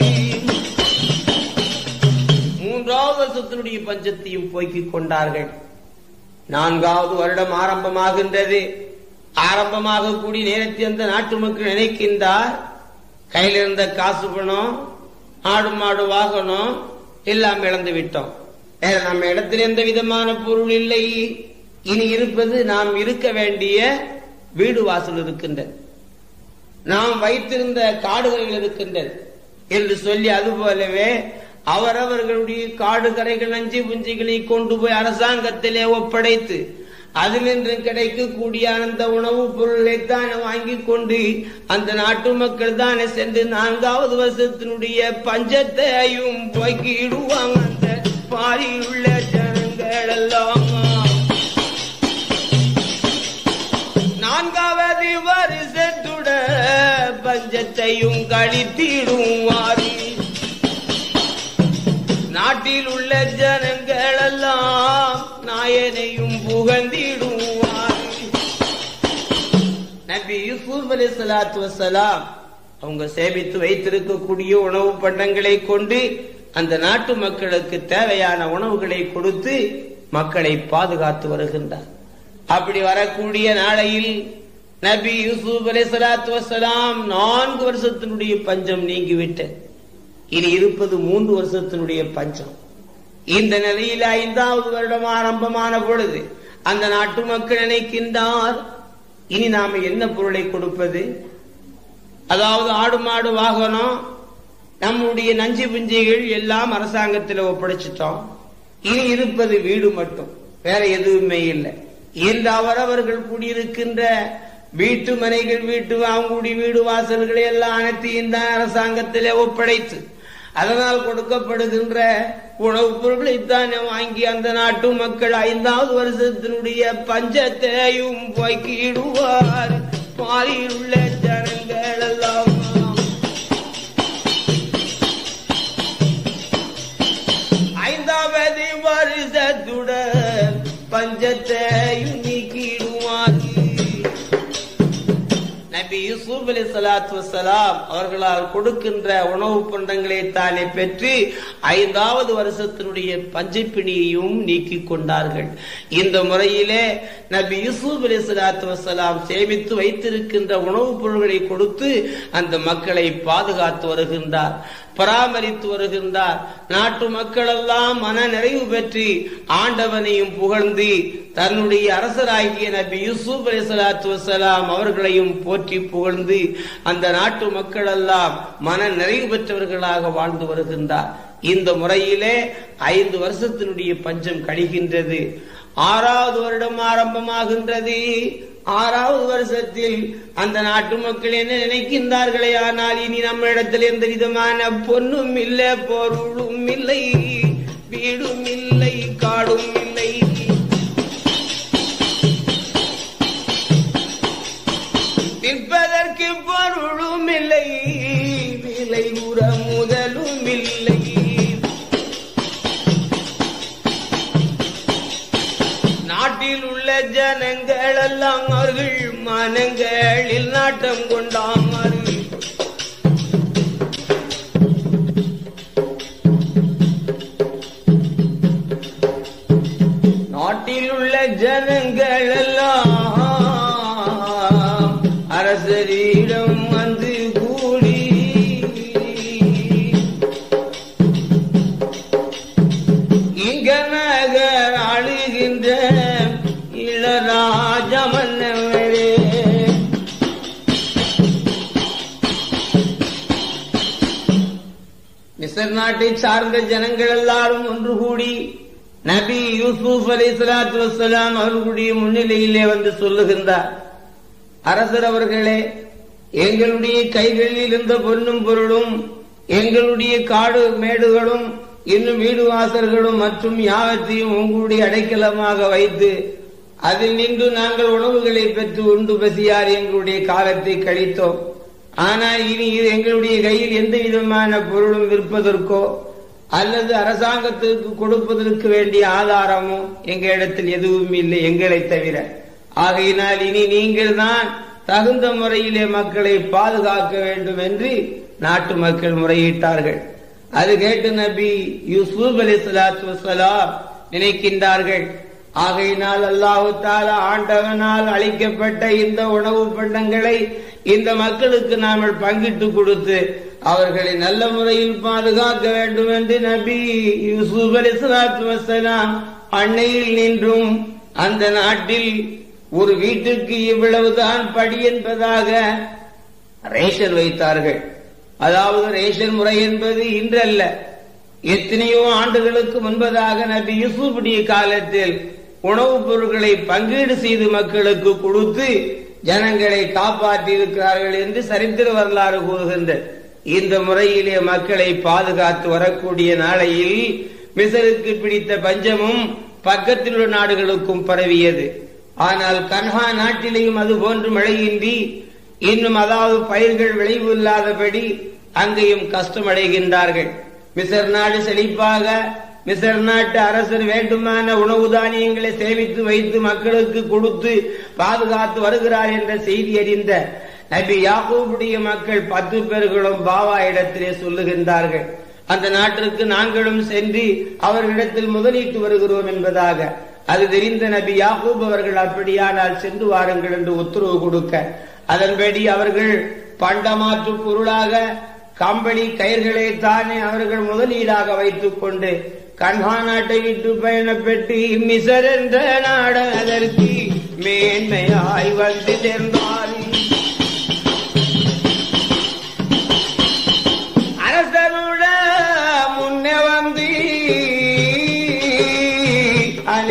மூன்றாவது வருஷத்தினுடைய பஞ்சத்தையும் போய்க்கிக் கொண்டார்கள் நான்காவது வருடம் ஆரம்பமாகின்றது ஆரம்பமாக கூடிய நேரத்தில் அந்த நாட்டு மக்கள் நினைக்கின்றார் கையில் இருந்த காசு பணம் ஆடு மாடு வாகனம் எல்லாம் இழந்து விட்டோம் வேற நம்ம இடத்தில் எந்த விதமான பொருள் இல்லை இனி இருப்பது நாம் இருக்க வேண்டிய வீடு வாசல் இருக்கின்றது நாம் வைத்திருந்த காடுகளில் இருக்கின்றது என்று சொல்லி அதுபோலவே அவரவர்களுடைய காடு கரைகள் நஞ்சு புஞ்சிகளை கொண்டு போய் அரசாங்கத்திலே ஒப்படைத்து அதிலின்று கிடைக்கக்கூடிய அந்த உணவுப் பொருளை தான் வாங்கி கொண்டு அந்த நாட்டு மக்கள் தானே சென்று நான்காவது வருஷத்தினுடைய பஞ்சத்தையும் போக்கிடுவாங்க அந்த பாரியில் உள்ள ஜனங்கள் எல்லாம் நான்காவது வருஷத்துட பஞ்சத்தையும் கழித்திடுவாரு நாட்டில் உள்ள ஜனங்கள் எல்லாம் நாயனையும் புகழ்ந்திடுவார் நபி யூசுப் அலி சலாத்து வசலாம் அவங்க சேமித்து வைத்திருக்கக்கூடிய உணவு பண்டங்களை கொண்டு அந்த நாட்டு மக்களுக்கு தேவையான உணவுகளை கொடுத்து மக்களை பாதுகாத்து வருகின்றார் அப்படி வரக்கூடிய நாளையில் நபி யூசுப் அலி சலாத்து வசலாம் நான்கு வருஷத்தினுடைய பஞ்சம் நீங்கிவிட்டது இனி இருப்பது மூன்று வருஷத்தினுடைய பஞ்சம் இந்த நிலையில் ஐந்தாவது வருடம் ஆரம்பமான பொழுது அந்த நாட்டு மக்கள் நினைக்கின்றார் இனி நாம என்ன பொருளை கொடுப்பது அதாவது ஆடு மாடு வாகனம் நம்முடைய நஞ்சு புஞ்சிகள் எல்லாம் அரசாங்கத்தில் ஒப்படைச்சிட்டோம் இனி இருப்பது வீடு மட்டும் வேற எதுவுமே இல்லை என்று அவரவர்கள் குடியிருக்கின்ற வீட்டு மனைகள் வீட்டு வாங்குடி வீடு வாசல்களை எல்லாம் அனைத்தையும் தான் அரசாங்கத்திலே ஒப்படைத்து அதனால் கொடுக்கப்படுகின்ற உணவுப் பொருட்களைத்தானே வாங்கி அந்த நாட்டு மக்கள் ஐந்தாவது வருஷத்தினுடைய பஞ்சத்தையும் போக்கிடுவார் மாறியில் உள்ள ஜனங்கள் எல்லாம் ஐந்தாவது வருஷத்துடன் பஞ்சத்தையும் நீக்கிடுவார் நபி யூசுப் அலி சலாத்து வசலாம் அவர்களால் கொடுக்கின்ற உணவுப் பண்டங்களை தானே பெற்று ஐந்தாவது வருஷத்தினுடைய பஞ்சப்பிணியையும் நீக்கிக் கொண்டார்கள் இந்த முறையிலே நபி யூசுப் அலி சலாத்து வசலாம் சேமித்து வைத்திருக்கின்ற உணவுப் பொருட்களை கொடுத்து அந்த மக்களை பாதுகாத்து வருகின்றார் பராமரித்து வருகின்றார் நாட்டு மக்கள் எல்லாம் மன நிறைவு பெற்று ஆண்டவனையும் புகழ்ந்து தன்னுடைய அரசராகிய நபி யூசுப் அலி சலாத்து வசலாம் அவர்களையும் போற்றி புகழ்ந்து அந்த நாட்டு மக்கள் எல்லாம் மன நிறைவு பெற்றவர்களாக வாழ்ந்து வருகின்றார் இந்த முறையிலே ஐந்து வருஷத்தினுடைய பஞ்சம் கழிகின்றது ஆறாவது வருடம் ஆரம்பமாகின்றது ஆறாவது வருஷத்தில் அந்த நாட்டு மக்கள் என்ன நினைக்கின்றார்களே ஆனால் இனி நம்ம இடத்தில் எந்த விதமான பொன்னும் இல்லை பொருளும் இல்லை வீடும் இல்லை காடும் இல்லை விற்பதற்கு பொருளும் இல்லை விலை உற முதலும் இல்லை நாட்டில் உள்ள ஜனங்கள் எல்லாம் அவர்கள் மனங்களில் நாட்டம் கொண்டாமல் நாட்டில் உள்ள ஜனங்கள் எல்லாம் அரசரிடம் வந்து கூடி இங்க நகர் ஆளுகின்ற இளராஜ மன்னவரே மிசர் நாட்டை சார்ந்த ஜனங்கள் எல்லாரும் ஒன்று கூடி நபி யூசுப் அலி சலாத்து வசலாம் அவர்களுடைய முன்னிலையிலே வந்து சொல்லுகின்றார் அரசர் அவர்களே எங்களுடைய கைகளில் இருந்த பொன்னும் பொருளும் எங்களுடைய காடு மேடுகளும் இன்னும் வீடு வாசல்களும் மற்றும் யாவத்தையும் உங்களுடைய அடைக்கலமாக வைத்து அதில் நின்று நாங்கள் உணவுகளை பெற்று உண்டு பசியார் எங்களுடைய காலத்தை கழித்தோம் ஆனால் இனி இது எங்களுடைய கையில் எந்த விதமான பொருளும் விற்பதற்கோ அல்லது அரசாங்கத்திற்கு கொடுப்பதற்கு வேண்டிய ஆதாரமோ எங்க இடத்தில் எதுவும் இல்லை எங்களை தவிர ஆகையினால் இனி நீங்கள் தான் தகுந்த முறையிலே மக்களை பாதுகாக்க வேண்டும் என்று நாட்டு மக்கள் முறையிட்டார்கள் அது கேட்டு நபி யூசுப் அலி சலாத்து வசலாம் நினைக்கின்றார்கள் ஆகையினால் அல்லாஹு தாலா ஆண்டவனால் அளிக்கப்பட்ட இந்த உணவு பண்டங்களை இந்த மக்களுக்கு நாங்கள் பங்கிட்டு கொடுத்து அவர்களை நல்ல முறையில் பாதுகாக்க வேண்டும் என்று நபி யூசுப் அலி சலாத்து வசலாம் அன்னையில் நின்றும் அந்த நாட்டில் ஒரு வீட்டுக்கு இவ்வளவுதான் படி என்பதாக ரேஷன் வைத்தார்கள் அதாவது ரேஷன் முறை என்பது இன்றல்ல எத்தனையோ ஆண்டுகளுக்கு முன்பதாக நபி யூசுஃபுடைய காலத்தில் உணவுப் பொருட்களை பங்கீடு செய்து மக்களுக்கு கொடுத்து ஜனங்களை காப்பாற்றி இருக்கிறார்கள் என்று சரித்திர வரலாறு கூறுகின்ற இந்த முறையிலே மக்களை பாதுகாத்து வரக்கூடிய நாளையில் மிசருக்கு பிடித்த பஞ்சமும் பக்கத்தில் உள்ள நாடுகளுக்கும் பரவியது ஆனால் கன்ஹா நாட்டிலேயும் அது போன்று மழையின்றி இன்னும் அதாவது பயிர்கள் விளைவு இல்லாதபடி அங்கேயும் கஷ்டமடைகின்றார்கள் மிசர் நாடு செழிப்பாக மிசர் நாட்டு அரசர் வேண்டுமான உணவு தானியங்களை சேமித்து வைத்து மக்களுக்கு கொடுத்து பாதுகாத்து வருகிறார் என்ற செய்தி அறிந்த நபி யாகூபுடைய மக்கள் பத்து பேர்களும் பாவா இடத்திலே சொல்லுகின்றார்கள் அந்த நாட்டிற்கு நாங்களும் சென்று அவர்களிடத்தில் முதலீட்டு வருகிறோம் என்பதாக அது தெரிந்த நபி யாகூப் அவர்கள் அப்படியானால் சென்று வாருங்கள் என்று உத்தரவு கொடுக்க அதன்படி அவர்கள் பண்டமாற்று பொருளாக கம்பளி கயிர்களை தானே அவர்கள் முதலீடாக வைத்துக் கொண்டு கன்ஹா நாட்டை விட்டு பயணப்பட்டு மிசர் என்ற நாடு அதற்கு மேன்மையாய் வந்து சேர்ந்தார் அரசனுட முன்னே வந்து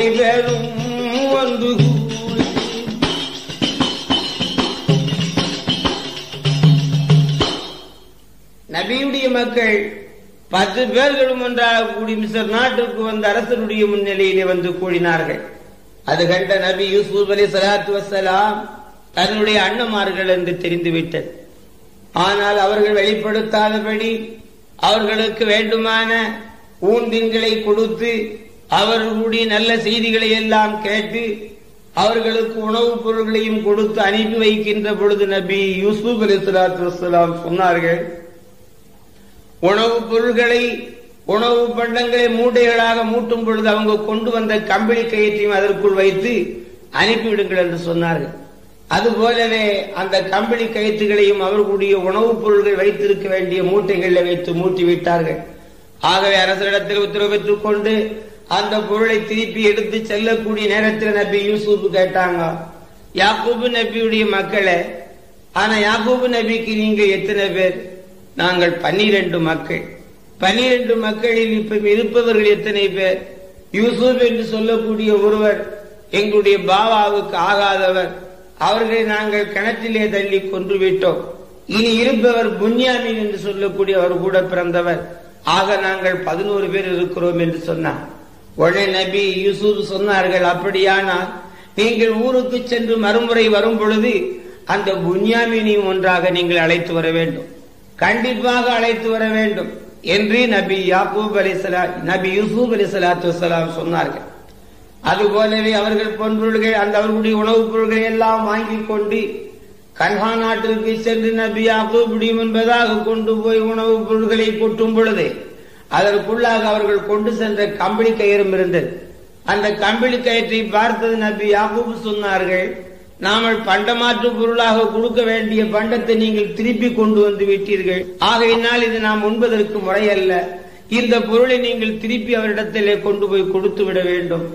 அனைவரும் ஒன்று கூடி நபியுடைய மக்கள் பத்து பேர்களும் ஒன்றாக கூடி மிசர் நாட்டுக்கு வந்த அரசனுடைய முன்னிலையிலே வந்து கூடினார்கள் அது கண்ட நபி யூசுப் அலி சலாத்து வசலாம் தன்னுடைய அண்ணமார்கள் என்று தெரிந்துவிட்டது ஆனால் அவர்கள் வெளிப்படுத்தாதபடி அவர்களுக்கு வேண்டுமான ஊன்தின்களை கொடுத்து அவர்களுடைய நல்ல செய்திகளை எல்லாம் கேட்டு அவர்களுக்கு உணவுப் பொருள்களையும் கொடுத்து அனுப்பி வைக்கின்ற பொழுது நபி யூசுப் அலி சலாத்து வசலாம் சொன்னார்கள் உணவுப் பொருள்களை உணவு பண்டங்களை மூட்டைகளாக மூட்டும் பொழுது அவங்க கொண்டு வந்த கம்பளி கயிற்றையும் அதற்குள் வைத்து அனுப்பிவிடுங்கள் என்று சொன்னார்கள் அதுபோலவே அந்த கம்பளி கயிற்றுகளையும் அவர்களுடைய உணவுப் பொருள்கள் வைத்திருக்க வேண்டிய மூட்டைகளில் வைத்து மூட்டி விட்டார்கள் ஆகவே அரசரிடத்தில் உத்தரவு பெற்றுக் கொண்டு அந்த பொருளை திருப்பி எடுத்து செல்லக்கூடிய நேரத்தில் நபி யூசுப் கேட்டாங்க யாக்கூபு நபியுடைய மக்களே ஆனா யாக்கூபு நபிக்கு நீங்க எத்தனை பேர் நாங்கள் பன்னிரண்டு மக்கள் பன்னிரண்டு மக்களில் இப்ப இருப்பவர்கள் எத்தனை பேர் யூசுப் என்று சொல்லக்கூடிய ஒருவர் எங்களுடைய பாபாவுக்கு ஆகாதவர் அவர்களை நாங்கள் கிணற்றிலே தள்ளி கொன்று விட்டோம் இனி இருப்பவர் புன்யாமின் என்று சொல்லக்கூடிய அவர் கூட பிறந்தவர் ஆக நாங்கள் பதினோரு பேர் இருக்கிறோம் என்று சொன்னார் உடனே நபி யூசுப் சொன்னார்கள் அப்படியானால் நீங்கள் ஊருக்கு சென்று மறுமுறை வரும் பொழுது அந்த புன்யாமினையும் ஒன்றாக நீங்கள் அழைத்து வர வேண்டும் கண்டிப்பாக அழைத்து வர வேண்டும் என்று நபி யாக்கூப் அலி நபி யூசுப் அலி சலாத்து வசலாம் சொன்னார்கள் அதுபோலவே அவர்கள் பொன்பொருள்கள் அந்த அவர்களுடைய உணவுப் பொருள்களை எல்லாம் வாங்கி கொண்டு கன்ஹா நாட்டிற்கு சென்று நபி யாக்கூப் முடியும் என்பதாக கொண்டு போய் உணவுப் பொருள்களை கொட்டும் பொழுது அதற்குள்ளாக அவர்கள் கொண்டு சென்ற கம்பளி கயிறும் இருந்தது அந்த கம்பளி கயிற்றை பார்த்தது நபி யாக்கூப் சொன்னார்கள் நாமல் பண்டமாற்று பொருளாக கொடுக்க வேண்டிய பண்டத்தை நீங்கள் திருப்பி கொண்டு வந்து விட்டீர்கள் ஆகையினால் இது நாம் உண்பதற்கு முறையல்ல இந்த பொருளை நீங்கள் திருப்பி அவரிடத்திலே கொண்டு போய் கொடுத்து விட வேண்டும்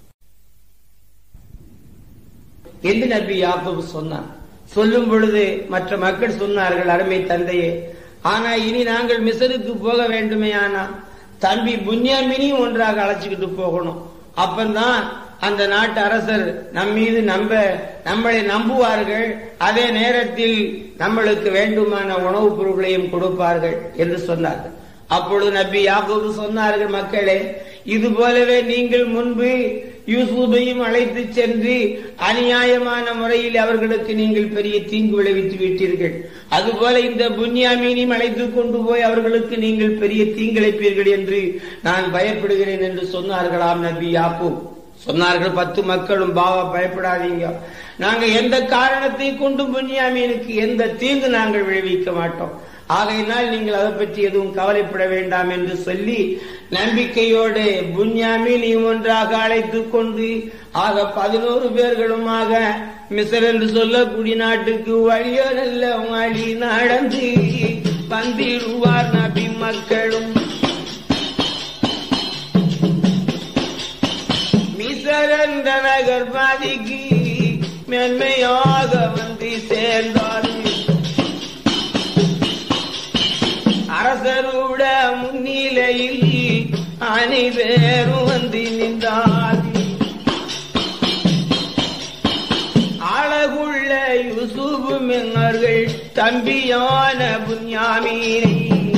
என்று நபி யாக்கூப் சொன்னார் சொல்லும் பொழுது மற்ற மக்கள் சொன்னார்கள் அருமை தந்தையே ஆனா இனி நாங்கள் மிசருக்கு போக வேண்டுமே ஆனா தம்பி புன்யாமினியும் ஒன்றாக அழைச்சிக்கிட்டு போகணும் அப்பந்தான் அந்த நாட்டு அரசர் நம் மீது நம்ப நம்மளை நம்புவார்கள் அதே நேரத்தில் நம்மளுக்கு வேண்டுமான உணவுப் பொருட்களையும் கொடுப்பார்கள் என்று சொன்னார்கள் அப்பொழுது நபி யாக்கூப் சொன்னார்கள் மக்களே இது போலவே நீங்கள் முன்பு யூசுபையும் அழைத்து சென்று அநியாயமான முறையில் அவர்களுக்கு நீங்கள் பெரிய தீங்கு விளைவித்து விட்டீர்கள் அதுபோல இந்த புன்யாமீனையும் அழைத்து கொண்டு போய் அவர்களுக்கு நீங்கள் பெரிய தீங்கிழைப்பீர்கள் என்று நான் பயப்படுகிறேன் என்று சொன்னார்களாம் நபி யாக்கூப் சொன்னார்கள் பத்து மக்களும் பாவா பயப்படாதீங்க நாங்க எந்த காரணத்தை கொண்டு புன்யாமீனுக்கு எந்த தீங்கு நாங்கள் விளைவிக்க மாட்டோம் ஆகையினால் நீங்கள் அதை பற்றி எதுவும் கவலைப்பட வேண்டாம் என்று சொல்லி நம்பிக்கையோடு புன்யாமீனையும் ஒன்றாக அழைத்துக் கொண்டு ஆக பதினோரு பேர்களுமாக மிசர் என்று சொல்லக்கூடிய நாட்டுக்கு வழியோ நல்ல வழி நடந்து வந்திடுவார் நபி மக்களும் மிசரந்த நகர் பாதிக்கு மென்மையாக வந்து சேர்ந்தார்கள் அரசருட முன்னிலையில் அனைவரும் வந்து நின்றார் அழகுள்ள யூசுபு மெங்கர்கள் தம்பியான புன்யாமீனை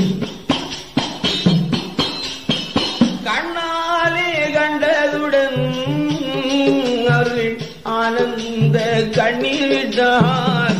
கண்ணாலே கண்டதுடன் அவர்கள் ஆனந்த கண்ணீர் விட்டார்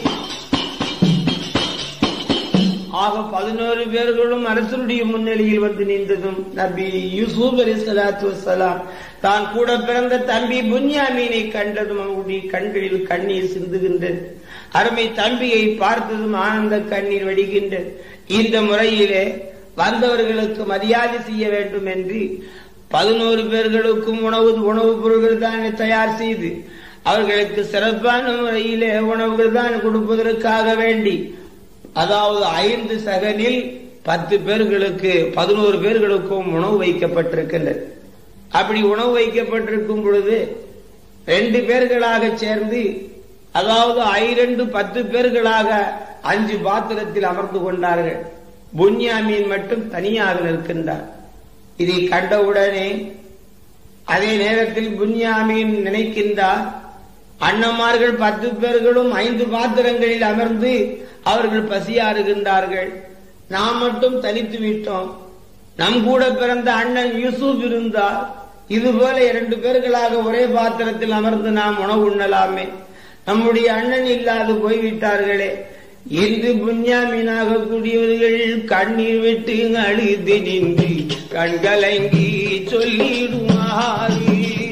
ஆக பதினோரு பேர்களும் அரசனுடைய முன்னிலையில் வந்து நின்றதும் நபி யூசுப் அலி சலாத்து வசலாம் தான் கூட பிறந்த தம்பி புன்யாமீனை கண்டதும் அவருடைய கண்களில் கண்ணீர் சிந்துகின்றது அருமை தம்பியை பார்த்ததும் ஆனந்த கண்ணீர் வடிகின்றது இந்த முறையிலே வந்தவர்களுக்கு மரியாதை செய்ய வேண்டும் என்று பதினோரு பேர்களுக்கும் உணவு உணவுப் பொருள்கள் தான் தயார் செய்து அவர்களுக்கு சிறப்பான முறையிலே உணவுகள் தான் கொடுப்பதற்காக வேண்டி அதாவது ஐந்து சகனில் பத்து பேர்களுக்கு பதினோரு பேர்களுக்கும் உணவு வைக்கப்பட்டிருக்கின்றது அப்படி உணவு வைக்கப்பட்டிருக்கும் பொழுது ரெண்டு பேர்களாக சேர்ந்து அதாவது ஐரெண்டு பத்து பேர்களாக அஞ்சு பாத்திரத்தில் அமர்ந்து கொண்டார்கள் புன்யாமீன் மட்டும் தனியாக நிற்கின்றார் இதை கண்டவுடனே அதே நேரத்தில் புன்யாமீன் நினைக்கின்றார் அண்ணமார்கள் பத்து பேர்களும் ஐந்து பாத்திரங்களில் அமர்ந்து அவர்கள் பசியாறுகின்றார்கள் நாம் மட்டும் தனித்து விட்டோம் நம் கூட பிறந்த அண்ணன் யூசுப் இருந்தார் இதுபோல இரண்டு பேர்களாக ஒரே பாத்திரத்தில் அமர்ந்து நாம் உணவு உண்ணலாமே நம்முடைய அண்ணன் இல்லாது போய்விட்டார்களே என்று புஞ்ஞாமீனாக கூடியவர்கள் கண்ணீர் விட்டு அழுது நின்று கண்கலங்கி சொல்லிடுமாறு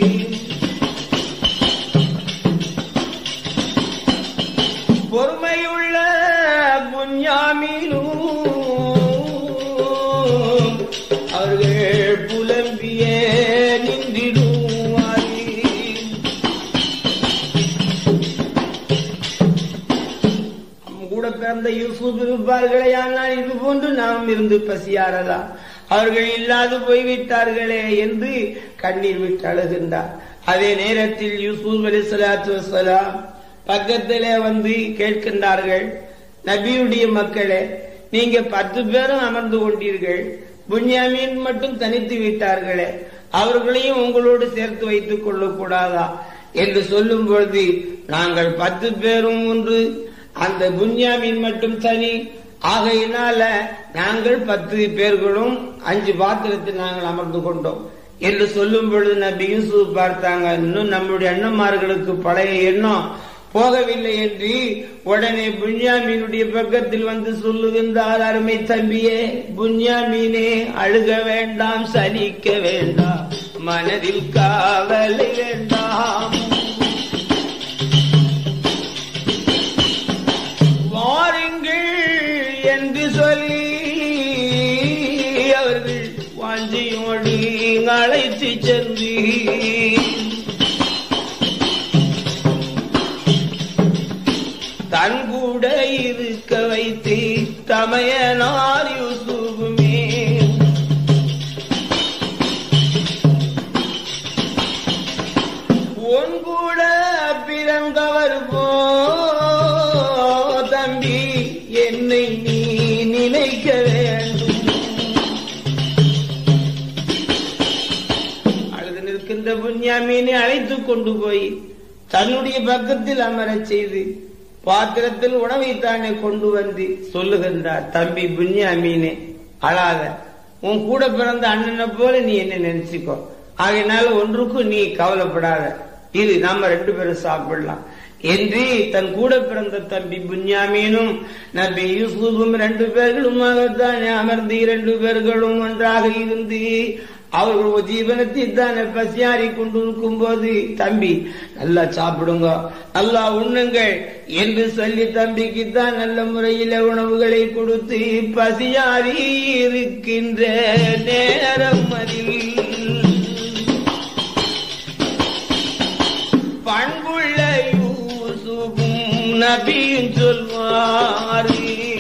பொறுமையுள்ள புஞ்ஞாமீனும் அவர்கள் புலம்பிய நின்றிடுவாரே நம் கூட பிறந்த யூசுப் இருப்பார்களே ஆனால் இது போன்று நாம் இருந்து பசியாரதா அவர்கள் இல்லாது போய்விட்டார்களே என்று கண்ணீர் விட்டு அழுகின்றார் அதே நேரத்தில் யூசுப் அலி சலாத்து வசலாம் பக்கத்திலே வந்து கேட்கின்றார்கள் நபியுடைய மக்களே நீங்க பத்து பேரும் அமர்ந்து கொண்டீர்கள் புன்யாமீன் மட்டும் தனித்து விட்டார்களே அவர்களையும் உங்களோடு சேர்த்து வைத்துக் கொள்ளக்கூடாதா என்று சொல்லும் பொழுது நாங்கள் பத்து பேரும் ஒன்று அந்த புன்யாமீன் மட்டும் தனி ஆகையினால நாங்கள் பத்து பேர்களும் அஞ்சு பாத்திரத்தில் நாங்கள் அமர்ந்து கொண்டோம் என்று சொல்லும் பொழுது நபி யூசுப் பார்த்தாங்க இன்னும் நம்முடைய அண்ணன்மார்களுக்கு பழைய எண்ணம் போகவில்லை என்று உடனே புன்யாமீனுடைய பக்கத்தில் வந்து சொல்லுகின்றார் அருமை தம்பியே புன்யாமீனே அழுக வேண்டாம் சலிக்க வேண்டாம் மனதில் காவலை வேண்டாம் வாருங்கள் என்று சொல்லி அவர்கள் வாஞ்சியோடு அழைத்து சென்று தன் கூட இருக்க வைத்து தமையனார் யூசுகுமே உன் கூட பிறந்தவர் போ தம்பி என்னை நீ நினைக்க வேண்டும் அழுது நிற்கின்ற புன்யாமீனை அழைத்துக் கொண்டு போய் தன்னுடைய பக்கத்தில் அமரச் செய்து பாத்திரத்தில் உணவை தானே கொண்டு வந்து சொல்லுகின்றார் தம்பி புன்யாமீனே அழாத உன் கூட பிறந்த அண்ணனை போல நீ என்ன நினைச்சுக்கோ ஆகையினால ஒன்றுக்கும் நீ கவலைப்படாத இது நாம ரெண்டு பேரும் சாப்பிடலாம் என்று தன் கூட பிறந்த தம்பி புன்யாமீனும் நபி யூசுஃபும் ரெண்டு பேர்களுமாகத்தானே அமர்ந்து இரண்டு பேர்களும் ஒன்றாக இருந்து அவர்கள் ஜீவனத்தை தானே பசியாறி கொண்டிருக்கும் போது தம்பி நல்லா சாப்பிடுங்க நல்லா உண்ணுங்கள் என்று சொல்லி தம்பிக்கு தான் நல்ல முறையில உணவுகளை கொடுத்து பசியாறி இருக்கின்ற நேரம் அதில் பண்புள்ள யூசுஃபும் நபியும் சொல்வாரே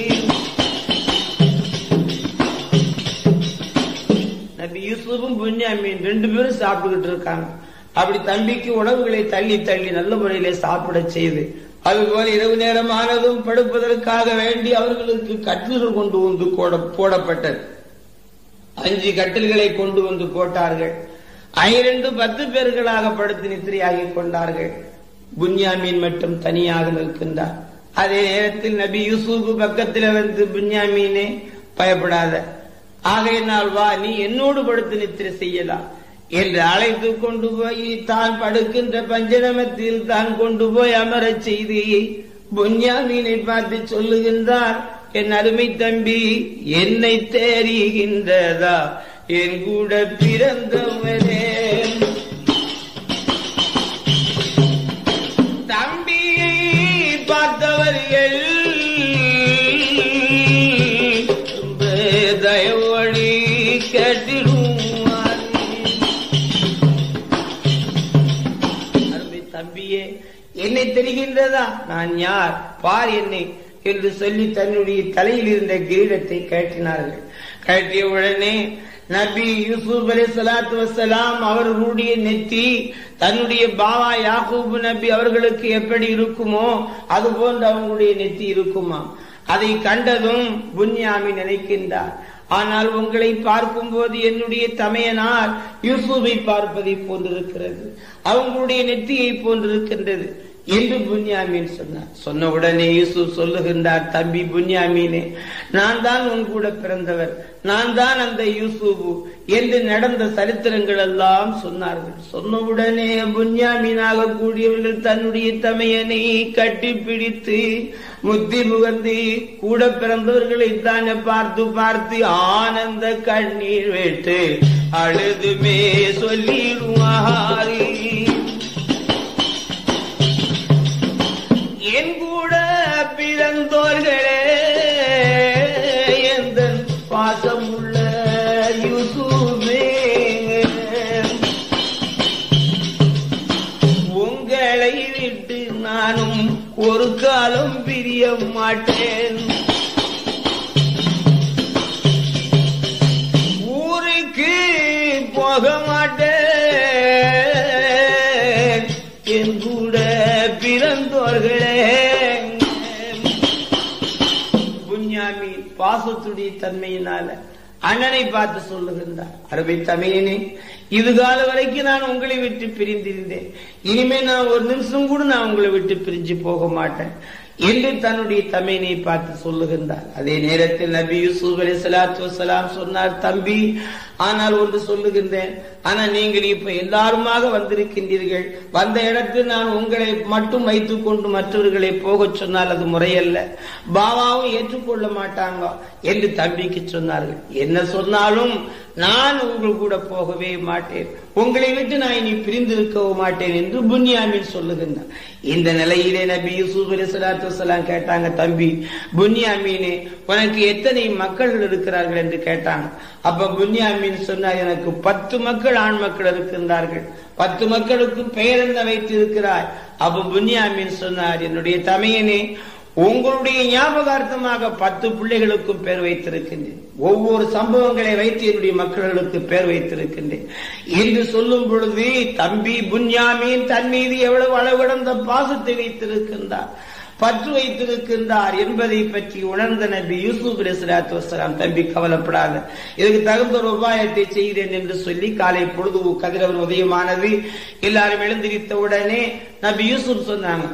நபி யூசுஃபும் புன்யாமீன் ரெண்டு பேரும் சாப்பிட்டுக்கிட்டு இருக்காங்க அப்படி தம்பிக்கு உணவுகளை தள்ளி தள்ளி நல்ல முறையிலே சாப்பிட செய்து அதுபோல இரவு நேரம் ஆனதும் படுப்பதற்காக வேண்டி அவர்களுக்கு கட்டில்கள் கொண்டு வந்து போட- போடப்பட்டது அஞ்சு கட்டில்களை கொண்டு வந்து போட்டார்கள் ஐரண்டு பத்து பேர்களாக படுத்து நித்திரையாகிக் கொண்டார்கள் புன்யாமீன் மட்டும் தனியாக நிற்கின்றார் அதே நேரத்தில் நபி யூசுப் பக்கத்தில் வந்து புன்யாமீனே பயப்படாத ஆகையினால் வா நீ என்னோடு படுத்து நித்திரை செய்யலாம் என்று அழைத்து கொண்டு போய் தான் படுக்கின்ற பஞ்சனமத்தில் தான் கொண்டு போய் அமரச் செய்து புன்யாமீனை பார்த்து சொல்லுகின்றார் என் அருமை தம்பி என்னை தெரிகின்றதா என் கூட பிறந்தவரே தம்பியை பார்த்தவர்கள் ரொம்ப தயவோடி கேட்டிடுவார் அருமை தம்பியே என்னை தெரிகின்றதா நான் யார் பார் என்னை என்று சொல்லி தன்னுடைய தலையில் இருந்த கிரீடத்தை கட்டினார்கள் கட்டிய உடனே நபி யூசுப் அலி சலாத்து வசலாம் அவர்களுடைய நெத்தி தன்னுடைய பாவா யாக்கூப் நபி அவர்களுக்கு எப்படி இருக்குமோ அது போன்று அவங்களுடைய நெத்தி இருக்குமா அதை கண்டதும் புன்யாமி நினைக்கின்றார் ஆனால் உங்களை பார்க்கும்போது என்னுடைய தமையனார் யூசுஃபை பார்ப்பதை போன்றிருக்கிறது அவங்களுடைய நெற்றியை போன்றிருக்கின்றது என்று புன்யாமீன் சொன்னார் சொன்ன உடனே யூசுப் சொல்லுகின்றார் தம்பி புன்யாமீனே நான் தான் உன் கூட பிறந்தவர் நான் தான் அந்த யூசுபு என்று நடந்த சரித்திரங்கள் எல்லாம் சொன்னார்கள் சொன்ன உடனே புன்யாமீனாக கூடியவர்கள் தன்னுடைய தமையனை கட்டிப்பிடித்து முத்தி முகந்து கூட பிறந்தவர்களை தானே பார்த்து பார்த்து ஆனந்த கண்ணீர் விட்டு அழுதுமே சொல்லிடுவாரே என் கூட பிறந்தோர்களே எந்த பாசமுள்ள யூசுமே உங்களை விட்டு நானும் ஒரு காலம் பிரிய மாட்டேன் ஊருக்கு போக மாட்டேன் என் கூட பிறந்தோர்களே புண்ணியாமி பாசத்துடைய தன்மையினால அண்ணனை பார்த்து சொல்லுகின்றார் அரபை தமையனே இதுகால வரைக்கும் நான் உங்களை விட்டு பிரிந்திருந்தேன் இனிமே நான் ஒரு நிமிஷம் கூட நான் உங்களை விட்டு பிரிஞ்சு போக மாட்டேன் என்று தன்னுடைய தமையனை பார்த்து சொல்லுகின்றார் அதே நேரத்தில் நபி யூசுப் அலி சலாத்து வசலாம் சொன்னார் தம்பி ஆனால் ஒன்று சொல்லுகின்றேன் ஆனா நீங்கள் இப்ப எல்லாருமாக வந்திருக்கின்றீர்கள் வந்த இடத்தில் நான் உங்களை மட்டும் வைத்துக் கொண்டு மற்றவர்களை போகச் சொன்னால் அது முறையல்ல பாபாவும் ஏற்றுக்கொள்ள மாட்டாங்க என்று தம்பிக்கு சொன்னார்கள் என்ன சொன்னாலும் நான் உங்கள் கூட போகவே மாட்டேன் உங்களை விட்டு நான் இனி பிரிந்திருக்கவும் மாட்டேன் என்று புன்யாமின் சொல்லுகின்றார் இந்த நிலையிலே நபி யூசுப் அலி சலாத்து வசலாம் கேட்டாங்க தம்பி புன்யாமீனே உனக்கு எத்தனை மக்கள் இருக்கிறார்கள் என்று கேட்டாங்க அப்ப புன்யாமீன் சொன்னார் எனக்கு பத்து மக்கள் ஆண் மக்கள் இருக்கின்றார்கள் பத்து மக்களுக்கு பெயர் என்ன வைத்து இருக்கிறாய் அப்ப புன்யாமீன் சொன்னார் என்னுடைய தமையனே உங்களுடைய ஞாபகார்த்தமாக பத்து பிள்ளைகளுக்கும் பேர் வைத்திருக்கின்றேன் ஒவ்வொரு சம்பவங்களை வைத்து என்னுடைய மக்களுக்கு பேர் வைத்திருக்கின்றேன் என்று சொல்லும் பொழுது தம்பி புன்யாமீன் தன் மீது எவ்வளவு அளவிடந்த பாசத்தை வைத்திருக்கின்றார் பற்று வைத்திருக்கின்றார் என்பதை பற்றி உணர்ந்த நபி யூசுப் அலிஸ்லாத்து வசலாம் தம்பி கவலைப்படாத இதுக்கு தகுந்த ஒரு உபாயத்தை செய்கிறேன் என்று சொல்லி காலை பொழுது கதிரவர் உதயமானது எல்லாரும் எழுந்திருத்த உடனே நபி யூசுப் சொன்னாங்க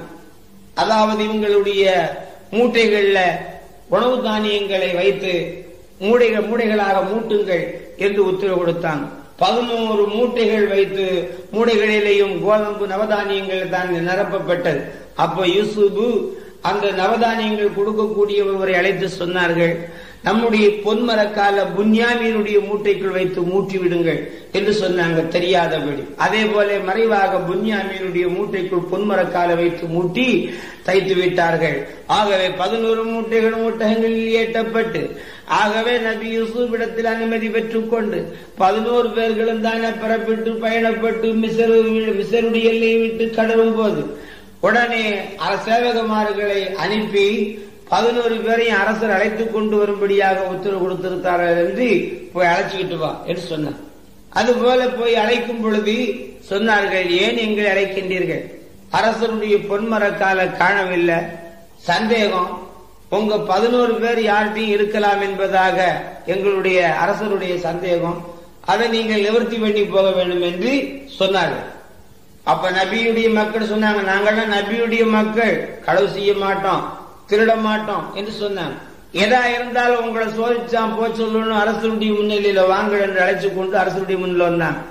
அதாவது இவங்களுடைய மூட்டைகள்ல உணவு தானியங்களை வைத்து மூடைகள் மூடைகளாக மூட்டுங்கள் என்று உத்தரவு கொடுத்தாங்க பதினோரு மூட்டைகள் வைத்து மூடைகளிலேயும் கோதம்பு நவதானியங்கள் தான் நிரப்பப்பட்டது அப்ப யூசுபு அந்த நவதானியங்கள் கொடுக்கக்கூடியவரை அழைத்து சொன்னார்கள் நம்முடைய பொன்மரக்கால புன்யாமீனுடைய மூட்டைக்குள் வைத்து மூட்டி விடுங்கள் என்று சொன்னாங்க தெரியாதபடி அதே போல மறைவாக புன்யாமீனுடைய மூட்டைக்குள் பொன்மரக்கால வைத்து மூட்டி தைத்து விட்டார்கள் ஆகவே பதினோரு மூட்டைகள் மூட்டகங்களில் ஏற்றப்பட்டு ஆகவே நபி யூசுப் இடத்தில் அனுமதி பெற்றுக் கொண்டு பதினோரு பேர்களும் தானே புறப்பட்டு பயணப்பட்டு மிசரு மிசருடைய எல்லையை விட்டு கடலும் போது உடனே சேவகமார்களை அனுப்பி பதினோரு பேரையும் அரசர் அழைத்துக் கொண்டு வரும்படியாக உத்தரவு கொடுத்திருக்கிறார்கள் என்று போய் அழைச்சிக்கிட்டு வா என்று சொன்னார் அது போல போய் அழைக்கும் பொழுது சொன்னார்கள் ஏன் எங்களை அழைக்கின்றீர்கள் அரசருடைய பொன்மரக்கால காணவில்லை சந்தேகம் உங்க பதினோரு பேர் யார்கிட்டையும் இருக்கலாம் என்பதாக எங்களுடைய அரசருடைய சந்தேகம் அதை நீங்கள் நிவர்த்தி பண்ணி போக வேண்டும் என்று சொன்னார்கள் அப்ப நபியுடைய மக்கள் சொன்னாங்க நாங்கள்லாம் நபியுடைய மக்கள் களவு செய்ய மாட்டோம் திருட மாட்டோம் என்று சொன்னாங்க எதா இருந்தாலும் உங்களை சோதிச்சான் போ சொல்லணும் அரசருடைய முன்னிலையில வாங்கள் என்று அழைச்சு கொண்டு அரசருடைய முன்னில வந்தாங்க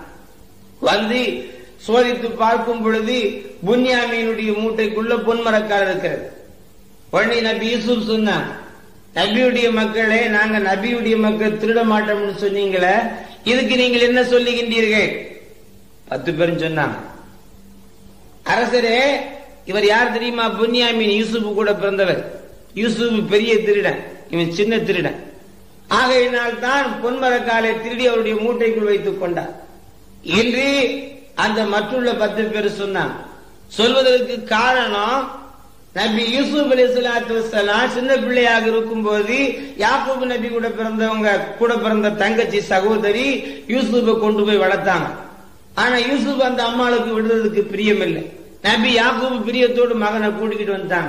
வந்து சோதித்து பார்க்கும் பொழுது புன்யாமியினுடைய மூட்டைக்குள்ள பொன்மரக்கால் இருக்கிறது உடனே நபி யூசுப் சொன்னாங்க நபியுடைய மக்களே நாங்க நபியுடைய மக்கள் திருட மாட்டோம்னு சொன்னீங்களே இதுக்கு நீங்கள் என்ன சொல்லுகின்றீர்கள் பத்து பேரும் சொன்னாங்க அரசரே இவர் யார் தெரியுமா புன்யாமின் யூசுப் கூட பிறந்தவர் யூசுப் பெரிய திருடன் இவன் சின்ன திருடன் ஆகையினால் தான் பொன்மரக்காலை திருடி அவருடைய மூட்டைக்குள் வைத்துக் கொண்டார் இன்று அந்த மற்றுள்ள பத்து பேர் சொன்னாங்க சொல்வதற்கு காரணம் நபி யூசுப் அலி சலாத்து வசலாம் சின்ன பிள்ளையாக இருக்கும் போது யாக்கூப் நபி கூட பிறந்தவங்க கூட பிறந்த தங்கச்சி சகோதரி யூசுப்பை கொண்டு போய் வளர்த்தாங்க ஆனா யூசுப் அந்த அம்மாளுக்கு விடுறதுக்கு பிரியம் இல்லை நபி யாக்கூப் பிரியத்தோடு மகனை கூட்டிக்கிட்டு வந்தாங்க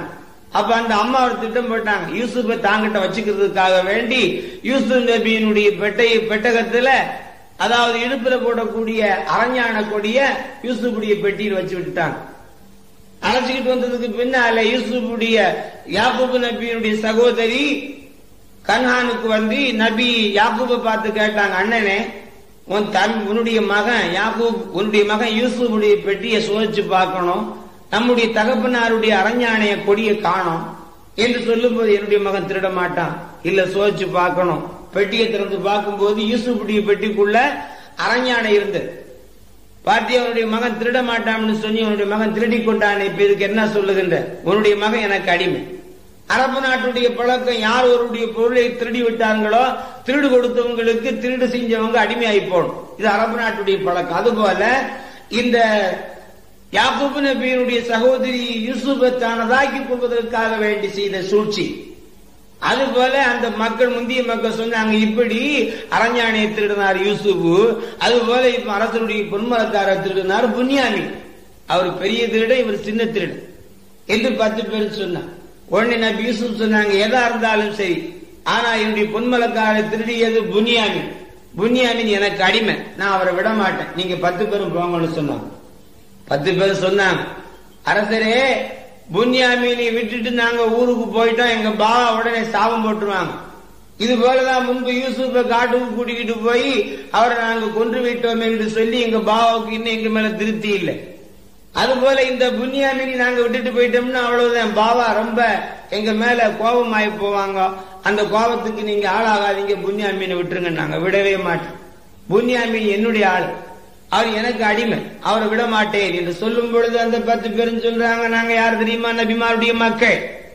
அப்ப அந்த அம்மா ஒரு திட்டம் போட்டாங்க யூசுப்பை தாங்கிட்ட வச்சுக்கிறதுக்காக வேண்டி யூசுப் நபியினுடைய பெட்டை பெட்டகத்துல அதாவது இடுப்புல போடக்கூடிய அரஞான கொடிய யூசுப்புடைய பெட்டியில் வச்சு விட்டுட்டாங்க அழைச்சிக்கிட்டு வந்ததுக்கு பின்னால யூசுப்புடைய யாக்கூப் நபியினுடைய சகோதரி கன்ஹானுக்கு வந்து நபி யாக்கூபை பார்த்து கேட்டாங்க அண்ணனே உன் தம் உன்னுடைய மகன் யாக்கூப் உன்னுடைய மகன் யூசுஃபுடைய பெட்டியை சோதிச்சு பார்க்கணும் நம்முடைய தகப்பனாருடைய அரஞ்சாணைய கொடியை காணும் என்று சொல்லும்போது என்னுடைய மகன் திருட மாட்டான் இல்ல சோதிச்சு பார்க்கணும் பெட்டியை திறந்து பார்க்கும்போது யூசுஃபுடைய பெட்டிக்குள்ள அரஞ்சாணை இருந்தது பாட்டி அவனுடைய மகன் திருட மாட்டான்னு சொல்லி உன்னுடைய மகன் திருடி கொண்டான் இப்ப இதுக்கு என்ன சொல்லுகின்ற உன்னுடைய மகன் எனக்கு அடிமை அரபு நாட்டுடைய பழக்கம் யார் ஒருடைய பொருளை திருடி விட்டாங்களோ திருடு கொடுத்தவங்களுக்கு திருடு செஞ்சவங்க அடிமையாகி போகணும் இது அரபு நாட்டுடைய பழக்கம் அதுபோல இந்த யாக்கூப் நபியினுடைய சகோதரி யூசுபை தானதாக்கி கொள்வதற்காக வேண்டி செய்த சூழ்ச்சி அதுபோல அந்த மக்கள் முந்திய மக்கள் சொன்னாங்க இப்படி அரஞ்சாணியை திருடினார் யூசுபு அதுபோல இப்ப அரசனுடைய பொன்மலக்கார திருடினார் புன்யாமி அவர் பெரிய திருடன் இவர் சின்ன திருடன் என்று பத்து பேர் சொன்னார் உடனே நபி யூசுப் சொன்னாங்க எதா இருந்தாலும் சரி ஆனா என்னுடைய பொன்மலக்கார திருடியது புன்யாமி புன்யாமின் எனக்கு அடிமை நான் அவரை விட மாட்டேன் நீங்க பத்து பேரும் போங்கன்னு சொன்னாங்க பத்து பேர் சொன்னாங்க அரசரே புன்யாமினை விட்டுட்டு நாங்க ஊருக்கு போயிட்டோம் எங்க பாவா உடனே சாபம் போட்டுருவாங்க இது போலதான் முன்பு யூசுப்பை காட்டுக்கு கூட்டிக்கிட்டு போய் அவரை நாங்க கொன்று விட்டோம் என்று சொல்லி எங்க பாவாவுக்கு இன்னும் எங்க மேல திருப்தி இல்லை அது போல இந்த புன்யாமினி நாங்க விட்டுட்டு போயிட்டோம்னா அவ்வளவுதான் பாவா ரொம்ப எங்க மேல கோபமாயி போவாங்க அந்த கோபத்துக்கு நீங்க ஆளாகாதீங்க புன்யாமீனை விட்டுருங்க நாங்க விடவே மாட்டோம் புன்யாமீன் என்னுடைய ஆள் அவர் எனக்கு அடிமை அவரை விட மாட்டேன் என்று சொல்லும் பொழுது அந்த பத்து பேரும் சொல்றாங்க நாங்க யார் தெரியுமா நபிமாருடைய மக்கள்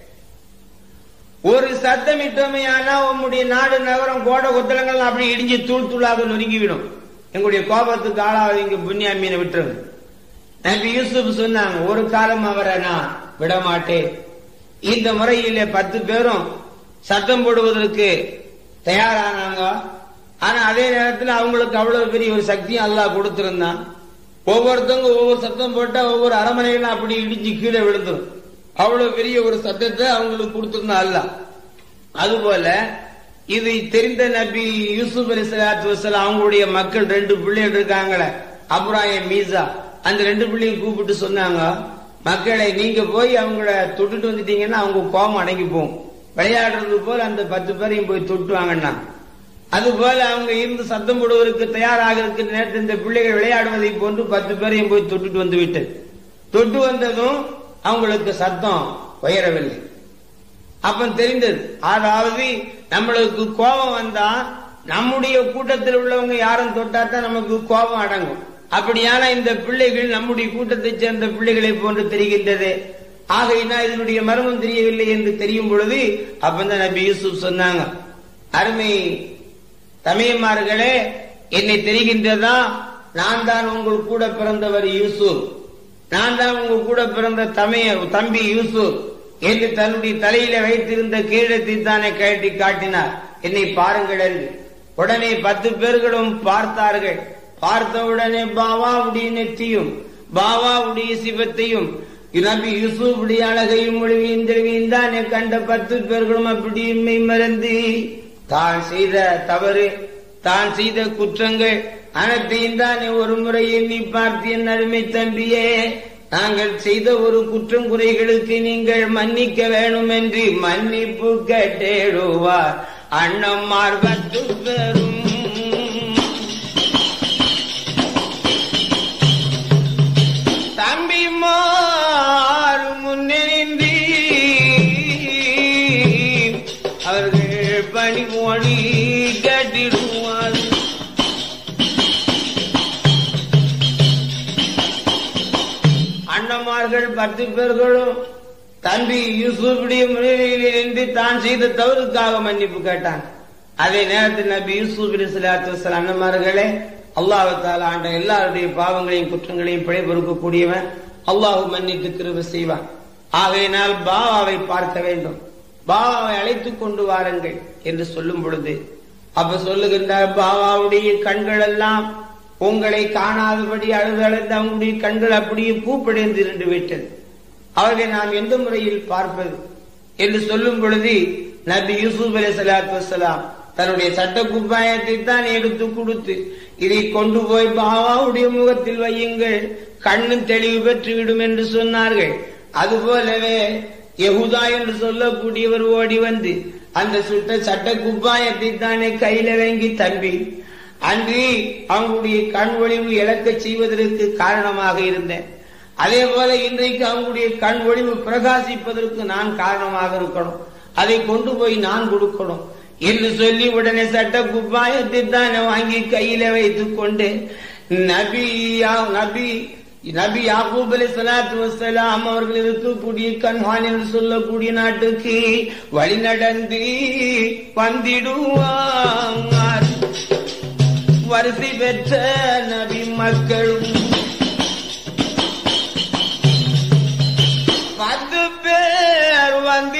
ஒரு சத்தமிட்டோமே ஆனா உம்முடைய நாடு நகரம் கோடை கொத்தலங்கள் அப்படி இடிஞ்சு தூள் தூளாக நொறுங்கிவிடும் எங்களுடைய கோபத்துக்கு ஆளாவதீங்க புன்யாமீனை விட்டுருங்க நபி யூசுப் சொன்னாங்க ஒரு காலம் அவரை நான் விட மாட்டேன் இந்த முறையில பத்து பேரும் சத்தம் போடுவதற்கு தயாரானாங்க ஆனா அதே நேரத்தில் அவங்களுக்கு அவ்வளவு பெரிய ஒரு சக்தியும் அல்லாஹ் கொடுத்திருந்தான் ஒவ்வொருத்தவங்க ஒவ்வொரு சத்தம் போட்டா ஒவ்வொரு அரமனைகளும் அப்படி இடிஞ்சு கீழே விழுந்துரும் அவ்வளவு பெரிய ஒரு சத்தத்தை அவங்களுக்கு கொடுத்திருந்தான் அல்லாஹ் அதுபோல இது தெரிந்த நபி யூசுப் அலி சலாத்து வசலாம் அவங்களுடைய மக்கள் ரெண்டு பிள்ளைகள் இருக்காங்களே அப்ராஹிம் மீசா அந்த ரெண்டு பிள்ளையும் கூப்பிட்டு சொன்னாங்க மக்களை நீங்க போய் அவங்கள தொட்டுட்டு வந்துட்டீங்கன்னா அவங்க கோபம் அடங்கி போகும் விளையாடுறது போல அந்த பத்து பேரையும் போய் தொட்டு வாங்கன்னா அது போல அவங்க இருந்து சத்தம் போடுவதற்கு தயாராக இருக்கிற நேரத்தில் இந்த பிள்ளைகள் விளையாடுவதை போன்று பத்து பேரையும் போய் தொட்டுட்டு வந்து விட்டது தொட்டு வந்ததும் அவங்களுக்கு சத்தம் உயரவில்லை அப்ப தெரிந்தது அதாவது நம்மளுக்கு கோபம் வந்தா நம்முடைய கூட்டத்தில் உள்ளவங்க யாரும் தொட்டா தான் நமக்கு கோபம் அடங்கும் அப்படியான இந்த பிள்ளைகள் நம்முடைய கூட்டத்தை சேர்ந்த பிள்ளைகளை போன்று தெரிகின்றது ஆகையினா இதனுடைய மர்மம் தெரியவில்லை என்று தெரியும் பொழுது அப்பந்தான் நபி யூசுப் சொன்னாங்க அருமை தமையமார்களே என்னை தெரிகின்றதா நான் தான் உங்கள் கூட பிறந்தவர் யூசுப் நான் தான் உங்கள் கூட பிறந்த தமைய தம்பி யூசுப் என்று தன்னுடைய தலையில வைத்திருந்த கிரீடத்தை தானே கழட்டி காட்டினார் என்னை பாருங்கள் என்று உடனே பத்து பேர்களும் பார்த்தார்கள் பார்த்தவுடனே பாவாவுடைய நெற்றியும் பாவாவுடைய சிவத்தையும் நபி யூசுஃபுடைய அழகையும் மொழிவையும் தெளிவையும் தானே கண்ட பத்து பேர்களும் அப்படி இம்மை மறந்து தான் செய்த தவறு தான் செய்த குற்றங்கள் அனைத்தையும் தானே ஒரு முறை எண்ணி பார்த்து என் அருமை தம்பியே நாங்கள் செய்த ஒரு குற்றம் குறைகளுக்கு நீங்கள் மன்னிக்க வேணும் என்று மன்னிப்பு கேட்டேடுவார் அண்ணம்மார் பத்து பெறும் தம்பிமார் முன்னேந்தி அவர்கள் பணிமொழி கட்டிடுவார் அண்ணமார்கள் பத்து பேர்களும் தம்பி யூசுஃபுடைய முன்னிலையில் நின்று தான் செய்த தவறுக்காக மன்னிப்பு கேட்டான் அதே நேரத்தில் நபி யூசுப் அலிஸ்லாத்து அண்ணமார்களே அல்லாஹால ஆண்ட எல்லாருடைய பாவங்களையும் குற்றங்களையும் பிழை பொறுக்கக்கூடியவன் அல்லாஹு மன்னித்து கிருப செய்வான் ஆகையினால் பாவாவை பார்க்க வேண்டும் பாவாவை அழைத்துக் கொண்டு வாருங்கள் என்று சொல்லும் பொழுது அப்ப சொல்லுகின்றார் பாவாவுடைய கண்கள் எல்லாம் உங்களை காணாதபடி அழுது அழுது அவங்களுடைய கண்கள் அப்படியே பூப்படைந்து இருந்து விட்டது அவர்களை நாம் எந்த முறையில் பார்ப்பது என்று சொல்லும் பொழுது நபி யூசுப் அலி சலாத்து வசலாம் தன்னுடைய சட்ட குப்பாயத்தை தான் எடுத்து கொடுத்து இதை கொண்டு போய் பாவாவுடைய முகத்தில் வையுங்கள் கண்ணு தெளிவு பெற்றுவிடும் என்று சொன்னார்கள் அதுபோலவே யகுதா என்று சொல்லக்கூடியவர் ஓடி வந்து அந்த சுட்ட சட்ட குப்பாயத்தை தானே கையில வாங்கி தம்பி அன்று அவங்களுடைய கண் ஒளிவு இழக்க செய்வதற்கு காரணமாக இருந்தேன் அதே போல இன்றைக்கு அவங்களுடைய கண் ஒளிவு பிரகாசிப்பதற்கு நான் காரணமாக இருக்கணும் அதை கொண்டு போய் நான் கொடுக்கணும் என்று சொல்லி உடனே சட்ட குப்பாயத்தை தானே வாங்கி கையில வைத்துக் கொண்டு நபி யா- நபி நபி யாக்கூப் அலி சலாத்து வசலாம் அவர்கள் இருக்கக்கூடிய கண்வான் என்று சொல்லக்கூடிய நாட்டுக்கு வழி நடந்து வந்திடுவார் வரிசை பெற்ற நபி மக்களும் பத்து பேர்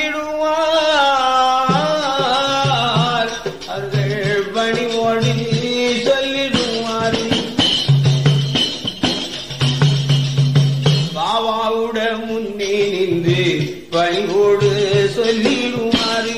வந்திடுவார் அவர்கள் பணிவோடு சொல்லிடுவார் பாவாவுட முன்னே நின்று பணிவோடு சொல்லிடுவார்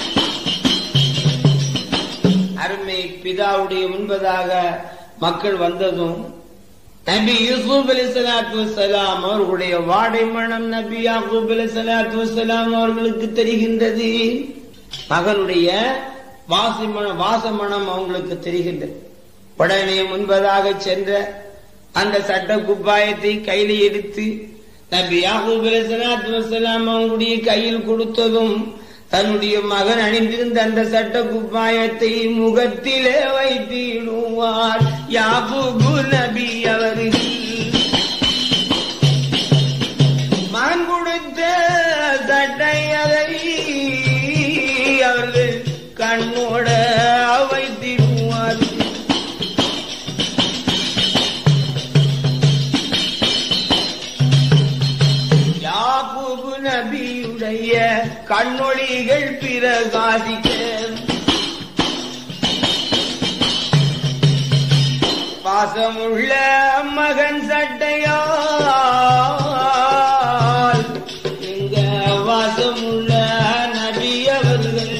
அருமை பிதாவுடைய முன்பதாக மக்கள் வந்ததும் நபி யூசுப் அலி சலாத்து வசலாம் அவர்களுடைய வாடை மனம் நபி யாக்கூப் அலி சலாத்து வசலாம் அவர்களுக்கு தெரிகின்றது மகனுடைய வாசி மனம் வாச மனம் அவங்களுக்கு தெரிகின்றது உடனே முன்பதாக சென்ற அந்த சட்ட குப்பாயத்தை கையில எடுத்து நபி யாக்கூப் அலி சலாத்து வசலாம் அவங்களுடைய கையில் கொடுத்ததும் தன்னுடைய மகன் அணிந்திருந்த அந்த சட்ட குப்பாயத்தை முகத்திலே வைத்திடுவார் யாபூபு நபி அவர்கள் மகன் கொடுத்த சட்டை அதை அவர்கள் கண்ணோட வைத்திடுவார் யாபூபு நபியுடைய கண்ணொளிகள் பிரகாசிக்க பாசமுள்ள மகன் சட்டையால் எங்க வாசமுள்ள நபி அவர்கள்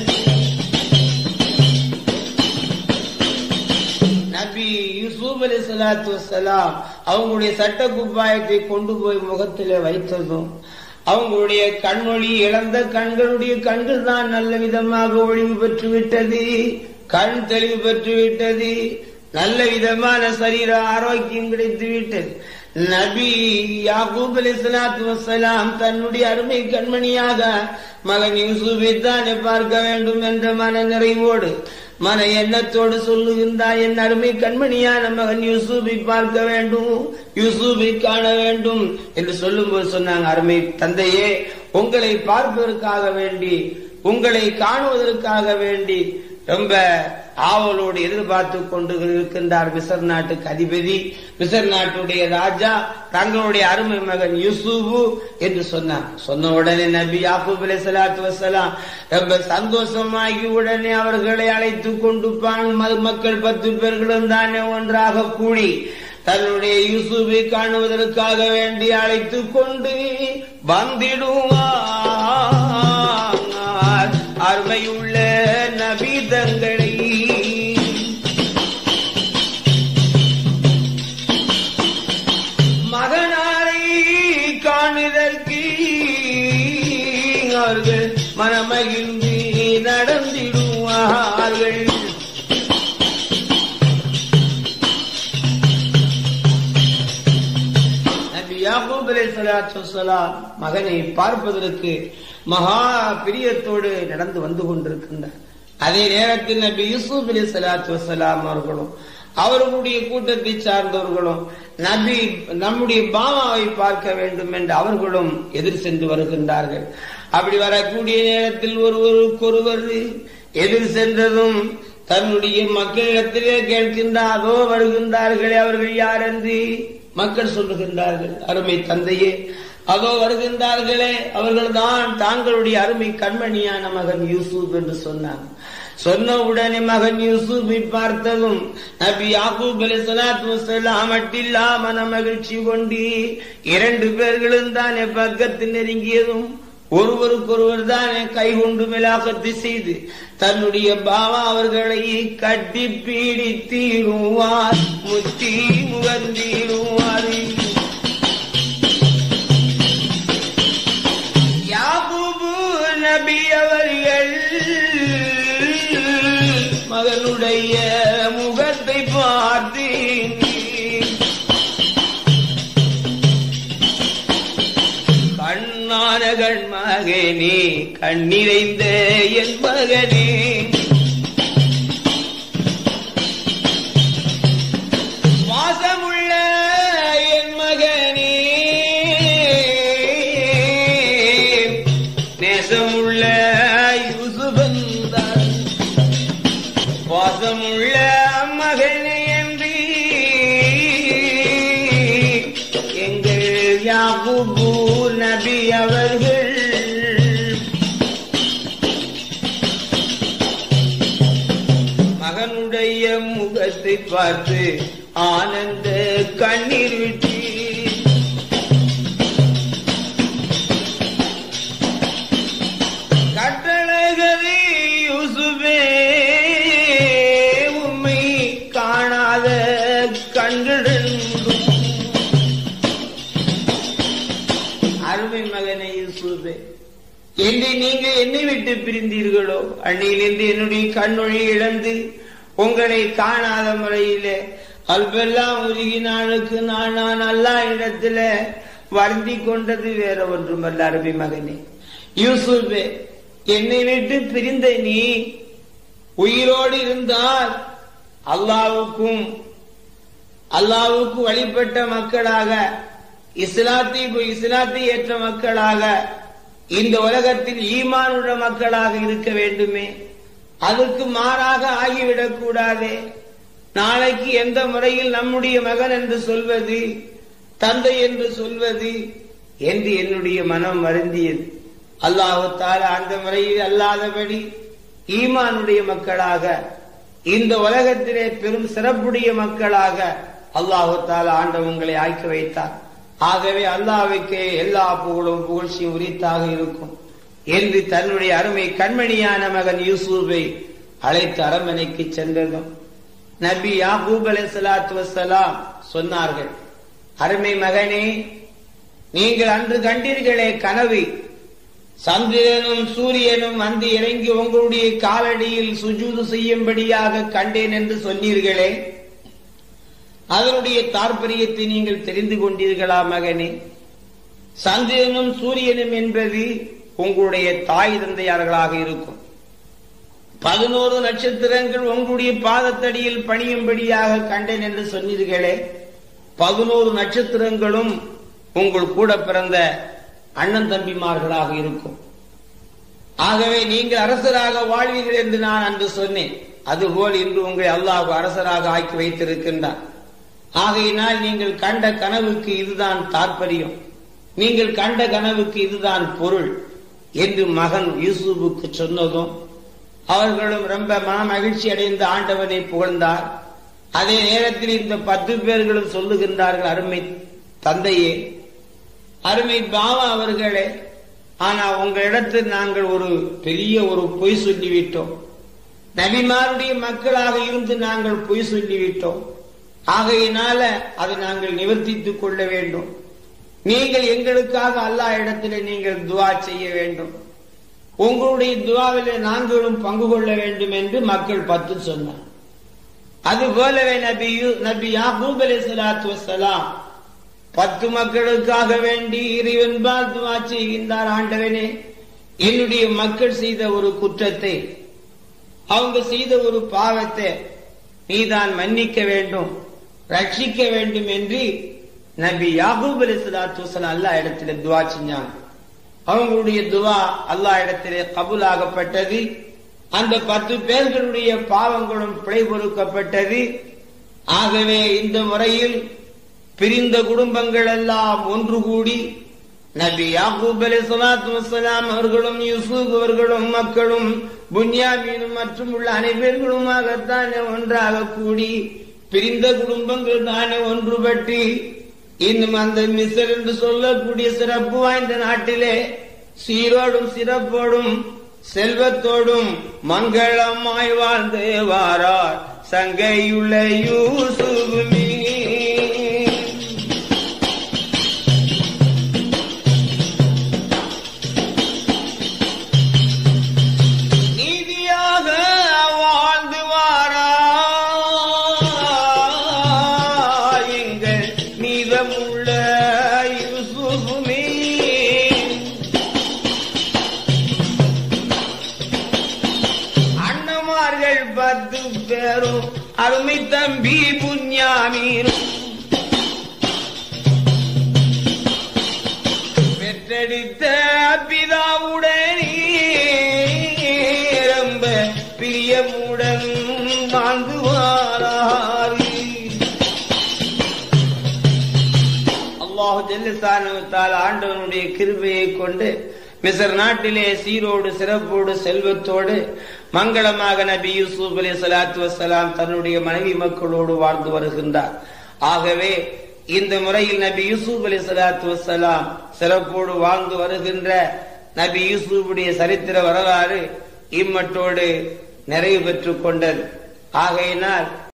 நபி யூசுப் அலி சலாத்து வசலாம் அவங்களுடைய சட்ட குப்பாயத்தை கொண்டு போய் முகத்திலே வைத்ததும் அவங்களுடைய கண்ணொளி இழந்த கண்களுடைய கண்கள் தான் நல்ல விதமாக ஒளிவு பெற்று விட்டது கண் தெளிவு பெற்று விட்டது நல்ல விதமான சரீர ஆரோக்கியம் கிடைத்து விட்டது நபி யாக்கூப் அலி சலாத்து வசலாம் தன்னுடைய அருமை கண்மணியாக மகன் யூசுஃபை தானே பார்க்க வேண்டும் என்ற மன நிறைவோடு மன எண்ணத்தோடு சொல்லுகின்றார் என் அருமை கண்மணியான மகன் யூசுஃபை பார்க்க வேண்டும் யூசுஃபை காண வேண்டும் என்று சொல்லும்போது சொன்னாங்க அருமை தந்தையே உங்களை பார்ப்பதற்காக வேண்டி உங்களை காணுவதற்காக வேண்டி ரொம்ப ஆவலோடு எதிர்பார்த்து கொண்டு இருக்கின்றார் மிசர் நாட்டுக்கு அதிபதி மிசர் நாட்டுடைய ராஜா தங்களுடைய அருமை மகன் யூசுபு என்று சொன்னார் சொன்ன உடனே நபி யாக்கூப் அலைஹி ஸலாத்து வஸலாம் ரொம்ப சந்தோஷமாகி உடனே அவர்களை அழைத்து கொண்டு பான் ம- மக்கள் பத்து பேர்களும் தானே ஒன்றாக கூடி தன்னுடைய யூசுபை காணுவதற்காக வேண்டி அழைத்து கொண்டு வந்திடுவார் அருமையுள்ள நபிதங்களை மகனாரை காணுதற்கு அவர்கள் மனமகிழ்ந்து நடந்திடுவார்கள் நபி யாக்கூப் அலைஹிஸ்ஸலாத்து வஸ்ஸலாம் மகனை பார்ப்பதற்கு மகா பிரியத்தோடு நடந்து வந்து கொண்டிருக்கின்றார் அதே நேரத்தில் நபி யூசுப் அலைஹிஸ்ஸலாத்து வஸ்ஸலாம் அவர்களும் அவர்களுடைய கூட்டத்தை சார்ந்தவர்களும் நபி நம்முடைய பாமாவை பார்க்க வேண்டும் என்று அவர்களும் எதிர் சென்று வருகின்றார்கள் அப்படி வரக்கூடிய நேரத்தில் ஒருவருக்கொருவர் எதிர் சென்றதும் தன்னுடைய மக்களிடத்திலே கேட்கின்றார் அதோ வருகின்றார்களே அவர்கள் யார் என்று மக்கள் சொல்லுகின்றார்கள் அருமை தந்தையே அதோ வருகின்றார்களே அவர்கள்தான் தாங்களுடைய அருமை கண்மணியான மகன் யூசுப் என்று சொன்னாங்க சொன்ன உடனே மகன் யூசுஃபை பார்த்ததும் நபி யாக்கூப் அலைஹிஸ்ஸலாத்து வஸலாம் மட்டில்லா மன மகிழ்ச்சி கொண்டு இரண்டு பேர்களும் தானே பக்கத்தில் நெருங்கியதும் ஒருவருக்கொருவர் தானே கை கொண்டு மிலாகத்து செய்து தன்னுடைய பாவா அவர்களை கட்டி பீடித்தீடுவார் முத்தி முகந்தீடுவார் யாபூபு நபி அவர்கள் மகனுடைய முகத்தை பார்த்து கண்ணான கண்மகனே கண்ணிறைந்த என் மகனே வாசமுள்ள என் மகனே நேசமுள்ள யூசுபந்தான் வாசமுள்ள மகனே என்று எங்கள் யாகுபு நபி அவர்கள் மகனுடைய முகத்தை பார்த்து ஆனந்த கண்ணீர் விட்டு கட்டழகதி யூசுபே உம்மை காணாத கண்களிருந்தும் அருமை மகனை யூசுபே என்னை நீங்கள் என்னை விட்டு பிரிந்தீர்களோ அன்னையிலிருந்து என்னுடைய கண்ணொழி இழந்து உங்களை காணாத முறையிலே அல்பெல்லாம் உருகி நாளுக்கு நான் நான் அல்லா இடத்துல வருந்தி கொண்டது வேற ஒன்றுமல்ல அருமை மகனே யூசுபே என்னை விட்டு பிரிந்த நீ உயிரோடு இருந்தால் அல்லாவுக்கும் அல்லாவுக்கு வழிபட்ட மக்களாக இஸ்லாத்தை இஸ்லாத்தை ஏற்ற மக்களாக இந்த உலகத்தில் ஈமானுள்ள மக்களாக இருக்க வேண்டுமே அதுக்கு மாறாக ஆகிவிடக் கூடாதே நாளைக்கு எந்த முறையில் நம்முடைய மகன் என்று சொல்வது தந்தை என்று சொல்வது என்று என்னுடைய மனம் வருந்தியது அல்லாஹால அந்த முறையில் அல்லாதபடி ஈமானுடைய மக்களாக இந்த உலகத்திலே பெரும் சிறப்புடைய மக்களாக அல்லாஹால ஆண்டவங்களை ஆக்கி வைத்தார் ஆகவே அல்லாவுக்கே எல்லா புகழும் புகழ்ச்சியும் உரித்தாக இருக்கும் என்று தன்னுடைய அருமை கண்மணியான மகன் யூசுஃபை அழைத்து அரண்மனைக்கு சென்றதும் நபி யாகூப் அலை சலாத்து வசலாம் சொன்னார்கள் அருமை மகனே நீங்கள் அன்று கண்டீர்களே கனவு சந்திரனும் சூரியனும் வந்து இறங்கி உங்களுடைய காலடியில் சுஜூது செய்யும்படியாக கண்டேன் என்று சொன்னீர்களே அதனுடைய தாற்பயத்தை நீங்கள் தெரிந்து கொண்டீர்களா மகனே சந்திரனும் சூரியனும் என்பது உங்களுடைய தாய் தந்தையார்களாக இருக்கும் பதினோரு நட்சத்திரங்கள் உங்களுடைய பாதத்தடியில் பணியும்படியாக கண்டேன் என்று சொன்னீர்களே பதினோரு நட்சத்திரங்களும் உங்கள் கூட பிறந்த அண்ணன் தம்பிமார்களாக இருக்கும் ஆகவே நீங்கள் அரசராக வாழ்வீர்கள் என்று நான் அன்று சொன்னேன் அதுபோல் இன்று உங்களை அல்லாஹ் அரசராக ஆக்கி வைத்திருக்கின்றான் ஆகையினால் நீங்கள் கண்ட கனவுக்கு இதுதான் தாற்பயம் நீங்கள் கண்ட கனவுக்கு இதுதான் பொருள் என்று மகன் யூசுஃபுக்கு சொன்னதும் அவர்களும் ரொம்ப மன மகிழ்ச்சி அடைந்த ஆண்டவனை புகழ்ந்தார் அதே நேரத்தில் இந்த பத்து பேர்களும் சொல்லுகின்றார்கள் அருமை தந்தையே அருமை பாவா அவர்களே ஆனா உங்களிடத்தில் நாங்கள் ஒரு பெரிய ஒரு பொய் சொல்லிவிட்டோம் நபிமாருடைய மக்களாக இருந்து நாங்கள் பொய் சொல்லிவிட்டோம் ஆகையினால அதை நாங்கள் நிவர்த்தித்துக் கொள்ள வேண்டும் நீங்கள் எங்களுக்காக அல்லாஹ் இடத்திலே நீங்கள் துவா செய்ய வேண்டும் உங்களுடைய துவாவிலே நாங்களும் பங்கு கொள்ள வேண்டும் என்று மக்கள் பத்து சொன்னார் அது போலவே நபி யூ- நபி யாபூப் அலி சலாத்து வசலாம் பத்து மக்களுக்காக வேண்டி இறைவன்பால் துவா செய்கின்றார் ஆண்டவனே என்னுடைய மக்கள் செய்த ஒரு குற்றத்தை அவங்க செய்த ஒரு பாவத்தை நீதான் மன்னிக்க வேண்டும் ரட்சிக்க வேண்டும் என்று நபி யாகூப் அலி சலாத்து வசலாம் அல்லா இடத்துல துவா செஞ்சாங்க அவங்களுடைய துவா அல்லாஹ் இடத்திலே கபூலாகப்பட்டது அந்த பத்து பேர்களுடைய பாவங்களும் பிழை பொறுக்கப்பட்டது ஆகவே இந்த முறையில் பிரிந்த குடும்பங்கள் எல்லாம் ஒன்று கூடி நபி யாக்கூப் அலி சலாத்து வசலாம் அவர்களும் யூசுப் அவர்களும் மக்களும் புன்யாமீனும் மற்றும் உள்ள அனைவர்களுமாகத்தானே ஒன்றாக கூடி பிரிந்த குடும்பங்கள் தானே ஒன்றுபட்டு இன்னும் அந்த மிசர் என்று சொல்லக்கூடிய சிறப்பு வாய்ந்த நாட்டிலே சீரோடும் சிறப்போடும் செல்வத்தோடும் மங்களமாய் வாழ்ந்து வாரார் சங்கையுள்ள யூசுமே நீதியாக வாழ்ந்து வாரார் எங்கள் மீதமுள்ள யூசுஃபுமே அண்ணமார்கள் பத்து பேரும் அருமை தம்பி புண்ணியாமீரும் பெற்றெடுத்த பிதாவுடனே ரொம்ப பிரியமுடன் வாழ்ந்து வாராரு அல்லாஹு ஜெல்லசானுவத்தால் ஆண்டவனுடைய கிருபையை கொண்டு மிசர் நாட்டிலே சீரோடு சிறப்போடு செல்வத்தோடு மங்களமாக நபி யூசுப் அலி சலாத்து வசலாம் தன்னுடைய மனைவி மக்களோடு வாழ்ந்து வருகின்றார் ஆகவே இந்த முறையில் நபி யூசுப் அலி சலாத்து வசலாம் சிறப்போடு வாழ்ந்து வருகின்ற நபி யூசுஃபுடைய சரித்திர வரலாறு இம்மட்டோடு நிறைவு பெற்றுக் கொண்டது ஆகையினால்